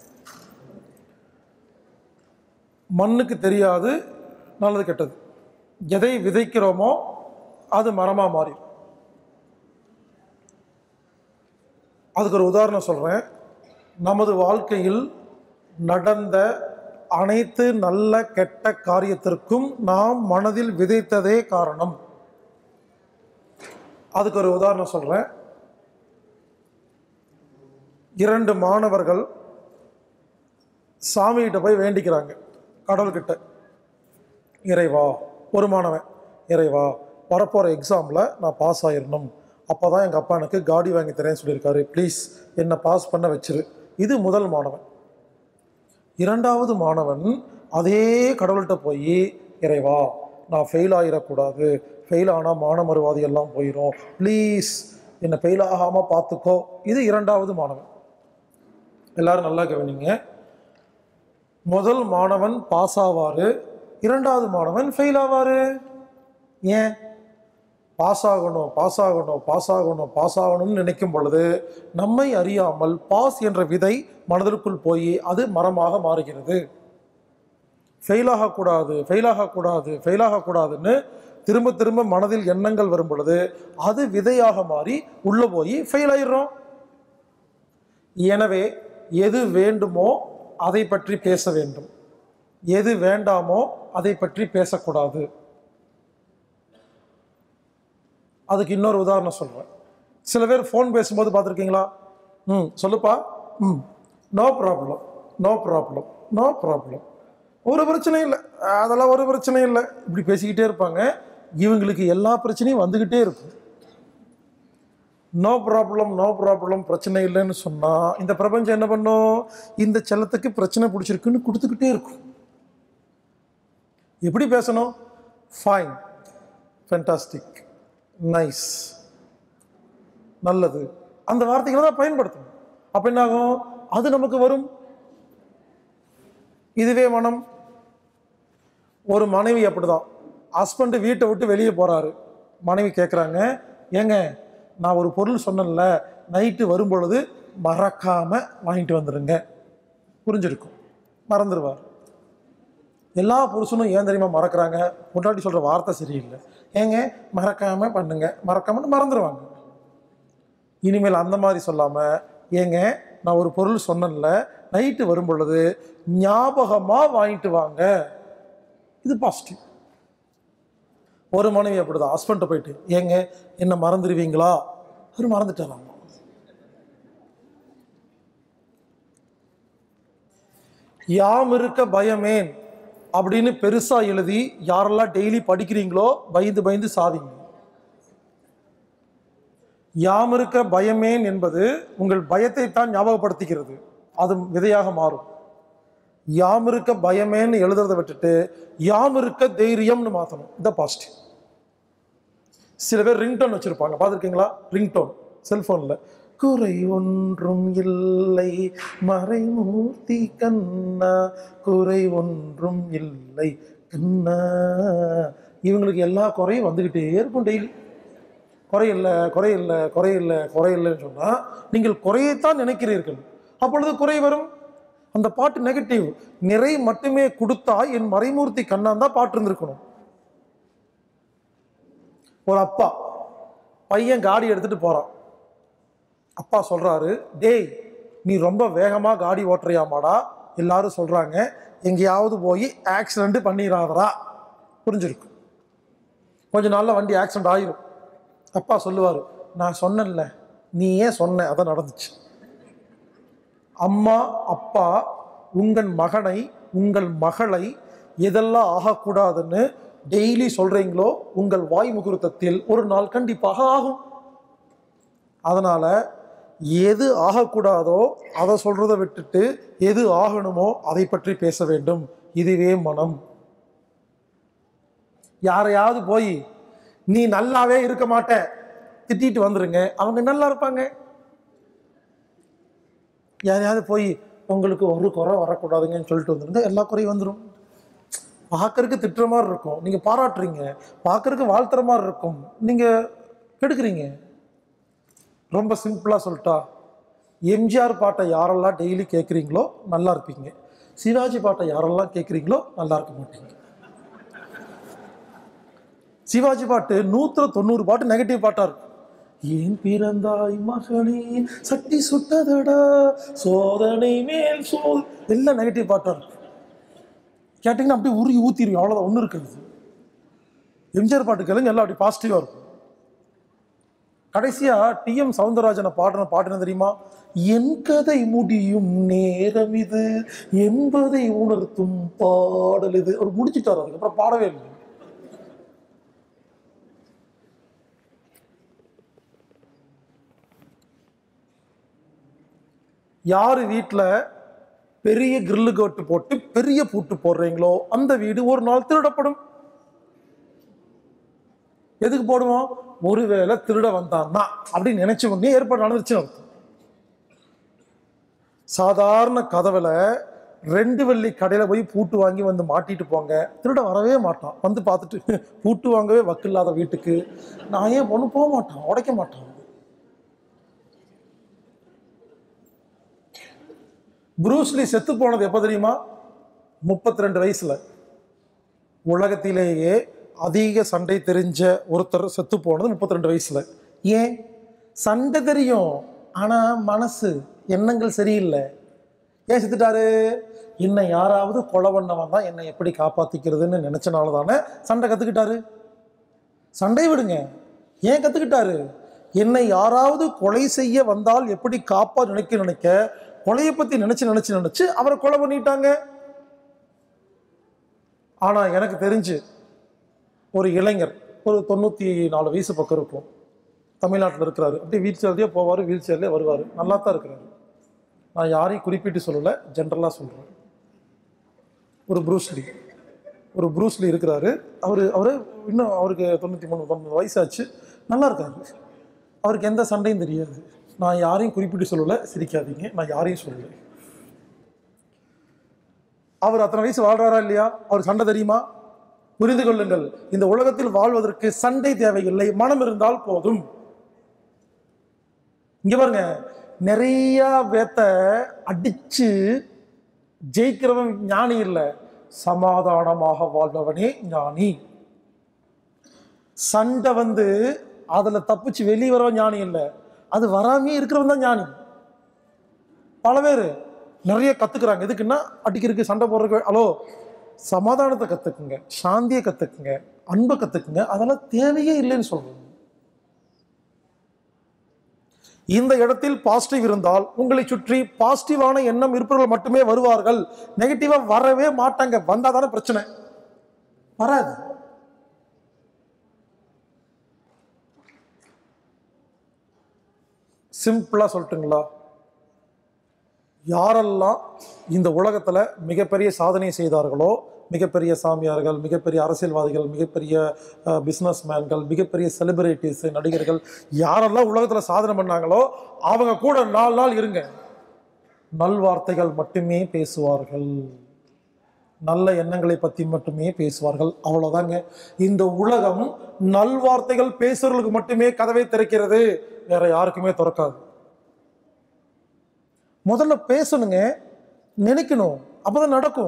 மண்ணுக்கு தெரியாது நல்லது கெட்டது எதை விதைக்கிறோமோ அது மரமாக மாறிடும் அதுக்கு ஒரு உதாரணம் சொல்கிறேன் நமது வாழ்க்கையில் நடந்த அனைத்து நல்ல கெட்ட காரியத்திற்கும் நாம் மனதில் விதைத்ததே காரணம் அதுக்கு ஒரு உதாரணம் சொல்கிறேன் இரண்டு மாணவர்கள் சாமிகிட்ட போய் வேண்டிக்கிறாங்க கடவுள்கிட்ட இறைவா ஒரு மாணவன் இறைவா வரப்போகிற எக்ஸாமில் நான் பாஸ் ஆயிடணும் அப்போ தான் எங்கள் அப்பா எனக்கு காடி வாங்கி தரேன்னு சொல்லியிருக்காரு ப்ளீஸ் என்னை பாஸ் பண்ண வச்சிரு இது முதல் மாணவன் இரண்டாவது மாணவன் அதே கடவுள்கிட்ட போய் இறைவா நான் ஃபெயில் ஆகிடக்கூடாது ஃபெயில் ஆனால் மானமருவாதி எல்லாம் போயிடும் ப்ளீஸ் என்னை ஃபெயில் ஆகாமல் பார்த்துக்கோ இது இரண்டாவது மாணவன் எல்லாரும் நல்லா கவனிங்க முதல் மாணவன் பாஸ் ஆவார் இரண்டாவது மாணவன் ஃபெயில் ஆவார் ஏன் பாஸ் ஆகணும் பாஸ் ஆகணும் பாஸ் ஆகணும் பாஸ் ஆகணும்னு நினைக்கும் பொழுது நம்மை அறியாமல் பாஸ் என்ற விதை மனதிற்குள் போய் அது மரமாக மாறுகிறது ஃபெயில் ஆகக்கூடாது ஃபெயில் ஆகக்கூடாது ஃபெயில் ஆகக்கூடாதுன்னு திரும்ப திரும்ப மனதில் எண்ணங்கள் வரும் பொழுது அது விதையாக மாறி உள்ளே போய் ஃபெயில் ஆயிடுறோம் எனவே எது வேண்டுமோ அதை பற்றி பேச வேண்டும் எது வேண்டாமோ அதை பற்றி பேசக்கூடாது அதுக்கு இன்னொரு உதாரணம் சொல்கிறேன் சில பேர் ஃபோன் பேசும்போது பார்த்துருக்கீங்களா ம் சொல்லுப்பா ம் no problem no problem no problem ஒரு பிரச்சனையும் இல்லை அதெல்லாம் ஒரு பிரச்சனையும் இல்லை இப்படி பேசிக்கிட்டே இருப்பாங்க இவங்களுக்கு எல்லா பிரச்சனையும் வந்துக்கிட்டே இருக்கும் நோ ப்ராப்ளம் நோ ப்ராப்ளம் பிரச்சனை இல்லைன்னு சொன்னால் இந்த பிரபஞ்சம் என்ன பண்ணும் இந்த செல்லத்துக்கு பிரச்சனை பிடிச்சிருக்குன்னு கொடுத்துக்கிட்டே இருக்கும் எப்படி பேசணும் ஃபைன் ஃபென்டாஸ்டிக் நைஸ் நல்லது அந்த வார்த்தைகளை தான் பயன்படுத்தணும் அப்போ என்ன ஆகும் அது நமக்கு வரும் இதுவே மனம் ஒரு மனைவி அப்படிதான் ஹஸ்பண்டு வீட்டை விட்டு வெளியே போறாரு மனைவி கேட்குறாங்க ஏங்க நான் ஒரு பொருள் சொன்னேன்ல நைட்டு வரும்பொழுது மறக்காம வாங்கிட்டு வந்துடுங்க புரிஞ்சிருக்கும் மறந்துடுவார் எல்லா புருஷனும் ஏன் தெரியுமா மறக்கிறாங்க பொண்டாட்டி சொல்ற வார்த்தை சரியில்லை ஏங்க மறக்காம பண்ணுங்க மறக்காமன்னு மறந்துடுவாங்க இனிமேல் அந்த மாதிரி சொல்லாம ஏங்க நான் ஒரு பொருள் சொன்னேன்ல நைட்டு வரும் பொழுது ஞாபகமா வாங்கிட்டு வாங்க இது பாசிட்டிவ் ஒரு மனைவி அப்படிதான் ஹஸ்பண்ட்டை போயிட்டு ஏங்க என்ன மறந்துடுவீங்களா அவர் மறந்துட்டாராம் யாம் இருக்க பயமேன் அப்படின்னு பெருசா எழுதி யாரெல்லாம் டெய்லி படிக்கிறீங்களோ பயந்து பயந்து சாவீங்க யாம் இருக்க பயமேன் என்பது உங்கள் பயத்தை தான் ஞாபகப்படுத்திக்கிறது அது விதையாக மாறும் யாம் இருக்க பயமேன்னு எழுதுறதை விட்டுட்டு யாம் இருக்க தைரியம்னு மாற்றணும் இந்த பாசிட்டிவ் சில பேர் ரிங்டோன் வச்சுருப்பாங்க பார்த்துருக்கீங்களா ரிங்டோன் செல்ஃபோனில் குறை ஒன்றும் இல்லை மறைமூர்த்தி கண்ணா குறை ஒன்றும் இல்லை கண்ணா இவங்களுக்கு எல்லா குறையும் வந்துக்கிட்டே இருக்கும் டெய்லி குறையில்லை குறையில்லை குறையில்லை குறையில்லைன்னு சொன்னால் நீங்கள் குறையைத்தான் நினைக்கிறீர்கள் அப்பொழுது குறை வரும் அந்த பாட்டு நெகட்டிவ் நிறை மட்டுமே கொடுத்தா என் மறைமூர்த்தி கண்ணான் தான் பாட்டு இருந்திருக்கணும் ஒரு அப்பா பையன் காடி எடுத்துட்டு போறான் அப்பா சொல்றாரு டேய் நீ ரொம்ப வேகமா காடி ஓட்டுறியாமாடா எல்லாரும் சொல்றாங்க எங்கேயாவது போய் ஆக்சிடென்ட் பண்ணிடாதடா புரிஞ்சிருக்கும் கொஞ்ச நாள்ல வண்டி ஆக்சிடென்ட் ஆயிரும் அப்பா சொல்லுவார் நான் சொன்னேன்ல நீ ஏன் சொன்ன அதான் நடந்துச்சு அம்மா அப்பா உங்கள் மகனை உங்கள் மகளை எதெல்லாம் ஆகக்கூடாதுன்னு டெய்லி சொல்றீங்களோ உங்கள் வாய் முகூர்த்தத்தில் ஒரு நாள் கண்டிப்பாக ஆகும் அதனால எது ஆகக்கூடாதோ அதை சொல்றத விட்டுட்டு எது ஆகணுமோ அதை பற்றி பேச வேண்டும் இதுவே மனம் யாரையாவது போய் நீ நல்லாவே இருக்க மாட்ட திட்டிட்டு வந்துருங்க அவங்க நல்லா இருப்பாங்க யாரையாவது போய் உங்களுக்கு ஒரு குறை வரக்கூடாதுங்கன்னு சொல்லிட்டு வந்துருங்க எல்லா குறையும் வந்துடும் பார்க்கறதுக்கு திட்டுற மாதிரி இருக்கும் நீங்கள் பாராட்டுறீங்க பார்க்கறதுக்கு வாழ்த்துற மாதிரி இருக்கும் நீங்கள் கெடுக்குறீங்க ரொம்ப சிம்பிளாக சொல்லிட்டா எம்ஜிஆர் பாட்டை யாரெல்லாம் டெய்லி கேட்குறீங்களோ நல்லா இருப்பீங்க சிவாஜி பாட்டை யாரெல்லாம் கேட்குறீங்களோ நல்லா இருக்க மாட்டீங்க சிவாஜி பாட்டு நூற்றுல தொண்ணூறு பாட்டு நெகட்டிவ் பாட்டாக இருக்கும் ஏன் பிறந்தாய் மகனே சட்டி சுட்டதடா சோதனை மேல் சோ எல்லாம் நெகட்டிவ் பாட்டாக இருக்கும் கேட்டிங்கன்னா அப்படியே உருகி ஊற்றிடுவீங்க அவ்வளோதான் ஒன்றும் இருக்காது எம்ஜிஆர் பாட்டு கேளுங்க எல்லாம் அப்படி பாசிட்டிவாக இருக்கும் கடைசியாக டிஎம் சவுந்தரராஜனை பாடுன பாட்டு என்ன தெரியுமா என் கதை முடியும் நேரம் இது என்பதை உணர்த்தும் பாடல் இது அவர் முடிச்சிட்டார் அதுக்கப்புறம் பாடவே இல்லை யார் வீட்டில் பெரிய கிரில்லு கோட்டு போட்டு பெரிய பூட்டு போடுறீங்களோ அந்த வீடு ஒரு நாள் திருடப்படும் எதுக்கு போடுவோம் ஒருவேளை திருட வந்தான்னா அப்படின்னு நினைச்ச உடனே ஏற்பாடு நடந்துருச்சுன்னு அர்த்தம் சாதாரண கதவுல ரெண்டு வெள்ளி கடையில் போய் பூட்டு வாங்கி வந்து மாட்டிட்டு போங்க திருட வரவே மாட்டான் வந்து பார்த்துட்டு பூட்டு வாங்கவே வக்கில்லாத வீட்டுக்கு நான் ஏன் பொண்ணு போக மாட்டான் உடைக்க மாட்டான் புரூஸ்லி செத்து போனது எப்போ தெரியுமா முப்பத்தி ரெண்டு வயசுல உலகத்திலேயே அதிக சண்டை தெரிஞ்ச ஒருத்தர் செத்து போனது முப்பத்தி ரெண்டு வயசுல ஏன் சண்டை தெரியும் ஆனா மனசு எண்ணங்கள் சரியில்லை ஏன் செத்துட்டாரு என்னை யாராவது கொலை பண்ணவன் தான் என்னை எப்படி காப்பாத்திக்கிறதுன்னு நினைச்சனால தானே சண்டை கத்துக்கிட்டாரு சண்டை விடுங்க ஏன் கத்துக்கிட்டாரு என்னை யாராவது கொலை செய்ய வந்தால் எப்படி காப்பா நினைக்க நினைக்க கொலையை பத்தி நினைச்சு நினைச்சு நினைச்சு அவரை கொலை பண்ணிட்டாங்க ஆனா எனக்கு தெரிஞ்சு ஒரு இளைஞர் ஒரு தொண்ணூற்றி நாலு வயசு பக்கம் இருக்கும் தமிழ்நாட்டில் இருக்கிறாரு அப்படியே வீல் சேர்லேயே போவார் வீல் சேர்லேயே வருவார் நல்லா தான் இருக்கிறாரு நான் யாரையும் குறிப்பிட்டு சொல்லலை ஜென்ரலாக சொல்கிறேன் ஒரு ப்ரூஸ்லி ஒரு ப்ரூஸ்லி இருக்கிறாரு அவர் அவர் இன்னும் அவருக்கு தொண்ணூற்றி மூணு தொண்ணூறு வயசாச்சு நல்லா இருக்காரு அவருக்கு எந்த சண்டையும் தெரியாது நான் யாரையும் குறிப்பிட்டு சொல்லலை சிரிக்காதீங்க நான் யாரையும் சொல்லலை அவர் அத்தனை வயசு வாழ்றாரா இல்லையா அவர் சண்டை தெரியுமா புரிந்து கொள்ளுங்கள் இந்த உலகத்தில் வாழ்வதற்கு சண்டை தேவையில்லை மனம் இருந்தால் போதும் இங்க பாருங்க நிறைய வேத்த அடிச்சு ஜெயிக்கிறவன் ஞானி இல்லை சமாதானமாக வாழ்பவனே ஞானி சண்டை வந்து அதுல தப்பிச்சு வெளியே வரவன் ஞானி இல்லை அது வராமே இருக்கிறவன் தான் ஞானி பல பேர் நிறைய கத்துக்கிறாங்க எதுக்குன்னா அடிக்கிறதுக்கு சண்டை போடுறதுக்கு ஹலோ சமாதானத்தை கத்துக்குங்க சாந்தியை கத்துக்குங்க அன்பை கத்துக்குங்க அதெல்லாம் தேவையே இல்லைன்னு சொல்றேன் இந்த இடத்தில் பாசிட்டிவ் இருந்தால் உங்களை சுற்றி பாசிட்டிவான எண்ணம் இருப்பவர்கள் மட்டுமே வருவார்கள் நெகட்டிவா வரவே மாட்டாங்க வந்தா தானே பிரச்சனை வராது சிம்பிளா சொல்லட்டுங்களா யாரெல்லாம் இந்த உலகத்துல மிகப்பெரிய சாதனை செய்தார்களோ மிகப்பெரிய சாமியார்கள் மிகப்பெரிய அரசியல்வாதிகள் மிகப்பெரிய பிஸ்னஸ் மேன்கள் மிகப்பெரிய செலிபிரிட்டிஸ் நடிகர்கள் யாரெல்லாம் உலகத்துல சாதனை பண்ணாங்களோ அவங்க கூட நாலு நாள் இருங்க நல்வார்த்தைகள் மட்டுமே பேசுவார்கள் நல்ல எண்ணங்களை பத்தி மட்டுமே பேசுவார்கள் அவ்வளவுதாங்க இந்த உலகம் நல்வார்த்தைகள் பேசுறவர்களுக்கு மட்டுமே கதவை திறக்கிறது வேற யாருக்குமே திறக்காது முதல்ல பேசணுங்க நினைக்கணும் அப்பதான் நடக்கும்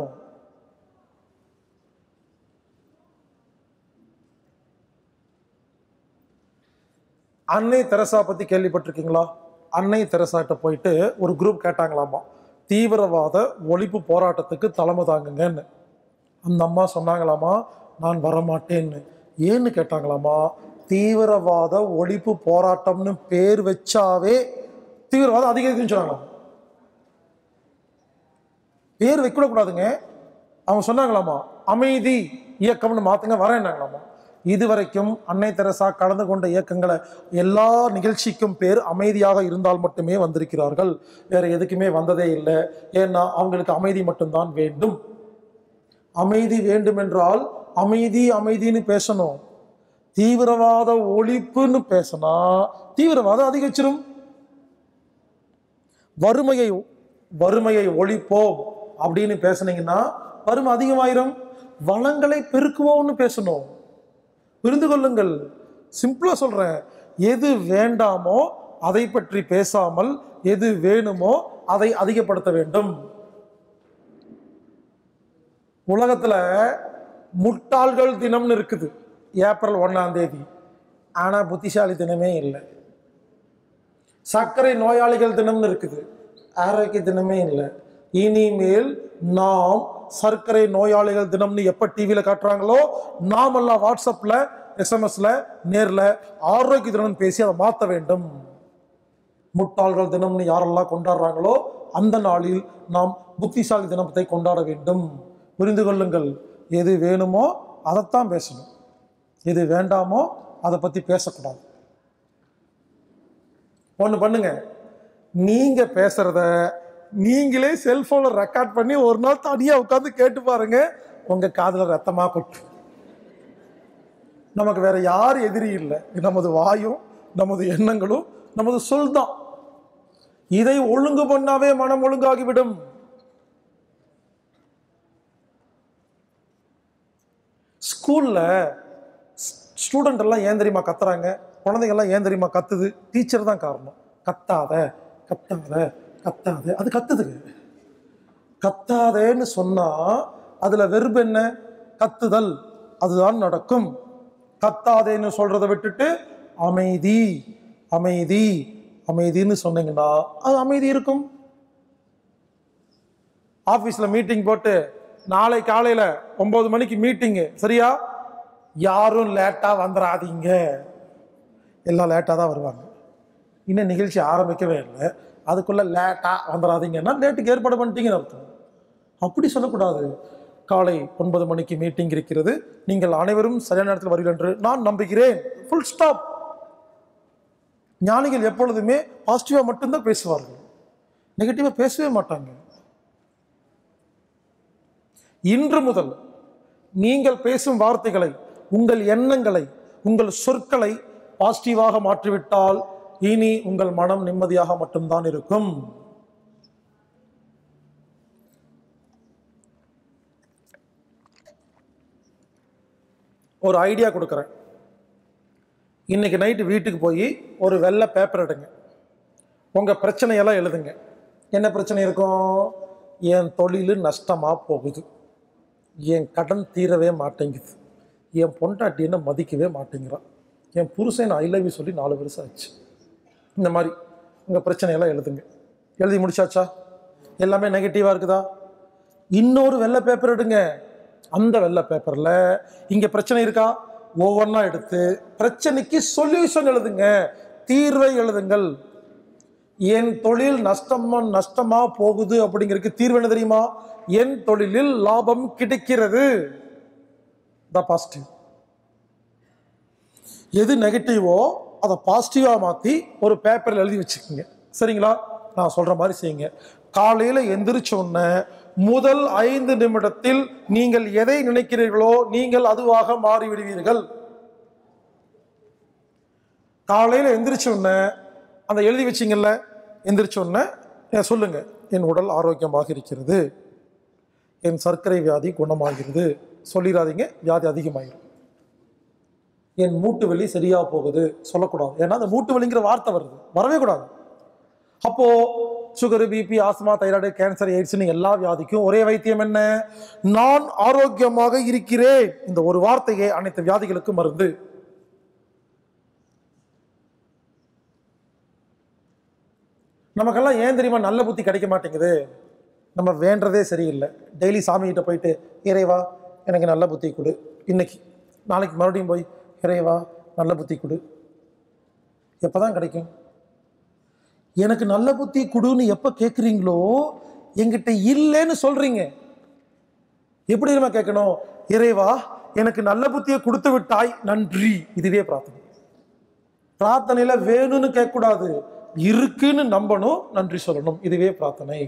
அன்னை தெரசா பத்தி கேள்விப்பட்டிருக்கீங்களா அன்னை தெரசாட்ட போயிட்டு ஒரு குரூப் கேட்டாங்களாமா தீவிரவாத ஒழிப்பு போராட்டத்துக்கு தலைமை தாங்குங்கன்னு அந்த அம்மா சொன்னாங்களாமா நான் வரமாட்டேன்னு ஏன்னு கேட்டாங்களாமா தீவிரவாத ஒழிப்பு போராட்டம்னு பேர் வச்சாவே தீவிரவாதம் அதிகரிக்குன்னு சொன்னாங்களாம் பேர் வைக்கூடாதுங்க அவங்க சொன்னாங்களாமா அமைதி இயக்கம்னு மாத்துங்க வரேன்னாங்களாமா இதுவரைக்கும் அன்னை தெரசா கலந்து கொண்ட இயக்கங்களை எல்லா நிகழ்ச்சிக்கும் பேர் அமைதியாக இருந்தால் மட்டுமே வந்திருக்கிறார்கள் வேற எதுக்குமே வந்ததே இல்லை ஏன்னா அவங்களுக்கு அமைதி மட்டும்தான் வேண்டும் அமைதி வேண்டும் என்றால் அமைதி அமைதின்னு பேசணும் தீவிரவாத ஒழிப்புன்னு பேசினா தீவிரவாதம் அதிகரிச்சிரும் வறுமையை வறுமையை ஒழிப்போம் அப்படின்னு பேசுனீங்கன்னா வறுமை அதிகமாயிரும் வளங்களை பெருக்குவோம்னு பேசணும் புரிந்து கொள்ளுங்கள் சிம்பிளா சொல்றேன் எது வேண்டாமோ அதை பற்றி பேசாமல் எது வேணுமோ அதை அதிகப்படுத்த வேண்டும் உலகத்துல முட்டாள்கள் தினம்னு இருக்குது ஏப்ரல் ஒண்ணாம் தேதி ஆனா புத்திசாலி தினமே இல்லை சர்க்கரை நோயாளிகள் தினம்னு இருக்குது ஆரோக்கிய தினமே இல்லை இனிமேல் நாம் சர்க்கரை நோயாளிகள் தினம்னு எப்ப டிவியில காட்டுறாங்களோ நாமெல்லாம் வாட்ஸ்அப்ல எஸ்எம்எஸ்ல நேர்ல ஆரோக்கிய தினம் பேசி அதை மாற்ற வேண்டும் முட்டாள்கள் தினம்னு யாரெல்லாம் கொண்டாடுறாங்களோ அந்த நாளில் நாம் புத்திசாலி தினத்தை கொண்டாட வேண்டும் புரிந்து கொள்ளுங்கள் எது வேணுமோ அதைத்தான் பேசணும் எது வேண்டாமோ அதை பத்தி பேசக்கூடாது ஒன்று பண்ணுங்க நீங்க பேசுறத நீங்களே செல்போன்ல ரெக்கார்ட் பண்ணி ஒரு நாள் தனியா உட்காந்து கேட்டு பாருங்க உங்க காதுல ரத்தமா கொட்டு நமக்கு வேற யார் எதிரி இல்லை நமது வாயும் நமது எண்ணங்களும் நமது சொல் தான் இதை ஒழுங்கு பண்ணாவே மனம் ஒழுங்காகிவிடும் ஸ்கூலில் ஸ்டூடெண்ட் எல்லாம் ஏன் தெரியுமா கத்துறாங்க குழந்தைங்க எல்லாம் ஏன் தெரியுமா கத்துது டீச்சர் தான் காரணம் கத்தாத கத்தாத கத்தாத அது கத்துதுங்க கத்தாதேன்னு சொன்னா அதுல வெறுப்பு என்ன கத்துதல் அதுதான் நடக்கும் கத்தாதேன்னு சொல்றதை விட்டுட்டு அமைதி அமைதி அமைதின்னு சொன்னீங்கன்னா அது அமைதி இருக்கும் ஆஃபீஸில் மீட்டிங் போட்டு நாளை காலையில் ஒம்பது மணிக்கு மீட்டிங்கு சரியா யாரும் லேட்டாக வந்துடாதீங்க எல்லாம் லேட்டாக தான் வருவாங்க இன்னும் நிகழ்ச்சி ஆரம்பிக்கவே இல்லை அதுக்குள்ளே லேட்டாக வந்துடாதீங்கன்னா லேட்டுக்கு ஏற்பாடு பண்ணிட்டீங்கன்னு அர்த்தம் அப்படி சொல்லக்கூடாது காலை ஒன்பது மணிக்கு மீட்டிங் இருக்கிறது நீங்கள் அனைவரும் சரியான நேரத்தில் வருவீர்கள் என்று நான் நம்புகிறேன் ஃபுல் ஸ்டாப் ஞானிகள் எப்பொழுதுமே பாசிட்டிவாக மட்டும்தான் பேசுவார்கள் நெகட்டிவாக பேசவே மாட்டாங்க இன்று முதல் நீங்கள் பேசும் வார்த்தைகளை உங்கள் எண்ணங்களை உங்கள் சொற்களை பாசிட்டிவாக மாற்றிவிட்டால் இனி உங்கள் மனம் நிம்மதியாக மட்டும்தான் இருக்கும் ஒரு ஐடியா கொடுக்குறேன் இன்னைக்கு நைட்டு வீட்டுக்கு போய் ஒரு வெள்ளை பேப்பர் எடுங்க உங்கள் பிரச்சனையெல்லாம் எழுதுங்க என்ன பிரச்சனை இருக்கும் என் தொழில் நஷ்டமாக போகுது என் கடன் தீரவே மாட்டேங்குது என் பொண்டாட்டி என்ன மதிக்கவே மாட்டேங்கிறான் என் புருஷன் ஐ லவ் யூ சொல்லி நாலு வருஷம் ஆச்சு இந்த மாதிரி உங்கள் பிரச்சனையெல்லாம் எழுதுங்க எழுதி முடிச்சாச்சா எல்லாமே நெகட்டிவாக இருக்குதா இன்னொரு வெள்ளை பேப்பர் எடுங்க அந்த வெள்ளை பேப்பரில் இங்கே பிரச்சனை இருக்கா ஒவ்வொன்றா எடுத்து பிரச்சனைக்கு சொல்யூஷன் எழுதுங்க தீர்வை எழுதுங்கள் என் தொழில் நஷ்டமா நஷ்டமா போகுது அப்படிங்கிறதுக்கு தீர்வு என்ன தெரியுமா என் தொழிலில் லாபம் கிடைக்கிறது த பாசிட்டிவ் எது நெகட்டிவோ அதை பாசிட்டிவாக மாற்றி ஒரு பேப்பரில் எழுதி வச்சுக்கோங்க சரிங்களா நான் சொல்கிற மாதிரி செய்யுங்க காலையில் எந்திரிச்ச உடனே முதல் ஐந்து நிமிடத்தில் நீங்கள் எதை நினைக்கிறீர்களோ நீங்கள் அதுவாக மாறிவிடுவீர்கள் காலையில் எந்திரிச்ச உடனே அந்த எழுதி வச்சிங்கல்ல எந்திரிச்ச உடனே "ஏன் சொல்லுங்க என் உடல் ஆரோக்கியமாக இருக்கிறது என் சர்க்கரை வியாதி குணமாகிறது சொல்லிடாதீங்க வியாதி அதிகமாகிடும் என் மூட்டு வலி சரியா போகுது சொல்லக்கூடாது ஏன்னா அந்த மூட்டு வலிங்கிற வார்த்தை வருது வரவே கூடாது அப்போ sugar BP asthma thyroid cancer எய்ட்ஸ்னு எல்லா வியாதிக்கும் ஒரே வைத்தியம் என்ன நான் ஆரோக்கியமாக இருக்கிறேன் இந்த ஒரு வார்த்தையே அனைத்து வியாதிகளுக்கும் மருந்து நமக்கெல்லாம் ஏன் தெரியுமா நல்ல புத்தி கிடைக்க மாட்டேங்குது நம்ம வேண்டதே சரியில்லை டெய்லி சாமிகிட்ட போயிட்டு இறைவா எனக்கு நல்ல புத்தி கொடு இன்னைக்கு நாளைக்கு மறுபடியும் போய் இறைவா நல்ல புத்தி கொடு எப்பதான் கிடைக்கும் எனக்கு நல்ல புத்தி கொடுன்னு எப்போ கேட்குறீங்களோ என்கிட்ட இல்லைன்னு சொல்றீங்க எப்படி நம்ம கேட்கணும் இறைவா எனக்கு நல்ல புத்தியை கொடுத்து விட்டாய் நன்றி இதுவே பிரார்த்தனை பிரார்த்தனையில வேணும்னு கேட்கக்கூடாது இருக்குன்னு நம்பணும் நன்றி சொல்லணும் இதுவே பிரார்த்தனை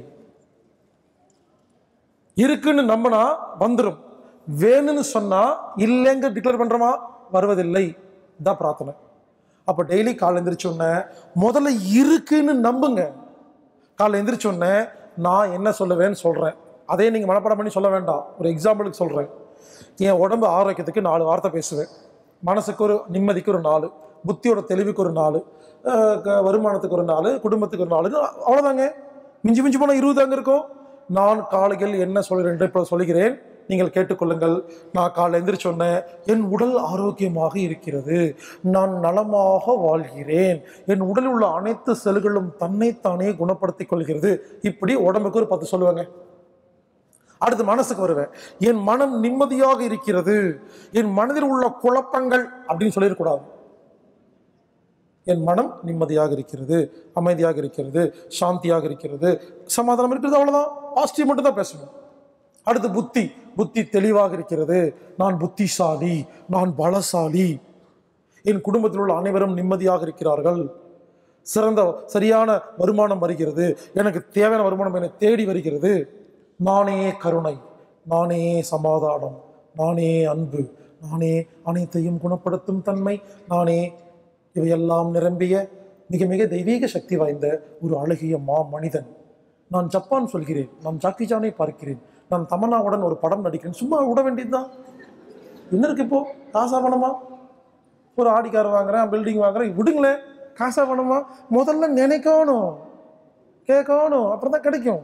இருக்குன்னு நம்பினா வந்துடும் வேணும்னு சொன்னா இல்லைங்க டிக்ளேர் பண்றோமா வருவதில்லை இதான் பிரார்த்தனை அப்போ டெய்லி காலை எந்திரிச்ச உடனே முதல்ல இருக்குன்னு நம்புங்க காலை எந்திரிச்ச உடனே நான் என்ன சொல்லுவேன்னு சொல்றேன் அதே நீங்க மனப்பாடம் பண்ணி சொல்ல வேண்டாம் ஒரு எக்ஸாம்பிளுக்கு சொல்றேன் என் உடம்பு ஆரோக்கியத்துக்கு நாலு வார்த்தை பேசுவேன் மனசுக்கு ஒரு நிம்மதிக்கு ஒரு நாலு புத்தியோட தெளிவுக்கு ஒரு நாலு அஹ் க- வருமானத்துக்கு ஒரு நாலு குடும்பத்துக்கு ஒரு நாலு அவ்வளோதாங்க மிஞ்சி மிஞ்சி போனால் இருபது அங்கே இருக்கும் நான் காலையில் என்ன சொல்கிறேன் என்று இப்போ சொல்கிறேன் நீங்கள் கேட்டுக்கொள்ளுங்கள் நான் காலை எந்திரிச்ச உடனே என் உடல் ஆரோக்கியமாக இருக்கிறது நான் நலமாக வாழ்கிறேன் என் உடலில் உள்ள அனைத்து செல்களும் தன்னைத்தானே குணப்படுத்திக் கொள்கிறது இப்படி உடம்புக்கு ஒரு பத்து சொல்லுவாங்க அடுத்து மனசுக்கு வருவேன் என் மனம் நிம்மதியாக இருக்கிறது என் மனதில் உள்ள குழப்பங்கள் அப்படின்னு சொல்லிடக்கூடாது என் மனம் நிம்மதியாக இருக்கிறது அமைதியாக இருக்கிறது சாந்தியாக இருக்கிறது சமாதானம் இருக்கிறது அவ்வளவுதான் பாசிட்டிவ் மட்டும் தான் பேசணும் அடுத்து புத்தி புத்தி தெளிவாக இருக்கிறது நான் புத்திசாலி நான் பலசாலி என் குடும்பத்தில் உள்ள அனைவரும் நிம்மதியாக இருக்கிறார்கள் சிறந்த சரியான வருமானம் வருகிறது எனக்கு தேவையான வருமானம் என்னை தேடி வருகிறது நானே கருணை நானே சமாதானம் நானே அன்பு நானே அனைத்தையும் குணப்படுத்தும் தன்மை நானே இவையெல்லாம் நிரம்பிய மிக மிக தெய்வீக சக்தி வாய்ந்த ஒரு அழகிய மா மனிதன் நான் ஜப்பான் சொல்கிறேன் நான் ஜாக்கி ஜானை பார்க்கிறேன் நான் தமன்னாவுடன் ஒரு படம் நடிக்கிறேன் சும்மா விட வேண்டியதுதான் என்ன இருக்கு இப்போ காசா பணமா ஒரு ஆடி கார் வாங்குறேன் பில்டிங் வாங்குறேன் விடுங்களேன் காசா பணமா முதல்ல நினைக்கணும் கேட்கணும் அப்புறம் தான் கிடைக்கும்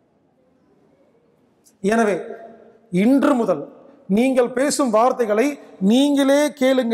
எனவே இன்று முதல் நீங்கள் பேசும் வார்த்தைகளை நீங்களே கேளுங்க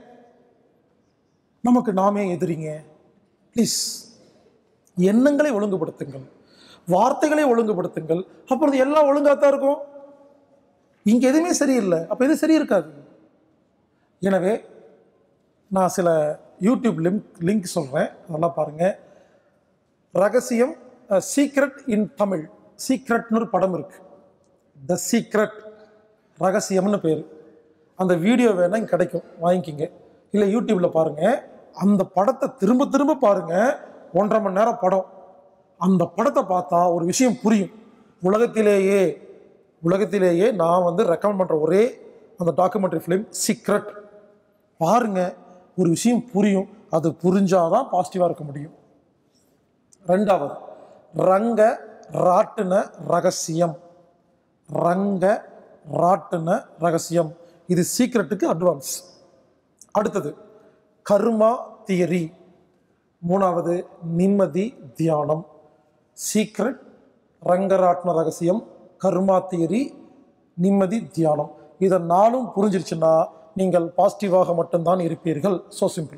நமக்கு நாமே எதிரிங்க ப்ளீஸ் எண்ணங்களை ஒழுங்குபடுத்துங்கள் வார்த்தைகளை ஒழுங்குபடுத்துங்கள் அப்புறம் இது எல்லாம் ஒழுங்காக தான் இருக்கும் இங்கே எதுவுமே சரியில்லை அப்போ எது சரி இருக்காது எனவே நான் சில யூடியூப் லிங்க் லிங்க் சொல்கிறேன் அதெல்லாம் பாருங்கள் ரகசியம் சீக்ரெட் இன் தமிழ் சீக்ரெட்னு ஒரு படம் இருக்கு த சீக்ரெட் ரகசியம்னு பேர் அந்த வீடியோ வேணா இங்க கிடைக்கும் வாங்கிக்கிங்க இல்லை யூடியூப்பில் பாருங்கள் அந்த படத்தை திரும்ப திரும்ப பாருங்கள் ஒன்றரை மணி நேரம் படம் அந்த படத்தை பார்த்தா ஒரு விஷயம் புரியும் உலகத்திலேயே உலகத்திலேயே நான் வந்து ரெக்கமெண்ட் பண்ணுற ஒரே அந்த டாக்குமெண்ட்ரி ஃபிலிம் சீக்ரெட் பாருங்க ஒரு விஷயம் புரியும் அது புரிஞ்சாதான் பாசிட்டிவாக இருக்க முடியும் ரெண்டாவது ரங்க ராட்டுன ரகசியம் ரங்க ராட்டுன ரகசியம் இது சீக்ரெட்டுக்கு அட்வான்ஸ் அடுத்தது கர்மா தியரி மூணாவது நிம்மதி தியானம் சீக்ரெட் ரங்கராட்ன ரகசியம் கர்மா தியரி நிம்மதி தியானம் இதை நாளும் புரிஞ்சிருச்சுன்னா நீங்கள் பாசிட்டிவாக மட்டும்தான் இருப்பீர்கள் ஸோ சிம்பிள்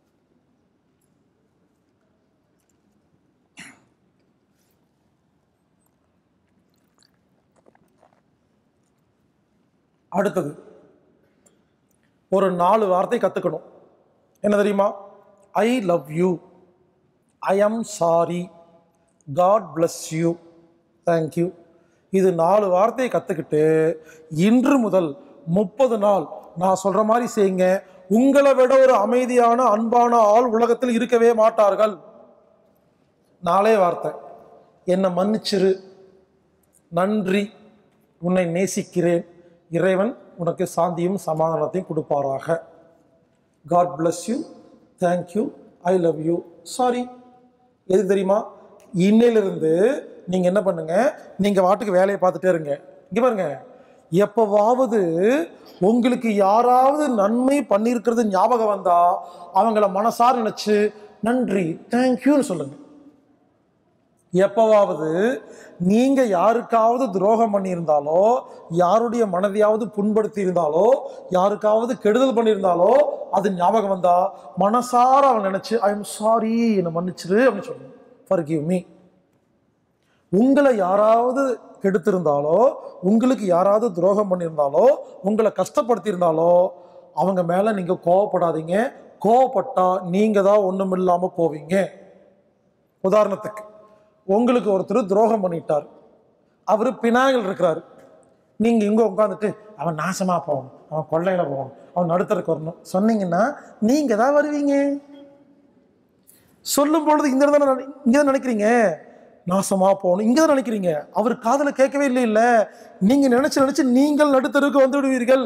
அடுத்தது ஒரு நாலு வார்த்தை கற்றுக்கணும் என்ன தெரியுமா I love you I am sorry God bless you thank you இது நாலு வார்த்தையை கற்றுக்கிட்டு இன்று முதல் முப்பது நாள் நான் சொல்கிற மாதிரி செய்யுங்க உங்களை விட ஒரு அமைதியான அன்பான ஆள் உலகத்தில் இருக்கவே மாட்டார்கள் நாளே வார்த்தை என்னை மன்னிச்சிரு நன்றி உன்னை நேசிக்கிறேன் இறைவன் உனக்கு சாந்தியும் சமாதானத்தையும் கொடுப்பாராக God bless you thank you I love you sorry எது தெரியுமா இன்னையிலிருந்து நீங்கள் என்ன பண்ணுங்க நீங்கள் வாட்டுக்கு வேலையை பார்த்துட்டே இருங்க இங்கே பாருங்க எப்போவாவது உங்களுக்கு யாராவது நன்மை பண்ணியிருக்கிறது ஞாபகம் வந்தா அவங்கள மனசார நினைச்சு நன்றி தேங்க்யூன்னு சொல்லுங்க எப்பவாவது நீங்க யாருக்காவது துரோகம் பண்ணியிருந்தாலோ யாருடைய மனதையாவது புண்படுத்தி இருந்தாலோ யாருக்காவது கெடுதல் பண்ணியிருந்தாலோ அது ஞாபகம் வந்தா மனசார அவன் நினைச்சு ஐ எம் சாரி என்னை மன்னிச்சிரு அப்படின்னு சொல்லணும் ஃபார் கிவ் மீ உங்களை யாராவது கெடுத்திருந்தாலோ உங்களுக்கு யாராவது துரோகம் பண்ணியிருந்தாலோ உங்களை கஷ்டப்படுத்தியிருந்தாலோ அவங்க மேல நீங்க கோவப்படாதீங்க கோவப்பட்டா நீங்க தான் ஒண்ணும் இல்லாம போவீங்க உதாரணத்துக்கு உங்களுக்கு ஒருத்தர் துரோகம் பண்ணிட்டார் அவர் பினாயில் இருக்கிறாரு நீங்கள் இங்கே உட்காந்துட்டு அவன் நாசமாக போகணும் அவன் கொள்ளையில் போகணும் அவன் நடுத்தருக்கு வரணும் சொன்னீங்கன்னா நீங்கள் தான் வருவீங்க சொல்லும் பொழுது இந்த இடத்துல இங்கே தான் நினைக்கிறீங்க நாசமாக போகணும் இங்கே தான் நினைக்கிறீங்க அவர் காதில் கேட்கவே இல்லை இல்லை நீங்கள் நினச்சி நினச்சி நீங்கள் நடுத்தருக்கு வந்து விடுவீர்கள்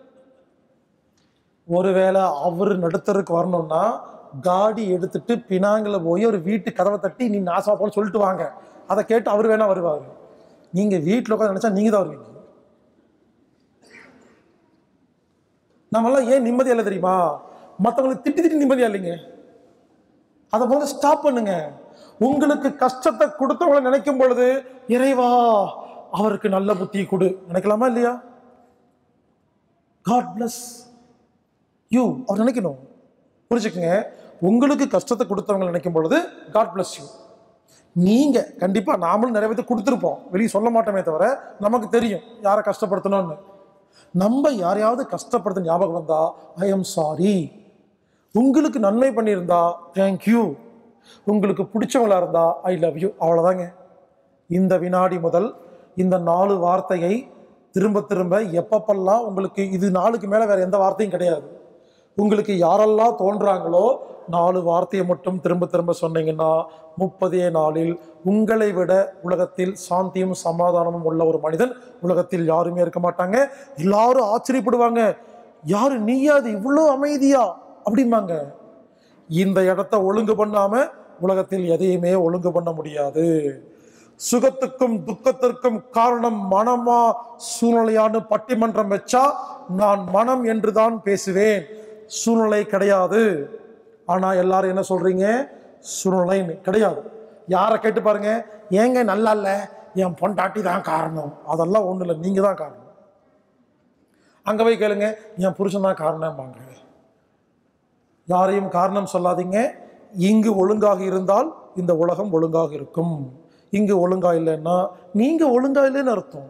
ஒருவேளை அவர் நடுத்தருக்கு வரணும்னா காடி எடுத்துட்டு பினாங்கில் போய் ஒரு வீட்டு கதவை தட்டி நீ நாசமா போன்னு சொல்லிட்டு வாங்க அதை கேட்டு அவர் வேணா வருவார் நீங்க வீட்டில் உட்காந்து நினைச்சா நீங்க தான் வருவீங்க நம்மெல்லாம் ஏன் நிம்மதியா இல்லை தெரியுமா மற்றவங்களுக்கு திட்டி திட்டி நிம்மதியா இல்லைங்க அதை முதல்ல ஸ்டாப் பண்ணுங்க உங்களுக்கு கஷ்டத்தை கொடுத்தவங்கள நினைக்கும் பொழுது இறைவா அவருக்கு நல்ல புத்தியை கொடு நினைக்கலாமா இல்லையா காட் bless யூ அவர் நினைக்கணும் புரிஞ்சுக்கங்க உங்களுக்கு கஷ்டத்தை கொடுத்தவங்க நினைக்கும் பொழுது காட் bless யூ நீங்க கண்டிப்பா நாமளும் நிறைய பேருக்கு கொடுத்துருப்போம் வெளியே சொல்ல மாட்டோமே தவிர நமக்கு தெரியும் யாரை கஷ்டப்படுத்தணும்னு நம்ம யாரையாவது கஷ்டப்படுத்த ஞாபகம் வந்தா ஐ எம் சாரி உங்களுக்கு நன்மை பண்ணியிருந்தா தேங்க்யூ உங்களுக்கு பிடிச்சவங்களா இருந்தா ஐ லவ் யூ அவ்வளோதாங்க இந்த வினாடி முதல் இந்த நாலு வார்த்தையை திரும்ப திரும்ப எப்பப்பெல்லாம் உங்களுக்கு இது நாளுக்கு மேலே வேற எந்த வார்த்தையும் கிடையாது உங்களுக்கு யாரெல்லாம் தோன்றாங்களோ நாலு வார்த்தையை மட்டும் திரும்ப திரும்ப சொன்னீங்கன்னா முப்பதே நாளில் உங்களை விட உலகத்தில் சாந்தியும் சமாதானமும் உள்ள ஒரு மனிதன் உலகத்தில் யாருமே இருக்க மாட்டாங்க எல்லாரும் ஆச்சரியப்படுவாங்க யாரு நீயா அது இவ்வளோ அமைதியா அப்படிம்பாங்க இந்த இடத்த ஒழுங்கு பண்ணாம உலகத்தில் எதையுமே ஒழுங்கு பண்ண முடியாது சுகத்துக்கும் துக்கத்திற்கும் காரணம் மனமா சூழ்நிலையான்னு பட்டிமன்றம் வச்சா நான் மனம் என்று தான் பேசுவேன் சூழ்நிலை கிடையாது ஆனா எல்லாரும் என்ன சொல்றீங்க சூழ்நிலைன்னு கிடையாது யாரை கேட்டு பாருங்க ஏங்க நல்லா இல்ல என் பொண்டாட்டி தான் காரணம் அதெல்லாம் ஒண்ணு இல்லை நீங்க தான் காரணம் அங்க போய் கேளுங்க என் புருஷன் தான் காரணம்பாங்க யாரையும் காரணம் சொல்லாதீங்க இங்கு ஒழுங்காக இருந்தால் இந்த உலகம் ஒழுங்காக இருக்கும் இங்கு ஒழுங்கா இல்லைன்னா நீங்க ஒழுங்கா இல்லைன்னு அர்த்தம்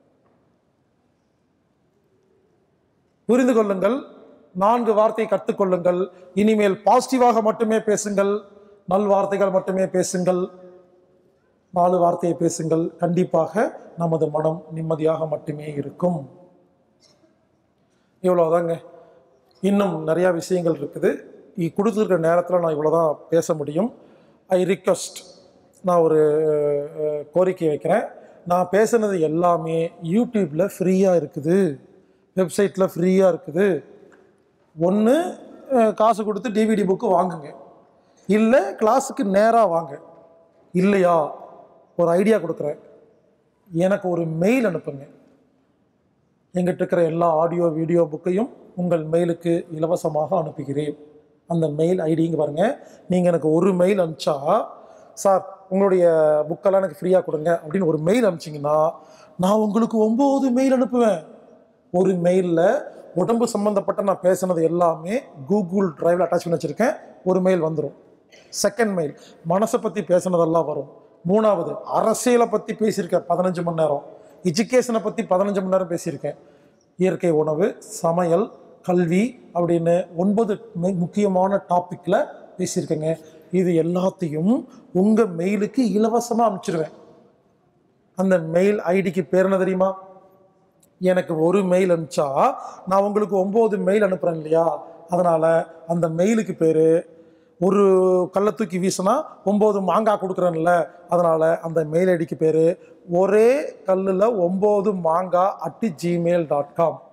புரிந்து கொள்ளுங்கள் நான்கு வார்த்தை கற்றுக்கொள்ளுங்கள் இனிமேல் பாசிட்டிவாக மட்டுமே பேசுங்கள் நல் வார்த்தைகள் மட்டுமே பேசுங்கள் நாலு வார்த்தையை பேசுங்கள் கண்டிப்பாக நமது மனம் நிம்மதியாக மட்டுமே இருக்கும் இவ்வளோதாங்க இன்னும் நிறையா விஷயங்கள் இருக்குது இ கொடுத்துருக்க நேரத்தில் நான் இவ்வளோ தான் பேச முடியும் ஐ ரிக்வஸ்ட் நான் ஒரு அஹ், கோரிக்கை வைக்கிறேன் நான் பேசுனது எல்லாமே யூடியூப்பில் ஃப்ரீயாக இருக்குது வெப்சைட்டில் ஃப்ரீயாக இருக்குது ஒன்று காசு கொடுத்து டிவிடி புக்கு வாங்குங்க இல்லை கிளாஸுக்கு நேராக வாங்க இல்லையா ஒரு ஐடியா கொடுக்குறேன் எனக்கு ஒரு மெயில் அனுப்புங்க எங்கிட்ட இருக்கிற எல்லா ஆடியோ வீடியோ புக்கையும் உங்கள் மெயிலுக்கு இலவசமாக அனுப்புகிறேன் அந்த மெயில் ஐடிங்க பாருங்க நீங்கள் எனக்கு ஒரு மெயில் அனுப்பிச்சா சார் உங்களுடைய புக்கெல்லாம் எனக்கு ஃப்ரீயாக கொடுங்க அப்படின்னு ஒரு மெயில் அனுப்பிச்சிங்கன்னா நான் உங்களுக்கு ஒம்பது மெயில் அனுப்புவேன் ஒரு மெயிலில் உடம்பு சம்மந்தப்பட்ட நான் பேசுனது எல்லாமே கூகுள் டிரைவில் அட்டாச் பண்ணி வச்சுருக்கேன் ஒரு மெயில் வந்துடும் செகண்ட் மெயில் மனசை பற்றி பேசுனதெல்லாம் வரும் மூணாவது அரசியலை பற்றி பேசியிருக்கேன் பதினஞ்சு மணி நேரம் எஜுகேஷனை பற்றி பதினஞ்சு மணி நேரம் பேசியிருக்கேன் இயற்கை உணவு சமையல் கல்வி அப்படின்னு ஒன்பது மி- முக்கியமான டாப்பிக்கில் பேசியிருக்கேங்க இது எல்லாத்தையும் உங்கள் மெயிலுக்கு இலவசமாக அனுப்பிச்சிடுவேன் அந்த மெயில் ஐடிக்கு பேர் என்ன தெரியுமா எனக்கு ஒரு மெயில் அனுப்பிச்சா நான் உங்களுக்கு ஒம்பது மெயில் அனுப்புகிறேன் இல்லையா அதனால் அந்த மெயிலுக்கு பேர் ஒரு கல்லை தூக்கி வீசினா ஒம்பது மாங்காய் கொடுக்குறேன்ல அதனால் அந்த மெயில் ஐடிக்கு பேர் ஒரே கல்லில் ஒம்பது மாங்காய் அட்டு ஜிமெயில் டாட் காம்